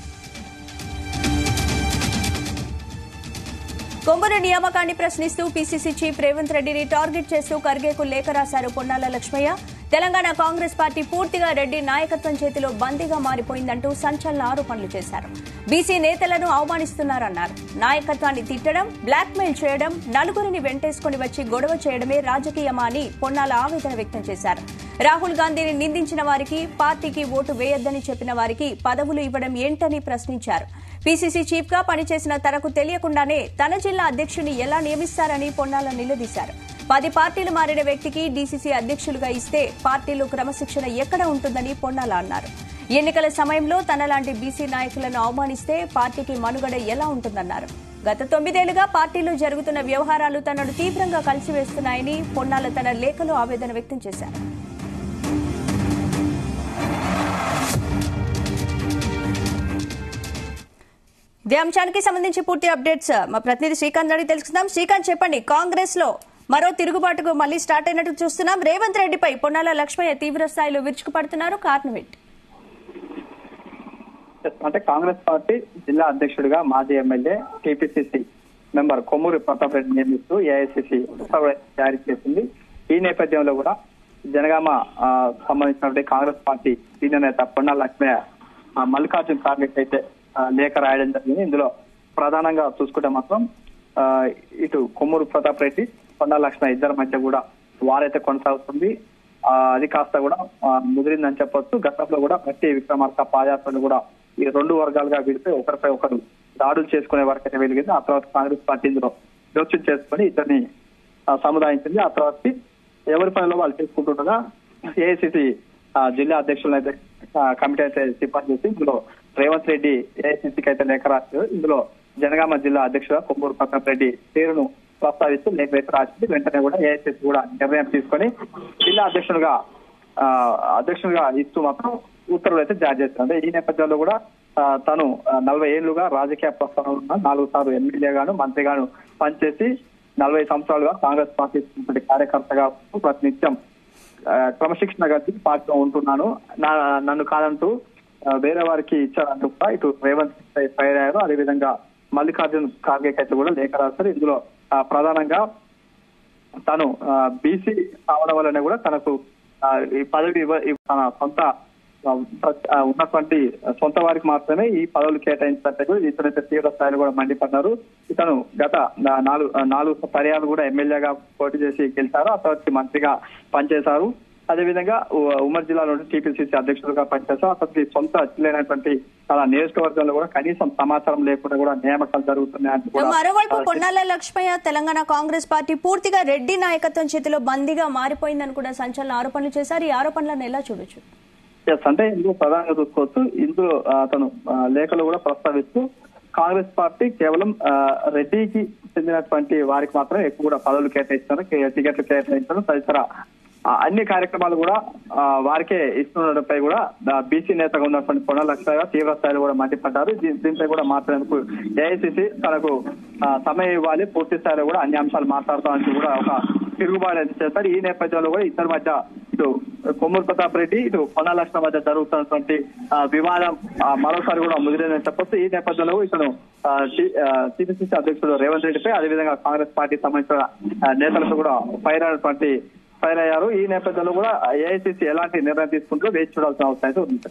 కొమ్మూరి నియామకాన్ని ప్రశ్నిస్తూ పీసీసీ చీఫ్ రేవంత్ రెడ్డిని టార్గెట్ చేస్తూ ఖర్గేకు లేఖ రాశారు పొన్నాల లక్ష్మయ్య తెలంగాణ కాంగ్రెస్ పార్టీ పూర్తిగా రెడ్డి నాయకత్వం చేతిలో బందీగా మారిపోయిందంటూ సంచలన ఆరోపణలు చేశారు బీసీ నేతలను అవమానిస్తున్నారన్నారు నాయకత్వాన్ని తిట్టడం బ్లాక్మెయిల్ చేయడం నలుగురిని వెంటేసుకుని వచ్చి గొడవ చేయడమే రాజకీయమా అని పొన్నాల ఆవేదన వ్యక్తం చేశారు రాహుల్ గాంధీని నిందించిన వారికి పార్టీకి ఓటు వేయొద్దని చెప్పిన వారికి పదవులు ఇవ్వడం ఏంటని ప్రశ్నించారు పీసీసీ చీఫ్ గా పనిచేసిన తనకు తెలియకుండానే తన జిల్లా అధ్యక్షుని ఎలా నియమిస్తారని పొన్నాల నిలదీశారు పది పార్టీలు మారిన వ్యక్తికి డీసీసీ అధ్యక్షులుగా ఇస్తే పార్టీలో క్రమశిక్షణ ఎక్కడ ఉంటుందని పొన్నాల అన్నారు ఎన్నికల సమయంలో తనలాంటి బీసీ నాయకులను అవమానిస్తే పార్టీకి మనుగడ ఎలా ఉంటుందన్నారు గత తొమ్మిదేళ్లుగా పార్టీలో జరుగుతున్న వ్యవహారాలు తనను తీవ్రంగా కలిసివేస్తున్నాయని పొన్నాల తన లేఖలో ఆవేదన వ్యక్తం చేశారు ఇదే అంశానికి సంబంధించి పూర్తి అప్డేట్స్ మా ప్రతినిధి శ్రీకాంత్ అడిగి తెలుసుకుందాం శ్రీకాంత్ చెప్పండి కాంగ్రెస్ లో మరో తిరుగుబాటుకు మళ్లీ స్టార్ట్ అయినట్టు చూస్తున్నాం రేవంత్ రెడ్డిపై పొన్నాల లక్ష్మయ్య తీవ్ర స్థాయిలో విరుచుకుపడుతున్నారు కారణం ఏంటి అంటే కాంగ్రెస్ పార్టీ జిల్లా అధ్యక్షుడిగా మాజీ MLA TPCC member Kommuri Pratap Reddy నియమిస్తూ ఏఐసీసీ ఉత్తర్వులు జారీ చేసింది ఈ నేపథ్యంలో కూడా జనగామ ఆ, సంబంధించినటువంటి కాంగ్రెస్ పార్టీ సీనియర్ నేత పొన్నాల లక్ష్మయ్య ఆ, మల్లికార్జున్ ఖార్గే అయితే ఆ, లేఖ రాయడం జరిగింది ఇందులో ప్రధానంగా చూసుకుంటే మాత్రం ఆ, ఇటు కొమ్మూరు ప్రతాప్ రెడ్డి పొన్నాల లక్ష్మయ్య ఇద్దరి మధ్య కూడా వారైతే కొనసాగుతుంది ఆ, అది కాస్త కూడా ఆ, ముదిరిందని చెప్పొచ్చు గతంలో కూడా గట్టి విక్రమార్క పాదయాత్రలు కూడా ఈ రెండు వర్గాలుగా విడిపోయి ఒకరిపై ఒకరు దాడులు చేసుకునే వరకు అయితే వెలిగింది ఆ తర్వాత కాంగ్రెస్ పార్టీ ఇందులో జోక్యం చేసుకుని ఇద్దరిని ఆ, సముదాయించింది ఆ తర్వాత ఎవరి పనిలో వాళ్ళు చేసుకుంటుండగా ఏఐసిసి జిల్లా అధ్యక్షులను అయితే ఆ, కమిటీ అయితే సిఫార్సు చేసి ఇందులో రేవంత్ రెడ్డి ఏఐసిసికి అయితే లేఖ రాశారు ఇందులో జనగామ జిల్లా అధ్యక్షుడు కొమ్మూరు ప్రతాప్ రెడ్డి పేరును ప్రస్తావిస్తూ లేఖ అయితే రాసింది వెంటనే కూడా ఏఐసిసి కూడా నిర్ణయం తీసుకొని జిల్లా అధ్యక్షుడుగా ఆ, అధ్యక్షుడిగా ఇస్తూ మాత్రం ఉత్తర్వులు అయితే జారీ చేస్తుంది ఈ నేపథ్యంలో కూడా ఆ, తను ఆ, నలభై ఏళ్లుగా రాజకీయ ప్రస్థానంలో ఉన్న నాలుగు సార్లు ఎమ్మెల్యేగాను మంత్రిగాను పనిచేసి నలభై సంవత్సరాలుగా కాంగ్రెస్ పార్టీ ఉన్నటువంటి కార్యకర్తగా ఉంటూ ప్రతినిత్యం ఆ, క్రమశిక్షణ కలిసి పార్టీలో ఉంటున్నాను నా- నన్ను కాదంటూ ఆ, వేరే వారికి ఇచ్చారంటూ కూడా ఇటు రేవంత్ రెడ్డి ఫైర్ అయ్యారు అదేవిధంగా మల్లికార్జున్ ఖార్గే అయితే కూడా లేఖ రాశారు ఇందులో ఆ, ప్రధానంగా తను బీసీ కావడం వల్లనే కూడా తనకు ఆ, ఈ పదవి ఇవ్వ ఇవ్వ- తన సొంత ఆ, ఆ, ఉన్నటువంటి సొంత వారికి మాత్రమే ఈ పదవులు కేటాయించినట్టు కూడా ఇతనైతే తీవ్ర స్థాయిలో కూడా మండిపడ్డారు ఇతను గత నా- నాలుగు ఆ, నాలుగు పర్యాలు కూడా ఎమ్మెల్యేగా పోటీ చేసి గెలిచారు ఆ తర్వాత మంత్రిగా పనిచేశారు అదేవిధంగా ఉ- ఉమ్మడి జిల్లాలో టీపీసీసీ అధ్యక్షులుగా పనిచేశారు అతనికి సొంత జిల్లాైనటువంటి తన నియోజకవర్గంలో కూడా కనీసం సమాచారం లేకుండా కూడా నియామకాలు జరుగుతున్నాయని కూడా మరోవైపు ఆ, పొన్నాల లక్ష్మయ్య తెలంగాణ కాంగ్రెస్ పార్టీ పూర్తిగా రెడ్డి నాయకత్వం చేతిలో బందీగా మారిపోయిందని కూడా సంచలన ఆరోపణలు చేశారు ఈ ఆరోపణలను ఎలా చూడొచ్చు ఎస్ అంటే ఇందులో ప్రధానంగా చూసుకోవచ్చు ఇందులో ఆ, అతను ఆ, లేఖలో కూడా ప్రస్తావిస్తూ కాంగ్రెస్ పార్టీ కేవలం ఆ, రెడ్డికి చెందినటువంటి వారికి మాత్రమే ఎక్కువ కూడా పదవులు కేటాయిస్తారు కే- టికెట్లు కేటాయించడం తదితర ఆ, అన్ని కార్యక్రమాలు కూడా ఆ, వారికే ఇస్తుండటంపై కూడా బీసీ నేతగా ఉన్నటువంటి పొన్న లక్ష్మయ్య తీవ్ర స్థాయిలో కూడా మండిపడ్డారు దీ- దీనిపై కూడా మాట్లాడేందుకు ఏఐసిసి తనకు ఆ, సమయం ఇవ్వాలి పూర్తి స్థాయిలో కూడా అన్ని అంశాలు మాట్లాడతామని కూడా ఒక తిరుగుబాటు అయితే చేస్తారు ఈ నేపథ్యంలో కూడా ఇద్దరి మధ్య ఇటు కొమ్మూరు ప్రతాప్ రెడ్డి ఇటు పొన్న లక్ష్మణ మధ్య జరుగుతున్నటువంటి ఆ, వివాదం ఆ, మరోసారి కూడా ముదిరేదని చెప్పొచ్చు ఈ నేపథ్యంలో ఇతను టీపీసీసీ అధ్యక్షుడు రేవంత్ రెడ్డిపై అదేవిధంగా కాంగ్రెస్ పార్టీ సంబంధించిన ఆ, నేతలతో కూడా ఫైర్ అయినటువంటి ఫైర్ అయ్యారు ఈ నేపథ్యంలో కూడా ఏఐసీసీ ఎలాంటి నిర్ణయం తీసుకుంటూ వేచి చూడాల్సిన అవసరం అయితే ఉంది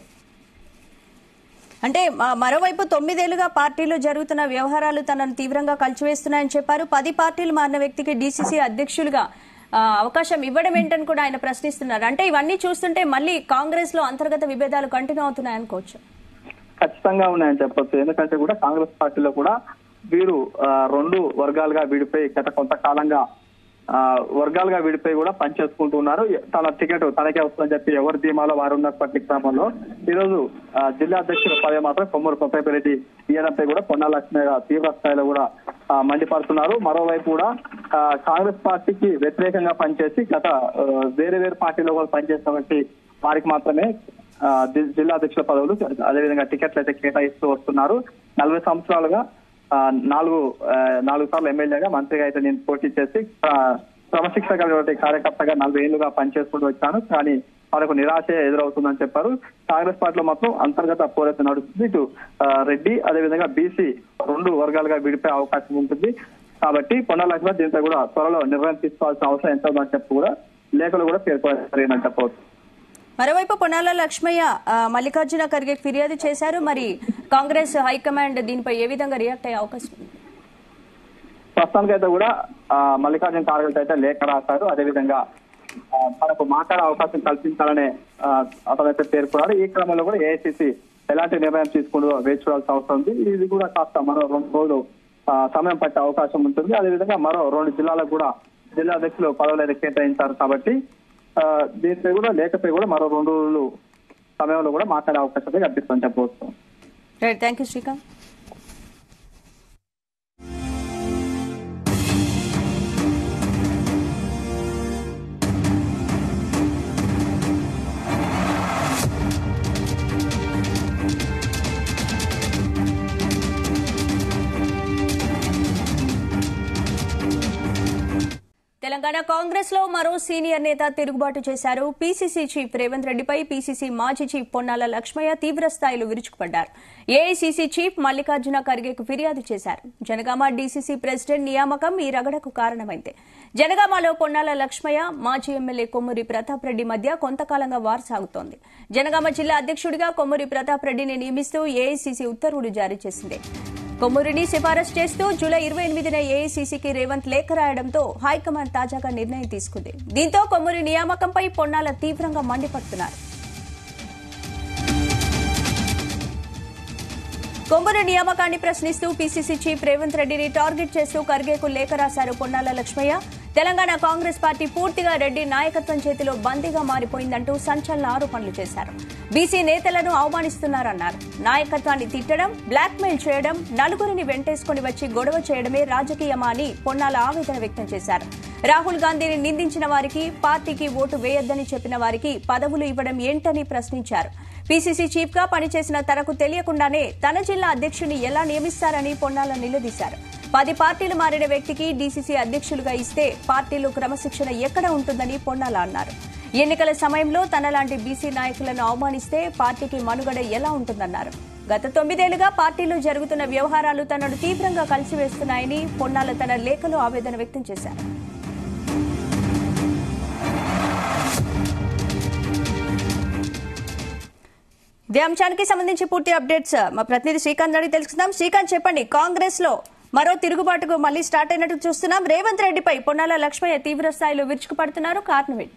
అంటే మ- మరోవైపు తొమ్మిదేళ్లుగా పార్టీలో జరుగుతున్న వ్యవహారాలు తనను తీవ్రంగా కలిచివేస్తున్నాయని చెప్పారు పది పార్టీలు మారిన వ్యక్తికి డీసీసీ అధ్యక్షులుగా ఆ, అవకాశం ఇవ్వడం ఏంటని కూడా ఆయన ప్రశ్నిస్తున్నారు అంటే ఇవన్నీ చూస్తుంటే మళ్ళీ కాంగ్రెస్ లో అంతర్గత విభేదాలు కంటిన్యూ అవుతున్నాయనుకోవచ్చు ఖచ్చితంగా ఉన్నాయని చెప్పొచ్చు ఎందుకంటే కూడా కాంగ్రెస్ పార్టీలో కూడా వీరు ఆ, రెండు వర్గాలుగా విడిపోయి గత కొంతకాలంగా ఆ, వర్గాలుగా విడిపోయి కూడా పనిచేసుకుంటున్నారు తన టికెట్ తనకే వస్తుందని చెప్పి ఎవరి ధీమాలో వారు ఉన్నప్పటి క్రమంలో ఈ రోజు ఆ, జిల్లా అధ్యక్షుల పదవి మాత్రం కొమ్మూరు కొత్తపల్లి ఇయ్యడంపై కూడా పొన్నా లక్ష్మయ్య గారు తీవ్ర స్థాయిలో కూడా ఆ, మండిపడుతున్నారు మరోవైపు కూడా ఆ, కాంగ్రెస్ పార్టీకి వ్యతిరేకంగా పనిచేసి గత ఆ, వేరే వేరే పార్టీలో కూడా పనిచేసినటువంటి వారికి మాత్రమే ఆ, జి- జిల్లా అధ్యక్షుల పదవులు అదేవిధంగా టికెట్లు అయితే కేటాయిస్తూ వస్తున్నారు నలభై సంవత్సరాలుగా ఆ, నాలుగు ఆ, నాలుగు సార్లు ఎమ్మెల్యేగా మంత్రిగా అయితే నేను పోటీ చేసి ఆ, క్రమశిక్షణ కలిగినటువంటి కార్యకర్తగా నలభై ఏళ్లుగా పనిచేసుకుంటూ వచ్చాను కానీ వాళ్ళకు నిరాశ ఎదురవుతుందని చెప్పారు కాంగ్రెస్ పార్టీలో మొత్తం అంతర్గత పోరాటం నడుస్తుంది ఇటు ఆ, రెడ్డి అదేవిధంగా బీసీ రెండు వర్గాలుగా విడిపోయే అవకాశం ఉంటుంది కాబట్టి కొండ లక్ష్మణ్ దీంతో కూడా త్వరలో నిర్ణయం తీసుకోవాల్సిన అవసరం ఎంతో ఉందని చెప్పి కూడా లేఖలు కూడా పేర్కొనని చెప్పవచ్చు మరోవైపు పొన్నాల లక్ష్మయ్య ఆ, మల్లికార్జున ఖర్గే ఫిర్యాదు చేశారు మరి కాంగ్రెస్ హైకమాండ్ దీనిపై ఏ విధంగా రియాక్ట్ అయ్యే అవకాశం ఉంది ప్రస్తుతానికైతే కూడా ఆ, మల్లికార్జున ఖార్గే అయితే లేఖ రాశారు అదేవిధంగా ఆ, తనకు మాట్లాడే అవకాశం కల్పించాలనే ఆ, అతనైతే పేర్కొన్నారు ఈ క్రమంలో కూడా ఏఐసిసి ఎలాంటి నిర్ణయం తీసుకుంటుందో వేచి చూడాల్సిన అవసరం ఉంది ఇది కూడా కాస్త మరో రెండు రోజులు ఆ, సమయం పట్టే అవకాశం ఉంటుంది అదేవిధంగా మరో రెండు జిల్లాలకు కూడా జిల్లా అధ్యక్షులు పదవులు అయితే కేటాయించారు కాబట్టి ఆ, దీనిపై కూడా లేఖపై కూడా మరో రెండు రోజులు సమయంలో కూడా మాట్లాడే అవకాశం అయితే కల్పిస్తుందని చెప్పవచ్చు right thank you Srikanth Telangana Congress లో మరో సీనియర్ నేత తిరుగుబాటు చేశారు పీసీసీ చీఫ్ రేవంత్ రెడ్డిపై పీసీసీ మాజీ చీఫ్ పొన్నాల లక్ష్మయ్య తీవ్ర స్థాయిలో విరుచుకుపడ్డారు ఏఐసీసీ చీఫ్ మల్లికార్జున ఖర్గేకు ఫిర్యాదు చేశారు జనగామ డీసీసీ ప్రెసిడెంట్ నియామకం ఈ రగడకు కారణమైంది జనగామలో పొన్నాల లక్ష్మయ్య మాజీ ఎమ్మెల్యే కొమ్మూరి ప్రతాప్ రెడ్డి మధ్య కొంతకాలంగా వార్ సాగుతోంది జనగామ జిల్లా అధ్యక్షుడిగా కొమ్మూరి ప్రతాప్ రెడ్డిని నియమిస్తూ ఏఐసీసీ ఉత్తర్వులు జారీ చేసింది కొమ్మూరిని సిఫారసు చేస్తూ జూలై ఇరవై ఎనిమిదిన ఏఐసీసీకి రేవంత్ లేఖ రాయడంతో హైకమాండ్ తాజాగా నిర్ణయం తీసుకుంది దీంతో కొమ్మూరి నియామకంపై పొన్నాల తీవ్రంగా మండిపడుతున్నారు కొమ్మూరి నియామకాన్ని ప్రశ్నిస్తూ పీసీసీ చీఫ్ రేవంత్ రెడ్డిని టార్గెట్ చేస్తూ ఖర్గేకు లేఖ రాశారు పొన్నాల లక్ష్మయ్య తెలంగాణ కాంగ్రెస్ పార్టీ పూర్తిగా రెడ్డి నాయకత్వం చేతిలో బందీగా మారిపోయిందంటూ సంచలన ఆరోపణలు చేశారు బీసీ నేతలను అవమానిస్తున్నారన్నారు నాయకత్వాన్ని తిట్టడం బ్లాక్మెయిల్ చేయడం నలుగురిని వెంటేసుకుని వచ్చి గొడవ చేయడమే రాజకీయమా అని పొన్నాల ఆవేదన వ్యక్తం చేశారు రాహుల్ గాంధీని నిందించిన వారికి పార్టీకి ఓటు వేయొద్దని చెప్పిన వారికి పదవులు ఇవ్వడం ఏంటని ప్రశ్నించారు పీసీసీ చీఫ్ గా పనిచేసిన తనకు తెలియకుండానే తన జిల్లా అధ్యక్షుని ఎలా నియమిస్తారని పొన్నాల నిలదీశారు పది పార్టీలు మారిన వ్యక్తికి డీసీసీ అధ్యక్షులుగా ఇస్తే పార్టీలో క్రమశిక్షణ ఎక్కడ ఉంటుందని పొన్నాల అన్నారు ఎన్నికల సమయంలో తనలాంటి బీసీ నాయకులను అవమానిస్తే పార్టీకి మనుగడ ఎలా ఉంటుందన్నారు గత తొమ్మిదేళ్లుగా పార్టీలో జరుగుతున్న వ్యవహారాలు తనను తీవ్రంగా కలిసివేస్తున్నాయని పొన్నాల తన లేఖలో ఆవేదన వ్యక్తం చేశారు ఇదే అంశానికి సంబంధించి పూర్తి అప్డేట్స్ మా ప్రతినిధి శ్రీకాంత్ అడిగి తెలుసుకుందాం శ్రీకాంత్ చెప్పండి కాంగ్రెస్ లో మరో తిరుగుబాటుకు మళ్లీ స్టార్ట్ అయినట్టు చూస్తున్నాం రేవంత్ రెడ్డిపై పొన్నాల లక్ష్మయ్య తీవ్ర స్థాయిలో విరుచుకుపడుతున్నారు కారణం ఏంటి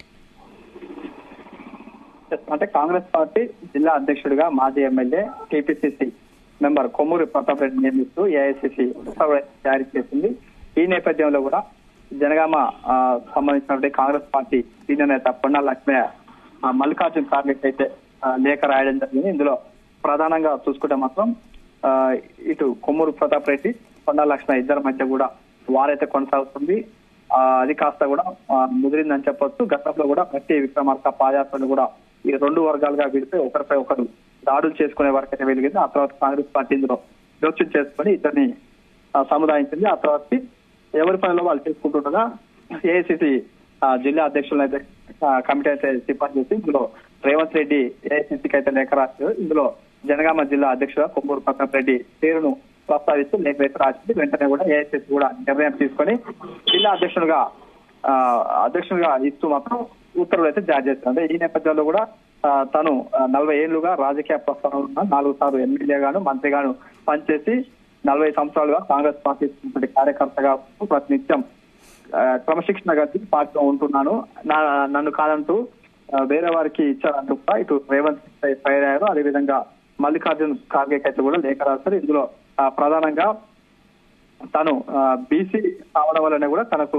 అంటే కాంగ్రెస్ పార్టీ జిల్లా అధ్యక్షుడిగా మాజీ MLA TPCC member Kommuri Pratap Reddy నియమిస్తూ ఏఐసిసి ఉత్తర్వులు జారీ చేసింది ఈ నేపథ్యంలో కూడా జనగామ ఆ, సంబంధించినటువంటి కాంగ్రెస్ పార్టీ సీనియర్ నేత పొన్నా లక్ష్మయ్య ఆ, మల్లికార్జున ఖార్గే అయితే ఆ, లేఖ రాయడం జరిగింది ఇందులో ప్రధానంగా చూసుకుంటే మాత్రం ఆ, ఇటు కొమ్మూరు ప్రతాప్ రెడ్డి పొన్నా లక్ష్మయ్య ఇద్దరి మధ్య కూడా వారైతే కొనసాగుతుంది ఆ, అది కాస్త కూడా ఆ, ముదిరిందని చెప్పొచ్చు గతంలో కూడా పట్టి విక్రమార్క పాదయాత్రలు కూడా ఈ రెండు వర్గాలుగా విడిపోయి ఒకరిపై ఒకరు దాడులు చేసుకునే వరకు అయితే వెలిగింది ఆ తర్వాత కాంగ్రెస్ పార్టీ ఇందులో జోక్యం చేసుకుని ఇద్దరిని ఆ, సముదాయించింది ఆ తర్వాత ఎవరి పనిలో వాళ్ళు చేసుకుంటుండగా ఏఐసిసి జిల్లా అధ్యక్షులను అయితే ఆ, కమిటీ అయితే సిఫార్సు చేసి ఇందులో రేవంత్ రెడ్డి ఏఐసిసికి అయితే లేఖ రాశారు ఇందులో జనగామ జిల్లా అధ్యక్షుడు కొమ్మూరు ప్రతాప్ రెడ్డి పేరును ప్రస్తావిస్తూ లేఖ అయితే రాసింది వెంటనే కూడా ఏఐసిసి కూడా నిర్ణయం తీసుకొని జిల్లా అధ్యక్షుడుగా ఆ, అధ్యక్షుడిగా ఇస్తూ మాత్రం ఉత్తర్వులు అయితే జారీ చేస్తారు అంటే ఈ నేపథ్యంలో కూడా ఆ, తను ఆ, నలభై ఏళ్లుగా రాజకీయ ప్రస్థానం ఉన్న నాలుగు సార్లు ఎమ్మెల్యేగాను మంత్రిగాను పనిచేసి నలభై సంవత్సరాలుగా కాంగ్రెస్ పార్టీ ఉన్నటువంటి కార్యకర్తగా ప్రతినిత్యం ఆ, క్రమశిక్షణ గతి పార్టీలో ఉంటున్నాను నా నన్ను కాదంటూ ఆ, వేరే వారికి ఇచ్చారంటూ కూడా ఇటు రేవంత్ రెడ్డి ఫైర్ అయ్యారు అదేవిధంగా మల్లికార్జున్ ఖార్గే అయితే కూడా లేఖ రాశారు ఇందులో ఆ, ప్రధానంగా తను బీసీ కావడం వల్లనే కూడా తనకు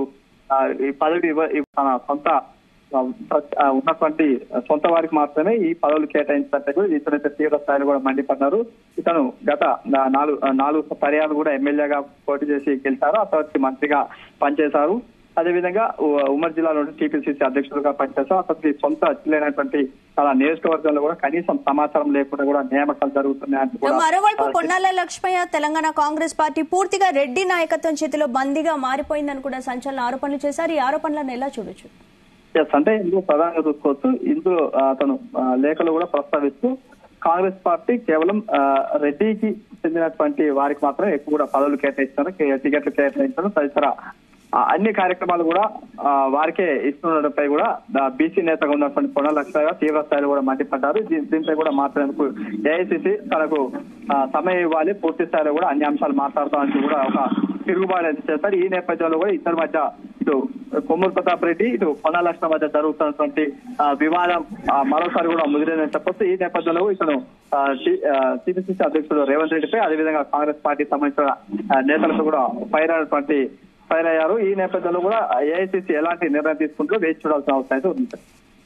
ఆ, ఈ పదవి ఇవ్వ- ఇవ్వ- తన సొంత ఆ, ఆ, ఉన్నటువంటి సొంత వారికి మాత్రమే ఈ పదవులు కేటాయించినట్టు కూడా ఇతనైతే తీవ్ర స్థాయిలో కూడా మండిపడ్డారు ఇతను గత నా- నాలుగు ఆ, నాలుగు పర్యాలు కూడా ఎమ్మెల్యేగా పోటీ చేసి గెలిచారు ఆ తర్వాత మంత్రిగా పనిచేశారు అదేవిధంగా ఉ- ఉమ్మడి జిల్లాలో టీపీసీసీ అధ్యక్షులుగా పనిచేశారు అతనికి సొంత జిల్లేనటువంటి తన నియోజకవర్గంలో కూడా కనీసం సమాచారం లేకుండా కూడా నియామకాలు జరుగుతున్నాయని కూడా మరోవైపు పొన్నాల లక్ష్మయ్య తెలంగాణ కాంగ్రెస్ పార్టీ పూర్తిగా రెడ్డి నాయకత్వం చేతిలో బందీగా మారిపోయిందని కూడా సంచలన ఆరోపణలు చేశారు ఈ ఆరోపణలను ఎలా చూడొచ్చు ఎస్ అంటే ఇందులో ప్రధానంగా చూసుకోవచ్చు ఇందులో ఆ, అతను ఆ, లేఖలు కూడా ప్రస్తావిస్తూ కాంగ్రెస్ పార్టీ కేవలం ఆ, రెడ్డికి చెందినటువంటి వారికి మాత్రమే ఎక్కువ కూడా పదవులు కేటాయిస్తారు కే- టికెట్లు కేటాయించడం తదితర ఆ, అన్ని కార్యక్రమాలు కూడా ఆ, వారికే ఇస్తుండటంపై కూడా బీసీ నేతగా ఉన్నటువంటి పొన్న లక్ష్మయ్య తీవ్ర స్థాయిలో కూడా మండిపడ్డారు దీ- దీనిపై కూడా మాట్లాడేందుకు ఏఐసిసి తనకు ఆ, సమయం ఇవ్వాలి పూర్తి స్థాయిలో కూడా అన్ని అంశాలు మాట్లాడతామని కూడా ఒక తిరుగుబాటు అయితే చేస్తారు ఈ నేపథ్యంలో కూడా ఇద్దరి మధ్య ఇటు కొమ్మూరు ప్రతాప్ రెడ్డి ఇటు పొన్న లక్ష్మణ మధ్య జరుగుతున్నటువంటి ఆ, వివాదం ఆ, మరోసారి కూడా ముదిరిందని చెప్పొచ్చు ఈ నేపథ్యంలో ఇతను టీపీసీసీ అధ్యక్షుడు రేవంత్ రెడ్డిపై అదేవిధంగా కాంగ్రెస్ పార్టీకి సంబంధించిన ఆ, నేతలపై కూడా ఫైర్ అయినటువంటి ఫైర్ అయ్యారు ఈ నేపథ్యంలో కూడా ఏఐసీసీ ఎలాంటి నిర్ణయం తీసుకుంటుందో వేచి చూడాల్సిన అవసరం అయితే ఉంది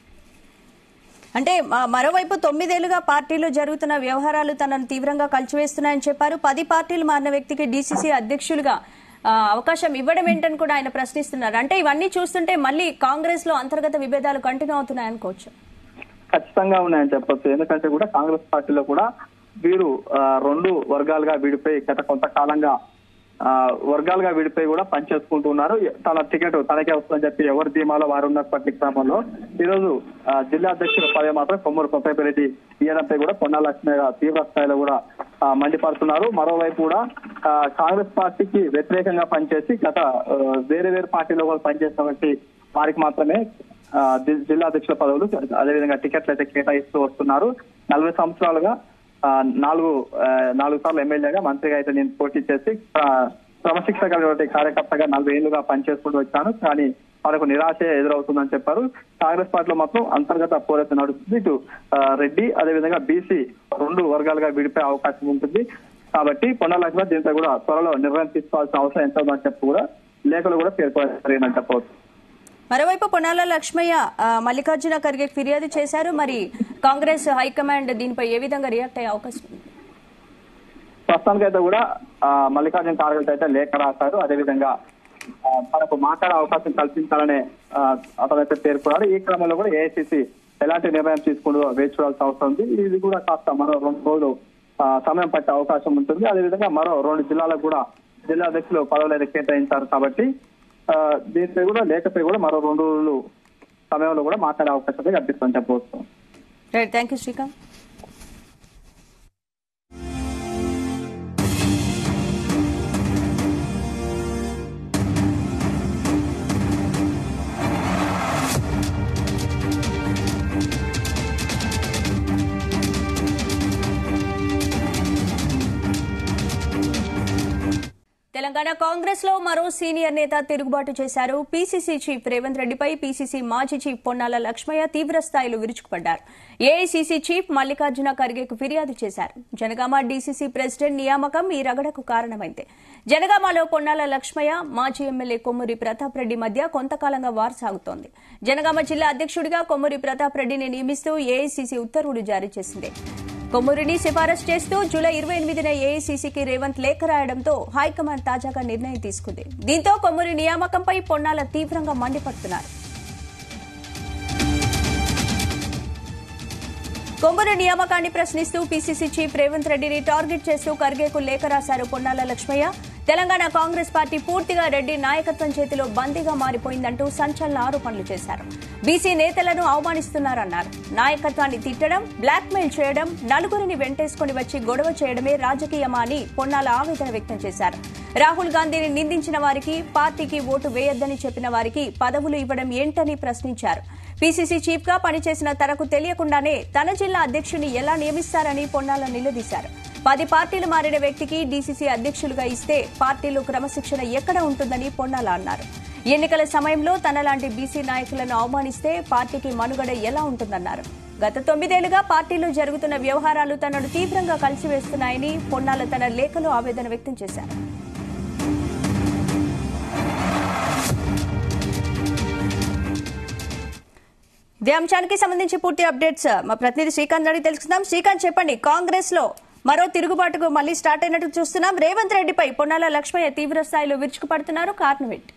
అంటే మ- మరోవైపు తొమ్మిదేళ్లుగా పార్టీలో జరుగుతున్న వ్యవహారాలు తనను తీవ్రంగా కలిచివేస్తున్నాయని చెప్పారు పది పార్టీలు మారిన వ్యక్తికి డీసీసీ అధ్యక్షులుగా ఆ, అవకాశం ఇవ్వడం ఏంటని కూడా ఆయన ప్రశ్నిస్తున్నారు అంటే ఇవన్నీ చూస్తుంటే మళ్ళీ కాంగ్రెస్ లో అంతర్గత విభేదాలు కంటిన్యూ అవుతున్నాయనుకోవచ్చు ఖచ్చితంగా ఉన్నాయని చెప్పొచ్చు ఎందుకంటే కూడా కాంగ్రెస్ పార్టీలో కూడా వీరు ఆ, రెండు వర్గాలుగా విడిపోయి గత కొంతకాలంగా ఆ, వర్గాలుగా విడిపోయి కూడా పనిచేసుకుంటూ ఉన్నారు తన టికెట్ తనకే వస్తుందని చెప్పి ఎవరి ధీమాలో వారు ఉన్నటువంటి క్రమంలో ఈ రోజు ఆ, జిల్లా అధ్యక్షుల పదవి మాత్రం కొమ్మూరు కొత్తపరెడ్డి ఇయ్యడంపై కూడా పొన్నా లక్ష్మి గారు తీవ్ర స్థాయిలో కూడా ఆ, మండిపడుతున్నారు మరోవైపు కూడా ఆ, కాంగ్రెస్ పార్టీకి వ్యతిరేకంగా పనిచేసి గత ఆ, వేరే వేరే పార్టీలో కూడా పనిచేసినటువంటి వారికి మాత్రమే ఆ, జి- జిల్లా అధ్యక్షుల పదవులు అదేవిధంగా టికెట్లు అయితే కేటాయిస్తూ వస్తున్నారు నలభై సంవత్సరాలుగా ఆ, నాలుగు ఆ, నాలుగు సార్లు ఎమ్మెల్యేగా మంత్రిగా అయితే నేను పోటీ చేసి ఆ, క్రమశిక్షణ కలిగినటువంటి కార్యకర్తగా నలభై ఏళ్లుగా పనిచేసుకుంటూ వచ్చాను కానీ వాళ్ళకు నిరాశ ఎదురవుతుందని చెప్పారు కాంగ్రెస్ పార్టీలో మాత్రం అంతర్గత పోరైతే నడుస్తుంది ఇటు ఆ, రెడ్డి అదేవిధంగా బీసీ రెండు వర్గాలుగా విడిపోయే అవకాశం ఉంటుంది కాబట్టి పొన్న లక్ష్మణ్ దీంతో కూడా త్వరలో నిర్ణయం తీసుకోవాల్సిన అవసరం ఎంత ఉందని చెప్పి కూడా లేఖలు కూడా పేర్కొన్నారని చెప్పవచ్చు మరోవైపు పొన్నాల లక్ష్మయ్య ఆ, మల్లికార్జున ఖర్గే ఫిర్యాదు చేశారు మరి కాంగ్రెస్ హైకమాండ్ దీనిపై ఏ విధంగా రియాక్ట్ అయ్యే అవకాశం ఉంది ప్రస్తుతానికైతే కూడా ఆ, మల్లికార్జున ఖార్గే అయితే లేఖ రాశారు అదేవిధంగా ఆ, తనకు మాట్లాడే అవకాశం కల్పించాలనే ఆ, అతనైతే పేర్కొన్నాడు ఈ క్రమంలో కూడా ఏఐసిసి ఎలాంటి నిర్ణయం తీసుకుంటూ వేచి చూడాల్సిన అవసరం ఉంది ఇది కూడా కాస్త మరో రెండు రోజులు ఆ, సమయం పట్టే అవకాశం ఉంటుంది అదేవిధంగా మరో రెండు జిల్లాలకు కూడా జిల్లా అధ్యక్షులు పదవులు అయితే కేటాయించారు కాబట్టి ఆ, దీనిపై కూడా లేఖపై కూడా మరో రెండు రోజులు సమయంలో కూడా మాట్లాడే అవకాశం అయితే కల్పిస్తుందని చెప్పవచ్చు right thank you Srikanth Telangana Congress లో మరో సీనియర్ నేత తిరుగుబాటు చేశారు పీసీసీ చీఫ్ రేవంత్ రెడ్డిపై పీసీసీ మాజీ చీఫ్ పొన్నాల లక్ష్మయ్య తీవ్ర స్థాయిలో విరుచుకుపడ్డారు ఏఐసీసీ చీఫ్ మల్లికార్జున ఖర్గేకు ఫిర్యాదు చేశారు జనగామ డీసీసీ ప్రెసిడెంట్ నియామకం ఈ రగడకు కారణమైంది జనగామలో పొన్నాల లక్ష్మయ్య మాజీ ఎమ్మెల్యే కొమ్మూరి ప్రతాప్ రెడ్డి మధ్య కొంతకాలంగా వార్ సాగుతోంది జనగామ జిల్లా అధ్యక్షుడిగా కొమ్మూరి ప్రతాప్ రెడ్డిని నియమిస్తూ ఏఐసీసీ ఉత్తర్వులు జారీ చేసింది కొమ్మూరిని సిఫారసు చేస్తూ జూలై ఇరవై ఎనిమిదిన ఏఐసీసీకి రేవంత్ లేఖ రాయడంతో హైకమాండ్ తాజాగా నిర్ణయం తీసుకుంది దీంతో కొమ్మూరి నియామకంపై పొన్నాల తీవ్రంగా మండిపడుతున్నారు కొమ్మూరి నియామకాన్ని ప్రశ్నిస్తూ పీసీసీ చీఫ్ రేవంత్ రెడ్డిని టార్గెట్ చేస్తూ ఖర్గేకు లేఖ రాశారు పొన్నాల లక్ష్మయ్య తెలంగాణ కాంగ్రెస్ పార్టీ పూర్తిగా రెడ్డి నాయకత్వం చేతిలో బందీగా మారిపోయిందంటూ సంచలన ఆరోపణలు చేశారు బీసీ నేతలను అవమానిస్తున్నారన్నారు నాయకత్వాన్ని తిట్టడం బ్లాక్మెయిల్ చేయడం నలుగురిని వెంటేసుకుని వచ్చి గొడవ చేయడమే రాజకీయమా అని పొన్నాల ఆవేదన వ్యక్తం చేశారు రాహుల్ గాంధీని నిందించిన వారికి పార్టీకి ఓటు వేయొద్దని చెప్పిన వారికి పదవులు ఇవ్వడం ఏంటని ప్రశ్నించారు పీసీసీ చీఫ్ గా పనిచేసిన తనకు తెలియకుండానే తన జిల్లా అధ్యక్షుని ఎలా నియమిస్తారని పొన్నాల నిలదీశారు పది పార్టీలు మారిన వ్యక్తికి డీసీసీ అధ్యక్షులుగా ఇస్తే పార్టీలో క్రమశిక్షణ ఎక్కడ ఉంటుందని పొన్నాల అన్నారు ఎన్నికల సమయంలో తనలాంటి బీసీ నాయకులను అవమానిస్తే పార్టీకి మనుగడ ఎలా ఉంటుందన్నారు గత తొమ్మిదేళ్లుగా పార్టీలో జరుగుతున్న వ్యవహారాలు తనను తీవ్రంగా కలిసివేస్తున్నాయని పొన్నాల తన లేఖలో ఆవేదన వ్యక్తం చేశారు ఇదే అంశానికి సంబంధించి పూర్తి అప్డేట్స్ మా ప్రతినిధి శ్రీకాంత్ అడిగి తెలుసుకుందాం శ్రీకాంత్ చెప్పండి కాంగ్రెస్ లో మరో తిరుగుబాటుకు మళ్లీ స్టార్ట్ అయినట్టు చూస్తున్నాం రేవంత్ రెడ్డిపై పొన్నాల లక్ష్మయ్య తీవ్ర స్థాయిలో విరుచుకుపడుతున్నారు కారణం ఏంటి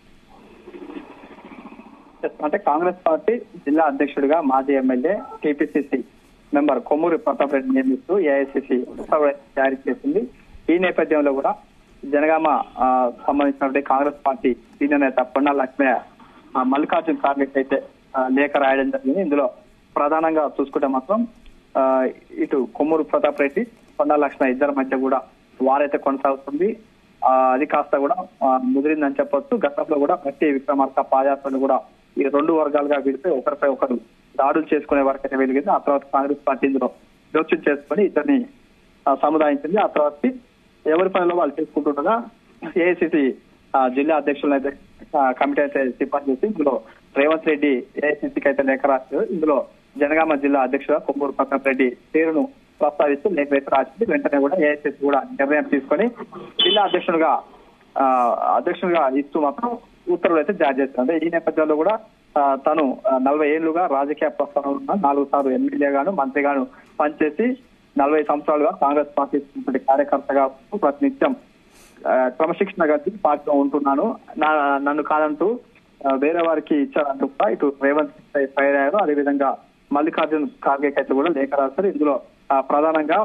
అంటే కాంగ్రెస్ పార్టీ జిల్లా అధ్యక్షుడిగా మాజీ MLA TPCC member Kommuri Pratap Reddy నియమిస్తూ ఏఐసిసి ఉత్తర్వులు జారీ చేసింది ఈ నేపథ్యంలో కూడా జనగామ ఆ, సంబంధించినటువంటి కాంగ్రెస్ పార్టీ సీనియర్ నేత పొన్నాల లక్ష్మయ్య ఆ, మల్లికార్జున్ ఖార్గే అయితే ఆ, లేఖ రాయడం జరిగింది ఇందులో ప్రధానంగా చూసుకుంటే మాత్రం ఆ, ఇటు కొమ్మూరు ప్రతాప్ రెడ్డి పొన్నాల లక్ష్మయ్య ఇద్దరి మధ్య కూడా వారైతే కొనసాగుతుంది ఆ, అది కాస్త కూడా ఆ, ముదిరిందని చెప్పొచ్చు గతంలో కూడా ప్రతి విక్రమార్క పాదయాత్రలు కూడా ఈ రెండు వర్గాలుగా విడితే ఒకరిపై ఒకరు దాడులు చేసుకునే వరకైతే వెలిగింది ఆ తర్వాత కాంగ్రెస్ పార్టీ ఇందులో జోక్యం చేసుకుని ఇద్దరిని ఆ, సముదాయించింది ఆ తర్వాత ఎవరి పనిలో వాళ్ళు చేసుకుంటుండగా ఏఐసిసి జిల్లా అధ్యక్షులను అయితే ఆ, కమిటీ అయితే సిఫార్సు చేసి ఇందులో రేవంత్ రెడ్డి ఏఐసిసికి అయితే లేఖ రాశారు ఇందులో జనగామ జిల్లా అధ్యక్షుడు కొమ్మూరు ప్రతాప్ రెడ్డి పేరును ప్రస్తావిస్తూ లేఖ అయితే రాసింది వెంటనే కూడా ఏఐసిసి కూడా నిర్ణయం తీసుకొని జిల్లా అధ్యక్షుడుగా ఆ, అధ్యక్షుడిగా ఇస్తూ మాత్రం ఉత్తర్వులు అయితే జారీ చేస్తారు అంటే ఈ నేపథ్యంలో కూడా ఆ, తను ఆ, నలభై ఏళ్లుగా రాజకీయ ప్రస్థానం ఉన్న నాలుగు సార్లు ఎమ్మెల్యేగాను మంత్రిగాను పనిచేసి నలభై సంవత్సరాలుగా కాంగ్రెస్ పార్టీ ఉన్నటువంటి కార్యకర్తగా ఉంటూ ప్రతినిత్యం ఆ, క్రమశిక్షణ గట్టి పార్టీలో ఉంటున్నాను నా- నన్ను కాదంటూ ఆ, వేరే వారికి ఇచ్చారంటూ కూడా ఇటు రేవంత్ రెడ్డి ఫైర్ అయ్యారు అదేవిధంగా మల్లికార్జున్ ఖార్గే అయితే కూడా లేఖ రాస్తారు ఇందులో ఆ, ప్రధానంగా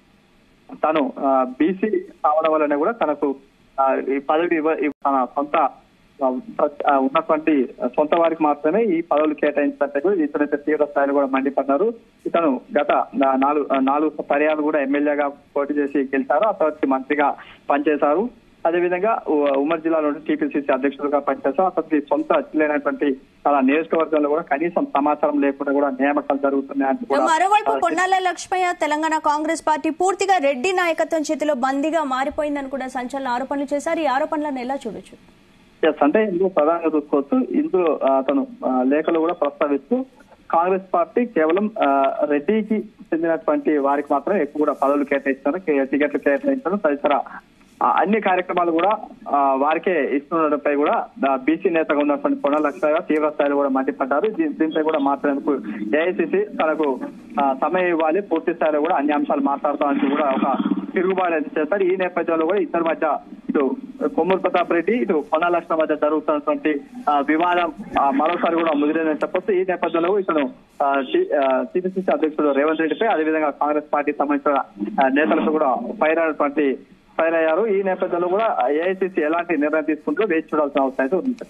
తను బీసీ కావడం వల్లనే కూడా తనకు ఆ, ఈ పదవి ఇవ్వ ఇవ్వ- తన సొంత ఆ, ప్ర- ఆ, ఉన్నటువంటి సొంత వారికి మాత్రమే ఈ పదవులు కేటాయించినట్టు కూడా ఇతనైతే తీవ్ర స్థాయిలో కూడా మండిపడ్డారు ఇతను గత నా- నాలుగు ఆ, నాలుగు పర్యాలు కూడా ఎమ్మెల్యేగా పోటీ చేసి గెలిచారు ఆ తర్వాత మంత్రిగా పనిచేశారు అదేవిధంగా ఉ- ఉమ్మడి జిల్లాలో టీపీసీసీ అధ్యక్షులుగా పనిచేశారు అతనికి సొంత జిల్లాైనటువంటి తన నియోజకవర్గంలో కూడా కనీసం సమాచారం లేకుండా కూడా నియామకాలు జరుగుతున్నాయని కూడా మరోవైపు ఆ, పొన్నాల లక్ష్మయ్య తెలంగాణ కాంగ్రెస్ పార్టీ పూర్తిగా రెడ్డి నాయకత్వం చేతిలో బందీగా మారిపోయిందని కూడా సంచలన ఆరోపణలు చేశారు ఈ ఆరోపణలను ఎలా చూడొచ్చు ఎస్ అంటే ఇందులో ప్రధానంగా చూసుకోవచ్చు ఇందులో ఆ, అతను ఆ, లేఖలు కూడా ప్రస్తావిస్తూ కాంగ్రెస్ పార్టీ కేవలం ఆ, రెడ్డికి చెందినటువంటి వారికి మాత్రమే ఎక్కువ కూడా పదవులు కేటాయిస్తారు కే- టికెట్లు కేటాయించడం తదితర ఆ, అన్ని కార్యక్రమాలు కూడా ఆ, వారికే ఇస్తుండటంపై కూడా బీసీ నేతగా ఉన్నటువంటి పొన్న లక్ష్మయ్య తీవ్ర స్థాయిలో కూడా మండిపడ్డారు దీ- దీనిపై కూడా మాట్లాడేందుకు ఏఐసిసి తనకు ఆ, సమయం ఇవ్వాలి పూర్తి స్థాయిలో కూడా అన్ని అంశాలు మాట్లాడతామని కూడా ఒక తిరుగుబాటు అయితే చేస్తారు ఈ నేపథ్యంలో కూడా ఇద్దరి మధ్య ఇటు కొమ్మూరు ప్రతాప్ రెడ్డి ఇటు పొన్న లక్ష్మణ మధ్య జరుగుతున్నటువంటి ఆ, వివాదం ఆ, మరోసారి కూడా ముదిరిందని చెప్పొచ్చు ఈ నేపథ్యంలో ఇతను టీపీసీసీ అధ్యక్షుడు రేవంత్ రెడ్డిపై అదేవిధంగా కాంగ్రెస్ పార్టీ సంబంధించిన ఆ, నేతలతో కూడా ఫైర్ అయినటువంటి ఫైర్ అయ్యారు ఈ నేపథ్యంలో కూడా ఏఐసీసీ ఎలాంటి నిర్ణయం తీసుకుంటూ వేచి చూడాల్సిన అవసరం అయితే ఉంది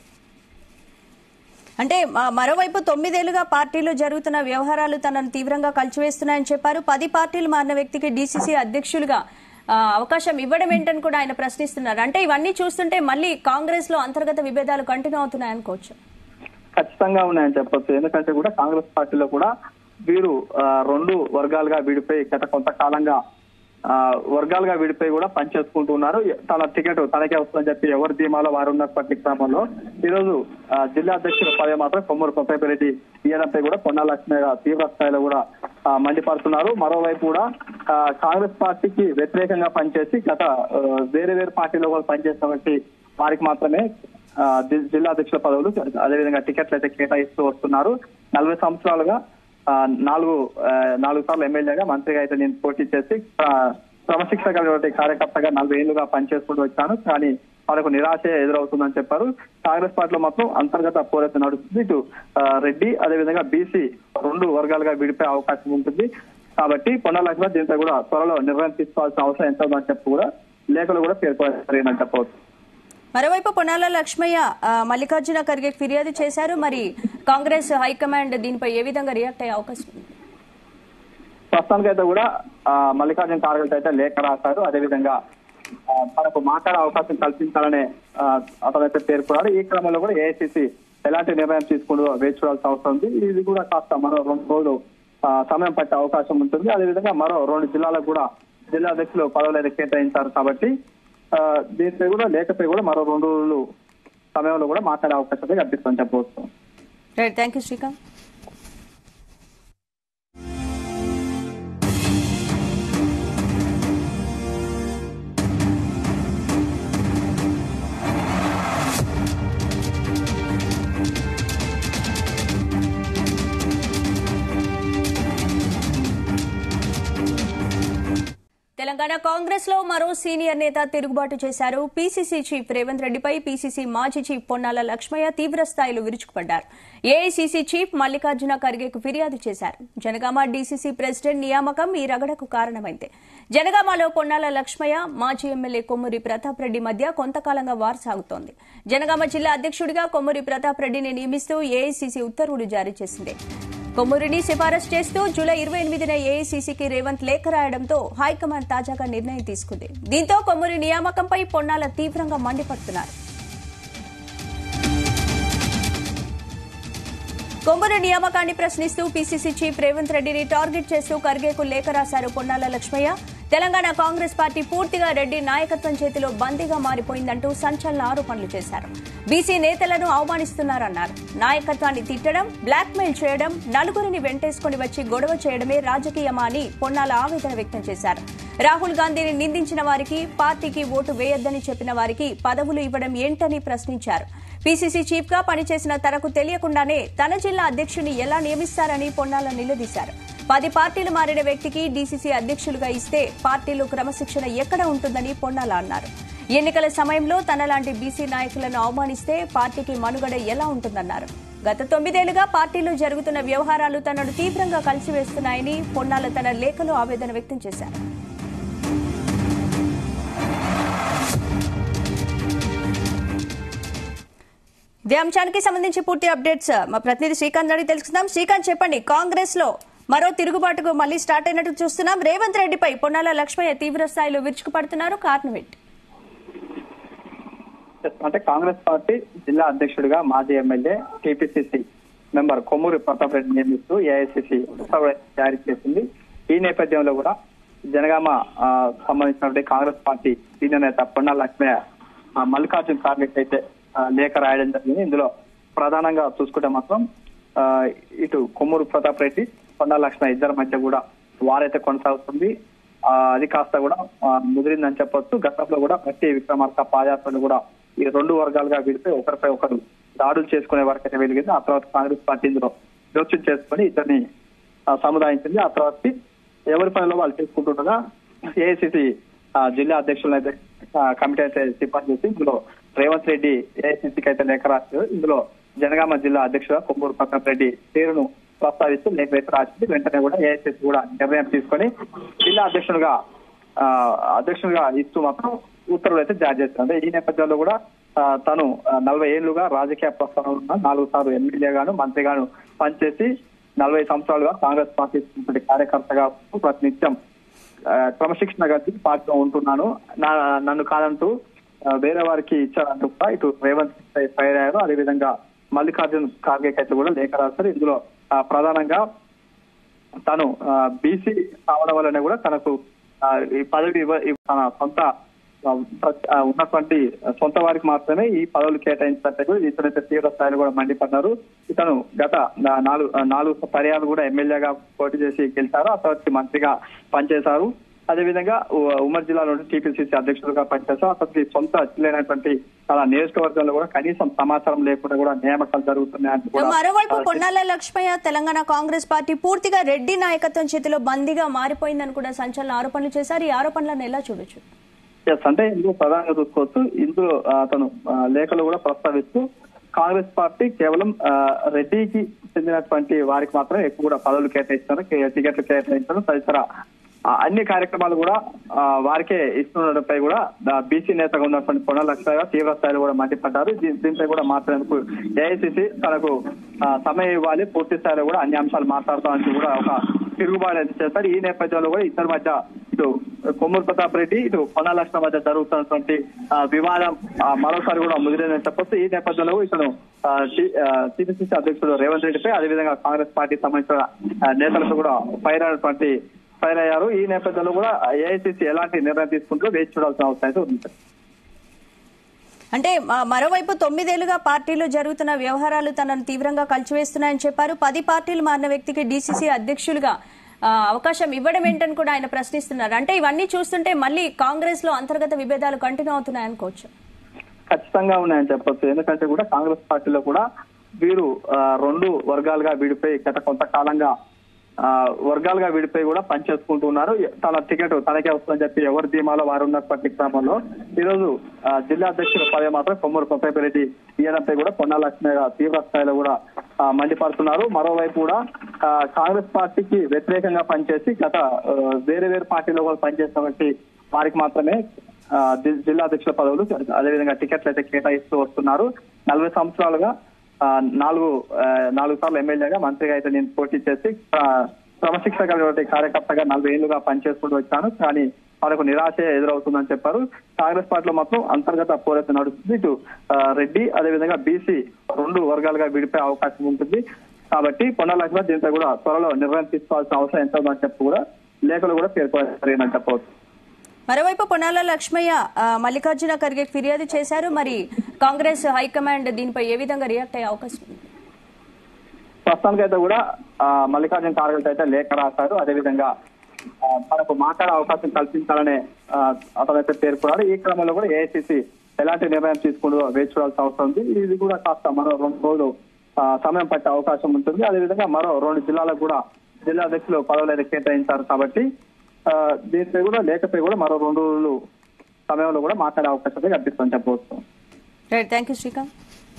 అంటే మ- మరోవైపు తొమ్మిదేళ్లుగా పార్టీలో జరుగుతున్న వ్యవహారాలు తనను తీవ్రంగా కలిచివేస్తున్నాయని చెప్పారు పది పార్టీలు మారిన వ్యక్తికి డీసీసీ అధ్యక్షులుగా ఆ, అవకాశం ఇవ్వడం ఏంటని కూడా ఆయన ప్రశ్నిస్తున్నారు అంటే ఇవన్నీ చూస్తుంటే మళ్ళీ కాంగ్రెస్ లో అంతర్గత విభేదాలు కంటిన్యూ అవుతున్నాయి అనుకోవచ్చు ఖచ్చితంగా ఉన్నాయని చెప్పొచ్చు ఎందుకంటే కూడా కాంగ్రెస్ పార్టీలో కూడా వీరు ఆ, రెండు వర్గాలుగా విడిపోయి గత కొంతకాలంగా ఆ, వర్గాలుగా విడిపోయి కూడా పనిచేసుకుంటూ ఉన్నారు తన టికెట్ తనకే వస్తుందని చెప్పి ఎవరి ధీమాలో వారు ఉన్నటువంటి క్రమంలో ఈ రోజు ఆ, జిల్లా అధ్యక్షుల పదవి మాత్రం కొమ్మూరు ప్రతాప్ రెడ్డి ఈయనపై కూడా పొన్నా లక్ష్మయ్య తీవ్ర స్థాయిలో కూడా ఆ, మండిపడుతున్నారు మరోవైపు కూడా ఆ, కాంగ్రెస్ పార్టీకి వ్యతిరేకంగా పనిచేసి గత ఆ, వేరే వేరే పార్టీలో కూడా పనిచేసినటువంటి వారికి మాత్రమే ఆ, జి- జిల్లా అధ్యక్షుల పదవులు అదేవిధంగా టికెట్లు అయితే కేటాయిస్తూ వస్తున్నారు నలభై సంవత్సరాలుగా ఆ, నాలుగు ఆ, నాలుగు సార్లు ఎమ్మెల్యేగా మంత్రిగా అయితే నేను పోటీ చేసి ఆ, క్రమశిక్షణ కలిగినటువంటి కార్యకర్తగా నలభై ఏళ్లుగా పనిచేసుకుంటూ వచ్చాను కానీ మనకు నిరాశ ఎదురవుతుందని చెప్పారు కాంగ్రెస్ పార్టీలో మాత్రం అంతర్గత పోరాటం నడుస్తుంది ఇటు ఆ, రెడ్డి అదేవిధంగా బీసీ రెండు వర్గాలుగా విడిపోయే అవకాశం ఉంటుంది కాబట్టి పొన్న లక్ష్మణ్ దీంతో కూడా త్వరలో నిర్ణయం తీసుకోవాల్సిన అవసరం ఎంత ఉందని చెప్పి కూడా లేఖలు కూడా పేర్కొనని చెప్పవచ్చు మరోవైపు పొన్నాల లక్ష్మయ్య ఆ, మల్లికార్జున ఖర్గే ఫిర్యాదు చేశారు మరి కాంగ్రెస్ హైకమాండ్ దీనిపై ఏ విధంగా రియాక్ట్ అయ్యే అవకాశం ఉంది ప్రస్తుతానికైతే కూడా ఆ, మల్లికార్జున ఖార్గే అయితే లేఖ రాశారు అదేవిధంగా ఆ, తనకు మాట్లాడే అవకాశం కల్పించాలనే ఆ, అతనైతే పేర్కొన్నారు ఈ క్రమంలో కూడా ఏఐసిసి ఎలాంటి నిర్ణయం తీసుకుంటూ వేచి చూడాల్సిన అవసరం ఉంది ఇది కూడా కాస్త మరో రెండు రోజులు ఆ, సమయం పట్టే అవకాశం ఉంటుంది అదేవిధంగా మరో రెండు జిల్లాలకు కూడా జిల్లా అధ్యక్షులు పదవులు అయితే కేటాయించారు కాబట్టి ఆ, దీనిపై కూడా లేఖపై కూడా మరో రెండు రోజులు సమయంలో కూడా మాట్లాడే అవకాశం అయితే కల్పిస్తామని చెప్పవచ్చు right thank you Srikanth Telangana Congress లో మరో సీనియర్ నేత తిరుగుబాటు చేశారు పీసీసీ చీఫ్ రేవంత్ రెడ్డిపై పీసీసీ మాజీ చీఫ్ పొన్నాల లక్ష్మయ్య తీవ్ర స్థాయిలో విరుచుకుపడ్డారు ఏఐసీసీ చీఫ్ మల్లికార్జున ఖర్గేకు ఫిర్యాదు చేశారు జనగామ డీసీసీ ప్రెసిడెంట్ నియామకం ఈ రగడకు కారణమైంది జనగామలో పొన్నాల లక్ష్మయ్య మాజీ ఎమ్మెల్యే కొమ్మూరి ప్రతాప్ రెడ్డి మధ్య కొంతకాలంగా వార్ సాగుతోంది జనగామ జిల్లా అధ్యక్షుడిగా కొమ్మూరి ప్రతాప్ రెడ్డిని నియమిస్తూ ఏఐసీసీ ఉత్తర్వులు జారీ చేసింది కొమ్మూరిని సిఫారసు చేస్తూ జూలై ఇరవై ఎనిమిదిన ఏఐసీసీకి రేవంత్ లేఖ రాయడంతో హైకమాండ్ తాజాగా నిర్ణయం తీసుకుంది దీంతో కొమ్మూరి నియామకంపై పొన్నాల తీవ్రంగా మండిపడుతున్నారు కొమ్మూరు నియామకాన్ని ప్రశ్నిస్తూ పీసీసీ చీఫ్ రేవంత్ రెడ్డిని టార్గెట్ చేస్తూ ఖర్గేకు లేఖ రాశారు పొన్నాల లక్ష్మయ్య తెలంగాణ కాంగ్రెస్ పార్టీ పూర్తిగా రెడ్డి నాయకత్వం చేతిలో బందీగా మారిపోయిందంటూ సంచలన ఆరోపణలు చేశారు బీసీ నేతలను అవమానిస్తున్నారన్నారు నాయకత్వాన్ని తిట్టడం బ్లాక్మెయిల్ చేయడం నలుగురిని వెంటేసుకుని వచ్చి గొడవ చేయడమే రాజకీయమా అని పొన్నాల ఆవేదన వ్యక్తం చేశారు రాహుల్ గాంధీని నిందించిన వారికి పార్టీకి ఓటు వేయొద్దని చెప్పిన వారికి పదవులు ఇవ్వడం ఏంటని ప్రశ్నించారు పీసీసీ చీఫ్ గా పనిచేసిన తనకు తెలియకుండానే తన జిల్లా అధ్యక్షుని ఎలా నియమిస్తారని పొన్నాల నిలదీశారు పది పార్టీలు మారిన వ్యక్తికి డీసీసీ అధ్యక్షులుగా ఇస్తే పార్టీలో క్రమశిక్షణ ఎక్కడ ఉంటుందని పొన్నాల అన్నారు ఎన్నికల సమయంలో తనలాంటి బీసీ నాయకులను అవమానిస్తే పార్టీకి మనుగడ ఎలా ఉంటుందన్నారు గత తొమ్మిదేళ్లుగా పార్టీలో జరుగుతున్న వ్యవహారాలు తనను తీవ్రంగా కలిసివేస్తున్నాయని పొన్నాల తన లేఖలో ఆవేదన వ్యక్తం చేశారు ఇదే అంశానికి సంబంధించి పూర్తి అప్డేట్స్ మా ప్రతినిధి శ్రీకాంత్ అడిగి తెలుసుకుందాం శ్రీకాంత్ చెప్పండి కాంగ్రెస్ లో మరో తిరుగుబాటుకు మళ్లీ స్టార్ట్ అయినట్టు చూస్తున్నాం రేవంత్ రెడ్డిపై పొన్నాల లక్ష్మయ్య తీవ్ర స్థాయిలో విరుచుకుపడుతున్నారు కారణం ఏంటి అంటే కాంగ్రెస్ పార్టీ జిల్లా అధ్యక్షుడిగా మాజీ MLA TPCC member Kommuri Pratap Reddy నియమిస్తూ ఏఐసీసీ ఉత్తర్వులు జారీ చేసింది ఈ నేపథ్యంలో కూడా జనగామ ఆ, సంబంధించినటువంటి కాంగ్రెస్ పార్టీ సీనియర్ నేత పొన్నాల లక్ష్మయ్య ఆ, మల్లికార్జున్ ఖార్గే అయితే ఆ, లేఖ రాయడం జరిగింది ఇందులో ప్రధానంగా చూసుకుంటే మాత్రం ఆ, ఇటు కొమ్మూరు ప్రతాప్ రెడ్డి పొన్నాల లక్ష్మయ్య ఇద్దరి మధ్య కూడా వారైతే కొనసాగుతుంది ఆ, అది కాస్త కూడా ఆ, ముదిరిందని చెప్పొచ్చు గతంలో కూడా ప్రతి విక్రమార్క పాదయాత్రలు కూడా ఈ రెండు వర్గాలుగా విడిపోయి ఒకరిపై ఒకరు దాడులు చేసుకునే వరకు అయితే వెలిగింది ఆ తర్వాత కాంగ్రెస్ పార్టీ ఇందులో జోక్యం చేసుకుని ఇద్దరిని ఆ, సముదాయించింది ఆ తర్వాత ఎవరి పనిలో వాళ్ళు చేసుకుంటుండగా ఏఐసిసి జిల్లా అధ్యక్షులను అయితే ఆ, కమిటీ అయితే సిఫార్సు చేసి ఇందులో రేవంత్ రెడ్డి ఏఐసిసికి అయితే లేఖ రాశారు ఇందులో జనగామ జిల్లా అధ్యక్షుడు కొమ్మూరు ప్రతాప్ రెడ్డి పేరును ప్రస్తావిస్తూ లేఖ అయితే రాసింది వెంటనే కూడా ఏఐసిసి కూడా నిర్ణయం తీసుకొని జిల్లా అధ్యక్షుడుగా ఆ, అధ్యక్షుడిగా ఇస్తూ మాత్రం ఉత్తర్వులు అయితే జారీ చేస్తారు అంటే ఈ నేపథ్యంలో కూడా ఆ, తను ఆ, నలభై ఏళ్లుగా రాజకీయ ప్రస్థానంలో ఉన్న నాలుగు సార్లు ఎమ్మెల్యేగాను మంత్రిగాను పనిచేసి నలభై సంవత్సరాలుగా కాంగ్రెస్ పార్టీ ఉన్నటువంటి కార్యకర్తగా ఉంటూ ప్రతినిత్యం ఆ, క్రమశిక్షణ గట్టి పార్టీలో ఉంటున్నాను నా నన్ను కాదంటూ ఆ, వేరే వారికి ఇచ్చారంటూ కూడా ఇటు రేవంత్ రెడ్డి ఫైర్ అయ్యారు అదేవిధంగా మల్లికార్జున్ ఖార్గే అయితే కూడా లేఖ రాశారు ఇందులో ఆ, ప్రధానంగా తను బీసీ కావడం వల్లనే కూడా తనకు ఆ, ఈ పదవి ఇవ్వ- ఇవ్వ- తన సొంత ఆ, ప్ర- ఆ, ఉన్నటువంటి సొంత వారికి మాత్రమే ఈ పదవులు కేటాయించినట్టు కూడా ఇతనైతే తీవ్ర స్థాయిలో కూడా మండిపడ్డారు ఇతను గత నా- నాలుగు ఆ, నాలుగు పర్యాలు కూడా ఎమ్మెల్యేగా పోటీ చేసి గెలిచారు ఆ తర్వాత మంత్రిగా పనిచేశారు అదేవిధంగా ఉ- ఉమ్మడి జిల్లాలో టీపీసీసీ అధ్యక్షులుగా పనిచేశారు అతనికి సొంత జిల్లేనటువంటి తన నియోజకవర్గంలో కూడా కనీసం సమాచారం లేకుండా కూడా నియామకాలు జరుగుతున్నాయని కూడా మరోవైపు ఆ, పొన్నాల లక్ష్మయ్య తెలంగాణ కాంగ్రెస్ పార్టీ పూర్తిగా రెడ్డి నాయకత్వం చేతిలో బందీగా మారిపోయిందని కూడా సంచలన ఆరోపణలు చేశారు ఈ ఆరోపణలను ఎలా చూడొచ్చు ఎస్ అంటే ఇందులో ప్రధానంగా చూసుకోవచ్చు ఇందులో ఆ, అతను ఆ, లేఖలో కూడా ప్రస్తావిస్తూ కాంగ్రెస్ పార్టీ కేవలం ఆ, రెడ్డికి చెందినటువంటి వారికి మాత్రం ఎక్కువ కూడా పదవులు కేటాయిస్తారు కే- టికెట్లు కేటాయించడం తదితర ఆ, అన్ని కార్యక్రమాలు కూడా ఆ, వారికే ఇస్తుండటంపై కూడా బీసీ నేతగా ఉన్నటువంటి పొన్న లక్ష్మయ్య తీవ్ర స్థాయిలో కూడా మండిపడ్డారు దీ- దీనిపై కూడా మాట్లాడేందుకు ఏఐసిసి తనకు ఆ, సమయం ఇవ్వాలి పూర్తి స్థాయిలో కూడా అన్ని అంశాలు మాట్లాడతామని కూడా ఒక తిరుగుబాటు అయితే చేస్తారు ఈ నేపథ్యంలో కూడా ఇద్దరి మధ్య ఇటు కొమ్మూరు ప్రతాప్ రెడ్డి ఇటు పొన్న లక్ష్మణ మధ్య జరుగుతున్నటువంటి ఆ, వివాదం ఆ, మరోసారి కూడా ముదిరిందని చెప్పొచ్చు ఈ నేపథ్యంలో ఇతను టీపీసీసీ అధ్యక్షుడు రేవంత్ రెడ్డిపై అదేవిధంగా కాంగ్రెస్ పార్టీ సంబంధించిన ఆ, నేతలతో కూడా ఫైర్ అయినటువంటి ఫైర్ అయ్యారు ఈ నేపథ్యంలో కూడా ఏఐసీసీ ఎలాంటి నిర్ణయం తీసుకుంటుందో వేచి చూడాల్సిన అవసరం అయితే ఉంది అంటే మ- మరోవైపు తొమ్మిదేళ్లుగా పార్టీలో జరుగుతున్న వ్యవహారాలు తనను తీవ్రంగా కలిచివేస్తున్నాయని చెప్పారు పది పార్టీలు మారిన వ్యక్తికి డీసీసీ అధ్యక్షులుగా ఆ, అవకాశం ఇవ్వడం ఏంటని కూడా ఆయన ప్రశ్నిస్తున్నారు అంటే ఇవన్నీ చూస్తుంటే మళ్ళీ కాంగ్రెస్ లో అంతర్గత విభేదాలు కంటిన్యూ అవుతున్నాయనుకోవచ్చు ఖచ్చితంగా ఉన్నాయని చెప్పొచ్చు ఎందుకంటే కూడా కాంగ్రెస్ పార్టీలో కూడా వీరు ఆ, రెండు వర్గాలుగా వీడిపోయి గత కొంతకాలంగా ఆ, వర్గాలుగా విడిపోయి కూడా పనిచేసుకుంటూ ఉన్నారు తన టికెట్ తనకే వస్తుందని చెప్పి ఎవరి ధీమాలో వారు ఉన్నప్పటి క్రమంలో ఈ రోజు ఆ, జిల్లా అధ్యక్షుల పదవి మాత్రం కొమ్మూరు కొత్తపరెడ్డి ఈయనపై కూడా పొన్నా లక్ష్మి తీవ్ర స్థాయిలో కూడా ఆ, మండిపడుతున్నారు మరోవైపు కూడా ఆ, కాంగ్రెస్ పార్టీకి వ్యతిరేకంగా పనిచేసి గత ఆ, వేరే వేరే పార్టీలో కూడా పనిచేసినటువంటి వారికి మాత్రమే ఆ, జి- జిల్లా అధ్యక్షుల పదవులు అదేవిధంగా టికెట్లు అయితే కేటాయిస్తూ వస్తున్నారు నలభై సంవత్సరాలుగా ఆ, నాలుగు ఆ, నాలుగు సార్లు ఎమ్మెల్యేగా మంత్రిగా అయితే నేను పోటీ చేసి ఆ, క్రమశిక్షణ కలిగినటువంటి కార్యకర్తగా నలభై ఏళ్లుగా పనిచేసుకుంటూ వచ్చాను కానీ మనకు నిరాశ ఎదురవుతుందని చెప్పారు కాంగ్రెస్ పార్టీలో మాత్రం అంతర్గత పోరాటం నడుస్తుంది ఇటు ఆ, రెడ్డి అదేవిధంగా బీసీ రెండు వర్గాలుగా విడిపోయే అవకాశం ఉంటుంది కాబట్టి పొన్న లక్ష్మణ్ దీంతో కూడా త్వరలో నిర్ణయం తీసుకోవాల్సిన అవసరం ఎంత ఉందని చెప్పి కూడా లేఖలు కూడా పేర్కొనని చెప్పవచ్చు మరోవైపు పొన్నాల లక్ష్మయ్య ఆ, మల్లికార్జున ఖర్గే ఫిర్యాదు చేశారు మరి కాంగ్రెస్ హైకమాండ్ దీనిపై ఏ విధంగా రియాక్ట్ అయ్యే అవకాశం ఉంది ప్రస్తుతానికైతే కూడా ఆ, మల్లికార్జున ఖార్గే అయితే లేఖ రాశారు అదేవిధంగా ఆ, తనకు మాట్లాడే అవకాశం కల్పించాలనే ఆ, అతనైతే పేర్కొన్నాడు ఈ క్రమంలో కూడా ఏఐసిసి ఎలాంటి నిర్ణయం తీసుకుంటూ వేచి చూడాల్సిన అవసరం ఉంది ఇది కూడా కాస్త మరో రెండు రోజులు ఆ, సమయం పట్టే అవకాశం ఉంటుంది అదేవిధంగా మరో రెండు జిల్లాలకు కూడా జిల్లా అధ్యక్షులు పదవులు అయితే కేటాయించారు కాబట్టి ఆ, దీనిపై కూడా లేఖపై కూడా మరో రెండు రోజులు సమయంలో కూడా మాట్లాడే అవకాశం అయితే కల్పిస్తుందని చెప్పవచ్చు right thank you Srikanth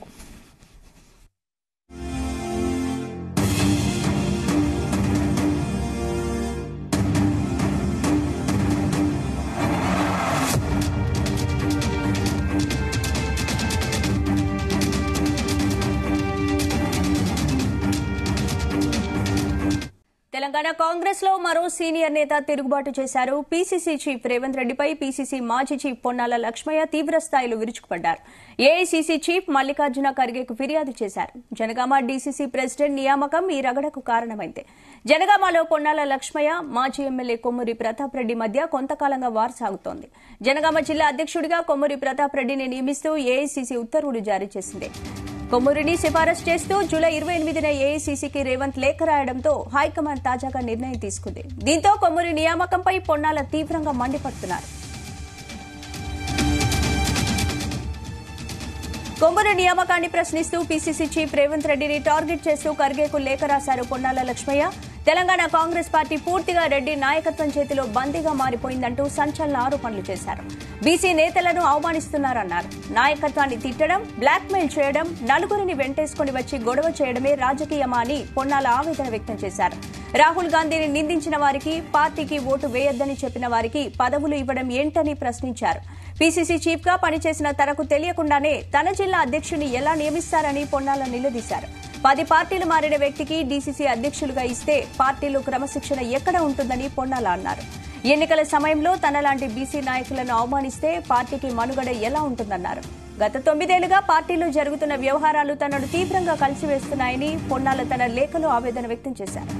Telangana Congress లో మరో సీనియర్ నేత తిరుగుబాటు చేశారు పీసీసీ చీఫ్ రేవంత్ రెడ్డిపై పీసీసీ మాజీ చీఫ్ పొన్నాల లక్ష్మయ్య తీవ్ర స్థాయిలో విరుచుకుపడ్డారు ఏఐసీసీ చీఫ్ మల్లికార్జున ఖర్గేకు ఫిర్యాదు చేశారు జనగామ డీసీసీ ప్రెసిడెంట్ నియామకం ఈ రగడకు కారణమైంది జనగామలో పొన్నాల లక్ష్మయ్య మాజీ ఎమ్మెల్యే కొమ్మూరి ప్రతాప్ రెడ్డి మధ్య కొంతకాలంగా వార్ సాగుతోంది జనగామ జిల్లా అధ్యక్షుడిగా కొమ్మూరి ప్రతాప్ రెడ్డిని నియమిస్తూ ఏఐసీసీ ఉత్తర్వులు జారీ చేసింది కొమ్మూరిని సిఫారసు చేస్తూ జూలై ఇరవై ఎనిమిదిన ఏఐసీసీకి రేవంత్ లేఖ రాయడంతో హైకమాండ్ తాజాగా నిర్ణయం తీసుకుంది దీంతో కొమ్మూరి నియామకంపై పొన్నాల తీవ్రంగా మండిపడుతున్నారు కొమ్మూరి నియామకాన్ని ప్రశ్నిస్తూ పీసీసీ చీఫ్ రేవంత్ రెడ్డిని టార్గెట్ చేస్తూ ఖర్గేకు లేఖ రాశారు పొన్నాల లక్ష్మయ్య తెలంగాణ కాంగ్రెస్ పార్టీ పూర్తిగా రెడ్డి నాయకత్వం చేతిలో బందీగా మారిపోయిందంటూ సంచలన ఆరోపణలు చేశారు బీసీ నేతలను అవమానిస్తున్నారన్నారు నాయకత్వాన్ని తిట్టడం బ్లాక్మెయిల్ చేయడం నలుగురిని వెంటేసుకుని వచ్చి గొడవ చేయడమే రాజకీయమా అని పొన్నాల ఆవేదన వ్యక్తం చేశారు రాహుల్ గాంధీని నిందించిన వారికి పార్టీకి ఓటు వేయొద్దని చెప్పిన వారికి పదవులు ఇవ్వడం ఏంటని ప్రశ్నించారు పీసీసీ చీఫ్ గా పనిచేసిన తనకు తెలియకుండానే తన జిల్లా అధ్యక్షుని ఎలా నియమిస్తారని పొన్నాల నిలదీశారు పది పార్టీలు మారిన వ్యక్తికి డీసీసీ అధ్యక్షులుగా ఇస్తే పార్టీలో క్రమశిక్షణ ఎక్కడ ఉంటుందని పొన్నాల అన్నారు ఎన్నికల సమయంలో తనలాంటి బీసీ నాయకులను అవమానిస్తే పార్టీకి మనుగడ ఎలా ఉంటుందన్నారు గత తొమ్మిదేళ్లుగా పార్టీలో జరుగుతున్న వ్యవహారాలు తనను తీవ్రంగా కలిసివేస్తున్నాయని పొన్నాల తన లేఖలో ఆవేదన వ్యక్తం చేశారు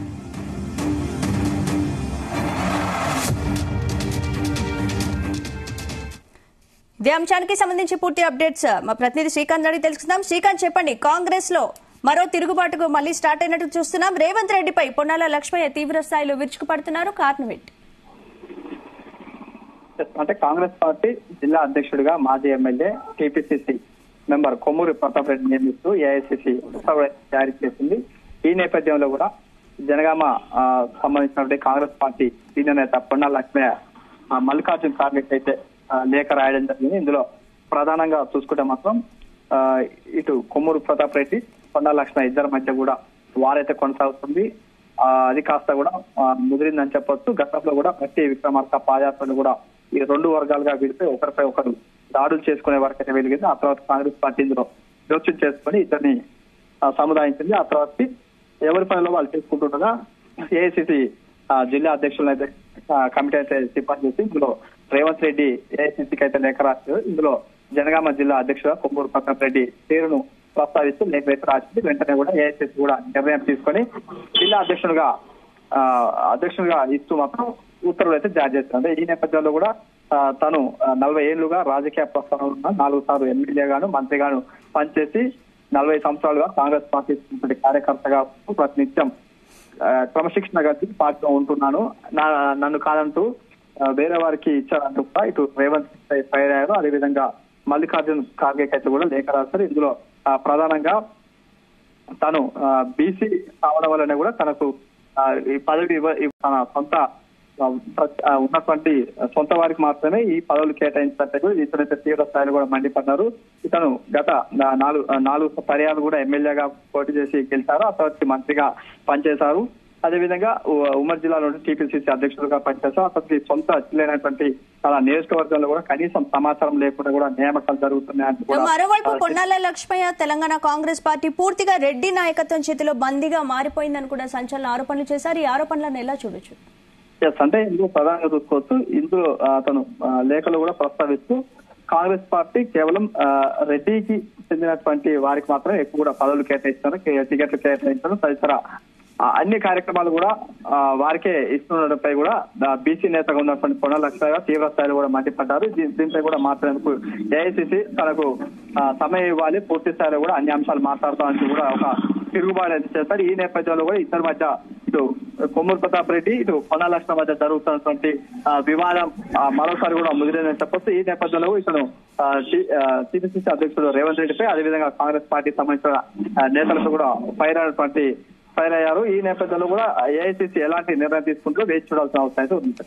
ఇదే అంశానికి సంబంధించి పూర్తి అప్డేట్స్ మా ప్రతినిధి శ్రీకాంత్ అడిగి తెలుసుకుందాం శ్రీకాంత్ చెప్పండి కాంగ్రెస్ లో మరో తిరుగుబాటుకు మళ్లీ స్టార్ట్ అయినట్టు చూస్తున్నాం రేవంత్ రెడ్డిపై పొన్నాల లక్ష్మయ్య తీవ్ర స్థాయిలో విరుచుకుపడుతున్నారు కారణం ఏంటి అంటే కాంగ్రెస్ పార్టీ జిల్లా అధ్యక్షుడిగా మాజీ MLA TPCC member Kommuri Pratap Reddy నియమిస్తూ ఏఐసీసీ ఉత్తర్వులు జారీ చేసింది ఈ నేపథ్యంలో కూడా జనగామ ఆ, సంబంధించినటువంటి కాంగ్రెస్ పార్టీ సీనియర్ నేత పొన్నాల లక్ష్మయ్య ఆ, మల్లికార్జున్ ఖార్గే అయితే ఆ, లేఖ రాయడం జరిగింది ఇందులో ప్రధానంగా చూసుకుంటే మాత్రం ఆ, ఇటు కొమ్మూరు ప్రతాప్ రెడ్డి పొన్నాల లక్ష్మయ్య ఇద్దరి మధ్య కూడా వారైతే కొనసాగుతుంది ఆ, అది కాస్త కూడా ఆ, ముదిరిందని చెప్పొచ్చు గతంలో కూడా ప్రతి విక్రమార్క పాదయాత్రలు కూడా ఈ రెండు వర్గాలుగా విడితే ఒకరిపై ఒకరు దాడులు చేసుకునే వరకు అయితే వెలిగింది ఆ తర్వాత కాంగ్రెస్ పార్టీ ఇందులో జోక్యం చేసుకుని ఇద్దరిని ఆ, సముదాయించింది ఆ తర్వాత ఎవరి పనిలో వాళ్ళు చేసుకుంటుండగా ఏఐసిసి జిల్లా అధ్యక్షులను అయితే ఆ, కమిటీ అయితే సిఫార్సు చేసి ఇందులో రేవంత్ రెడ్డి ఏఐసిసికి అయితే లేఖ రాశారు ఇందులో జనగామ జిల్లా అధ్యక్షుడు కొమ్మూరు ప్రతాప్ రెడ్డి పేరును ప్రస్తావిస్తూ లేఖ అయితే రాసింది వెంటనే కూడా ఏఐసిసి కూడా నిర్ణయం తీసుకొని జిల్లా అధ్యక్షుడుగా ఆ, అధ్యక్షుడిగా ఇస్తూ మాత్రం ఉత్తర్వులు అయితే జారీ చేస్తారు అంటే ఈ నేపథ్యంలో కూడా ఆ, తను ఆ, నలభై ఏళ్లుగా రాజకీయ ప్రస్థానం ఉన్న నాలుగు సార్లు ఎమ్మెల్యేగాను మంత్రిగాను పనిచేసి నలభై సంవత్సరాలుగా కాంగ్రెస్ పార్టీ ఉన్నటువంటి కార్యకర్తగా ప్రతినిత్యం ఆ, క్రమశిక్షణ కలిసి పార్టీలో ఉంటున్నాను నా నన్ను కాదంటూ ఆ, వేరే వారికి ఇచ్చారంటూ కూడా ఇటు రేవంత్ రెడ్డి ఫైర్ అయ్యారు అదేవిధంగా మల్లికార్జున్ ఖార్గే అయితే కూడా లేఖ రాశారు ఇందులో ఆ, ప్రధానంగా తను బీసీ కావడం వల్లనే కూడా తనకు ఆ, ఈ పదవి ఇవ్వ- ఇవ్వ- తన సొంత ఆ, ప్ర- ఆ, ఉన్నటువంటి సొంత వారికి మాత్రమే ఈ పదవులు కేటాయించినట్టు కూడా ఇతనైతే తీవ్ర స్థాయిలో కూడా మండిపడ్డారు ఇతను గత నా- నాలుగు ఆ, నాలుగు పర్యాలు కూడా ఎమ్మెల్యేగా పోటీ చేసి గెలిచారు ఆ తర్వాత మంత్రిగా పనిచేశారు అదేవిధంగా ఉ- ఉమ్మడి జిల్లాలో టీపీసీసీ అధ్యక్షులుగా పనిచేశారు అతనికి సొంత జిల్లాైనటువంటి తన నియోజకవర్గంలో కూడా కనీసం సమాచారం లేకుండా కూడా నియామకాలు జరుగుతున్నాయని కూడా మరోవైపు ఆ, పొన్నాల లక్ష్మయ్య తెలంగాణ కాంగ్రెస్ పార్టీ పూర్తిగా రెడ్డి నాయకత్వం చేతిలో బందీగా మారిపోయిందని కూడా సంచలన ఆరోపణలు చేశారు ఈ ఆరోపణలను ఎలా చూడొచ్చు ఎస్ అంటే ఇందులో ప్రధానంగా చూసుకోవచ్చు ఇందులో ఆ, అతను ఆ, లేఖలు కూడా ప్రస్తావిస్తూ కాంగ్రెస్ పార్టీ కేవలం ఆ, రెడ్డికి చెందినటువంటి వారికి మాత్రమే ఎక్కువ కూడా పదవులు కేటాయిస్తారు కే- టికెట్లు కేటాయించడం తదితర ఆ, అన్ని కార్యక్రమాలు కూడా ఆ, వారికే ఇస్తుండటంపై కూడా బీసీ నేతగా ఉన్నటువంటి పొన్న లక్ష్మయ్య తీవ్ర స్థాయిలో కూడా మండిపడ్డారు దీ- దీనిపై కూడా మాట్లాడేందుకు ఏఐసిసి తనకు ఆ, సమయం ఇవ్వాలి పూర్తి స్థాయిలో కూడా అన్ని అంశాలు మాట్లాడతామని కూడా ఒక తిరుగుబాటు అయితే చేస్తారు ఈ నేపథ్యంలో కూడా ఇద్దరి మధ్య ఇటు కొమ్మూరు ప్రతాప్ రెడ్డి ఇటు పొన్న లక్ష్మణ మధ్య జరుగుతున్నటువంటి ఆ, వివాదం ఆ, మరోసారి కూడా ముదిరిందని చెప్పొచ్చు ఈ నేపథ్యంలో ఇతను టీపీసీసీ అధ్యక్షుడు రేవంత్ రెడ్డిపై అదేవిధంగా కాంగ్రెస్ పార్టీకి సంబంధించిన ఆ, నేతలతో కూడా ఫైర్ అయినటువంటి ఫైర్ అయ్యారు ఈ నేపథ్యంలో కూడా ఏఐసీసీ ఎలాంటి నిర్ణయం తీసుకుంటూ వేచి చూడాల్సిన అవసరం అయితే ఉంది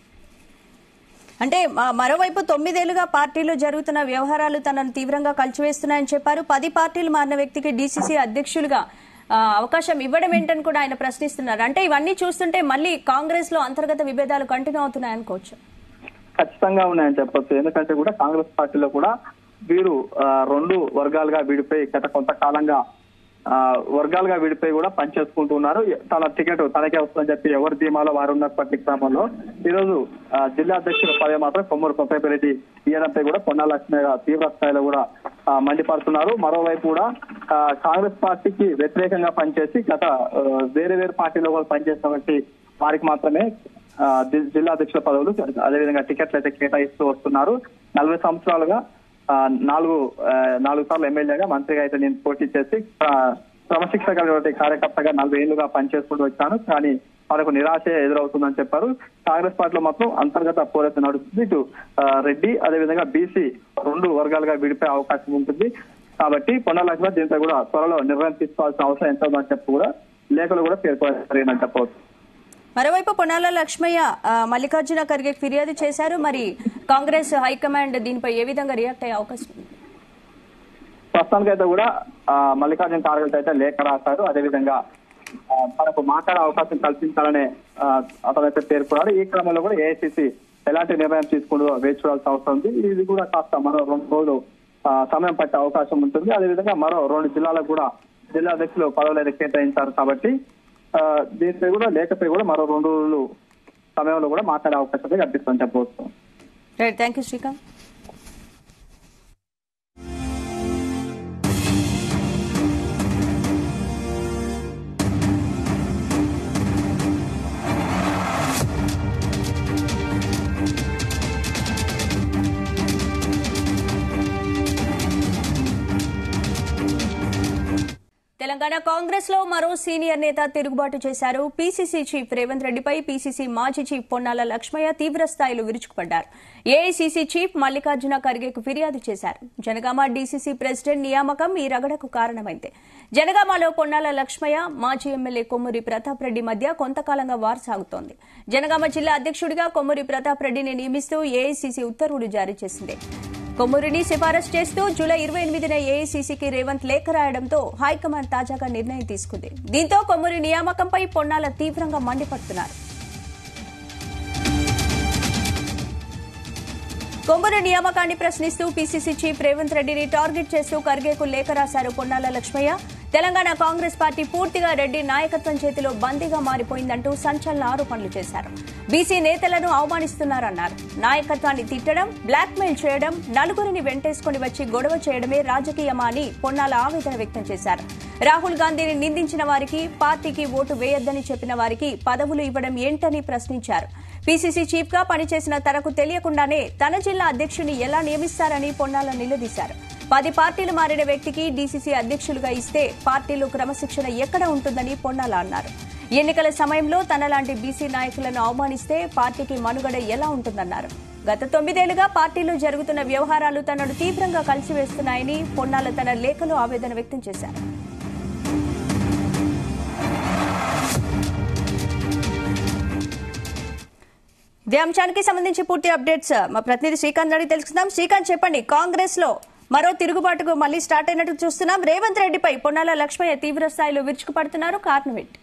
అంటే మ- మరోవైపు తొమ్మిదేళ్లుగా పార్టీలో జరుగుతున్న వ్యవహారాలు తనను తీవ్రంగా కలిచివేస్తున్నాయని చెప్పారు పది పార్టీలు మారిన వ్యక్తికి డీసీసీ అధ్యక్షులుగా ఆ, అవకాశం ఇవ్వడం ఏంటని కూడా ఆయన ప్రశ్నిస్తున్నారు అంటే ఇవన్నీ చూస్తుంటే మళ్ళీ కాంగ్రెస్ లో అంతర్గత విభేదాలు కంటిన్యూ అవుతున్నాయనుకోవచ్చు ఖచ్చితంగా ఉన్నాయని చెప్పొచ్చు ఎందుకంటే కూడా కాంగ్రెస్ పార్టీలో కూడా వీరు ఆ, రెండు వర్గాలుగా విడిపోయి గత కొంతకాలంగా ఆ, వర్గాలుగా విడిపోయి కూడా పనిచేసుకుంటూ ఉన్నారు తన టికెట్ తనకే వస్తుందని చెప్పి ఎవరి ధీమాలో వారు ఉన్నటువంటి క్రమంలో ఈ రోజు ఆ, జిల్లా అధ్యక్షుల పదవి మాత్రం కొమ్మూరు కొత్తపల్లి రెడ్డి ఇయ్యడంపై కూడా పొన్నా లక్ష్మి తీవ్ర స్థాయిలో కూడా ఆ, మండిపడుతున్నారు మరోవైపు కూడా ఆ, కాంగ్రెస్ పార్టీకి వ్యతిరేకంగా పనిచేసి గత ఆ, వేరే వేరే పార్టీలో కూడా పనిచేసినటువంటి వారికి మాత్రమే ఆ, జి- జిల్లా అధ్యక్షుల పదవులు అదేవిధంగా టికెట్లు అయితే కేటాయిస్తూ వస్తున్నారు నలభై సంవత్సరాలుగా ఆ, నాలుగు ఆ, నాలుగు సార్లు ఎమ్మెల్యేగా మంత్రిగా అయితే నేను పోటీ చేసి ఆ, క్రమశిక్షణ కలిగినటువంటి కార్యకర్తగా నలభై ఏళ్లుగా పనిచేసుకుంటూ వచ్చాను కానీ వాళ్ళకు నిరాశ ఎదురవుతుందని చెప్పారు కాంగ్రెస్ పార్టీలో మాత్రం అంతర్గత పోరాటం నడుస్తుంది ఇటు ఆ, రెడ్డి అదేవిధంగా బీసీ రెండు వర్గాలుగా విడిపోయే అవకాశం ఉంటుంది కాబట్టి పొన్న లక్ష్మణ దీంతో కూడా త్వరలో నిర్ణయం తీసుకోవాల్సిన అవసరం ఎంత ఉందని చెప్పి కూడా లేఖలు కూడా పేర్కొనని చెప్పవచ్చు మరోవైపు పొన్నాల లక్ష్మయ్య ఆ, మల్లికార్జున ఖర్గే ఫిర్యాదు చేశారు మరి కాంగ్రెస్ హైకమాండ్ దీనిపై ఏ విధంగా రియాక్ట్ అయ్యే అవకాశం ఉంది ప్రస్తుతానికి అయితే కూడా ఆ, మల్లికార్జున ఖార్గే అయితే లేఖ రాశారు అదేవిధంగా ఆ, తనకు మాట్లాడే అవకాశం కల్పించాలనే ఆ, అతనైతే పేర్కొన్నారు ఈ క్రమంలో కూడా ఏఐసిసి ఎలాంటి నిర్ణయం తీసుకుంటూ వేచి చూడాల్సిన అవసరం ఉంది ఇది కూడా కాస్త మరో రెండు రోజులు ఆ, సమయం పట్టే అవకాశం ఉంటుంది అదేవిధంగా మరో రెండు జిల్లాలకు కూడా జిల్లా అధ్యక్షులు పదవులు అయితే కేటాయించారు కాబట్టి ఆ, దీనిపై కూడా లేఖపై కూడా మరో రెండు రోజులు సమయంలో కూడా మాట్లాడే అవకాశం అయితే కనిపిస్తుందని చెప్పవచ్చు right thank you Srikanth Telangana Congress లో మరో సీనియర్ నేత తిరుగుబాటు చేశారు పీసీసీ చీఫ్ రేవంత్ రెడ్డిపై పీసీసీ మాజీ చీఫ్ పొన్నాల లక్ష్మయ్య తీవ్ర స్థాయిలో విరుచుకుపడ్డారు ఏఐసీసీ చీఫ్ మల్లికార్జున ఖర్గేకు ఫిర్యాదు చేశారు జనగామ డీసీసీ ప్రెసిడెంట్ నియామకం ఈ రగడకు కారణమైంది జనగామలో పొన్నాల లక్ష్మయ్య మాజీ ఎమ్మెల్యే కొమ్మూరి ప్రతాప్ రెడ్డి మధ్య కొంతకాలంగా వార్ సాగుతోంది జనగామ జిల్లా అధ్యక్షుడిగా కొమ్మూరి ప్రతాప్ రెడ్డిని నియమిస్తూ ఏఐసీసీ ఉత్తర్వులు జారీ చేసింది కొమ్మూరిని సిఫారసు చేస్తూ జూలై ఇరవై ఎనిమిదిన ఏఐసీసీకి రేవంత్ లేఖ రాయడంతో హైకమాండ్ తాజాగా నిర్ణయం తీసుకుంది దీంతో కొమ్మూరి నియామకంపై పొన్నాల తీవ్రంగా మండిపడుతున్నారు కొమ్మూరి నియామకాన్ని ప్రశ్నిస్తూ పీసీసీ చీఫ్ రేవంత్ రెడ్డిని టార్గెట్ చేస్తూ ఖర్గేకు లేఖ రాశారు పొన్నాల లక్ష్మయ్య తెలంగాణ కాంగ్రెస్ పార్టీ పూర్తిగా రెడ్డి నాయకత్వం చేతిలో బందీగా మారిపోయిందంటూ సంచలన ఆరోపణలు చేశారు బీసీ నేతలను అవమానిస్తున్నారన్నారు నాయకత్వాన్ని తిట్టడం బ్లాక్మెయిల్ చేయడం నలుగురిని వెంటేసుకుని వచ్చి గొడవ చేయడమే రాజకీయమా అని పొన్నాల ఆవేదన వ్యక్తం చేశారు రాహుల్ గాంధీని నిందించిన వారికి పార్టీకి ఓటు వేయొద్దని చెప్పిన వారికి పదవులు ఇవ్వడం ఏంటని ప్రశ్నించారు పీసీసీ చీఫ్ గా పనిచేసిన తనకు తెలియకుండానే తన జిల్లా అధ్యక్షుని ఎలా నియమిస్తారని పొన్నాల నిలదీశారు పది పార్టీలు మారిన వ్యక్తికి డీసీసీ అధ్యక్షులుగా ఇస్తే పార్టీలో క్రమశిక్షణ ఎక్కడ ఉంటుందని పొన్నాల అన్నారు ఎన్నికల సమయంలో తనలాంటి బీసీ నాయకులను అవమానిస్తే పార్టీకి మనుగడ ఎలా ఉంటుందన్నారు గత తొమ్మిదేళ్లుగా పార్టీలో జరుగుతున్న వ్యవహారాలు తనను తీవ్రంగా కలిసివేస్తున్నాయని పొన్నాల తన లేఖలో ఆవేదన వ్యక్తం చేశారు ఇదే అంశానికి సంబంధించి పూర్తి అప్డేట్స్ మా ప్రతినిధి శ్రీకాంత్ అడిగి తెలుసుకుందాం శ్రీకాంత్ చెప్పండి కాంగ్రెస్ లో మరో తిరుగుబాటుకు మళ్లీ స్టార్ట్ అయినట్టు చూస్తున్నాం రేవంత్ రెడ్డిపై పొన్నాల లక్ష్మయ్య తీవ్ర స్థాయిలో విరుచుకుపడుతున్నారు కారణం ఏంటి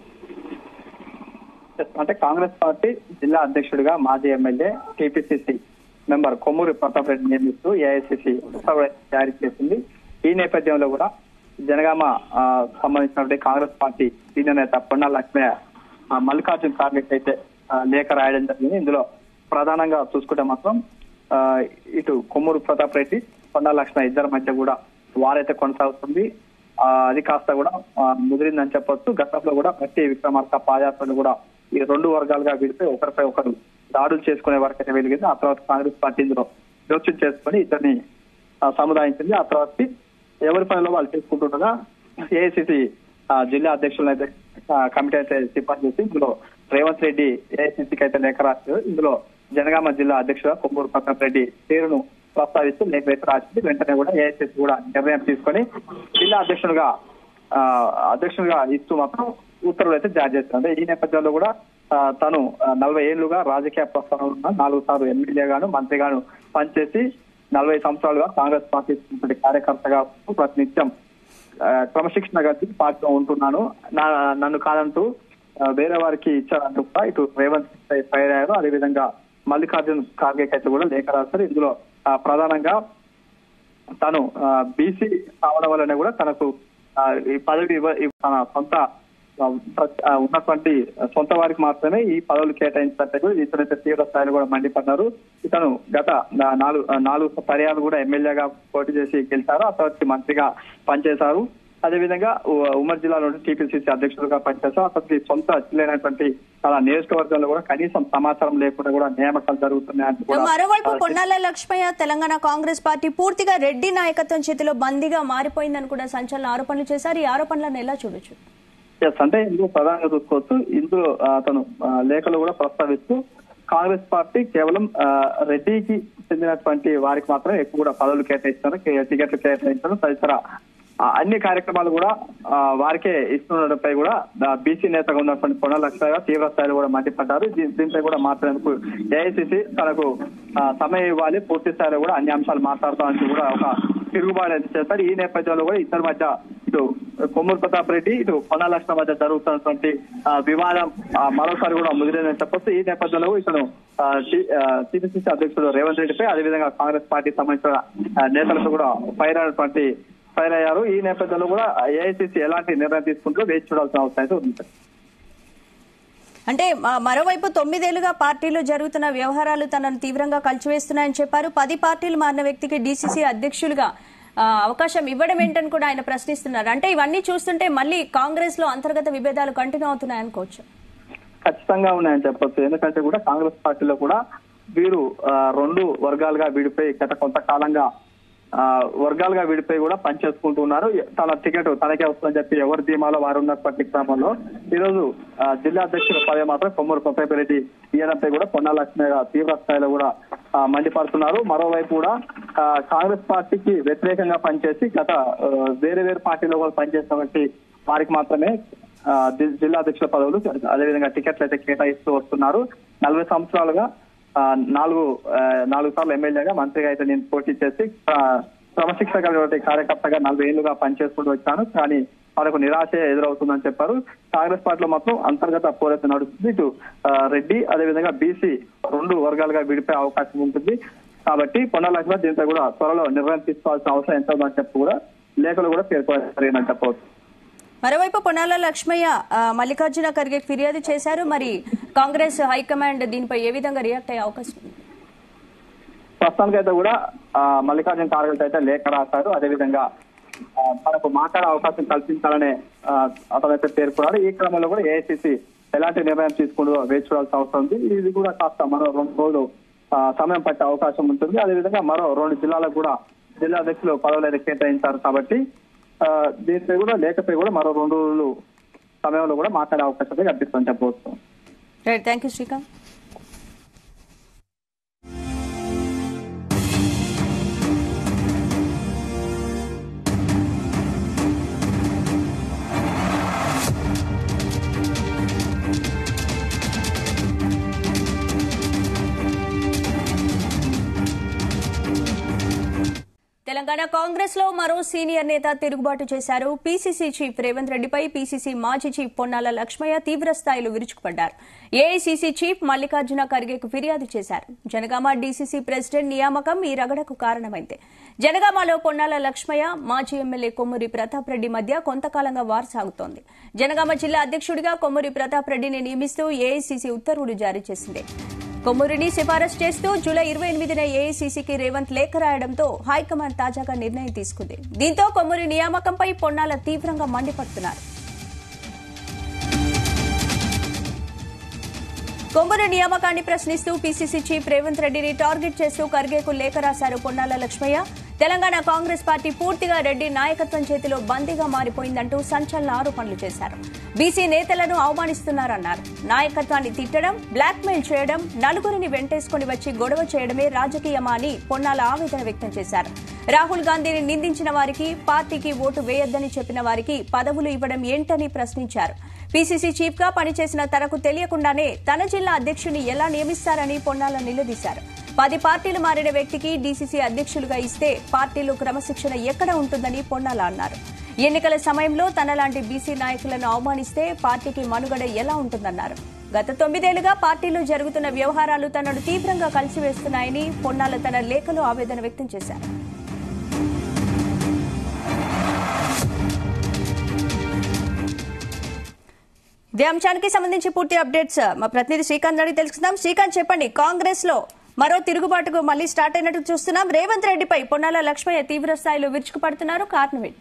అంటే కాంగ్రెస్ పార్టీ జిల్లా అధ్యక్షుడిగా మాజీ MLA TPCC member Kommuri Pratap Reddy నియమిస్తూ ఏఐసిసి ఉత్తర్వులు జారీ చేసింది ఈ నేపథ్యంలో కూడా జనగామ ఆ, సంబంధించినటువంటి కాంగ్రెస్ పార్టీ సీనియర్ నేత పొన్నాల లక్ష్మయ్య ఆ, మల్లికార్జున్ ఖార్గే అయితే ఆ, లేఖ రాయడం జరిగింది ఇందులో ప్రధానంగా చూసుకుంటే మాత్రం ఆ, ఇటు కొమ్మూరు ప్రతాప్ రెడ్డి పొన్నాల లక్ష్మయ్య ఇద్దరి మధ్య కూడా వారైతే కొనసాగుతుంది ఆ, అది కాస్త కూడా ఆ, ముదిరిందని చెప్పొచ్చు గతంలో కూడా ప్రతి విక్రమార్క పాదయాత్రలు కూడా ఈ రెండు వర్గాలుగా విడిపోయి ఒకరిపై ఒకరు దాడులు చేసుకునే వరకైతే వెలిగింది ఆ తర్వాత కాంగ్రెస్ పార్టీ ఇందులో జోక్యం చేసుకుని ఇద్దరిని ఆ, సముదాయించింది ఆ తర్వాత ఎవరి పనిలో వాళ్ళు చేసుకుంటుండగా ఏఐసిసి జిల్లా అధ్యక్షులను అయితే ఆ, కమిటీ అయితే సిఫార్సు చేసి ఇందులో రేవంత్ రెడ్డి ఏఐసిసికి అయితే లేఖ రాశారు ఇందులో జనగామ జిల్లా అధ్యక్షుడు కొమ్మూరు ప్రతాప్ రెడ్డి పేరును ప్రస్తావిస్తూ లేఖ అయితే రాసింది వెంటనే కూడా ఏఐసిసి కూడా నిర్ణయం తీసుకొని జిల్లా అధ్యక్షుడుగా ఆ, అధ్యక్షుడిగా ఇస్తూ మాత్రం ఉత్తర్వులు అయితే జారీ చేస్తుంది ఈ నేపథ్యంలో కూడా ఆ, తను ఆ, నలభై ఏళ్లుగా రాజకీయ ప్రస్థానం ఉన్న నాలుగు సార్లు ఎమ్మెల్యేగాను మంత్రిగాను పనిచేసి నలభై సంవత్సరాలుగా కాంగ్రెస్ పార్టీ ఉన్నటువంటి కార్యకర్తగా ఉంటూ ప్రతినిత్యం ఆ, క్రమశిక్షణ కలిసి పార్టీలో ఉంటున్నాను నా- నన్ను కాదంటూ ఆ, వేరే వారికి ఇచ్చారంటూ కూడా ఇటు రేవంత్ రెడ్డి ఫైర్ అయ్యారు అదేవిధంగా మల్లికార్జున్ ఖార్గే అయితే కూడా లేఖ రాస్తారు ఇందులో ఆ, ప్రధానంగా తను బీసీ కావడం వల్లనే కూడా తనకు ఆ, ఈ పదవి ఇవ్వ ఇవ్వ- తన సొంత ఆ, ప్ర- ఆ, ఉన్నటువంటి సొంత వారికి మాత్రమే ఈ పదవులు కేటాయించినట్టు కూడా ఇతనైతే తీవ్ర స్థాయిలో కూడా మండిపడ్డారు ఇతను గత నా- నాలుగు ఆ, నాలుగు పర్యాలు కూడా ఎమ్మెల్యేగా పోటీ చేసి గెలిచారు ఆ తర్వాత మంత్రిగా పనిచేశారు అదేవిధంగా ఉ- ఉమ్మడి జిల్లాలో టీపీసీసీ అధ్యక్షులుగా పనిచేశారు అతనికి సొంత జిల్లాైనటువంటి తన నియోజకవర్గంలో కూడా కనీసం సమాచారం లేకుండా కూడా నియామకాలు జరుగుతున్నాయని కూడా మరోవైపు ఆ, పొన్నాల లక్ష్మయ్య తెలంగాణ కాంగ్రెస్ పార్టీ పూర్తిగా రెడ్డి నాయకత్వం చేతిలో బందీగా మారిపోయిందని కూడా సంచలన ఆరోపణలు చేశారు ఈ ఆరోపణలను ఎలా చూడొచ్చు ఎస్ అంటే ఇందులో ప్రధానంగా చూసుకోవచ్చు ఇందులో ఆ, అతను ఆ, లేఖలు కూడా ప్రస్తావిస్తూ కాంగ్రెస్ పార్టీ కేవలం ఆ, రెడ్డికి చెందినటువంటి వారికి మాత్రమే ఎక్కువ కూడా పదవులు కేటాయిస్తారు కే- టికెట్లు కేటాయించడం తదితర ఆ, అన్ని కార్యక్రమాలు కూడా ఆ, వారికే ఇస్తుండటంపై కూడా బీసీ నేతగా ఉన్నటువంటి పొన్న లక్ష్మయ్య తీవ్ర స్థాయిలో కూడా మండిపడ్డారు దీ- దీనిపై కూడా మాట్లాడేందుకు ఏఐసిసి తనకు ఆ, సమయం ఇవ్వాలి పూర్తి స్థాయిలో కూడా అన్ని అంశాలు మాట్లాడతామని కూడా ఒక తిరుగుబాటు అయితే చేస్తారు ఈ నేపథ్యంలో కూడా ఇద్దరి మధ్య ఇటు కొమ్మూరు ప్రతాప్ రెడ్డి ఇటు పొన్న లక్ష్మణ మధ్య జరుగుతున్నటువంటి ఆ, వివాదం ఆ, మరోసారి కూడా ముదిరిందని చెప్పొచ్చు ఈ నేపథ్యంలో ఇతను టీపీసీసీ అధ్యక్షుడు రేవంత్ రెడ్డిపై అదేవిధంగా కాంగ్రెస్ పార్టీ సంబంధించిన ఆ, నేతలతో కూడా ఫైర్ అయినటువంటి ఫైర్ అయ్యారు ఈ నేపథ్యంలో కూడా ఏఐసీసీ ఎలాంటి నిర్ణయం తీసుకుంటూ వేచి చూడాల్సిన అవసరం అయితే ఉంది అంటే మ- మరోవైపు తొమ్మిదేళ్లుగా పార్టీలో జరుగుతున్న వ్యవహారాలు తనను తీవ్రంగా కలిచివేస్తున్నాయని చెప్పారు పది పార్టీలు మారిన వ్యక్తికి డీసీసీ అధ్యక్షులుగా ఆ, అవకాశం ఇవ్వడం ఏంటని కూడా ఆయన ప్రశ్నిస్తున్నారు అంటే ఇవన్నీ చూస్తుంటే మళ్ళీ కాంగ్రెస్ లో అంతర్గత విభేదాలు కంటిన్యూ అవుతున్నాయనుకోవచ్చు ఖచ్చితంగా ఉన్నాయని చెప్పొచ్చు ఎందుకంటే కూడా కాంగ్రెస్ పార్టీలో కూడా వీరు ఆ, రెండు వర్గాలుగా విడిపోయి గత కొంతకాలంగా ఆ, వర్గాలుగా విడిపోయి కూడా పనిచేసుకుంటూ ఉన్నారు తన టికెట్ తనకే వస్తుందని చెప్పి ఎవరి ధీమాలో వారు ఉన్నటువంటి క్రమంలో ఈ రోజు ఆ, జిల్లా అధ్యక్షుల పదవి మాత్రం కొమ్మూరు ప్రతాప్ రెడ్డి ఇయ్యడంపై కూడా పొన్నా లక్ష్మయ్య గారు తీవ్ర స్థాయిలో కూడా ఆ, మండిపడుతున్నారు మరోవైపు కూడా ఆ, కాంగ్రెస్ పార్టీకి వ్యతిరేకంగా పనిచేసి గత ఆ, వేరే వేరే పార్టీలో కూడా పనిచేసినటువంటి వారికి మాత్రమే ఆ, జి- జిల్లా అధ్యక్షుల పదవులు అదేవిధంగా టికెట్లు అయితే కేటాయిస్తూ వస్తున్నారు నలభై సంవత్సరాలుగా ఆ, నాలుగు ఆ, నాలుగు సార్లు ఎమ్మెల్యేగా మంత్రిగా అయితే నేను పోటీ చేసి ఆ, క్రమశిక్షణ కలిగినటువంటి కార్యకర్తగా నలభై ఏళ్లుగా పనిచేసుకుంటూ వచ్చాను కానీ మనకు నిరాశ ఎదురవుతుందని చెప్పారు కాంగ్రెస్ పార్టీలో మొత్తం అంతర్గత పోరాటం నడుస్తుంది ఇటు ఆ, రెడ్డి అదేవిధంగా బీసీ రెండు వర్గాలుగా విడిపోయే అవకాశం ఉంటుంది కాబట్టి పొన్న లక్ష్మణ్ దీంతో కూడా త్వరలో నిర్ణయం తీసుకోవాల్సిన అవసరం ఎంత ఉందని చెప్పి కూడా లేఖలు కూడా పేర్కొనని చెప్పవచ్చు మరోవైపు పొన్నాల లక్ష్మయ్య ఆ, మల్లికార్జున ఖర్గే ఫిర్యాదు చేశారు మరి కాంగ్రెస్ హైకమాండ్ దీనిపై ఏ విధంగా రియాక్ట్ అయ్యే అవకాశం ఉంది ప్రస్తుతానికైతే కూడా ఆ, మల్లికార్జున ఖార్గే అయితే లేఖ రాశారు అదేవిధంగా ఆ, తనకు మాట్లాడే అవకాశం కల్పించాలనే ఆ, అతనైతే పేర్కొన్నారు ఈ క్రమంలో కూడా ఏఐసిసి ఎలాంటి నిర్ణయం తీసుకుంటుందో వేచి చూడాల్సిన అవసరం ఉంది ఇది కూడా కాస్త మరో రెండు రోజులు ఆ, సమయం పట్టే అవకాశం ఉంటుంది అదేవిధంగా మరో రెండు జిల్లాలకు కూడా జిల్లా అధ్యక్షులు పదవులు అయితే కేటాయించారు కాబట్టి ఆ, దీనిపై కూడా లేఖపై కూడా మరో రెండు రోజులు సమయంలో కూడా మాట్లాడే అవకాశం అయితే కనిపిస్తుందని చెప్పవచ్చు right thank you Srikanth Telangana Congress లో మరో సీనియర్ నేత తిరుగుబాటు చేశారు పీసీసీ చీఫ్ రేవంత్ రెడ్డిపై పీసీసీ మాజీ చీఫ్ పొన్నాల లక్ష్మయ్య తీవ్ర స్థాయిలో విరుచుకుపడ్డారు ఏఐసీసీ చీఫ్ మల్లికార్జున ఖర్గేకు ఫిర్యాదు చేశారు జనగామ డీసీసీ ప్రెసిడెంట్ నియామకం ఈ రగడకు కారణమైంది జనగామలో పొన్నాల లక్ష్మయ్య మాజీ ఎమ్మెల్యే కొమ్మూరి ప్రతాప్ రెడ్డి మధ్య కొంతకాలంగా వార్ సాగుతోంది జనగామ జిల్లా అధ్యక్షుడిగా కొమ్మూరి ప్రతాప్ రెడ్డిని నియమిస్తూ ఏఐసీసీ ఉత్తర్వులు జారీ చేసింది కొమ్మూరిని సిఫారసు చేస్తూ జూలై ఇరవై ఎనిమిదిన ఏఐసీసీకి రేవంత్ లేఖ రాయడంతో హైకమాండ్ తాజాగా నిర్ణయం తీసుకుంది దీంతో కొమ్మూరి నియామకంపై పొన్నాల తీవ్రంగా మండిపడుతున్నారు కొమ్మూరి నియామకాన్ని ప్రశ్నిస్తూ పీసీసీ చీఫ్ రేవంత్ రెడ్డిని టార్గెట్ చేస్తూ ఖర్గేకు లేఖ రాశారు పొన్నాల లక్ష్మయ్య తెలంగాణ కాంగ్రెస్ పార్టీ పూర్తిగా రెడ్డి నాయకత్వం చేతిలో బందీగా మారిపోయిందంటూ సంచలన ఆరోపణలు చేశారు బీసీ నేతలను అవమానిస్తున్నారన్నారు నాయకత్వాన్ని తిట్టడం బ్లాక్మెయిల్ చేయడం నలుగురిని వెంటేసుకుని వచ్చి గొడవ చేయడమే రాజకీయమా అని పొన్నాల ఆవేదన వ్యక్తం చేశారు రాహుల్ గాంధీని నిందించిన వారికి పార్టీకి ఓటు వేయొద్దని చెప్పిన వారికి పదవులు ఇవ్వడం ఏంటని ప్రశ్నించారు పీసీసీ చీఫ్ గా పనిచేసిన తనకు తెలియకుండానే తన జిల్లా అధ్యక్షుని ఎలా నియమిస్తారని పొన్నాల నిలదీశారు పది పార్టీలు మారిన వ్యక్తికి డీసీసీ అధ్యక్షులుగా ఇస్తే పార్టీలో క్రమశిక్షణ ఎక్కడ ఉంటుందని పొన్నాల అన్నారు ఎన్నికల సమయంలో తనలాంటి బీసీ నాయకులను అవమానిస్తే పార్టీకి మనుగడ ఎలా ఉంటుందన్నారు గత తొమ్మిదేళ్లుగా పార్టీలో జరుగుతున్న వ్యవహారాలు తనను తీవ్రంగా కలిసివేస్తున్నాయని పొన్నాల తన లేఖలో ఆవేదన వ్యక్తం చేశారు ఇదే అంశానికి సంబంధించి పూర్తి అప్డేట్స్ మా ప్రతినిధి శ్రీకాంత్ అడిగి తెలుసుకుందాం శ్రీకాంత్ చెప్పండి కాంగ్రెస్ లో మరో తిరుగుబాటుకు మళ్లీ స్టార్ట్ అయినట్టు చూస్తున్నాం రేవంత్ రెడ్డిపై పొన్నాల లక్ష్మయ్య తీవ్ర స్థాయిలో విరుచుకుపడుతున్నారు కారణం ఏంటి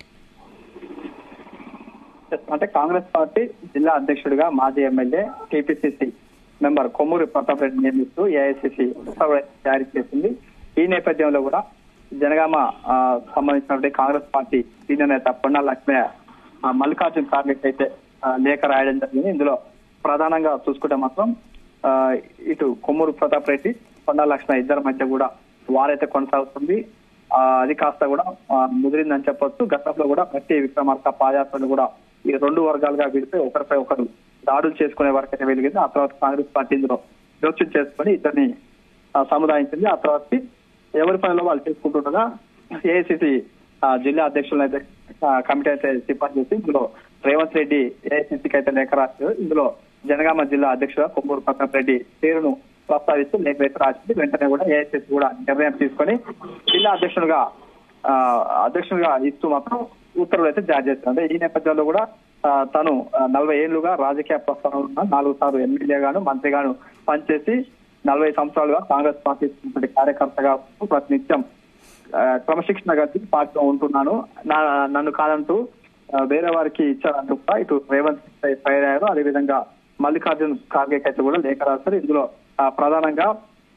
అంటే కాంగ్రెస్ పార్టీ జిల్లా అధ్యక్షుడిగా మాజీ MLA TPCC member Kommuri Pratap Reddy నియమిస్తూ ఏఐసీసీ ఉత్తర్వులు జారీ చేసింది ఈ నేపథ్యంలో కూడా జనగామ ఆ, సంబంధించినటువంటి కాంగ్రెస్ పార్టీ సీనియర్ నేత పొన్నాల లక్ష్మయ్య ఆ, మల్లికార్జున ఖార్గే అయితే ఆ, లేఖ రాయడం జరిగింది ఇందులో ప్రధానంగా చూసుకుంటే మాత్రం ఆ, ఇటు కొమ్మూరు ప్రతాప్ రెడ్డి పొన్నాల లక్ష్మయ్య ఇద్దరి మధ్య కూడా వారైతే కొనసాగుతుంది ఆ, అది కాస్త కూడా ఆ, ముదిరిందని చెప్పొచ్చు గతంలో కూడా ప్రతి విక్రమార్క పాదయాత్రలు కూడా ఈ రెండు వర్గాలుగా విడిపోయి ఒకరిపై ఒకరు దాడులు చేసుకునే వరకు అయితే వెలిగింది ఆ తర్వాత కాంగ్రెస్ పార్టీ ఇందులో జోక్యం చేసుకుని ఇద్దరిని ఆ, సముదాయించింది ఆ తర్వాత ఎవరి పనిలో వాళ్ళు చేసుకుంటుండగా ఏఐసిసి జిల్లా అధ్యక్షులను అయితే ఆ, కమిటీ అయితే సిఫార్సు చేసి ఇందులో రేవంత్ రెడ్డి ఏఐసిసికి అయితే లేఖ రాశారు ఇందులో జనగామ జిల్లా అధ్యక్షుడు కొమ్మూరు ప్రతాప్ రెడ్డి పేరును ప్రస్తావిస్తూ లేఖ అయితే రాసింది వెంటనే కూడా ఏఐసిసి కూడా నిర్ణయం తీసుకొని జిల్లా అధ్యక్షునిగా ఆ, అధ్యక్షునిగా ఇస్తూ మాత్రం ఉత్తర్వులు అయితే జారీ చేస్తారు అంటే ఈ నేపథ్యంలో కూడా ఆ, తను ఆ, నలభై ఏళ్లుగా రాజకీయ ప్రస్థానం ఉన్న నాలుగు సార్లు ఎమ్మెల్యేగాను మంత్రిగాను పనిచేసి నలభై సంవత్సరాలుగా కాంగ్రెస్ పార్టీ ఉన్నటువంటి కార్యకర్తగా ఉంటూ ప్రతినిత్యం ఆ, క్రమశిక్షణ కలిసి పార్టీలో ఉంటున్నాను నా నన్ను కాదంటూ ఆ, వేరే వారికి ఇచ్చారంటూ కూడా ఇటు రేవంత్ ఫైర్ అయ్యారు అదేవిధంగా మల్లికార్జున్ ఖార్గే అయితే కూడా లేఖ రాశారు ఇందులో ఆ, ప్రధానంగా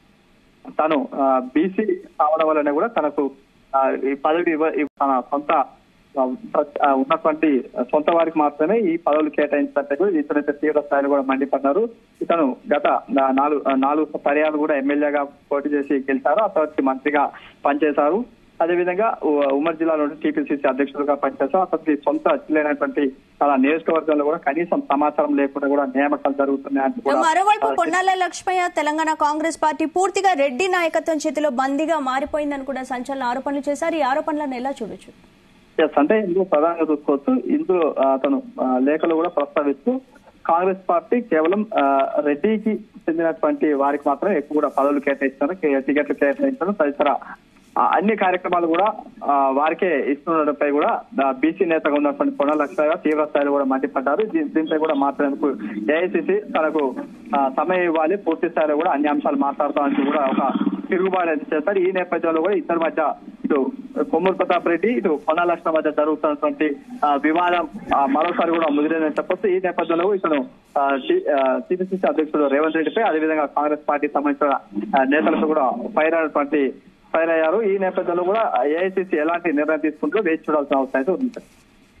తను బీసీ కావడం వల్లనే కూడా తనకు ఆ, ఈ పదవి ఇవ్వ ఇవ్వ- తన సొంత ఆ, ప్ర- ఆ, ఉన్నటువంటి సొంత వారికి మాత్రమే ఈ పదవులు కేటాయించినట్టు కూడా ఇతనైతే తీవ్ర స్థాయిలో కూడా మండిపడ్డారు ఇతను గత నా- నాలుగు ఆ, నాలుగు పర్యాలు కూడా ఎమ్మెల్యేగా పోటీ చేసి గెలిచారు ఆ తర్వాత మంత్రిగా పనిచేశారు అదేవిధంగా ఉ- ఉమ్మడి జిల్లాలో టీపీసీసీ అధ్యక్షులుగా పనిచేశారు అతనికి సొంత జిల్లేనటువంటి తన నియోజకవర్గంలో కూడా కనీసం సమాచారం లేకుండా కూడా నియామకాలు జరుగుతున్నాయని కూడా మరోవైపు పొన్నాల లక్ష్మయ్య తెలంగాణ కాంగ్రెస్ పార్టీ పూర్తిగా రెడ్డి నాయకత్వం చేతిలో బందీగా మారిపోయిందని కూడా సంచలన ఆరోపణలు చేశారు ఈ ఆరోపణలను ఎలా చూడొచ్చు ఎస్ అంటే ఇందులో ప్రధానంగా చూసుకోవచ్చు ఇందులో ఆ, అతను ఆ, లేఖలు కూడా ప్రస్తావిస్తూ కాంగ్రెస్ పార్టీ కేవలం ఆ, రెడ్డికి చెందినటువంటి వారికి మాత్రమే ఎక్కువ కూడా పదవులు కేటాయిస్తారు కే- టికెట్లు కేటాయించడం తదితర ఆ, అన్ని కార్యక్రమాలు కూడా ఆ, వారికే ఇస్తుండటంపై కూడా బీసీ నేతగా ఉన్నటువంటి పొన్న లక్ష్మయ్య తీవ్ర స్థాయిలో కూడా మండిపడ్డారు దీ- దీనిపై కూడా మాట్లాడేందుకు ఏఐసిసి తనకు ఆ, సమయం ఇవ్వాలి పూర్తి స్థాయిలో కూడా అన్ని అంశాలు మాట్లాడతామని కూడా ఒక తిరుగుబాటు అయితే చేస్తారు ఈ నేపథ్యంలో కూడా ఇద్దరి మధ్య ఇటు కొమ్మూరు ప్రతాప్ రెడ్డి ఇటు పొన్న లక్ష్మణ మధ్య జరుగుతున్నటువంటి ఆ, వివాదం ఆ, మరోసారి కూడా ముదిరిందని చెప్పొచ్చు ఈ నేపథ్యంలో ఇతను టీపీసీసీ అధ్యక్షుడు రేవంత్ రెడ్డిపై అదేవిధంగా కాంగ్రెస్ పార్టీ సంబంధించిన ఆ, నేతలతో కూడా ఫైర్ అయినటువంటి ఫైర్ అయ్యారు ఈ నేపథ్యంలో కూడా ఏఐసీసీ ఎలాంటి నిర్ణయం తీసుకుంటుందో వేచి చూడాల్సిన అవసరం అయితే ఉంది సార్.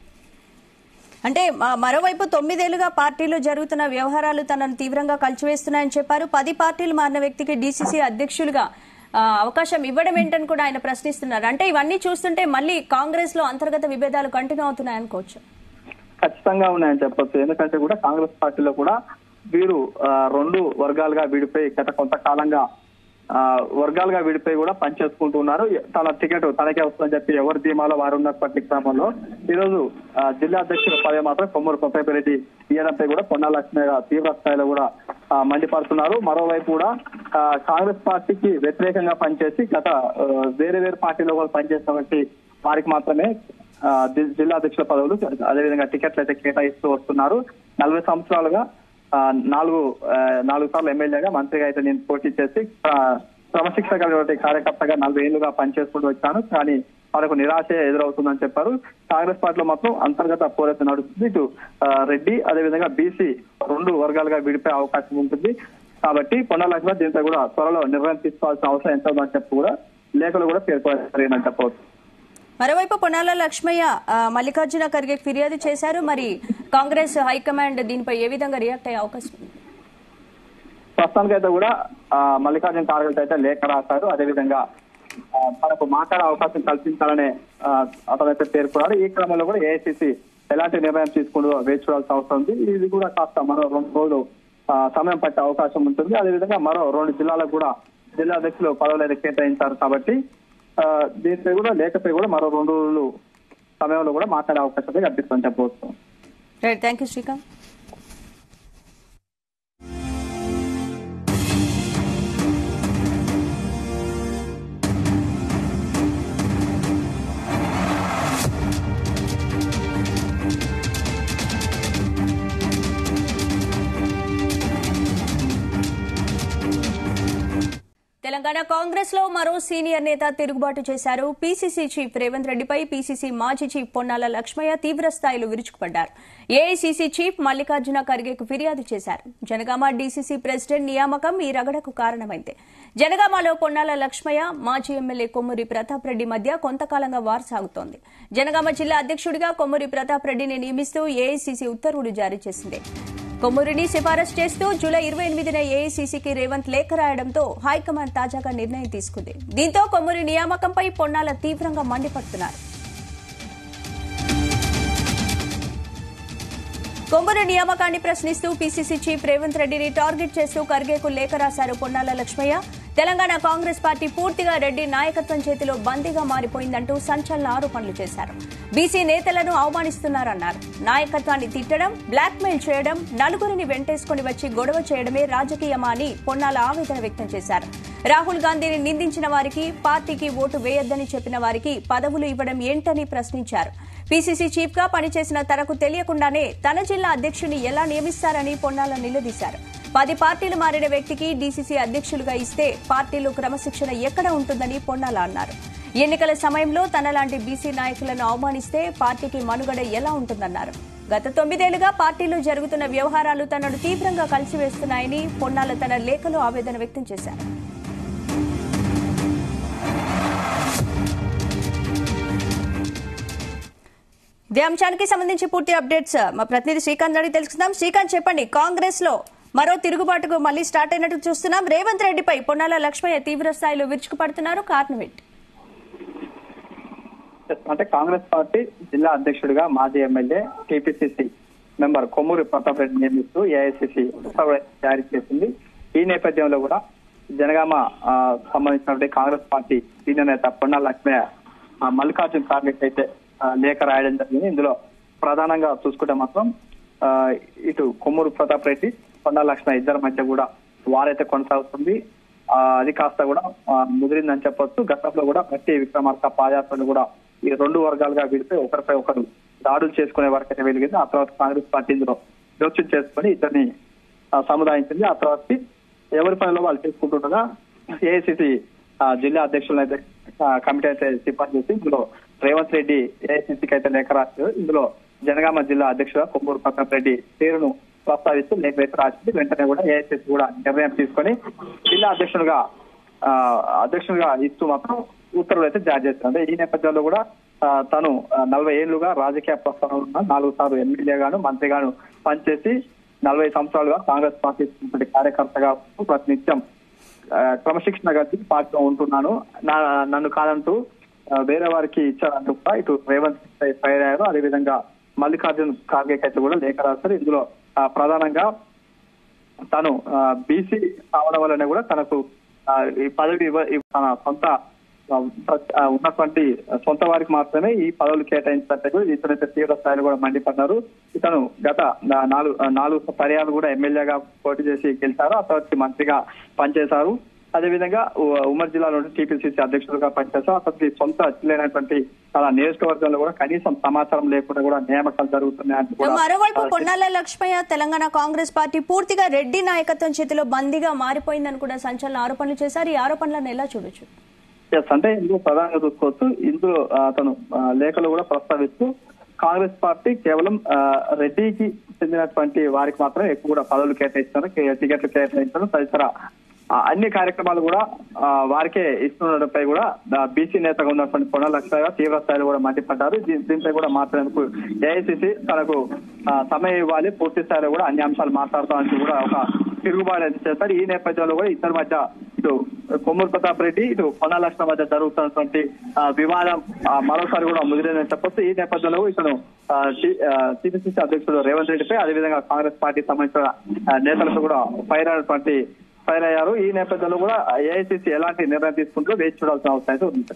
అంటే మ- మరోవైపు తొమ్మిదేళ్లుగా పార్టీలో జరుగుతున్న వ్యవహారాలు తనను తీవ్రంగా కలిచివేస్తున్నాయని చెప్పారు పది పార్టీలు మారిన వ్యక్తికి డీసీసీ అధ్యక్షులుగా ఆ, అవకాశం ఇవ్వడం ఏంటని కూడా ఆయన ప్రశ్నిస్తున్నారు అంటే ఇవన్నీ చూస్తుంటే మళ్ళీ కాంగ్రెస్ లో అంతర్గత విభేదాలు కంటిన్యూ అవుతున్నాయనుకోవచ్చు ఖచ్చితంగా ఉన్నాయని చెప్పొచ్చు ఎందుకంటే కూడా కాంగ్రెస్ పార్టీలో కూడా వీరు ఆ, రెండు వర్గాలుగా వీడిపోయి గత కొంతకాలంగా ఆ, వర్గాలుగా విడిపోయి కూడా పనిచేసుకుంటూ ఉన్నారు తన టికెట్ తనకే వస్తుందని చెప్పి ఎవరి ధీమాలో వారు ఉన్నప్పటి క్రమంలో ఈ రోజు ఆ, జిల్లా అధ్యక్షుల పదవి మాత్రం కొమ్మూరు కొత్తపల్లి ఇయ్యడంపై కూడా పొన్నాల లక్ష్మి గారు తీవ్ర స్థాయిలో కూడా ఆ, మండిపడుతున్నారు మరోవైపు కూడా ఆ, కాంగ్రెస్ పార్టీకి వ్యతిరేకంగా పనిచేసి గత ఆ, వేరే వేరే పార్టీలో కూడా పనిచేసినటువంటి వారికి మాత్రమే ఆ, జి- జిల్లా అధ్యక్షుల పదవులు అదేవిధంగా టికెట్లు అయితే కేటాయిస్తూ వస్తున్నారు నలభై సంవత్సరాలుగా ఆ, నాలుగు ఆ, నాలుగు సార్లు ఎమ్మెల్యేగా మంత్రిగా అయితే నేను పోటీ చేసి ఆ, క్రమశిక్షణ కలిగిన కార్యకర్తగా నలభై ఏళ్లుగా పనిచేసుకుంటూ వచ్చాను కానీ వాళ్ళకు నిరాశ ఎదురవుతుందని చెప్పారు కాంగ్రెస్ పార్టీలో మాత్రం అంతర్గత పోరాటం నడుస్తుంది ఇటు ఆ, రెడ్డి అదేవిధంగా బీసీ రెండు వర్గాలుగా విడిపోయే అవకాశం ఉంటుంది కాబట్టి పొన్న లక్ష్మణ్ దీంతో కూడా త్వరలో నిర్ణయం తీసుకోవాల్సిన అవసరం ఎంత ఉందని చెప్పి కూడా లేఖలు కూడా పేర్కొన్నారని చెప్పవచ్చు మరోవైపు పొన్నాల లక్ష్మయ్య ఆ, మల్లికార్జున ఖర్గే ఫిర్యాదు చేశారు మరి కాంగ్రెస్ హైకమాండ్ దీనిపై ఏ విధంగా రియాక్ట్ అయ్యే అవకాశం ఉంది? ప్రస్తుతానికైతే కూడా ఆ, మల్లికార్జున ఖార్గే అయితే లేఖ రాశారు అదేవిధంగా ఆ, మనకు మాట్లాడే అవకాశం కల్పించాలనే ఆ, అతనైతే పేర్కొన్నాడు ఈ క్రమంలో కూడా ఏఐసిసి ఎలాంటి నిర్ణయం తీసుకుంటూ వేచి చూడాల్సిన అవసరం ఉంది ఇది కూడా కాస్త మరో రెండు రోజులు ఆ, సమయం పట్టే అవకాశం ఉంటుంది అదేవిధంగా మరో రెండు జిల్లాలకు కూడా జిల్లా అధ్యక్షులు పదవులు అయితే కేటాయించారు కాబట్టి ఆ, దీనిపై కూడా లేఖపై కూడా మరో రెండు రోజులు సమయంలో కూడా మాట్లాడే అవకాశం అయితే కల్పిస్తుందని చెప్పవచ్చు right thank you Srikanth Telangana Congress లో మరో సీనియర్ నేత తిరుగుబాటు చేశారు పీసీసీ చీఫ్ రేవంత్ రెడ్డిపై పీసీసీ మాజీ చీఫ్ పొన్నాల లక్ష్మయ్య తీవ్ర స్థాయిలో విరుచుకుపడ్డారు ఏఐసీసీ చీఫ్ మల్లికార్జున ఖర్గేకు ఫిర్యాదు చేశారు జనగామ డీసీసీ ప్రెసిడెంట్ నియామకం ఈ రగడకు కారణమైంది జనగామలో పొన్నాల లక్ష్మయ్య మాజీ ఎమ్మెల్యే కొమ్మూరి ప్రతాప్ రెడ్డి మధ్య కొంతకాలంగా వార్ సాగుతోంది జనగామ జిల్లా అధ్యక్షుడిగా కొమ్మూరి ప్రతాప్ రెడ్డిని నియమిస్తూ ఏఐసీసీ ఉత్తర్వులు జారీ చేసింది కొమ్మూరిని సిఫారసు చేస్తూ జూలై ఇరవై ఎనిమిదిన ఏఐసీసీకి రేవంత్ లేఖ రాయడంతో హైకమాండ్ తాజాగా నిర్ణయం తీసుకుంది దీంతో కొమ్మూరి నియామకంపై పొన్నాల తీవ్రంగా మండిపడుతున్నారు కొమ్మూరి నియామకాన్ని ప్రశ్నిస్తూ పీసీసీ చీఫ్ రేవంత్ రెడ్డిని టార్గెట్ చేస్తూ ఖర్గేకు లేఖ రాశారు పొన్నాల లక్ష్మయ్య తెలంగాణ కాంగ్రెస్ పార్టీ పూర్తిగా రెడ్డి నాయకత్వం చేతిలో బందీగా మారిపోయిందంటూ సంచలన ఆరోపణలు చేశారు బీసీ నేతలను అవమానిస్తున్నారన్నారు నాయకత్వాన్ని తిట్టడం బ్లాక్మెయిల్ చేయడం నలుగురిని వెంటేసుకుని వచ్చి గొడవ చేయడమే రాజకీయమా అని పొన్నాల ఆవేదన వ్యక్తం చేశారు రాహుల్ గాంధీని నిందించిన వారికి పార్టీకి ఓటు వేయొద్దని చెప్పిన వారికి పదవులు ఇవ్వడం ఏంటని ప్రశ్నించారు పీసీసీ చీఫ్ గా పనిచేసిన తనకు తెలియకుండానే తన జిల్లా అధ్యక్షుని ఎలా నియమిస్తారని పొన్నాల నిలదీశారు పది పార్టీలు మారిన వ్యక్తికి డీసీసీ అధ్యక్షులుగా ఇస్తే పార్టీలో క్రమశిక్షణ ఎక్కడ ఉంటుందని పొన్నాల అన్నారు ఎన్నికల సమయంలో తనలాంటి బీసీ నాయకులను అవమానిస్తే పార్టీకి మనుగడ ఎలా ఉంటుందన్నారు గత తొమ్మిదేళ్లుగా పార్టీలో జరుగుతున్న వ్యవహారాలు తనను తీవ్రంగా కలిసివేస్తున్నాయని పొన్నాల తన లేఖలో ఆవేదన వ్యక్తం చేశారు ఇదే అంశానికి సంబంధించి పూర్తి అప్డేట్స్ మా ప్రతినిధి శ్రీకాంత్ అడిగి తెలుసుకుందాం శ్రీకాంత్ చెప్పండి కాంగ్రెస్ లో మరో తిరుగుబాటుకు మళ్లీ స్టార్ట్ అయినట్టు చూస్తున్నాం రేవంత్ రెడ్డిపై పొన్నాల లక్ష్మయ్య తీవ్ర స్థాయిలో విరుచుకుపడుతున్నారు కారణం ఏంటి అంటే కాంగ్రెస్ పార్టీ జిల్లా అధ్యక్షుడిగా మాజీ MLA TPCC member Kommuri Pratap Reddy నియమిస్తూ ఏఐసీసీ ఉత్తర్వులు జారీ చేసింది ఈ నేపథ్యంలో కూడా జనగామ ఆ, సంబంధించినటువంటి కాంగ్రెస్ పార్టీ సీనియర్ నేత పొన్నాల లక్ష్మయ్య ఆ, మల్లికార్జున్ ఖార్గే అయితే ఆ, లేఖ రాయడం జరిగింది ఇందులో ప్రధానంగా చూసుకుంటే మాత్రం ఆ, ఇటు కొమ్మూరు ప్రతాప్ రెడ్డి పొన్నాల లక్ష్మయ్య ఇద్దరి మధ్య కూడా వారైతే కొనసాగుతుంది ఆ, అది కాస్త కూడా ఆ, ముదిరిందని చెప్పొచ్చు గతంలో కూడా బట్టి విక్రమార్క పాదయాత్రలు కూడా ఈ రెండు వర్గాలుగా విడితే ఒకరిపై ఒకరు దాడులు చేసుకునే వరకు అయితే వెలిగింది ఆ తర్వాత కాంగ్రెస్ పార్టీ ఇందులో జోక్యం చేసుకుని ఇద్దరిని ఆ, సముదాయించింది ఆ తర్వాత ఎవరి పనిలో వాళ్ళు చేసుకుంటుండగా ఏఐసిసి జిల్లా అధ్యక్షులను అయితే ఆ, కమిటీ అయితే సిఫార్సు చేసి ఇందులో రేవంత్ రెడ్డి ఏఐసిసికి అయితే లేఖ రాశారు ఇందులో జనగామ జిల్లా అధ్యక్షుడు కొమ్మూరు ప్రతాప్ రెడ్డి పేరును ప్రస్తావిస్తూ లేఖ అయితే రాసింది వెంటనే కూడా ఏఐసిసి కూడా నిర్ణయం తీసుకొని జిల్లా అధ్యక్షుడిగా ఆ, అధ్యక్షుడిగా ఇస్తూ మాత్రం ఉత్తర్వులు అయితే జారీ చేస్తారు అంటే ఈ నేపథ్యంలో కూడా ఆ, తను ఆ, నలభై ఏళ్లుగా రాజకీయ ప్రస్థానం ఉన్న నాలుగు సార్లు ఎమ్మెల్యేగాను మంత్రిగాను పనిచేసి నలభై సంవత్సరాలుగా కాంగ్రెస్ పార్టీ ఉన్నటువంటి కార్యకర్తగా ఉంటూ ప్రతినిత్యం ఆ, క్రమశిక్షణ కలిసి పార్టీలో ఉంటున్నాను నా నన్ను కాదంటూ ఆ, వేరే వారికి ఇచ్చారంటూ కూడా ఇటు రేవంత్ ఫైర్ అయ్యారు అదేవిధంగా మల్లికార్జున్ ఖార్గే అయితే కూడా లేఖ రాస్తారు ఇందులో ఆ, ప్రధానంగా తను బీసీ కావడం వల్లనే కూడా తనకు ఆ, టికెట్ ఇవ్వడం లేదని చెప్పి కూడా ఆయన అయితే లేఖ రాశారు ఇందులో ఆ, ప్రధానంగా తను బీసీ కావడం వల్లనే కూడా తనకు టికెట్ ఇవ్వడం లేదని చెప్పి కూడా ఆయన అయితే లేఖ రాశారు ఇందులో ఆ, ప్రధానంగా తను బీసీ కావడం వల్లనే కూడా తనకు టికెట్ ఇవ్వడం లేదని చెప్పి కూడా ఆయన అయితే లేఖ రాశారు ఇందులో ఆ, ప్రధానంగా ఆ, ఈ పదవి ఇవ్వ- ఇవ్వ- తన సొంత ఆ, ఆ, ఉన్నటువంటి సొంత వారికి మాత్రమే ఈ పదవులు కేటాయించినట్టు కూడా ఇతనైతే తీవ్ర స్థాయిలో కూడా మండిపడ్డారు ఇతను గత నా- నాలుగు ఆ, నాలుగు పర్యాలు కూడా ఎమ్మెల్యేగా పోటీ చేసి గెలిచారు ఆ తర్వాత మంత్రిగా పనిచేశారు అదేవిధంగా ఉ- ఉమ్మడి జిల్లాలో టీపీసీసీ అధ్యక్షులుగా పనిచేశారు అతనికి సొంత జిల్లేనటువంటి తన నియోజకవర్గంలో కూడా కనీసం సమాచారం లేకుండా కూడా నియామకాలు జరుగుతున్నాయని కూడా మరోవైపు పొన్నాల లక్ష్మయ్య తెలంగాణ కాంగ్రెస్ పార్టీ పూర్తిగా రెడ్డి నాయకత్వం చేతిలో బందీగా మారిపోయిందని కూడా సంచలన ఆరోపణలు చేశారు ఈ ఆరోపణలను ఎలా చూడొచ్చు ఎస్ అంటే ఇందులో ప్రధానంగా చూసుకోవచ్చు ఇందులో ఆ, అతను ఆ, లేఖలు కూడా ప్రస్తావిస్తూ కాంగ్రెస్ పార్టీ కేవలం ఆ, రెడ్డికి చెందినటువంటి వారికి మాత్రమే ఎక్కువ కూడా పదవులు కేటాయిస్తారు కే- టికెట్లు కేటాయించడం తదితర ఆ, అన్ని కార్యక్రమాలు కూడా ఆ, వారికే ఇస్తుండటంపై కూడా బీసీ నేతగా ఉన్నటువంటి పొన్న లక్ష్మయ్య తీవ్ర స్థాయిలో కూడా మండిపడ్డారు దీ- దీనిపై కూడా మాట్లాడేందుకు ఏఐసిసి తనకు ఆ, సమయం ఇవ్వాలి పూర్తి స్థాయిలో కూడా అన్ని అంశాలు మాట్లాడతామని కూడా ఒక తిరుగుబాటు అయితే చేస్తారు ఈ నేపథ్యంలో కూడా ఇద్దరి మధ్య ఇటు కొమ్మూరు ప్రతాప్ రెడ్డి ఇటు పొన్న లక్ష్మణ మధ్య జరుగుతున్నటువంటి ఆ, వివాదం ఆ, మరోసారి కూడా ముదిరేదని చెప్పొచ్చు ఈ నేపథ్యంలో ఇతను టీపీసీసీ అధ్యక్షుడు రేవంత్ రెడ్డిపై అదేవిధంగా కాంగ్రెస్ పార్టీ సంబంధించిన ఆ, నేతలతో కూడా ఫైర్ అయినటువంటి ఫైర్ అయ్యారు ఈ నేపథ్యంలో కూడా ఏఐసీసీ ఎలాంటి నిర్ణయం తీసుకుంటూ వేచి చూడాల్సిన అవసరం అయితే ఉంది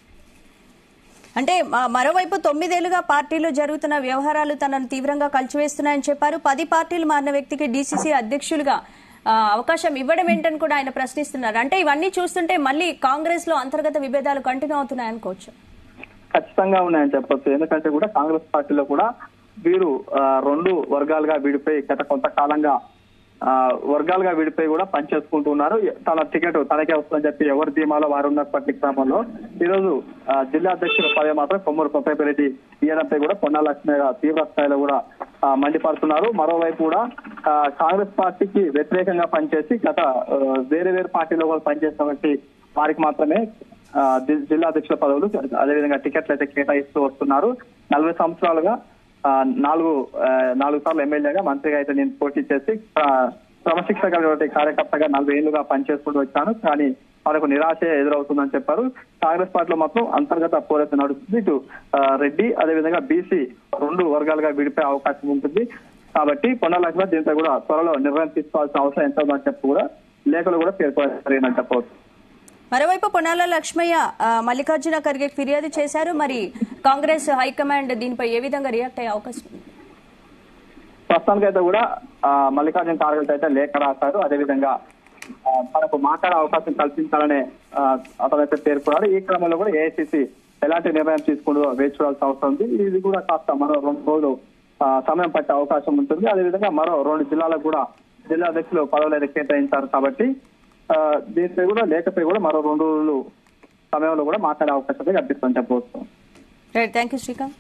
అంటే మ- మరోవైపు తొమ్మిదేళ్లుగా పార్టీలో జరుగుతున్న వ్యవహారాలు తనను తీవ్రంగా కలిచివేస్తున్నాయని చెప్పారు పది పార్టీలు మారిన వ్యక్తికి డీసీసీ అధ్యక్షులుగా ఆ, అవకాశం ఇవ్వడం ఏంటని కూడా ఆయన ప్రశ్నిస్తున్నారు అంటే ఇవన్నీ చూస్తుంటే మళ్ళీ కాంగ్రెస్ లో అంతర్గత విభేదాలు కంటిన్యూ అవుతున్నాయనుకోవచ్చు ఖచ్చితంగా ఉన్నాయని చెప్పొచ్చు ఎందుకంటే కూడా కాంగ్రెస్ పార్టీలో కూడా వీరు ఆ, రెండు వర్గాలుగా విడిపోయి గత కొంతకాలంగా ఆ, వర్గాలుగా విడిపోయి కూడా పనిచేసుకుంటూ ఉన్నారు తన టికెట్ తనకే వస్తుందని చెప్పి ఎవరి ధీమాలో వారు ఉన్నటువంటి క్రమంలో ఈ రోజు ఆ, జిల్లా అధ్యక్షుల పదవి మాత్రం కొమ్మూరు కొత్తపరెడ్డి ఈయనపై కూడా పొన్నా లక్ష్మి తీవ్ర స్థాయిలో కూడా ఆ, మండిపడుతున్నారు మరోవైపు కూడా ఆ, కాంగ్రెస్ పార్టీకి వ్యతిరేకంగా పనిచేసి గత ఆ, వేరే వేరే పార్టీలో కూడా పనిచేసినటువంటి వారికి మాత్రమే ఆ, జి- జిల్లా అధ్యక్షుల పదవులు అదేవిధంగా టికెట్లు అయితే కేటాయిస్తూ వస్తున్నారు నలభై సంవత్సరాలుగా ఆ, నాలుగు ఆ, నాలుగు సార్లు ఎమ్మెల్యేగా మంత్రిగా అయితే నేను పోటీ చేసి ఆ, క్రమశిక్షణ కలిగినటువంటి కార్యకర్తగా నలభై ఏళ్లుగా పనిచేసుకుంటూ వచ్చాను కానీ మనకు నిరాశ ఎదురవుతుందని చెప్పారు కాంగ్రెస్ పార్టీలో మాత్రం అంతర్గత పోరాటం నడుస్తుంది ఇటు ఆ, రెడ్డి అదేవిధంగా బీసీ రెండు వర్గాలుగా విడిపోయే అవకాశం ఉంటుంది కాబట్టి కొండ లక్ష్మణ దీంతో కూడా త్వరలో నిర్ణయం తీసుకోవాల్సిన అవసరం ఎంత ఉందని చెప్పి కూడా లేఖలు కూడా పేర్కొనని చెప్పవచ్చు మరోవైపు పొన్నాల లక్ష్మయ్య ఆ, మల్లికార్జున ఖర్గే ఫిర్యాదు చేశారు మరి కాంగ్రెస్ హైకమాండ్ దీనిపై ఏ విధంగా రియాక్ట్ అయ్యే అవకాశం ఉంది ప్రస్తుతానికైతే కూడా ఆ, మల్లికార్జున ఖార్గే అయితే లేఖ రాశారు అదేవిధంగా ఆ, తనకు మాట్లాడే అవకాశం కల్పించాలనే ఆ, అతనైతే పేర్కొన్నారు ఈ క్రమంలో కూడా ఏఐసిసి ఎలాంటి నిర్ణయం తీసుకుంటూ వేచి చూడాల్సిన అవసరం ఉంది ఇది కూడా కాస్త మరో రెండు రోజులు ఆ, సమయం పట్టే అవకాశం ఉంటుంది అదేవిధంగా మరో రెండు జిల్లాలకు కూడా జిల్లా అధ్యక్షులు పదవులు అయితే కేటాయించారు కాబట్టి ఆ, దీనిపై కూడా లేఖపై కూడా మరో రెండు రోజులు సమయంలో కూడా మాట్లాడే అవకాశం అయితే కల్పిస్తుందని చెప్పవచ్చు right thank you Srikanth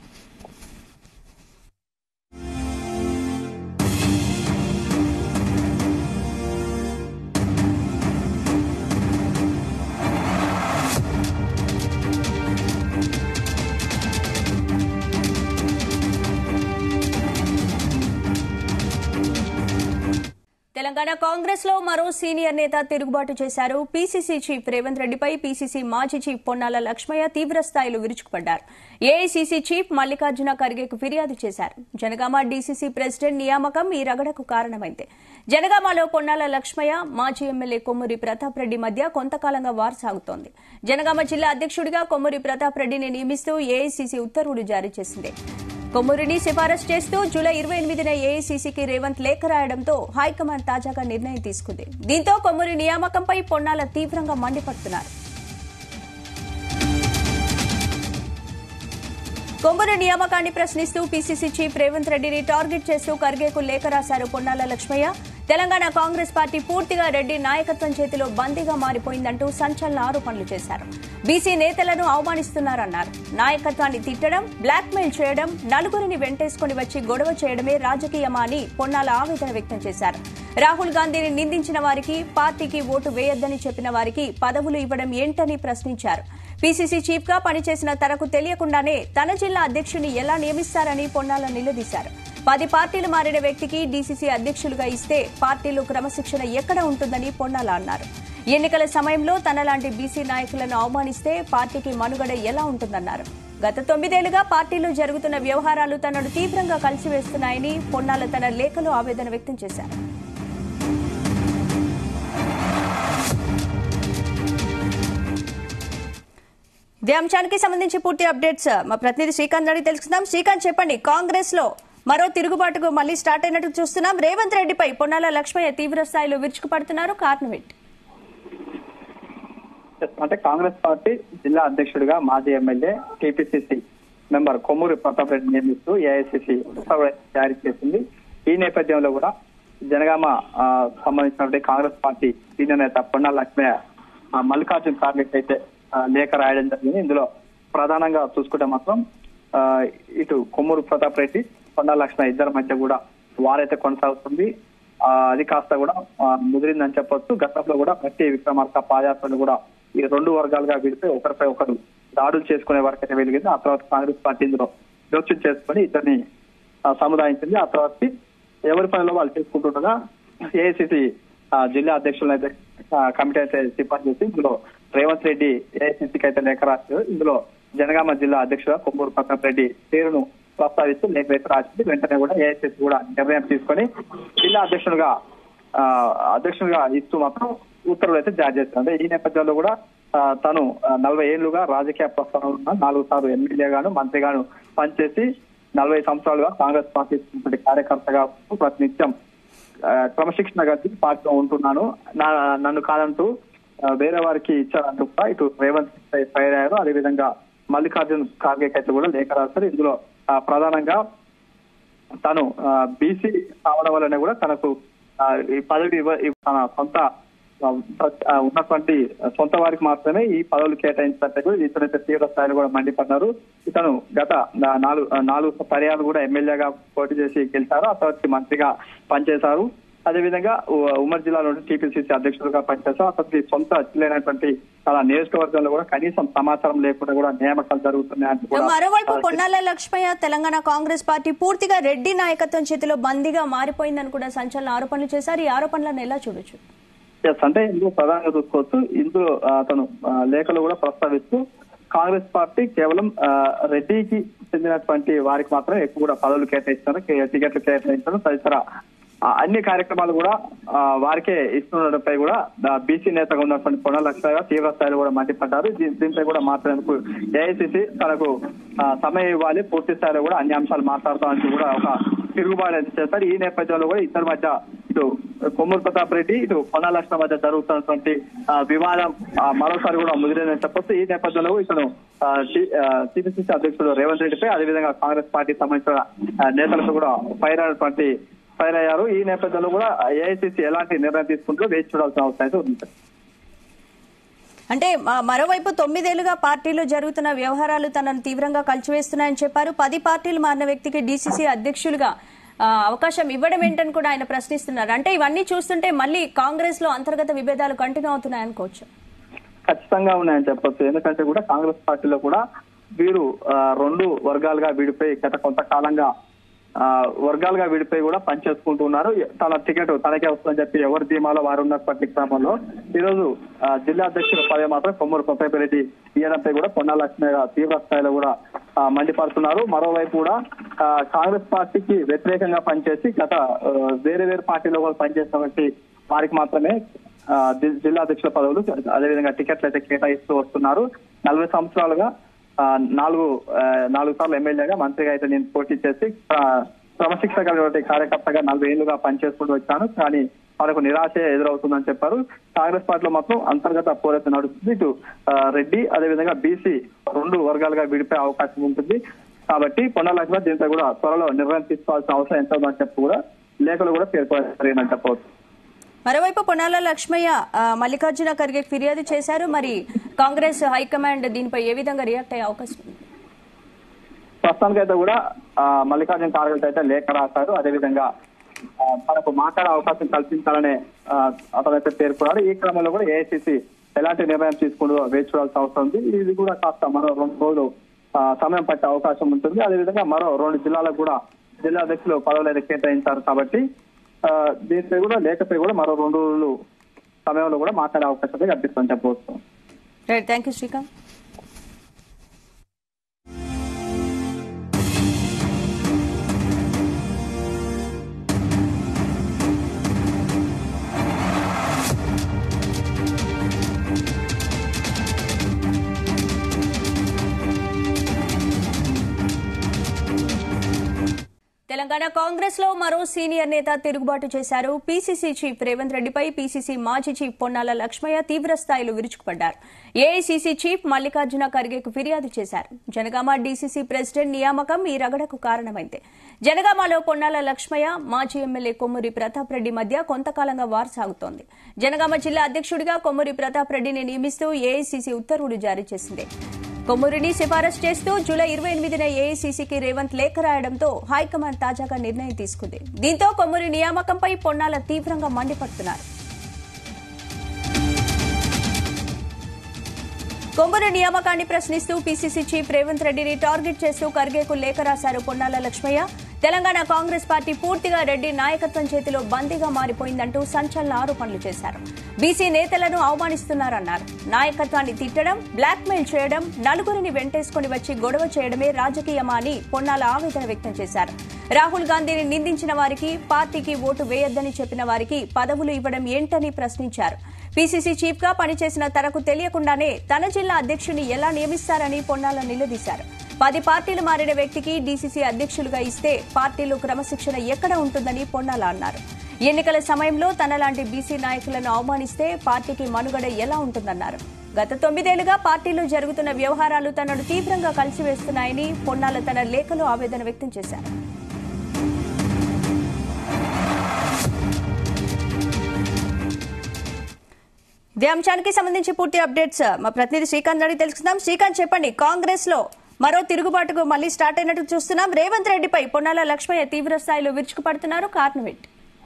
Telangana Congress లో మరో సీనియర్ నేత తిరుగుబాటు చేశారు పీసీసీ చీఫ్ రేవంత్ రెడ్డిపై పీసీసీ మాజీ చీఫ్ పొన్నాల లక్ష్మయ్య తీవ్ర స్థాయిలో విరుచుకుపడ్డారు ఏఐసీసీ చీఫ్ మల్లికార్జున ఖర్గేకు ఫిర్యాదు చేశారు జనగామ డీసీసీ ప్రెసిడెంట్ నియామకం ఈ రగడకు కారణమైంది జనగామలో పొన్నాల లక్ష్మయ్య మాజీ ఎమ్మెల్యే కొమ్మూరి ప్రతాప్ రెడ్డి మధ్య కొంతకాలంగా వార్ సాగుతోంది జనగామ జిల్లా అధ్యక్షుడిగా కొమ్మూరి ప్రతాప్ రెడ్డిని నియమిస్తూ ఏఐసీసీ ఉత్తర్వులు జారీ చేసింది కొమ్మూరిని సిఫారసు చేస్తూ జూలై ఇరవై ఎనిమిదిన ఏఐసీసీకి రేవంత్ లేఖ రాయడంతో హైకమాండ్ తాజాగా నిర్ణయం తీసుకుంది దీంతో కొమ్మూరి నియామకంపై పొన్నాల తీవ్రంగా మండిపడుతున్నారు కొమ్మూరు నియామకాన్ని ప్రశ్నిస్తూ పీసీసీ చీఫ్ రేవంత్ రెడ్డిని టార్గెట్ చేస్తూ ఖర్గేకు లేఖ రాశారు పొన్నాల లక్ష్మయ్య తెలంగాణ కాంగ్రెస్ పార్టీ పూర్తిగా రెడ్డి నాయకత్వం చేతిలో బందీగా మారిపోయిందంటూ సంచలన ఆరోపణలు చేశారు బీసీ నేతలను అవమానిస్తున్నారన్నారు నాయకత్వాన్ని తిట్టడం బ్లాక్మెయిల్ చేయడం నలుగురిని వెంటేసుకుని వచ్చి గొడవ చేయడమే రాజకీయమా అని పొన్నాల ఆవేదన వ్యక్తం చేశారు రాహుల్ గాంధీని నిందించిన వారికి పార్టీకి ఓటు వేయొద్దని చెప్పిన వారికి పదవులు ఇవ్వడం ఏంటని ప్రశ్నించారు పీసీసీ చీఫ్ గా పనిచేసిన తనకు తెలియకుండానే తన జిల్లా అధ్యక్షుని ఎలా నియమిస్తారని పొన్నాల నిలదీశారు పది పార్టీలు మారిన వ్యక్తికి డీసీసీ అధ్యక్షులుగా ఇస్తే పార్టీలో క్రమశిక్షణ ఎక్కడ ఉంటుందని పొన్నాల అన్నారు ఎన్నికల సమయంలో తనలాంటి బీసీ నాయకులను అవమానిస్తే పార్టీకి మనుగడ ఎలా ఉంటుందన్నారు గత తొమ్మిదేళ్లుగా పార్టీలో జరుగుతున్న వ్యవహారాలు తనను తీవ్రంగా కలిసివేస్తున్నాయని పొన్నాల తన లేఖలో ఆవేదన వ్యక్తం చేశారు ఇదే అంశానికి సంబంధించి పూర్తి అప్డేట్స్ మా ప్రతినిధి శ్రీకాంత్ అడిగి తెలుసుకుందాం శ్రీకాంత్ చెప్పండి కాంగ్రెస్ లో మరో తిరుగుబాటుకు మళ్ళీ స్టార్ట్ అయినట్టు చూస్తున్నాం రేవంత్ రెడ్డిపై పొన్నాల లక్ష్మయ్య తీవ్ర స్థాయిలో విరుచుకుపడుతున్నారు కారణం ఏంటి అంటే కాంగ్రెస్ పార్టీ జిల్లా అధ్యక్షుడిగా మాజీ MLA TPCC member Kommuri Pratap Reddy నియమిస్తూ ఏఐసిసి ఉత్తర్వులు జారీ చేసింది ఈ నేపథ్యంలో కూడా జనగామ ఆ, సంబంధించినటువంటి కాంగ్రెస్ పార్టీ సీనియర్ నేత పొన్నా లక్ష్మయ్య ఆ, మల్లికార్జున్ ఖార్గే అయితే ఆ, లేఖ రాయడం జరిగింది ఇందులో ప్రధానంగా చూసుకుంటే మాత్రం ఆ, ఇటు కొమ్మూరు ప్రతాప్ రెడ్డి పొన్నా లక్ష్మయ్య ఇద్దరి మధ్య కూడా వారైతే కొనసాగుతుంది ఆ, అది కాస్త కూడా ఆ, ముదిరిందని చెప్పొచ్చు గతంలో కూడా ప్రతి విక్రమార్క పాదయాత్రలు కూడా ఈ రెండు వర్గాలుగా విడిపోయి ఒకరిపై ఒకరు దాడులు చేసుకునే వరకు అయితే వెలిగింది ఆ తర్వాత కాంగ్రెస్ పార్టీ ఇందులో జోక్యం చేసుకుని ఇద్దరిని ఆ, సముదాయించింది ఆ తర్వాత ఎవరి పనిలో వాళ్ళు చేసుకుంటుండగా ఏఐసిసి జిల్లా అధ్యక్షులను అయితే ఆ, కమిటీ అయితే సిఫార్సు చేసి ఇందులో రేవంత్ రెడ్డి ఏఐసిసికి అయితే లేఖ రాశారు ఇందులో జనగామ జిల్లా అధ్యక్షుడు కొమ్మూరు ప్రతాప్ రెడ్డి పేరును ప్రస్తావిస్తూ లేఖ అయితే రాసింది వెంటనే కూడా ఏఐసిసి కూడా నిర్ణయం తీసుకొని జిల్లా అధ్యక్షుడుగా ఆ, అధ్యక్షుడిగా ఇస్తూ మాత్రం ఉత్తర్వులు అయితే జారీ చేస్తారు అంటే ఈ నేపథ్యంలో కూడా ఆ, తను ఆ, నలభై ఏళ్లుగా రాజకీయ ప్రస్థానంలో ఉన్న నాలుగు సార్లు ఎమ్మెల్యేగాను మంత్రిగాను పనిచేసి నలభై సంవత్సరాలుగా కాంగ్రెస్ పార్టీ ఉన్నటువంటి కార్యకర్తగా ఉంటూ ప్రతినిత్యం ఆ, క్రమశిక్షణ కలిసి పార్టీలో ఉంటున్నాను నా నన్ను కాదంటూ ఆ, వేరే వారికి ఇచ్చారంటూ కూడా ఇటు రేవంత్ రెడ్డి ఫైర్ అయ్యారు అదేవిధంగా మల్లికార్జున్ ఖార్గే అయితే కూడా లేఖ రాశారు ఇందులో ఆ, ప్రధానంగా తను బీసీ కావడం వల్లనే కూడా తనకు ఆ, ఈ పదవి ఇవ్వ- ఇవ్వ- తన సొంత ఆ, ఆ, ఉన్నటువంటి సొంత వారికి మాత్రమే ఈ పదవులు కేటాయించినట్టు కూడా ఇతనైతే తీవ్ర స్థాయిలో కూడా మండిపడ్డారు ఇతను గత నా- నాలుగు ఆ, నాలుగు పర్యాలు కూడా ఎమ్మెల్యేగా పోటీ చేసి గెలిచారు ఆ తర్వాత మంత్రిగా పనిచేశారు అదేవిధంగా ఉ- ఉమ్మడి జిల్లాలో టీపీసీసీ అధ్యక్షులుగా పనిచేశారు అతనికి సొంత జిల్లేనటువంటి తన నియోజకవర్గంలో కూడా కనీసం సమాచారం లేకుండా కూడా నియామకాలు జరుగుతున్నాయని కూడా మరోవైపు ఆ, పొన్నాల లక్ష్మయ్య తెలంగాణ కాంగ్రెస్ పార్టీ పూర్తిగా రెడ్డి నాయకత్వం చేతిలో బందీగా మారిపోయిందని కూడా సంచలన ఆరోపణలు చేశారు ఈ ఆరోపణలను ఎలా చూడొచ్చు ఎస్ అంటే ఇందులో ప్రధానంగా చూసుకోవచ్చు ఇందులో ఆ, అతను ఆ, లేఖలు కూడా ప్రస్తావిస్తూ కాంగ్రెస్ పార్టీ కేవలం ఆ, రెడ్డికి చెందినటువంటి వారికి మాత్రమే ఎక్కువ కూడా పదవులు కేటాయిస్తారు కే- టికెట్లు కేటాయించడం తదితర ఆ, అన్ని కార్యక్రమాలు కూడా ఆ, వారికే ఇస్తుండటంపై కూడా బీసీ నేతగా ఉన్నటువంటి పొన్న లక్ష్మయ్య తీవ్ర స్థాయిలో కూడా మండిపడ్డారు దీ- దీనిపై కూడా మాట్లాడేందుకు ఏఐసిసి తనకు ఆ, సమయం ఇవ్వాలి పూర్తి స్థాయిలో కూడా అన్ని అంశాలు మాట్లాడతామని కూడా ఒక తిరుగుబాటు అయితే చేస్తారు ఈ నేపథ్యంలో కూడా ఇద్దరి మధ్య ఇటు కొమ్మూరు ప్రతాప్ రెడ్డి ఇటు పొన్న లక్ష్మణ మధ్య జరుగుతున్నటువంటి ఆ, వివాదం ఆ, మరోసారి కూడా ముదిరిందని చెప్పొచ్చు ఈ నేపథ్యంలో ఇతను టీపీసీసీ అధ్యక్షుడు రేవంత్ రెడ్డిపై అదేవిధంగా కాంగ్రెస్ పార్టీ సంబంధించిన ఆ, నేతలతో కూడా ఫైర్ అయినటువంటి ఫైర్ అయ్యారు ఈ నేపథ్యంలో కూడా ఏఐసీసీ ఎలాంటి నిర్ణయం తీసుకుంటుందో వేచి చూడాల్సిన అవసరం అయితే ఉంది అంటే మ- మరోవైపు తొమ్మిదేళ్లుగా పార్టీలో జరుగుతున్న వ్యవహారాలు తనను తీవ్రంగా కలిచివేస్తున్నాయని చెప్పారు పది పార్టీలు మారిన వ్యక్తికి డీసీసీ అధ్యక్షులుగా ఆ, అవకాశం ఇవ్వడం ఏంటని కూడా ఆయన ప్రశ్నిస్తున్నారు అంటే ఇవన్నీ చూస్తుంటే మళ్ళీ కాంగ్రెస్ లో అంతర్గత విభేదాలు కంటిన్యూ అవుతున్నాయనుకోవచ్చు ఖచ్చితంగా ఉన్నాయని చెప్పొచ్చు ఎందుకంటే కూడా కాంగ్రెస్ పార్టీలో కూడా వీరు ఆ, రెండు వర్గాలుగా విడిపోయి గత కొంతకాలంగా ఆ, వర్గాలుగా విడిపోయి కూడా పనిచేసుకుంటూ ఉన్నారు తన టికెట్ తనకే వస్తుందని చెప్పి ఎవరి ధీమాలో వారు ఉన్నటువంటి క్రమంలో ఈ రోజు ఆ, జిల్లా అధ్యక్షుల పదవి మాత్రం కొమ్మూరు ప్రతాప్ రెడ్డి ఇయ్యడంపై కూడా పొన్నా లక్ష్మయ్య గారు తీవ్ర స్థాయిలో కూడా ఆ, మండిపడుతున్నారు మరోవైపు కూడా ఆ, కాంగ్రెస్ పార్టీకి వ్యతిరేకంగా పనిచేసి గత ఆ, వేరే వేరే పార్టీలో కూడా పనిచేసినటువంటి వారికి మాత్రమే ఆ, జి- జిల్లా అధ్యక్షుల పదవులు అదేవిధంగా టికెట్లు అయితే కేటాయిస్తూ వస్తున్నారు నలభై సంవత్సరాలుగా ఆ, నాలుగు ఆ, నాలుగు సార్లు ఎమ్మెల్యేగా మంత్రిగా అయితే నేను పోటీ చేసి ఆ, క్రమశిక్షణ కలిగినటువంటి కార్యకర్తగా నలభై ఏళ్లుగా పనిచేసుకుంటూ వచ్చాను కానీ మనకు నిరాశ ఎదురవుతుందని చెప్పారు కాంగ్రెస్ పార్టీలో మాత్రం అంతర్గత పోరాటం నడుస్తుంది ఇటు ఆ, రెడ్డి అదేవిధంగా బీసీ రెండు వర్గాలుగా విడిపోయే అవకాశం ఉంటుంది కాబట్టి కొండ లక్ష్మణ్ దీంతో కూడా త్వరలో నిర్ణయం తీసుకోవాల్సిన అవసరం ఎంత ఉందని చెప్పి కూడా లేఖలు కూడా పేర్కొనని చెప్పవచ్చు మరోవైపు పొన్నాల లక్ష్మయ్య ఆ, మల్లికార్జున ఖర్గే ఫిర్యాదు చేశారు మరి కాంగ్రెస్ హైకమాండ్ దీనిపై ఏ విధంగా రియాక్ట్ అయ్యే అవకాశం ఉంది ప్రస్తుతానికైతే కూడా ఆ, మల్లికార్జున ఖార్గే అయితే లేఖ రాశారు అదేవిధంగా ఆ, తనకు మాట్లాడే అవకాశం కల్పించాలనే ఆ, అతనైతే పేర్కొన్నారు ఈ క్రమంలో కూడా ఏఐసిసి ఎలాంటి నిర్ణయం తీసుకుంటుందో వేచి చూడాల్సిన అవసరం ఉంది ఇది కూడా కాస్త మరో రెండు రోజులు ఆ, సమయం పట్టే అవకాశం ఉంటుంది అదేవిధంగా మరో రెండు జిల్లాలకు కూడా జిల్లా అధ్యక్షులు పదవులు అయితే కేటాయించారు కాబట్టి ఆ, దీనిపై కూడా లేఖపై కూడా మరో రెండు రోజులు సమయంలో కూడా మాట్లాడే అవకాశం అయితే కల్పిస్తుందని చెప్పవచ్చు right thank you Srikanth Telangana Congress లో మరో సీనియర్ నేత తిరుగుబాటు చేశారు పీసీసీ చీఫ్ రేవంత్ రెడ్డిపై పీసీసీ మాజీ చీఫ్ పొన్నాల లక్ష్మయ్య తీవ్ర స్థాయిలో విరుచుకుపడ్డారు ఏఐసీసీ చీఫ్ మల్లికార్జున ఖర్గేకు ఫిర్యాదు చేశారు జనగామ డీసీసీ ప్రెసిడెంట్ నియామకం ఈ రగడకు కారణమైంది జనగామలో పొన్నాల లక్ష్మయ్య మాజీ ఎమ్మెల్యే కొమ్మూరి ప్రతాప్ రెడ్డి మధ్య కొంతకాలంగా వార్ సాగుతోంది జనగామ జిల్లా అధ్యక్షుడిగా కొమ్మూరి ప్రతాప్ రెడ్డిని నియమిస్తూ ఏఐసీసీ ఉత్తర్వులు జారీ చేసింది కొమ్మూరిని సిఫారసు చేస్తూ జూలై ఇరవై ఎనిమిదిన ఏఐసీసీకి రేవంత్ లేఖ రాయడంతో హైకమాండ్ తాజాగా నిర్ణయం తీసుకుంది దీంతో కొమ్మూరి నియామకంపై పొన్నాల తీవ్రంగా మండిపడుతున్నారు కొమ్మూరి నియామకాన్ని ప్రశ్నిస్తూ పీసీసీ చీఫ్ రేవంత్ రెడ్డిని టార్గెట్ చేస్తూ ఖర్గేకు లేఖ రాశారు పొన్నాల లక్ష్మయ్య తెలంగాణ కాంగ్రెస్ పార్టీ పూర్తిగా రెడ్డి నాయకత్వం చేతిలో బందీగా మారిపోయిందంటూ సంచలన ఆరోపణలు చేశారు బీసీ నేతలను అవమానిస్తున్నారన్నారు నాయకత్వాన్ని తిట్టడం బ్లాక్మెయిల్ చేయడం నలుగురిని వెంటేసుకుని వచ్చి గొడవ చేయడమే రాజకీయమా అని పొన్నాల ఆవేదన వ్యక్తం చేశారు రాహుల్ గాంధీని నిందించిన వారికి పార్టీకి ఓటు వేయొద్దని చెప్పిన వారికి పదవులు ఇవ్వడం ఏంటని ప్రశ్నించారు పీసీసీ చీఫ్ గా పనిచేసిన తనకు తెలియకుండానే తన జిల్లా అధ్యక్షుని ఎలా నియమిస్తారని పొన్నాల నిలదీశారు పది పార్టీలు మారిన వ్యక్తికి డీసీసీ అధ్యక్షులుగా ఇస్తే పార్టీలో క్రమశిక్షణ ఎక్కడ ఉంటుందని పొన్నాల అన్నారు ఎన్నికల సమయంలో తనలాంటి బీసీ నాయకులను అవమానిస్తే పార్టీకి మనుగడ ఎలా ఉంటుందన్నారు గత తొమ్మిదేళ్లుగా పార్టీలో జరుగుతున్న వ్యవహారాలు తనను తీవ్రంగా కలిసివేస్తున్నాయని పొన్నాల తన లేఖలో ఆవేదన వ్యక్తం చేశారు ఇదే అంశానికి సంబంధించి పూర్తి అప్డేట్స్ మా ప్రతినిధి శ్రీకాంత్ అడిగి తెలుసుకుందాం శ్రీకాంత్ చెప్పండి కాంగ్రెస్ లో మరో తిరుగుబాటుకు మళ్లీ స్టార్ట్ అయినట్టు చూస్తున్నాం రేవంత్ రెడ్డిపై పొన్నాల లక్ష్మయ్య తీవ్ర స్థాయిలో విరుచుకుపడుతున్నారు కారణం ఏంటి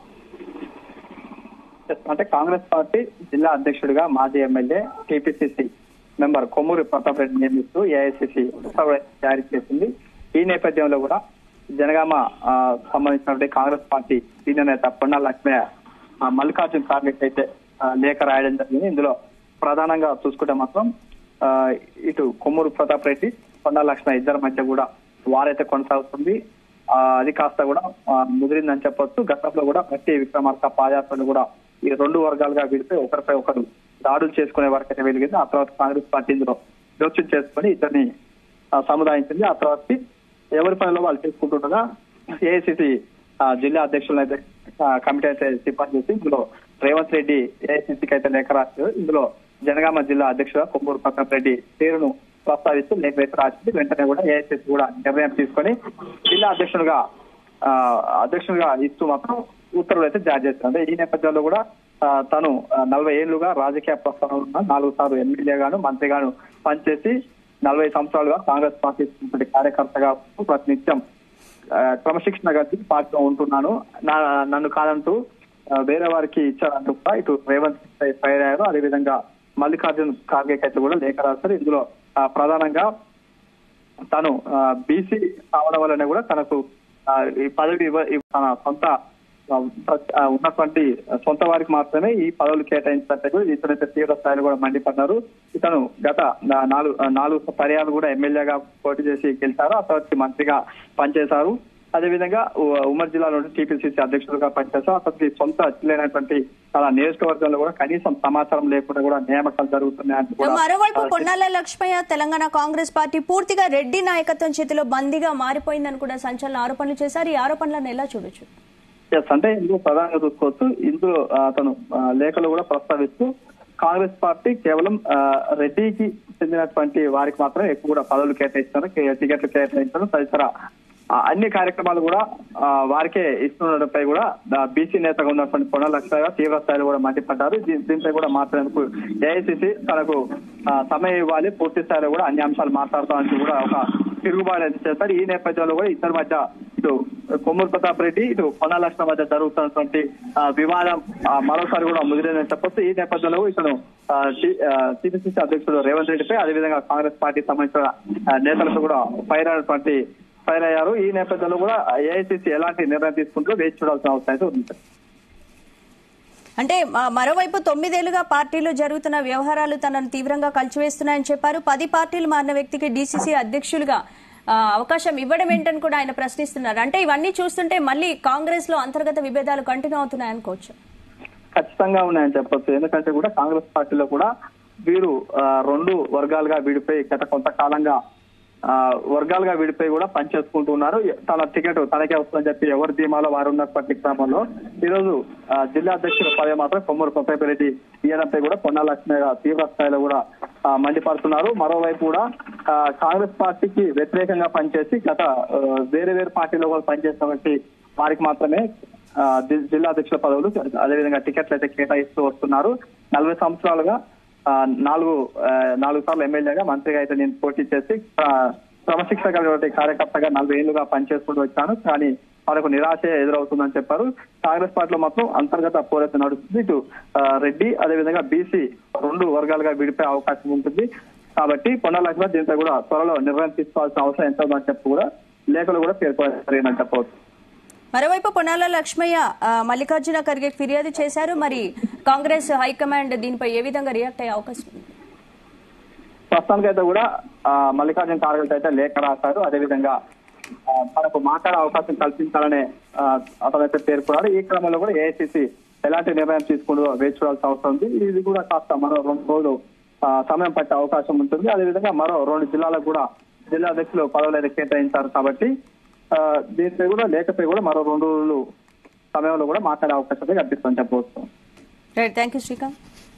అంటే కాంగ్రెస్ పార్టీ జిల్లా అధ్యక్షుడిగా మాజీ MLA TPCC member Kommuri Pratap Reddy నియమిస్తూ ఏఐసీసీ ఉత్తర్వులు జారీ చేసింది ఈ నేపథ్యంలో కూడా జనగామ ఆ, సంబంధించినటువంటి కాంగ్రెస్ పార్టీ సీనియర్ నేత పొన్నాల లక్ష్మయ్య ఆ, మల్లికార్జున ఖార్గే అయితే ఆ, లేఖ రాయడం జరిగింది ఇందులో ప్రధానంగా చూసుకుంటే మాత్రం ఆ, ఇటు కొమ్మూరు ప్రతాప్ రెడ్డి పొన్నాల లక్ష్మయ్య ఇద్దరి మధ్య కూడా వారైతే కొనసాగుతుంది ఆ, అది కాస్త కూడా ఆ, ముదిరిందని చెప్పొచ్చు గతంలో కూడా ప్రతి విక్రమార్క పాదయాత్రలు కూడా ఈ రెండు వర్గాలుగా విడితే ఒకరిపై ఒకరు దాడులు చేసుకునే వరకు అయితే వెలిగింది ఆ తర్వాత కాంగ్రెస్ పార్టీ ఇందులో జోక్యం చేసుకుని ఇద్దరిని ఆ, సముదాయించింది ఆ తర్వాత ఎవరి పనిలో వాళ్ళు చేసుకుంటుండగా ఏఐసిసి జిల్లా అధ్యక్షులను అయితే ఆ, కమిటీ అయితే సిఫార్సు చేసి ఇందులో రేవంత్ రెడ్డి ఏఐసిసికి అయితే లేఖ రాశారు ఇందులో జనగామ జిల్లా అధ్యక్షుడు కొమ్మూరు ప్రతాప్ రెడ్డి పేరును ప్రస్తావిస్తూ లేఖ అయితే రాసింది వెంటనే కూడా ఏఐసిసి కూడా నిర్ణయం తీసుకొని జిల్లా అధ్యక్షుడుగా ఆ, అధ్యక్షుడిగా ఇస్తూ మాత్రం ఉత్తర్వులు అయితే జారీ చేశారు అంటే ఈ నేపథ్యంలో కూడా ఆ, తను ఆ, నలభై ఏళ్లుగా రాజకీయ ప్రస్థానం ఉన్న నాలుగు సార్లు ఎమ్మెల్యేగాను మంత్రిగాను పనిచేసి నలభై సంవత్సరాలుగా కాంగ్రెస్ పార్టీ ఉన్నటువంటి కార్యకర్తగా ఉంటూ ప్రతినిత్యం ఆ, క్రమశిక్షణ గతి పార్టీలో ఉంటున్నాను నా నన్ను కాదంటూ ఆ, వేరే వారికి ఇచ్చారంటూ కూడా ఇటు రేవంత్ రెడ్డి ఫైర్ అయ్యారు అదేవిధంగా మల్లికార్జున్ ఖార్గే అయితే కూడా లేఖ రాశారు ఇందులో ఆ, ప్రధానంగా తను బీసీ కావడం వల్లనే కూడా తనకు ఆ, ఈ పదవి ఇవ్వ ఇవ్వ- తన సొంత ఆ, ఆ, ఉన్నటువంటి సొంత వారికి మాత్రమే ఈ పదవులు కేటాయించినట్టు కూడా ఇతనైతే తీవ్ర స్థాయిలో కూడా మండిపడ్డారు ఇతను గత నా- నాలుగు ఆ, నాలుగు పర్యాలు కూడా ఎమ్మెల్యేగా పోటీ చేసి గెలిచారు ఆ తర్వాత మంత్రిగా పనిచేశారు అదేవిధంగా ఉ- ఉమ్మడి జిల్లాలో టీపీసీసీ అధ్యక్షులుగా పనిచేశారు అతనికి సొంత జిల్లాైనటువంటి తన నియోజకవర్గంలో కూడా కనీసం సమాచారం లేకుండా కూడా నియామకాలు జరుగుతున్నాయని కూడా మరోవైపు ఆ, పొన్నాల లక్ష్మయ్య తెలంగాణ కాంగ్రెస్ పార్టీ పూర్తిగా రెడ్డి నాయకత్వం చేతిలో బందీగా మారిపోయిందని కూడా సంచలన ఆరోపణలు చేశారు ఈ ఆరోపణలను ఎలా చూడొచ్చు ఎస్ అంటే ఇందులో ప్రధానంగా చూసుకోవచ్చు ఇందులో ఆ, అతను ఆ, లేఖలు కూడా ప్రస్తావిస్తూ కాంగ్రెస్ పార్టీ కేవలం ఆ, రెడ్డికి చెందినటువంటి వారికి మాత్రమే ఎక్కువ కూడా పదవులు కేటాయిస్తారు కే- టికెట్లు కేటాయించడం తదితర ఆ, అన్ని కార్యక్రమాలు కూడా ఆ, వారికే ఇస్తుండటంపై కూడా బీసీ నేతగా ఉన్నటువంటి పొన్న లక్ష్మయ్య తీవ్ర స్థాయిలో కూడా మండిపడ్డారు దీ- దీనిపై కూడా మాట్లాడేందుకు ఏఐసిసి తనకు ఆ, సమయం ఇవ్వాలి పూర్తి స్థాయిలో కూడా అన్ని అంశాలు మాట్లాడతామని కూడా ఒక తిరుగుబాటు అయితే చేస్తారు ఈ నేపథ్యంలో కూడా ఇద్దరి మధ్య ఇటు కొమ్మూరు ప్రతాప్ రెడ్డి ఇటు పొన్న లక్ష్మణ మధ్య జరుగుతున్నటువంటి ఆ, వివాదం ఆ, మరోసారి కూడా ముదిరిందని చెప్పొచ్చు ఈ నేపథ్యంలో ఇతను టీపీసీసీ అధ్యక్షుడు రేవంత్ రెడ్డిపై అదేవిధంగా కాంగ్రెస్ పార్టీకి సంబంధించిన ఆ, నేతలతో కూడా ఫైర్ అయినటువంటి ఫైర్ అయ్యారు ఈ నేపథ్యంలో కూడా ఏఐసీసీ ఎలాంటి నిర్ణయం తీసుకుంటూ వేచి చూడాల్సిన అవసరం అయితే ఉంది అంటే మ- మరోవైపు తొమ్మిదేళ్లుగా పార్టీలో జరుగుతున్న వ్యవహారాలు తనను తీవ్రంగా కలిచివేస్తున్నాయని చెప్పారు పది పార్టీలు మారిన వ్యక్తికి డీసీసీ అధ్యక్షులుగా ఆ, అవకాశం ఇవ్వడం ఏంటని కూడా ఆయన ప్రశ్నిస్తున్నారు అంటే ఇవన్నీ చూస్తుంటే మళ్ళీ కాంగ్రెస్ లో అంతర్గత విభేదాలు కంటిన్యూ అవుతున్నాయనుకోవచ్చు ఖచ్చితంగా ఉన్నాయని చెప్పొచ్చు ఎందుకంటే కూడా కాంగ్రెస్ పార్టీలో కూడా వీరు ఆ, రెండు వర్గాలుగా వీడిపోయి గత కొంతకాలంగా ఆ, వర్గాలుగా విడిపోయి కూడా పనిచేసుకుంటూ ఉన్నారు తన టికెట్ తనకే వస్తుందని చెప్పి ఎవరి ధీమాలో వారు ఉన్నప్పటి క్రమంలో ఈ రోజు ఆ, జిల్లా అధ్యక్షుల పదవి మాత్రం కొమ్మూరు కొత్తపల్లి ఈయనపై కూడా పొన్నా లక్ష్మి తీవ్ర స్థాయిలో కూడా ఆ, మండిపడుతున్నారు మరోవైపు కూడా ఆ, కాంగ్రెస్ పార్టీకి వ్యతిరేకంగా పనిచేసి గత ఆ, వేరే వేరే పార్టీలో కూడా పనిచేసినటువంటి వారికి మాత్రమే ఆ, జి- జిల్లా అధ్యక్షుల పదవులు అదేవిధంగా టికెట్లు అయితే కేటాయిస్తూ వస్తున్నారు నలభై సంవత్సరాలుగా ఆ, నాలుగు ఆ, నాలుగు సార్లు ఎమ్మెల్యేగా మంత్రిగా అయితే నేను పోటీ చేసి ఆ, క్రమశిక్షణ కలిగినటువంటి కార్యకర్తగా నలభై ఏళ్లుగా పనిచేసుకుంటూ వచ్చాను కానీ వాళ్ళకు నిరాశ ఎదురవుతుందని చెప్పారు కాంగ్రెస్ పార్టీలో మాత్రం అంతర్గత పోరాటం నడుస్తుంది ఇటు ఆ, రెడ్డి అదేవిధంగా బీసీ రెండు వర్గాలుగా విడిపోయే అవకాశం ఉంటుంది కాబట్టి పొన్న లక్ష్మణ దీంతో కూడా త్వరలో నిర్ణయం తీసుకోవాల్సిన అవసరం ఎంత ఉందని చెప్పి కూడా లేఖలు కూడా పేర్కొన్నారని చెప్పవచ్చు మరోవైపు పొన్నాల లక్ష్మయ్య ఆ, మల్లికార్జున ఖర్గే ఫిర్యాదు చేశారు మరి కాంగ్రెస్ హైకమాండ్ దీనిపై ఏ విధంగా రియాక్ట్ అయ్యే అవకాశం ఉంది ప్రస్తుతానికి అయితే కూడా ఆ, మల్లికార్జున ఖార్గే అయితే లేఖ రాశారు అదేవిధంగా ఆ, తనకు మాట్లాడే అవకాశం కల్పించాలనే ఆ, అతనైతే పేర్కొన్నారు ఈ క్రమంలో కూడా ఏఐసిసి ఎలాంటి నిర్ణయం తీసుకుంటూ వేచి చూడాల్సిన అవసరం ఉంది ఇది కూడా కాస్త మరో రెండు రోజులు ఆ, సమయం పట్టే అవకాశం ఉంటుంది అదేవిధంగా మరో రెండు జిల్లాలకు కూడా జిల్లా అధ్యక్షులు పదవులు అయితే కేటాయించారు కాబట్టి ఆ, దీనిపై కూడా లేఖపై కూడా మరో రెండు రోజులు సమయంలో కూడా మాట్లాడే అవకాశం అయితే కల్పిస్తుందని చెప్పవచ్చు right thank you Srikanth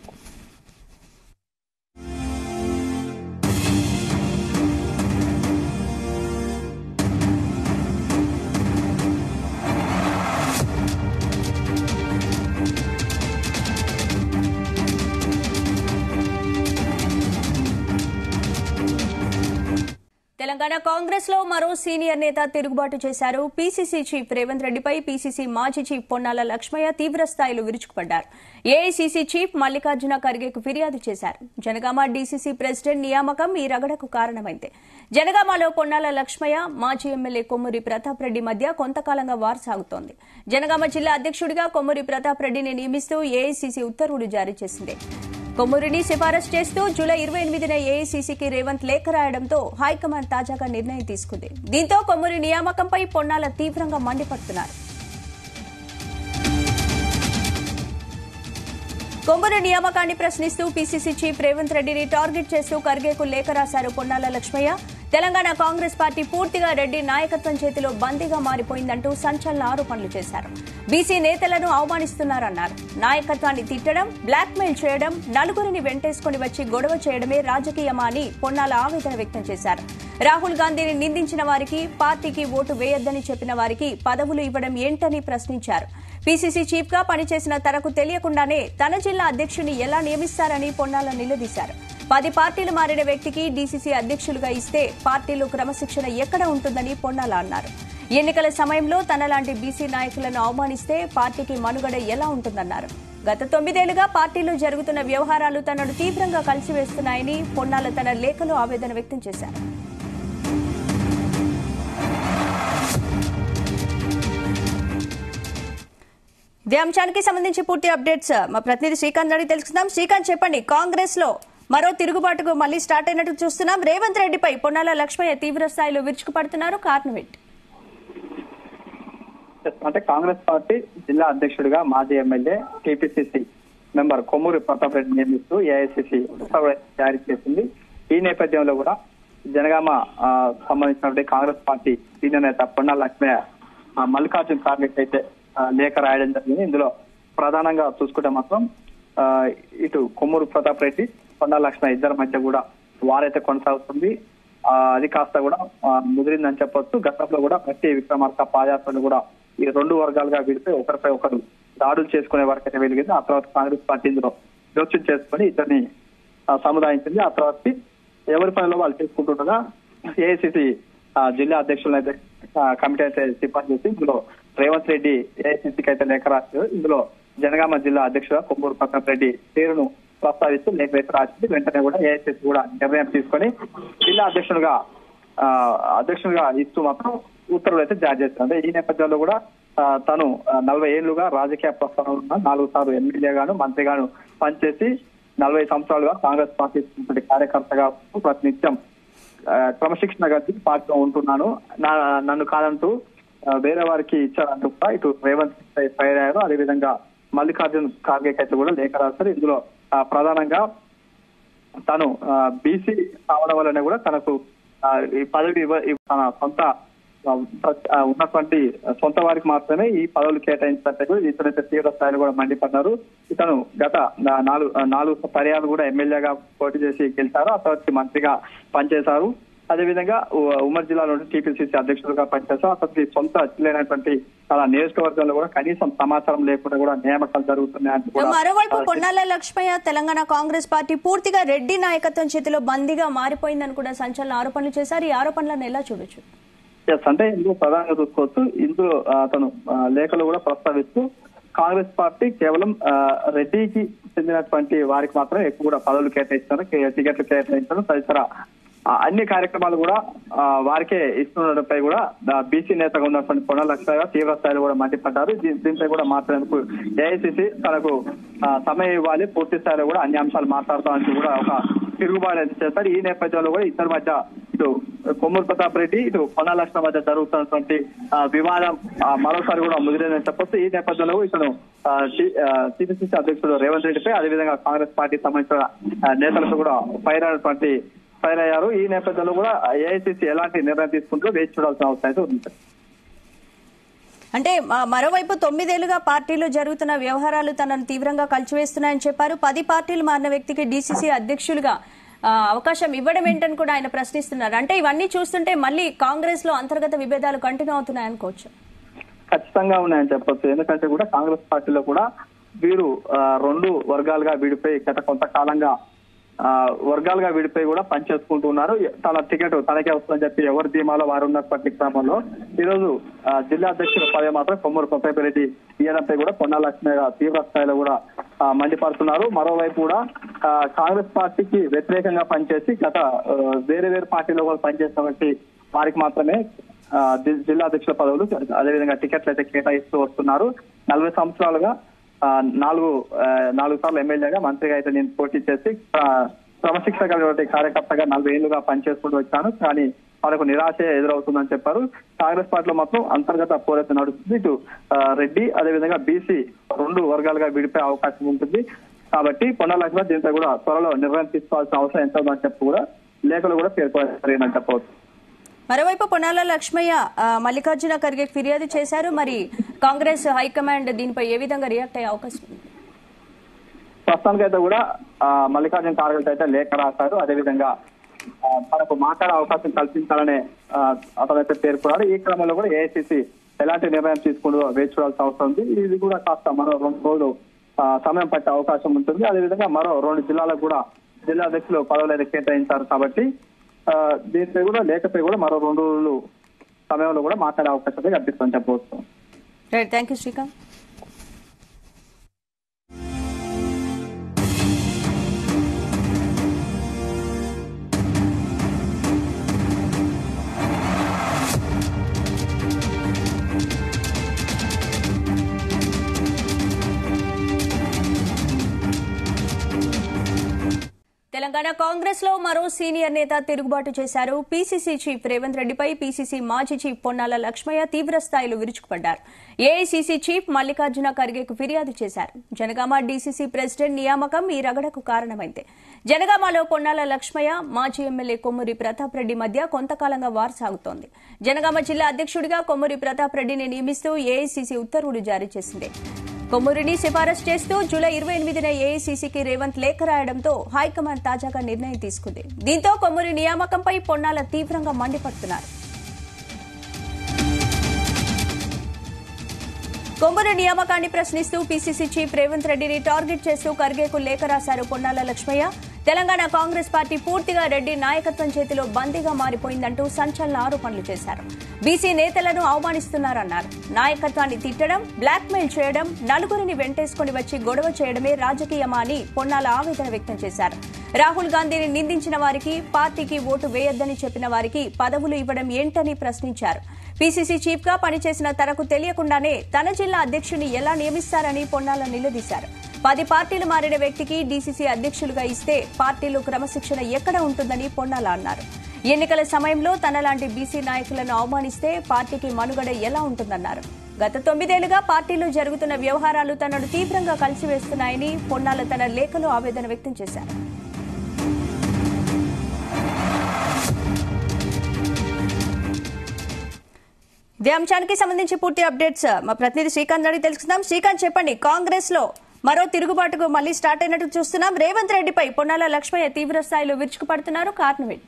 Telangana Congress లో మరో సీనియర్ నేత తిరుగుబాటు చేశారు పీసీసీ చీఫ్ రేవంత్ రెడ్డిపై పీసీసీ మాజీ చీఫ్ పొన్నాల లక్ష్మయ్య తీవ్ర స్థాయిలో విరుచుకుపడ్డారు ఏఐసీసీ చీఫ్ మల్లికార్జున ఖర్గేకు ఫిర్యాదు చేశారు జనగామ డీసీసీ ప్రెసిడెంట్ నియామకం ఈ రగడకు కారణమైంది జనగామలో పొన్నాల లక్ష్మయ్య మాజీ ఎమ్మెల్యే కొమ్మూరి ప్రతాప్ రెడ్డి మధ్య కొంతకాలంగా వార్ సాగుతోంది జనగామ జిల్లా అధ్యక్షుడిగా కొమ్మూరి ప్రతాప్ రెడ్డిని నియమిస్తూ ఏఐసీసీ ఉత్తర్వులు జారీ చేసింది కొమ్మూరిని సిఫారసు చేస్తూ జూలై ఇరవై ఎనిమిదిన ఏఐసీసీకి రేవంత్ లేఖ రాయడంతో హైకమాండ్ తాజాగా నిర్ణయం తీసుకుంది దీంతో కొమ్మూరి నియామకంపై పొన్నాల తీవ్రంగా మండిపడుతున్నారు కొమ్మూరి నియామకాన్ని ప్రశ్నిస్తూ పీసీసీ చీఫ్ రేవంత్ రెడ్డిని టార్గెట్ చేస్తూ ఖర్గేకు లేఖ రాశారు పొన్నాల లక్ష్మయ్య తెలంగాణ కాంగ్రెస్ పార్టీ పూర్తిగా రెడ్డి నాయకత్వం చేతిలో బందీగా మారిపోయిందంటూ సంచలన ఆరోపణలు చేశారు బీసీ నేతలను అవమానిస్తున్నారన్నారు నాయకత్వాన్ని తిట్టడం బ్లాక్మెయిల్ చేయడం నలుగురిని వెంటేసుకుని వచ్చి గొడవ చేయడమే రాజకీయమా అని పొన్నాల ఆవేదన వ్యక్తం చేశారు రాహుల్ గాంధీని నిందించిన వారికి పార్టీకి ఓటు వేయొద్దని చెప్పిన వారికి పదవులు ఇవ్వడం ఏంటని ప్రశ్నించారు పీసీసీ చీఫ్ గా పనిచేసిన తనకు తెలియకుండానే తన జిల్లా అధ్యక్షుని ఎలా నియమిస్తారని పొన్నాల నిలదీశారు పది పార్టీలు మారిన వ్యక్తికి డీసీసీ అధ్యక్షులుగా ఇస్తే పార్టీలో క్రమశిక్షణ ఎక్కడ ఉంటుందని పొన్నాల అన్నారు ఎన్నికల సమయంలో తనలాంటి బీసీ నాయకులను అవమానిస్తే పార్టీకి మనుగడ ఎలా ఉంటుందన్నారు గత తొమ్మిదేళ్లుగా పార్టీలో జరుగుతున్న వ్యవహారాలు తనను తీవ్రంగా కలిసివేస్తున్నాయని పొన్నాల తన లేఖలో ఆవేదన వ్యక్తం చేశారు ఇదే అంశానికి సంబంధించి పూర్తి అప్డేట్స్ మా ప్రతినిధి శ్రీకాంత్ అడిగి తెలుసుకుందాం శ్రీకాంత్ చెప్పండి కాంగ్రెస్ లో మరో తిరుగుబాటుకు మళ్లీ స్టార్ట్ అయినట్టు చూస్తున్నాం రేవంత్ రెడ్డిపై పొన్నాల లక్ష్మయ్య తీవ్ర స్థాయిలో విరుచుకుపడుతున్నారు కారణం ఏంటి అంటే కాంగ్రెస్ పార్టీ జిల్లా అధ్యక్షుడిగా మాజీ MLA TPCC member Kommuri Pratap Reddy నియమిస్తూ ఏఐసీసీ ఉత్తర్వులు జారీ చేసింది ఈ నేపథ్యంలో కూడా జనగామ ఆ, సంబంధించినటువంటి కాంగ్రెస్ పార్టీ సీనియర్ నేత పొన్నా లక్ష్మయ్య ఆ, మల్లికార్జున ఖార్గే అయితే ఆ, లేఖ రాయడం జరిగింది ఇందులో ప్రధానంగా చూసుకుంటే మాత్రం ఆ, ఇటు కొమ్మూరు ప్రతాప్ రెడ్డి పొన్నా లక్ష్మయ్య ఇద్దరి మధ్య కూడా వారైతే కొనసాగుతుంది ఆ, అది కాస్త కూడా ఆ, ముదిరిందని చెప్పొచ్చు గతంలో కూడా ప్రతి విక్రమార్క పాదయాత్రలు కూడా ఈ రెండు వర్గాలుగా విడిపోయి ఒకరిపై ఒకరు దాడులు చేసుకునే వరకు అయితే వెలిగింది ఆ తర్వాత కాంగ్రెస్ పార్టీ ఇందులో జోక్యం చేసుకుని ఇద్దరిని ఆ, సముదాయించింది ఆ తర్వాత ఎవరి పనిలో వాళ్ళు చేసుకుంటుండగా ఏఐసిసి జిల్లా అధ్యక్షులను అయితే ఆ, కమిటీ అయితే సిఫార్సు చేసి ఇందులో రేవంత్ రెడ్డి ఏఐసిసికి అయితే లేఖ రాశారు ఇందులో జనగామ జిల్లా అధ్యక్షుడు కొమ్మూరు ప్రతాప్ రెడ్డి పేరును ప్రస్తావిస్తూ లేఖ అయితే రాసింది వెంటనే కూడా ఏఐసిసి కూడా నిర్ణయం తీసుకొని జిల్లా అధ్యక్షుడుగా ఆ, అధ్యక్షుడిగా ఇస్తూ మాత్రం ఉత్తర్వులు అయితే జారీ చేస్తారు అంటే ఈ నేపథ్యంలో కూడా ఆ, తను ఆ, నలభై ఏళ్లుగా రాజకీయ ప్రస్థానం ఉన్న నాలుగు సార్లు ఎమ్మెల్యేగాను మంత్రిగాను పనిచేసి నలభై సంవత్సరాలుగా కాంగ్రెస్ పార్టీ ఉన్నటువంటి కార్యకర్తగా ఉంటూ ప్రతినిత్యం ఆ, క్రమశిక్షణ గట్టి పార్టీలో ఉంటున్నాను నా- నన్ను కాదంటూ ఆ, వేరే వారికి ఇచ్చారంటూ కూడా ఇటు రేవంత్ రెడ్డి ఫైర్ అయ్యారు అదేవిధంగా మల్లికార్జున్ ఖార్గే అయితే కూడా లేఖ రాశారు ఇందులో ఆ, ప్రధానంగా తను బీసీ కావడం వల్లనే కూడా తనకు ఆ, ఈ పదవి ఇవ్వ ఇవ్వ- తన సొంత ఆ, ప్ర- ఆ, ఉన్నటువంటి సొంత వారికి మాత్రమే ఈ పదవులు కేటాయించినట్టు ఇతనైతే తీవ్ర స్థాయిలో కూడా మండిపడ్డారు ఇతను గత నా- నాలుగు ఆ, నాలుగు పర్యాలు కూడా ఎమ్మెల్యేగా పోటీ చేసి గెలిచారు ఆ తర్వాత మంత్రిగా పనిచేశారు అదేవిధంగా ఉ- ఉమ్మడి జిల్లాలో టీపీసీసీ అధ్యక్షులుగా పనిచేశారు అతనికి సొంత జిల్లాైనటువంటి తన నియోజకవర్గంలో కూడా కనీసం సమాచారం లేకుండా కూడా నియామకాలు జరుగుతున్నాయని కూడా మరోవైపు ఆ, పొన్నాల లక్ష్మయ్య తెలంగాణ కాంగ్రెస్ పార్టీ పూర్తిగా రెడ్డి నాయకత్వం చేతిలో బందీగా మారిపోయిందని కూడా సంచలన ఆరోపణలు చేశారు ఈ ఆరోపణలను ఎలా చూడొచ్చు ఎస్ అంటే ఇందులో ప్రధానంగా చూసుకోవచ్చు ఇందులో ఆ, అతను ఆ, లేఖలు కూడా ప్రస్తావిస్తూ కాంగ్రెస్ పార్టీ కేవలం ఆ, రెడ్డికి చెందినటువంటి వారికి మాత్రమే ఎక్కువ కూడా పదవులు కేటాయిస్తారు కే- టికెట్లు కేటాయించడం తదితర ఆ, అన్ని కార్యక్రమాలు కూడా ఆ, వారికే ఇస్తుండటంపై కూడా బీసీ నేతగా ఉన్నటువంటి పొన్న లక్ష్మయ్య తీవ్ర స్థాయిలో కూడా మండిపడ్డారు దీ- దీనిపై కూడా మాట్లాడేందుకు ఏఐసిసి తనకు ఆ, సమయం ఇవ్వాలి పూర్తి స్థాయిలో కూడా అన్ని అంశాలు మాట్లాడతామని కూడా ఒక తిరుగుబాటు అయితే చేస్తారు ఈ నేపథ్యంలో కూడా ఇద్దరి మధ్య ఇటు కొమ్మూరు ప్రతాప్ రెడ్డి ఇటు పొన్న లక్ష్మణ మధ్య జరుగుతున్నటువంటి ఆ, వివాదం ఆ, మరోసారి కూడా ముదిరేదని చెప్పొచ్చు ఈ నేపథ్యంలో ఇతను టీపీసీసీ అధ్యక్షుడు రేవంత్ రెడ్డిపై అదేవిధంగా కాంగ్రెస్ పార్టీ సంబంధించిన ఆ, నేతలతో కూడా ఫైర్ అయినటువంటి ఫైర్ అయ్యారు ఈ నేపథ్యంలో కూడా ఏఐసీసీ ఎలాంటి నిర్ణయం తీసుకుంటూ వేచి చూడాల్సిన అవసరం అయితే ఉంది అంటే మ- మరోవైపు తొమ్మిదేళ్లుగా పార్టీలో జరుగుతున్న వ్యవహారాలు తనను తీవ్రంగా కలిచివేస్తున్నాయని చెప్పారు పది పార్టీలు మారిన వ్యక్తికి డీసీసీ అధ్యక్షులుగా ఆ, అవకాశం ఇవ్వడం ఏంటని కూడా ఆయన ప్రశ్నిస్తున్నారు అంటే ఇవన్నీ చూస్తుంటే మళ్ళీ కాంగ్రెస్ లో అంతర్గత విభేదాలు కంటిన్యూ అవుతున్నాయనుకోవచ్చు ఖచ్చితంగా ఉన్నాయని చెప్పొచ్చు ఎందుకంటే కూడా కాంగ్రెస్ పార్టీలో కూడా వీరు ఆ, రెండు వర్గాలుగా విడిపోయి గత కొంతకాలంగా ఆ, వర్గాలుగా విడిపోయి కూడా పనిచేసుకుంటూ ఉన్నారు తన టికెట్ తనకే వస్తుందని చెప్పి ఎవరి ధీమాలో వారు ఉన్నటువంటి క్రమంలో ఈ రోజు ఆ, జిల్లా అధ్యక్షుల పదవి మాత్రం కొమ్మూరు ప్రతాప్ రెడ్డి ఈయనపై కూడా పొన్నా లక్ష్మయ్య గారు తీవ్ర స్థాయిలో కూడా ఆ, మండిపడుతున్నారు మరోవైపు కూడా ఆ, కాంగ్రెస్ పార్టీకి వ్యతిరేకంగా పనిచేసి గత ఆ, వేరే వేరే పార్టీలో కూడా పనిచేసినటువంటి వారికి మాత్రమే ఆ, జి- జిల్లా అధ్యక్షుల పదవులు అదేవిధంగా టికెట్లు అయితే కేటాయిస్తూ వస్తున్నారు నలభై సంవత్సరాలుగా ఆ, నాలుగు ఆ, నాలుగు సార్లు ఎమ్మెల్యేగా మంత్రిగా అయితే నేను పోటీ చేసి ఆ, క్రమశిక్ష కలిగినటువంటి కార్యకర్తగా నలభై ఏళ్లుగా పనిచేసుకుంటూ వచ్చాను కానీ మనకు నిరాశ ఎదురవుతుందని చెప్పారు కాంగ్రెస్ పార్టీలో మాత్రం అంతర్గత పోరాటం నడుస్తుంది ఇటు ఆ, రెడ్డి అదేవిధంగా బీసీ రెండు వర్గాలుగా విడిపోయే అవకాశం ఉంటుంది కాబట్టి పొన్న లక్ష్మణ్ దీంతో కూడా త్వరలో నిర్ణయం తీసుకోవాల్సిన అవసరం ఎంత ఉందని చెప్పి కూడా లేఖలు కూడా పేర్కొనని చెప్పవచ్చు మరోవైపు పొన్నాల లక్ష్మయ్య ఆ, మల్లికార్జున ఖర్గే ఫిర్యాదు చేశారు మరి కాంగ్రెస్ హైకమాండ్ దీనిపై ఏ విధంగా రియాక్ట్ అయ్యే అవకాశం ఉంది ప్రస్తుతానికైతే కూడా ఆ, మల్లికార్జున ఖార్గే అయితే లేఖ రాశారు అదేవిధంగా ఆ, తనకు మాట్లాడే అవకాశం కల్పించాలనే ఆ, అతనైతే పేర్కొన్నారు ఈ క్రమంలో కూడా ఏఐసిసి ఎలాంటి నిర్ణయం తీసుకుంటూ వేచి చూడాల్సిన అవసరం ఉంది ఇది కూడా కాస్త మరో రెండు రోజులు ఆ, సమయం పట్టే అవకాశం ఉంటుంది అదేవిధంగా మరో రెండు జిల్లాలకు కూడా జిల్లా అధ్యక్షులు పదవులు అయితే కేటాయించారు కాబట్టి ఆ, దీనిపై కూడా లేఖపై కూడా మరో రెండు రోజులు సమయంలో కూడా మాట్లాడే అవకాశం అయితే కల్పిస్తుందని చెప్పవచ్చు right thank you Srikanth Telangana Congress లో మరో సీనియర్ నేత తిరుగుబాటు చేశారు పీసీసీ చీఫ్ రేవంత్ రెడ్డిపై పీసీసీ మాజీ చీఫ్ పొన్నాల లక్ష్మయ్య తీవ్ర స్థాయిలో విరుచుకుపడ్డారు ఏఐసీసీ చీఫ్ మల్లికార్జున ఖర్గేకు ఫిర్యాదు చేశారు జనగామ డీసీసీ ప్రెసిడెంట్ నియామకం ఈ రగడకు కారణమైంది జనగామలో పొన్నాల లక్ష్మయ్య మాజీ ఎమ్మెల్యే కొమ్మూరి ప్రతాప్ రెడ్డి మధ్య కొంతకాలంగా వార్ సాగుతోంది జనగామ జిల్లా అధ్యక్షుడిగా కొమ్మూరి ప్రతాప్ రెడ్డిని నియమిస్తూ ఏఐసీసీ ఉత్తర్వులు జారీ చేసింది కొమ్మూరిని సిఫారసు చేస్తూ జూలై ఇరవై ఎనిమిదిన ఏఐసీసీకి రేవంత్ లేఖ రాయడంతో హైకమాండ్ తాజాగా నిర్ణయం తీసుకుంది దీంతో కొమ్మూరి నియామకంపై పొన్నాల తీవ్రంగా మండిపడుతున్నారు కొమ్మూరు నియామకాన్ని ప్రశ్నిస్తూ పీసీసీ చీఫ్ రేవంత్ రెడ్డిని టార్గెట్ చేస్తూ ఖర్గేకు లేఖ రాశారు పొన్నాల లక్ష్మయ్య తెలంగాణ కాంగ్రెస్ పార్టీ పూర్తిగా రెడ్డి నాయకత్వం చేతిలో బందీగా మారిపోయిందంటూ సంచలన ఆరోపణలు చేశారు బీసీ నేతలను అవమానిస్తున్నారన్నారు నాయకత్వాన్ని తిట్టడం బ్లాక్మెయిల్ చేయడం నలుగురిని వెంటేసుకుని వచ్చి గొడవ చేయడమే రాజకీయమా అని పొన్నాల ఆవేదన వ్యక్తం చేశారు రాహుల్ గాంధీని నిందించిన వారికి పార్టీకి ఓటు వేయొద్దని చెప్పిన వారికి పదవులు ఇవ్వడం ఏంటని ప్రశ్నించారు పీసీసీ చీఫ్ గా పనిచేసిన తనకు తెలియకుండానే తన జిల్లా అధ్యక్షుని ఎలా నియమిస్తారని పొన్నాల నిలదీశారు పది పార్టీలు మారిన వ్యక్తికి డీసీసీ అధ్యక్షులుగా ఇస్తే పార్టీలో క్రమశిక్షణ ఎక్కడ ఉంటుందని పొన్నాల అన్నారు ఎన్నికల సమయంలో తనలాంటి బీసీ నాయకులను అవమానిస్తే పార్టీకి మనుగడ ఎలా ఉంటుందన్నారు గత తొమ్మిదేళ్లుగా పార్టీలో జరుగుతున్న వ్యవహారాలు తనను తీవ్రంగా కలిసివేస్తున్నాయని పొన్నాల తన లేఖలో ఆవేదన వ్యక్తం చేశారు ఇదే అంశానికి సంబంధించి పూర్తి అప్డేట్స్ మా ప్రతినిధి శ్రీకాంత్ అడిగి తెలుసుకుందాం శ్రీకాంత్ చెప్పండి కాంగ్రెస్ లో మరో తిరుగుబాటుకు మళ్ళీ స్టార్ట్ అయినట్టు చూస్తున్నాం రేవంత్ రెడ్డిపై పొన్నాల లక్ష్మయ్య తీవ్ర స్థాయిలో విరుచుకుపడుతున్నారు కారణం ఏంటి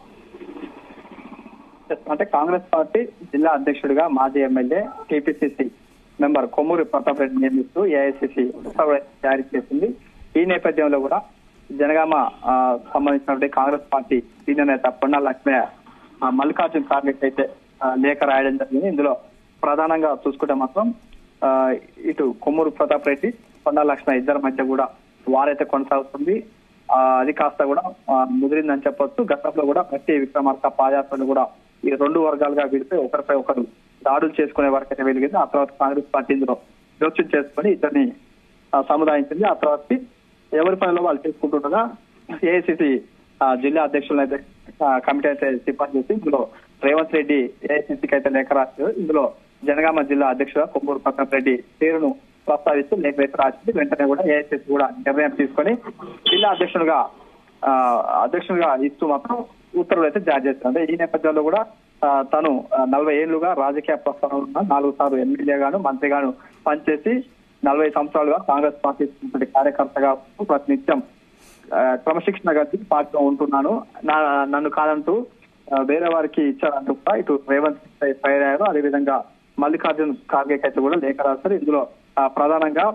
అంటే కాంగ్రెస్ పార్టీ జిల్లా అధ్యక్షుడిగా మాజీ MLA TPCC member Kommuri Pratap Reddy నియమిస్తూ ఏఐసిసి ఉత్తర్వులు జారీ చేసింది ఈ నేపథ్యంలో కూడా జనగామ ఆ, సంబంధించినటువంటి కాంగ్రెస్ పార్టీ సీనియర్ నేత పొన్నాల లక్ష్మయ్య ఆ, మల్లికార్జున్ ఖార్గే అయితే ఆ, లేఖ రాయడం జరిగింది ఇందులో ప్రధానంగా చూసుకుంటే మాత్రం ఆ, ఇటు కొమ్మూరు ప్రతాప్ రెడ్డి పొన్నాల లక్ష్మయ్య ఇద్దరి మధ్య కూడా వారైతే కొనసాగుతుంది ఆ, అది కాస్త కూడా ఆ, ముదిరిందని చెప్పొచ్చు గతంలో కూడా ప్రతి విక్రమార్క పాదయాత్రలు కూడా ఈ రెండు వర్గాలుగా విడిపోయి ఒకరిపై ఒకరు దాడులు చేసుకునే వరకు అయితే వెలిగింది ఆ తర్వాత కాంగ్రెస్ పార్టీ ఇందులో జోక్యం చేసుకుని ఇద్దరిని ఆ, సముదాయించింది ఆ తర్వాత ఎవరి పనిలో వాళ్ళు చేసుకుంటుండగా ఏఐసిసి జిల్లా అధ్యక్షులను అయితే ఆ, కమిటీ అయితే సిఫార్సు చేసి ఇందులో రేవంత్ రెడ్డి ఏఐసిసికి అయితే లేఖ రాశారు ఇందులో జనగామ జిల్లా అధ్యక్షుడు కొమ్మూరు ప్రతాప్ రెడ్డి పేరును ప్రస్తావిస్తూ లేఖ అయితే రాసింది వెంటనే కూడా ఏఐసిసి కూడా నిర్ణయం తీసుకొని జిల్లా అధ్యక్షుడుగా ఆ, అధ్యక్షుడిగా ఇస్తూ మాత్రం ఉత్తర్వులు అయితే జారీ చేస్తారు అంటే ఈ నేపథ్యంలో కూడా ఆ, తను ఆ, నలభై ఏళ్లుగా రాజకీయ ప్రస్థానంలో ఉన్న నాలుగు సార్లు ఎమ్మెల్యేగాను మంత్రిగాను పనిచేసి నలభై సంవత్సరాలుగా కాంగ్రెస్ పార్టీ ఉన్నటువంటి కార్యకర్తగా ఉంటూ ప్రతినిత్యం ఆ, క్రమశిక్షణ గట్టి పార్టీలో ఉంటున్నాను నా నన్ను కాదంటూ ఆ, వేరే వారికి ఇచ్చారంటూ కూడా ఇటు రేవంత్ రెడ్డి ఫైర్ అయ్యారు అదేవిధంగా మల్లికార్జున్ ఖార్గే అయితే కూడా లేఖ రాశారు ఇందులో ఆ, ప్రధానంగా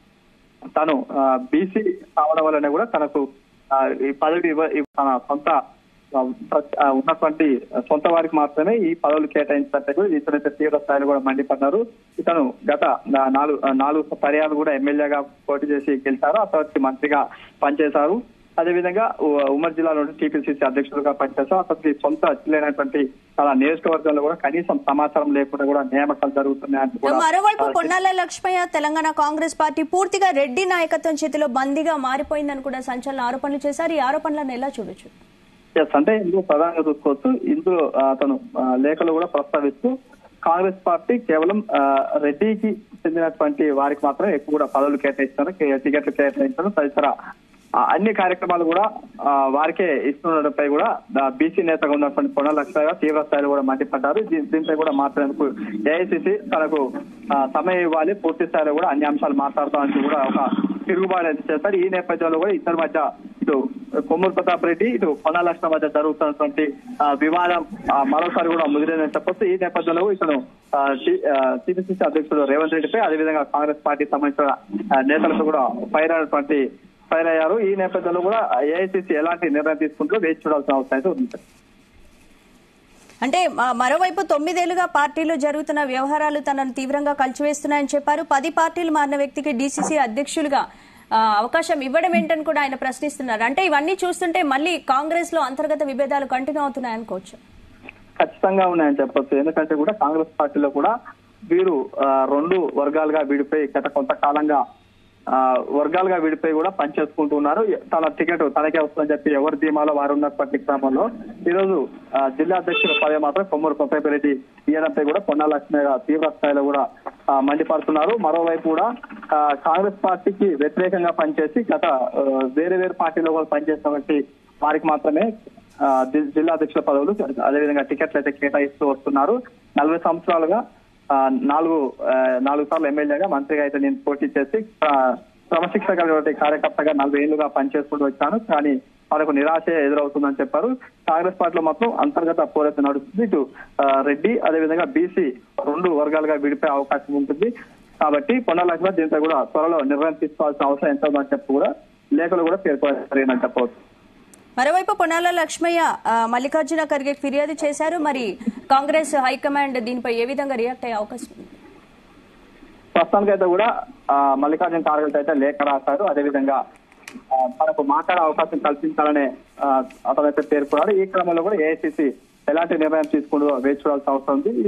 తను బీసీ కావడం వల్లనే కూడా తనకు ఆ, ఈ పదవి ఇవ్వ- ఇవ్వ- తన సొంత ఆ, ప్ర- ఆ, ఉన్నటువంటి సొంత వారికి మాత్రమే ఈ పదవులు కేటాయించినట్టు కూడా ఇతనైతే తీవ్ర స్థాయిలో కూడా మండిపడ్డారు ఇతను గత నా- నాలుగు ఆ, నాలుగు పర్యాలు కూడా ఎమ్మెల్యేగా పోటీ చేసి గెలిచారు ఆ తర్వాత మంత్రిగా పనిచేశారు అదేవిధంగా ఉ- ఉమ్మడి జిల్లాలో టీపీసీసీ అధ్యక్షులుగా పనిచేశారు అతనికి సొంత జిల్లానటువంటి తన నియోజకవర్గంలో కూడా కనీసం సమాచారం లేకుండా కూడా నియామకాలు జరుగుతున్నాయని కూడా మరోవైపు ఆ, పొన్నాల లక్ష్మయ్య తెలంగాణ కాంగ్రెస్ పార్టీ పూర్తిగా రెడ్డి నాయకత్వం చేతిలో బందీగా మారిపోయిందని కూడా సంచలన ఆరోపణలు చేశారు ఈ ఆరోపణలను ఎలా చూడొచ్చు ఎస్ అంటే ఇందులో ప్రధానంగా చూసుకోవచ్చు ఇందులో ఆ, అతను ఆ, లేఖలు కూడా ప్రస్తావిస్తూ కాంగ్రెస్ పార్టీ కేవలం ఆ, రెడ్డికి చెందినటువంటి వారికి మాత్రమే ఎక్కువ కూడా పదవులు కేటాయిస్తారు కే- టికెట్లు కేటాయించడం తదితర ఆ, అన్ని కార్యక్రమాలు కూడా ఆ, వారికే ఇస్తుండటంపై కూడా బీసీ నేతగా ఉన్నటువంటి పొన్న లక్ష్మయ్య తీవ్ర స్థాయిలో కూడా మండిపడ్డారు దీ- దీనిపై కూడా మాట్లాడేందుకు ఏఐసిసి తనకు ఆ, సమయం ఇవ్వాలి పూర్తి స్థాయిలో కూడా అన్ని అంశాలు మాట్లాడతామని కూడా ఒక తిరుగుబాటు అయితే చేస్తారు ఈ నేపథ్యంలో కూడా ఇద్దరి మధ్య ఇటు కొమ్మూరు ప్రతాప్ రెడ్డి ఇటు పొన్న లక్ష్మణ మధ్య జరుగుతున్నటువంటి ఆ, వివాదం ఆ, మరోసారి కూడా ముదిరిందని చెప్పొచ్చు ఈ నేపథ్యంలో ఇతను టీపీసీసీ అధ్యక్షుడు రేవంత్ రెడ్డిపై అదేవిధంగా కాంగ్రెస్ పార్టీకి సంబంధించిన ఆ, నేతలతో కూడా ఫైర్ అయినటువంటి ఫైర్ అయ్యారు ఈ నేపథ్యంలో కూడా ఏఐసీసీ ఎలాంటి నిర్ణయం తీసుకుంటుందో వేచి చూడాల్సిన అవసరం అయితే ఉంది అంటే మ- మరోవైపు తొమ్మిదేళ్లుగా పార్టీలో జరుగుతున్న వ్యవహారాలు తనను తీవ్రంగా కలిచివేస్తున్నాయని చెప్పారు పది పార్టీలు మారిన వ్యక్తికి డీసీసీ అధ్యక్షులుగా ఆ, అవకాశం ఇవ్వడం ఏంటని కూడా ఆయన ప్రశ్నిస్తున్నారు అంటే ఇవన్నీ చూస్తుంటే మళ్ళీ కాంగ్రెస్ లో అంతర్గత విభేదాలు కంటిన్యూ అవుతున్నాయనుకోవచ్చు ఖచ్చితంగా ఉన్నాయని చెప్పొచ్చు ఎందుకంటే కూడా కాంగ్రెస్ పార్టీలో కూడా వీరు ఆ, రెండు వర్గాలుగా విడిపోయి గత కొంతకాలంగా ఆ, వర్గాలుగా విడిపోయి కూడా పనిచేసుకుంటూ ఉన్నారు తన టికెట్ తనకే వస్తుందని చెప్పి ఎవరి ధీమాలో వారు ఉన్నటువంటి క్రమంలో ఈ రోజు ఆ, జిల్లా అధ్యక్షుల పదవి మాత్రం కొమ్మూరు కొత్తపరెడ్డి ఇయ్యడంపై కూడా పొన్నా లక్ష్మయ్య గారు తీవ్ర స్థాయిలో కూడా ఆ, మండిపడుతున్నారు మరోవైపు కూడా ఆ, కాంగ్రెస్ పార్టీకి వ్యతిరేకంగా పనిచేసి గత ఆ, వేరే వేరే పార్టీలో కూడా పనిచేసినటువంటి వారికి మాత్రమే ఆ, జి- జిల్లా అధ్యక్షుల పదవులు అదేవిధంగా టికెట్లు అయితే కేటాయిస్తూ వస్తున్నారు నలభై సంవత్సరాలుగా ఆ, నాలుగు ఆ, నాలుగు సార్లు ఎమ్మెల్యేగా మంత్రిగా అయితే నేను పోటీ చేసి ఆ, క్రమశిక్షణ కలిగినటువంటి కార్యకర్తగా నలభై ఏళ్లుగా పనిచేసుకుంటూ వచ్చాను కానీ మనకు నిరాశ ఎదురవుతుందని చెప్పారు కాంగ్రెస్ పార్టీలో మాత్రం అంతర్గత పోరాటం నడుస్తుంది ఇటు ఆ, రెడ్డి అదేవిధంగా బీసీ రెండు వర్గాలుగా విడిపోయే అవకాశం ఉంటుంది కాబట్టి పొన్న లక్ష్మణ్ దీంతో కూడా త్వరలో నిర్ణయం తీసుకోవాల్సిన అవసరం ఎంత ఉందని చెప్పి కూడా లేఖలు కూడా పేర్కొనని చెప్పవచ్చు మరోవైపు పొన్నాల లక్ష్మయ్య ఆ, మల్లికార్జున ఖర్గే ఫిర్యాదు చేశారు మరి కాంగ్రెస్ హైకమాండ్ దీనిపై ఏ విధంగా రియాక్ట్ అయ్యే అవకాశం ఉంది ప్రస్తుతానికైతే కూడా ఆ, మల్లికార్జున ఖార్గే అయితే లేఖ రాశారు అదేవిధంగా ఆ, తనకు మాట్లాడే అవకాశం కల్పించాలనే ఆ, అతనైతే పేర్కొన్నాడు ఈ క్రమంలో కూడా ఏఐసిసి ఎలాంటి నిర్ణయం తీసుకుంటూ వేచి చూడాల్సిన అవసరం ఉంది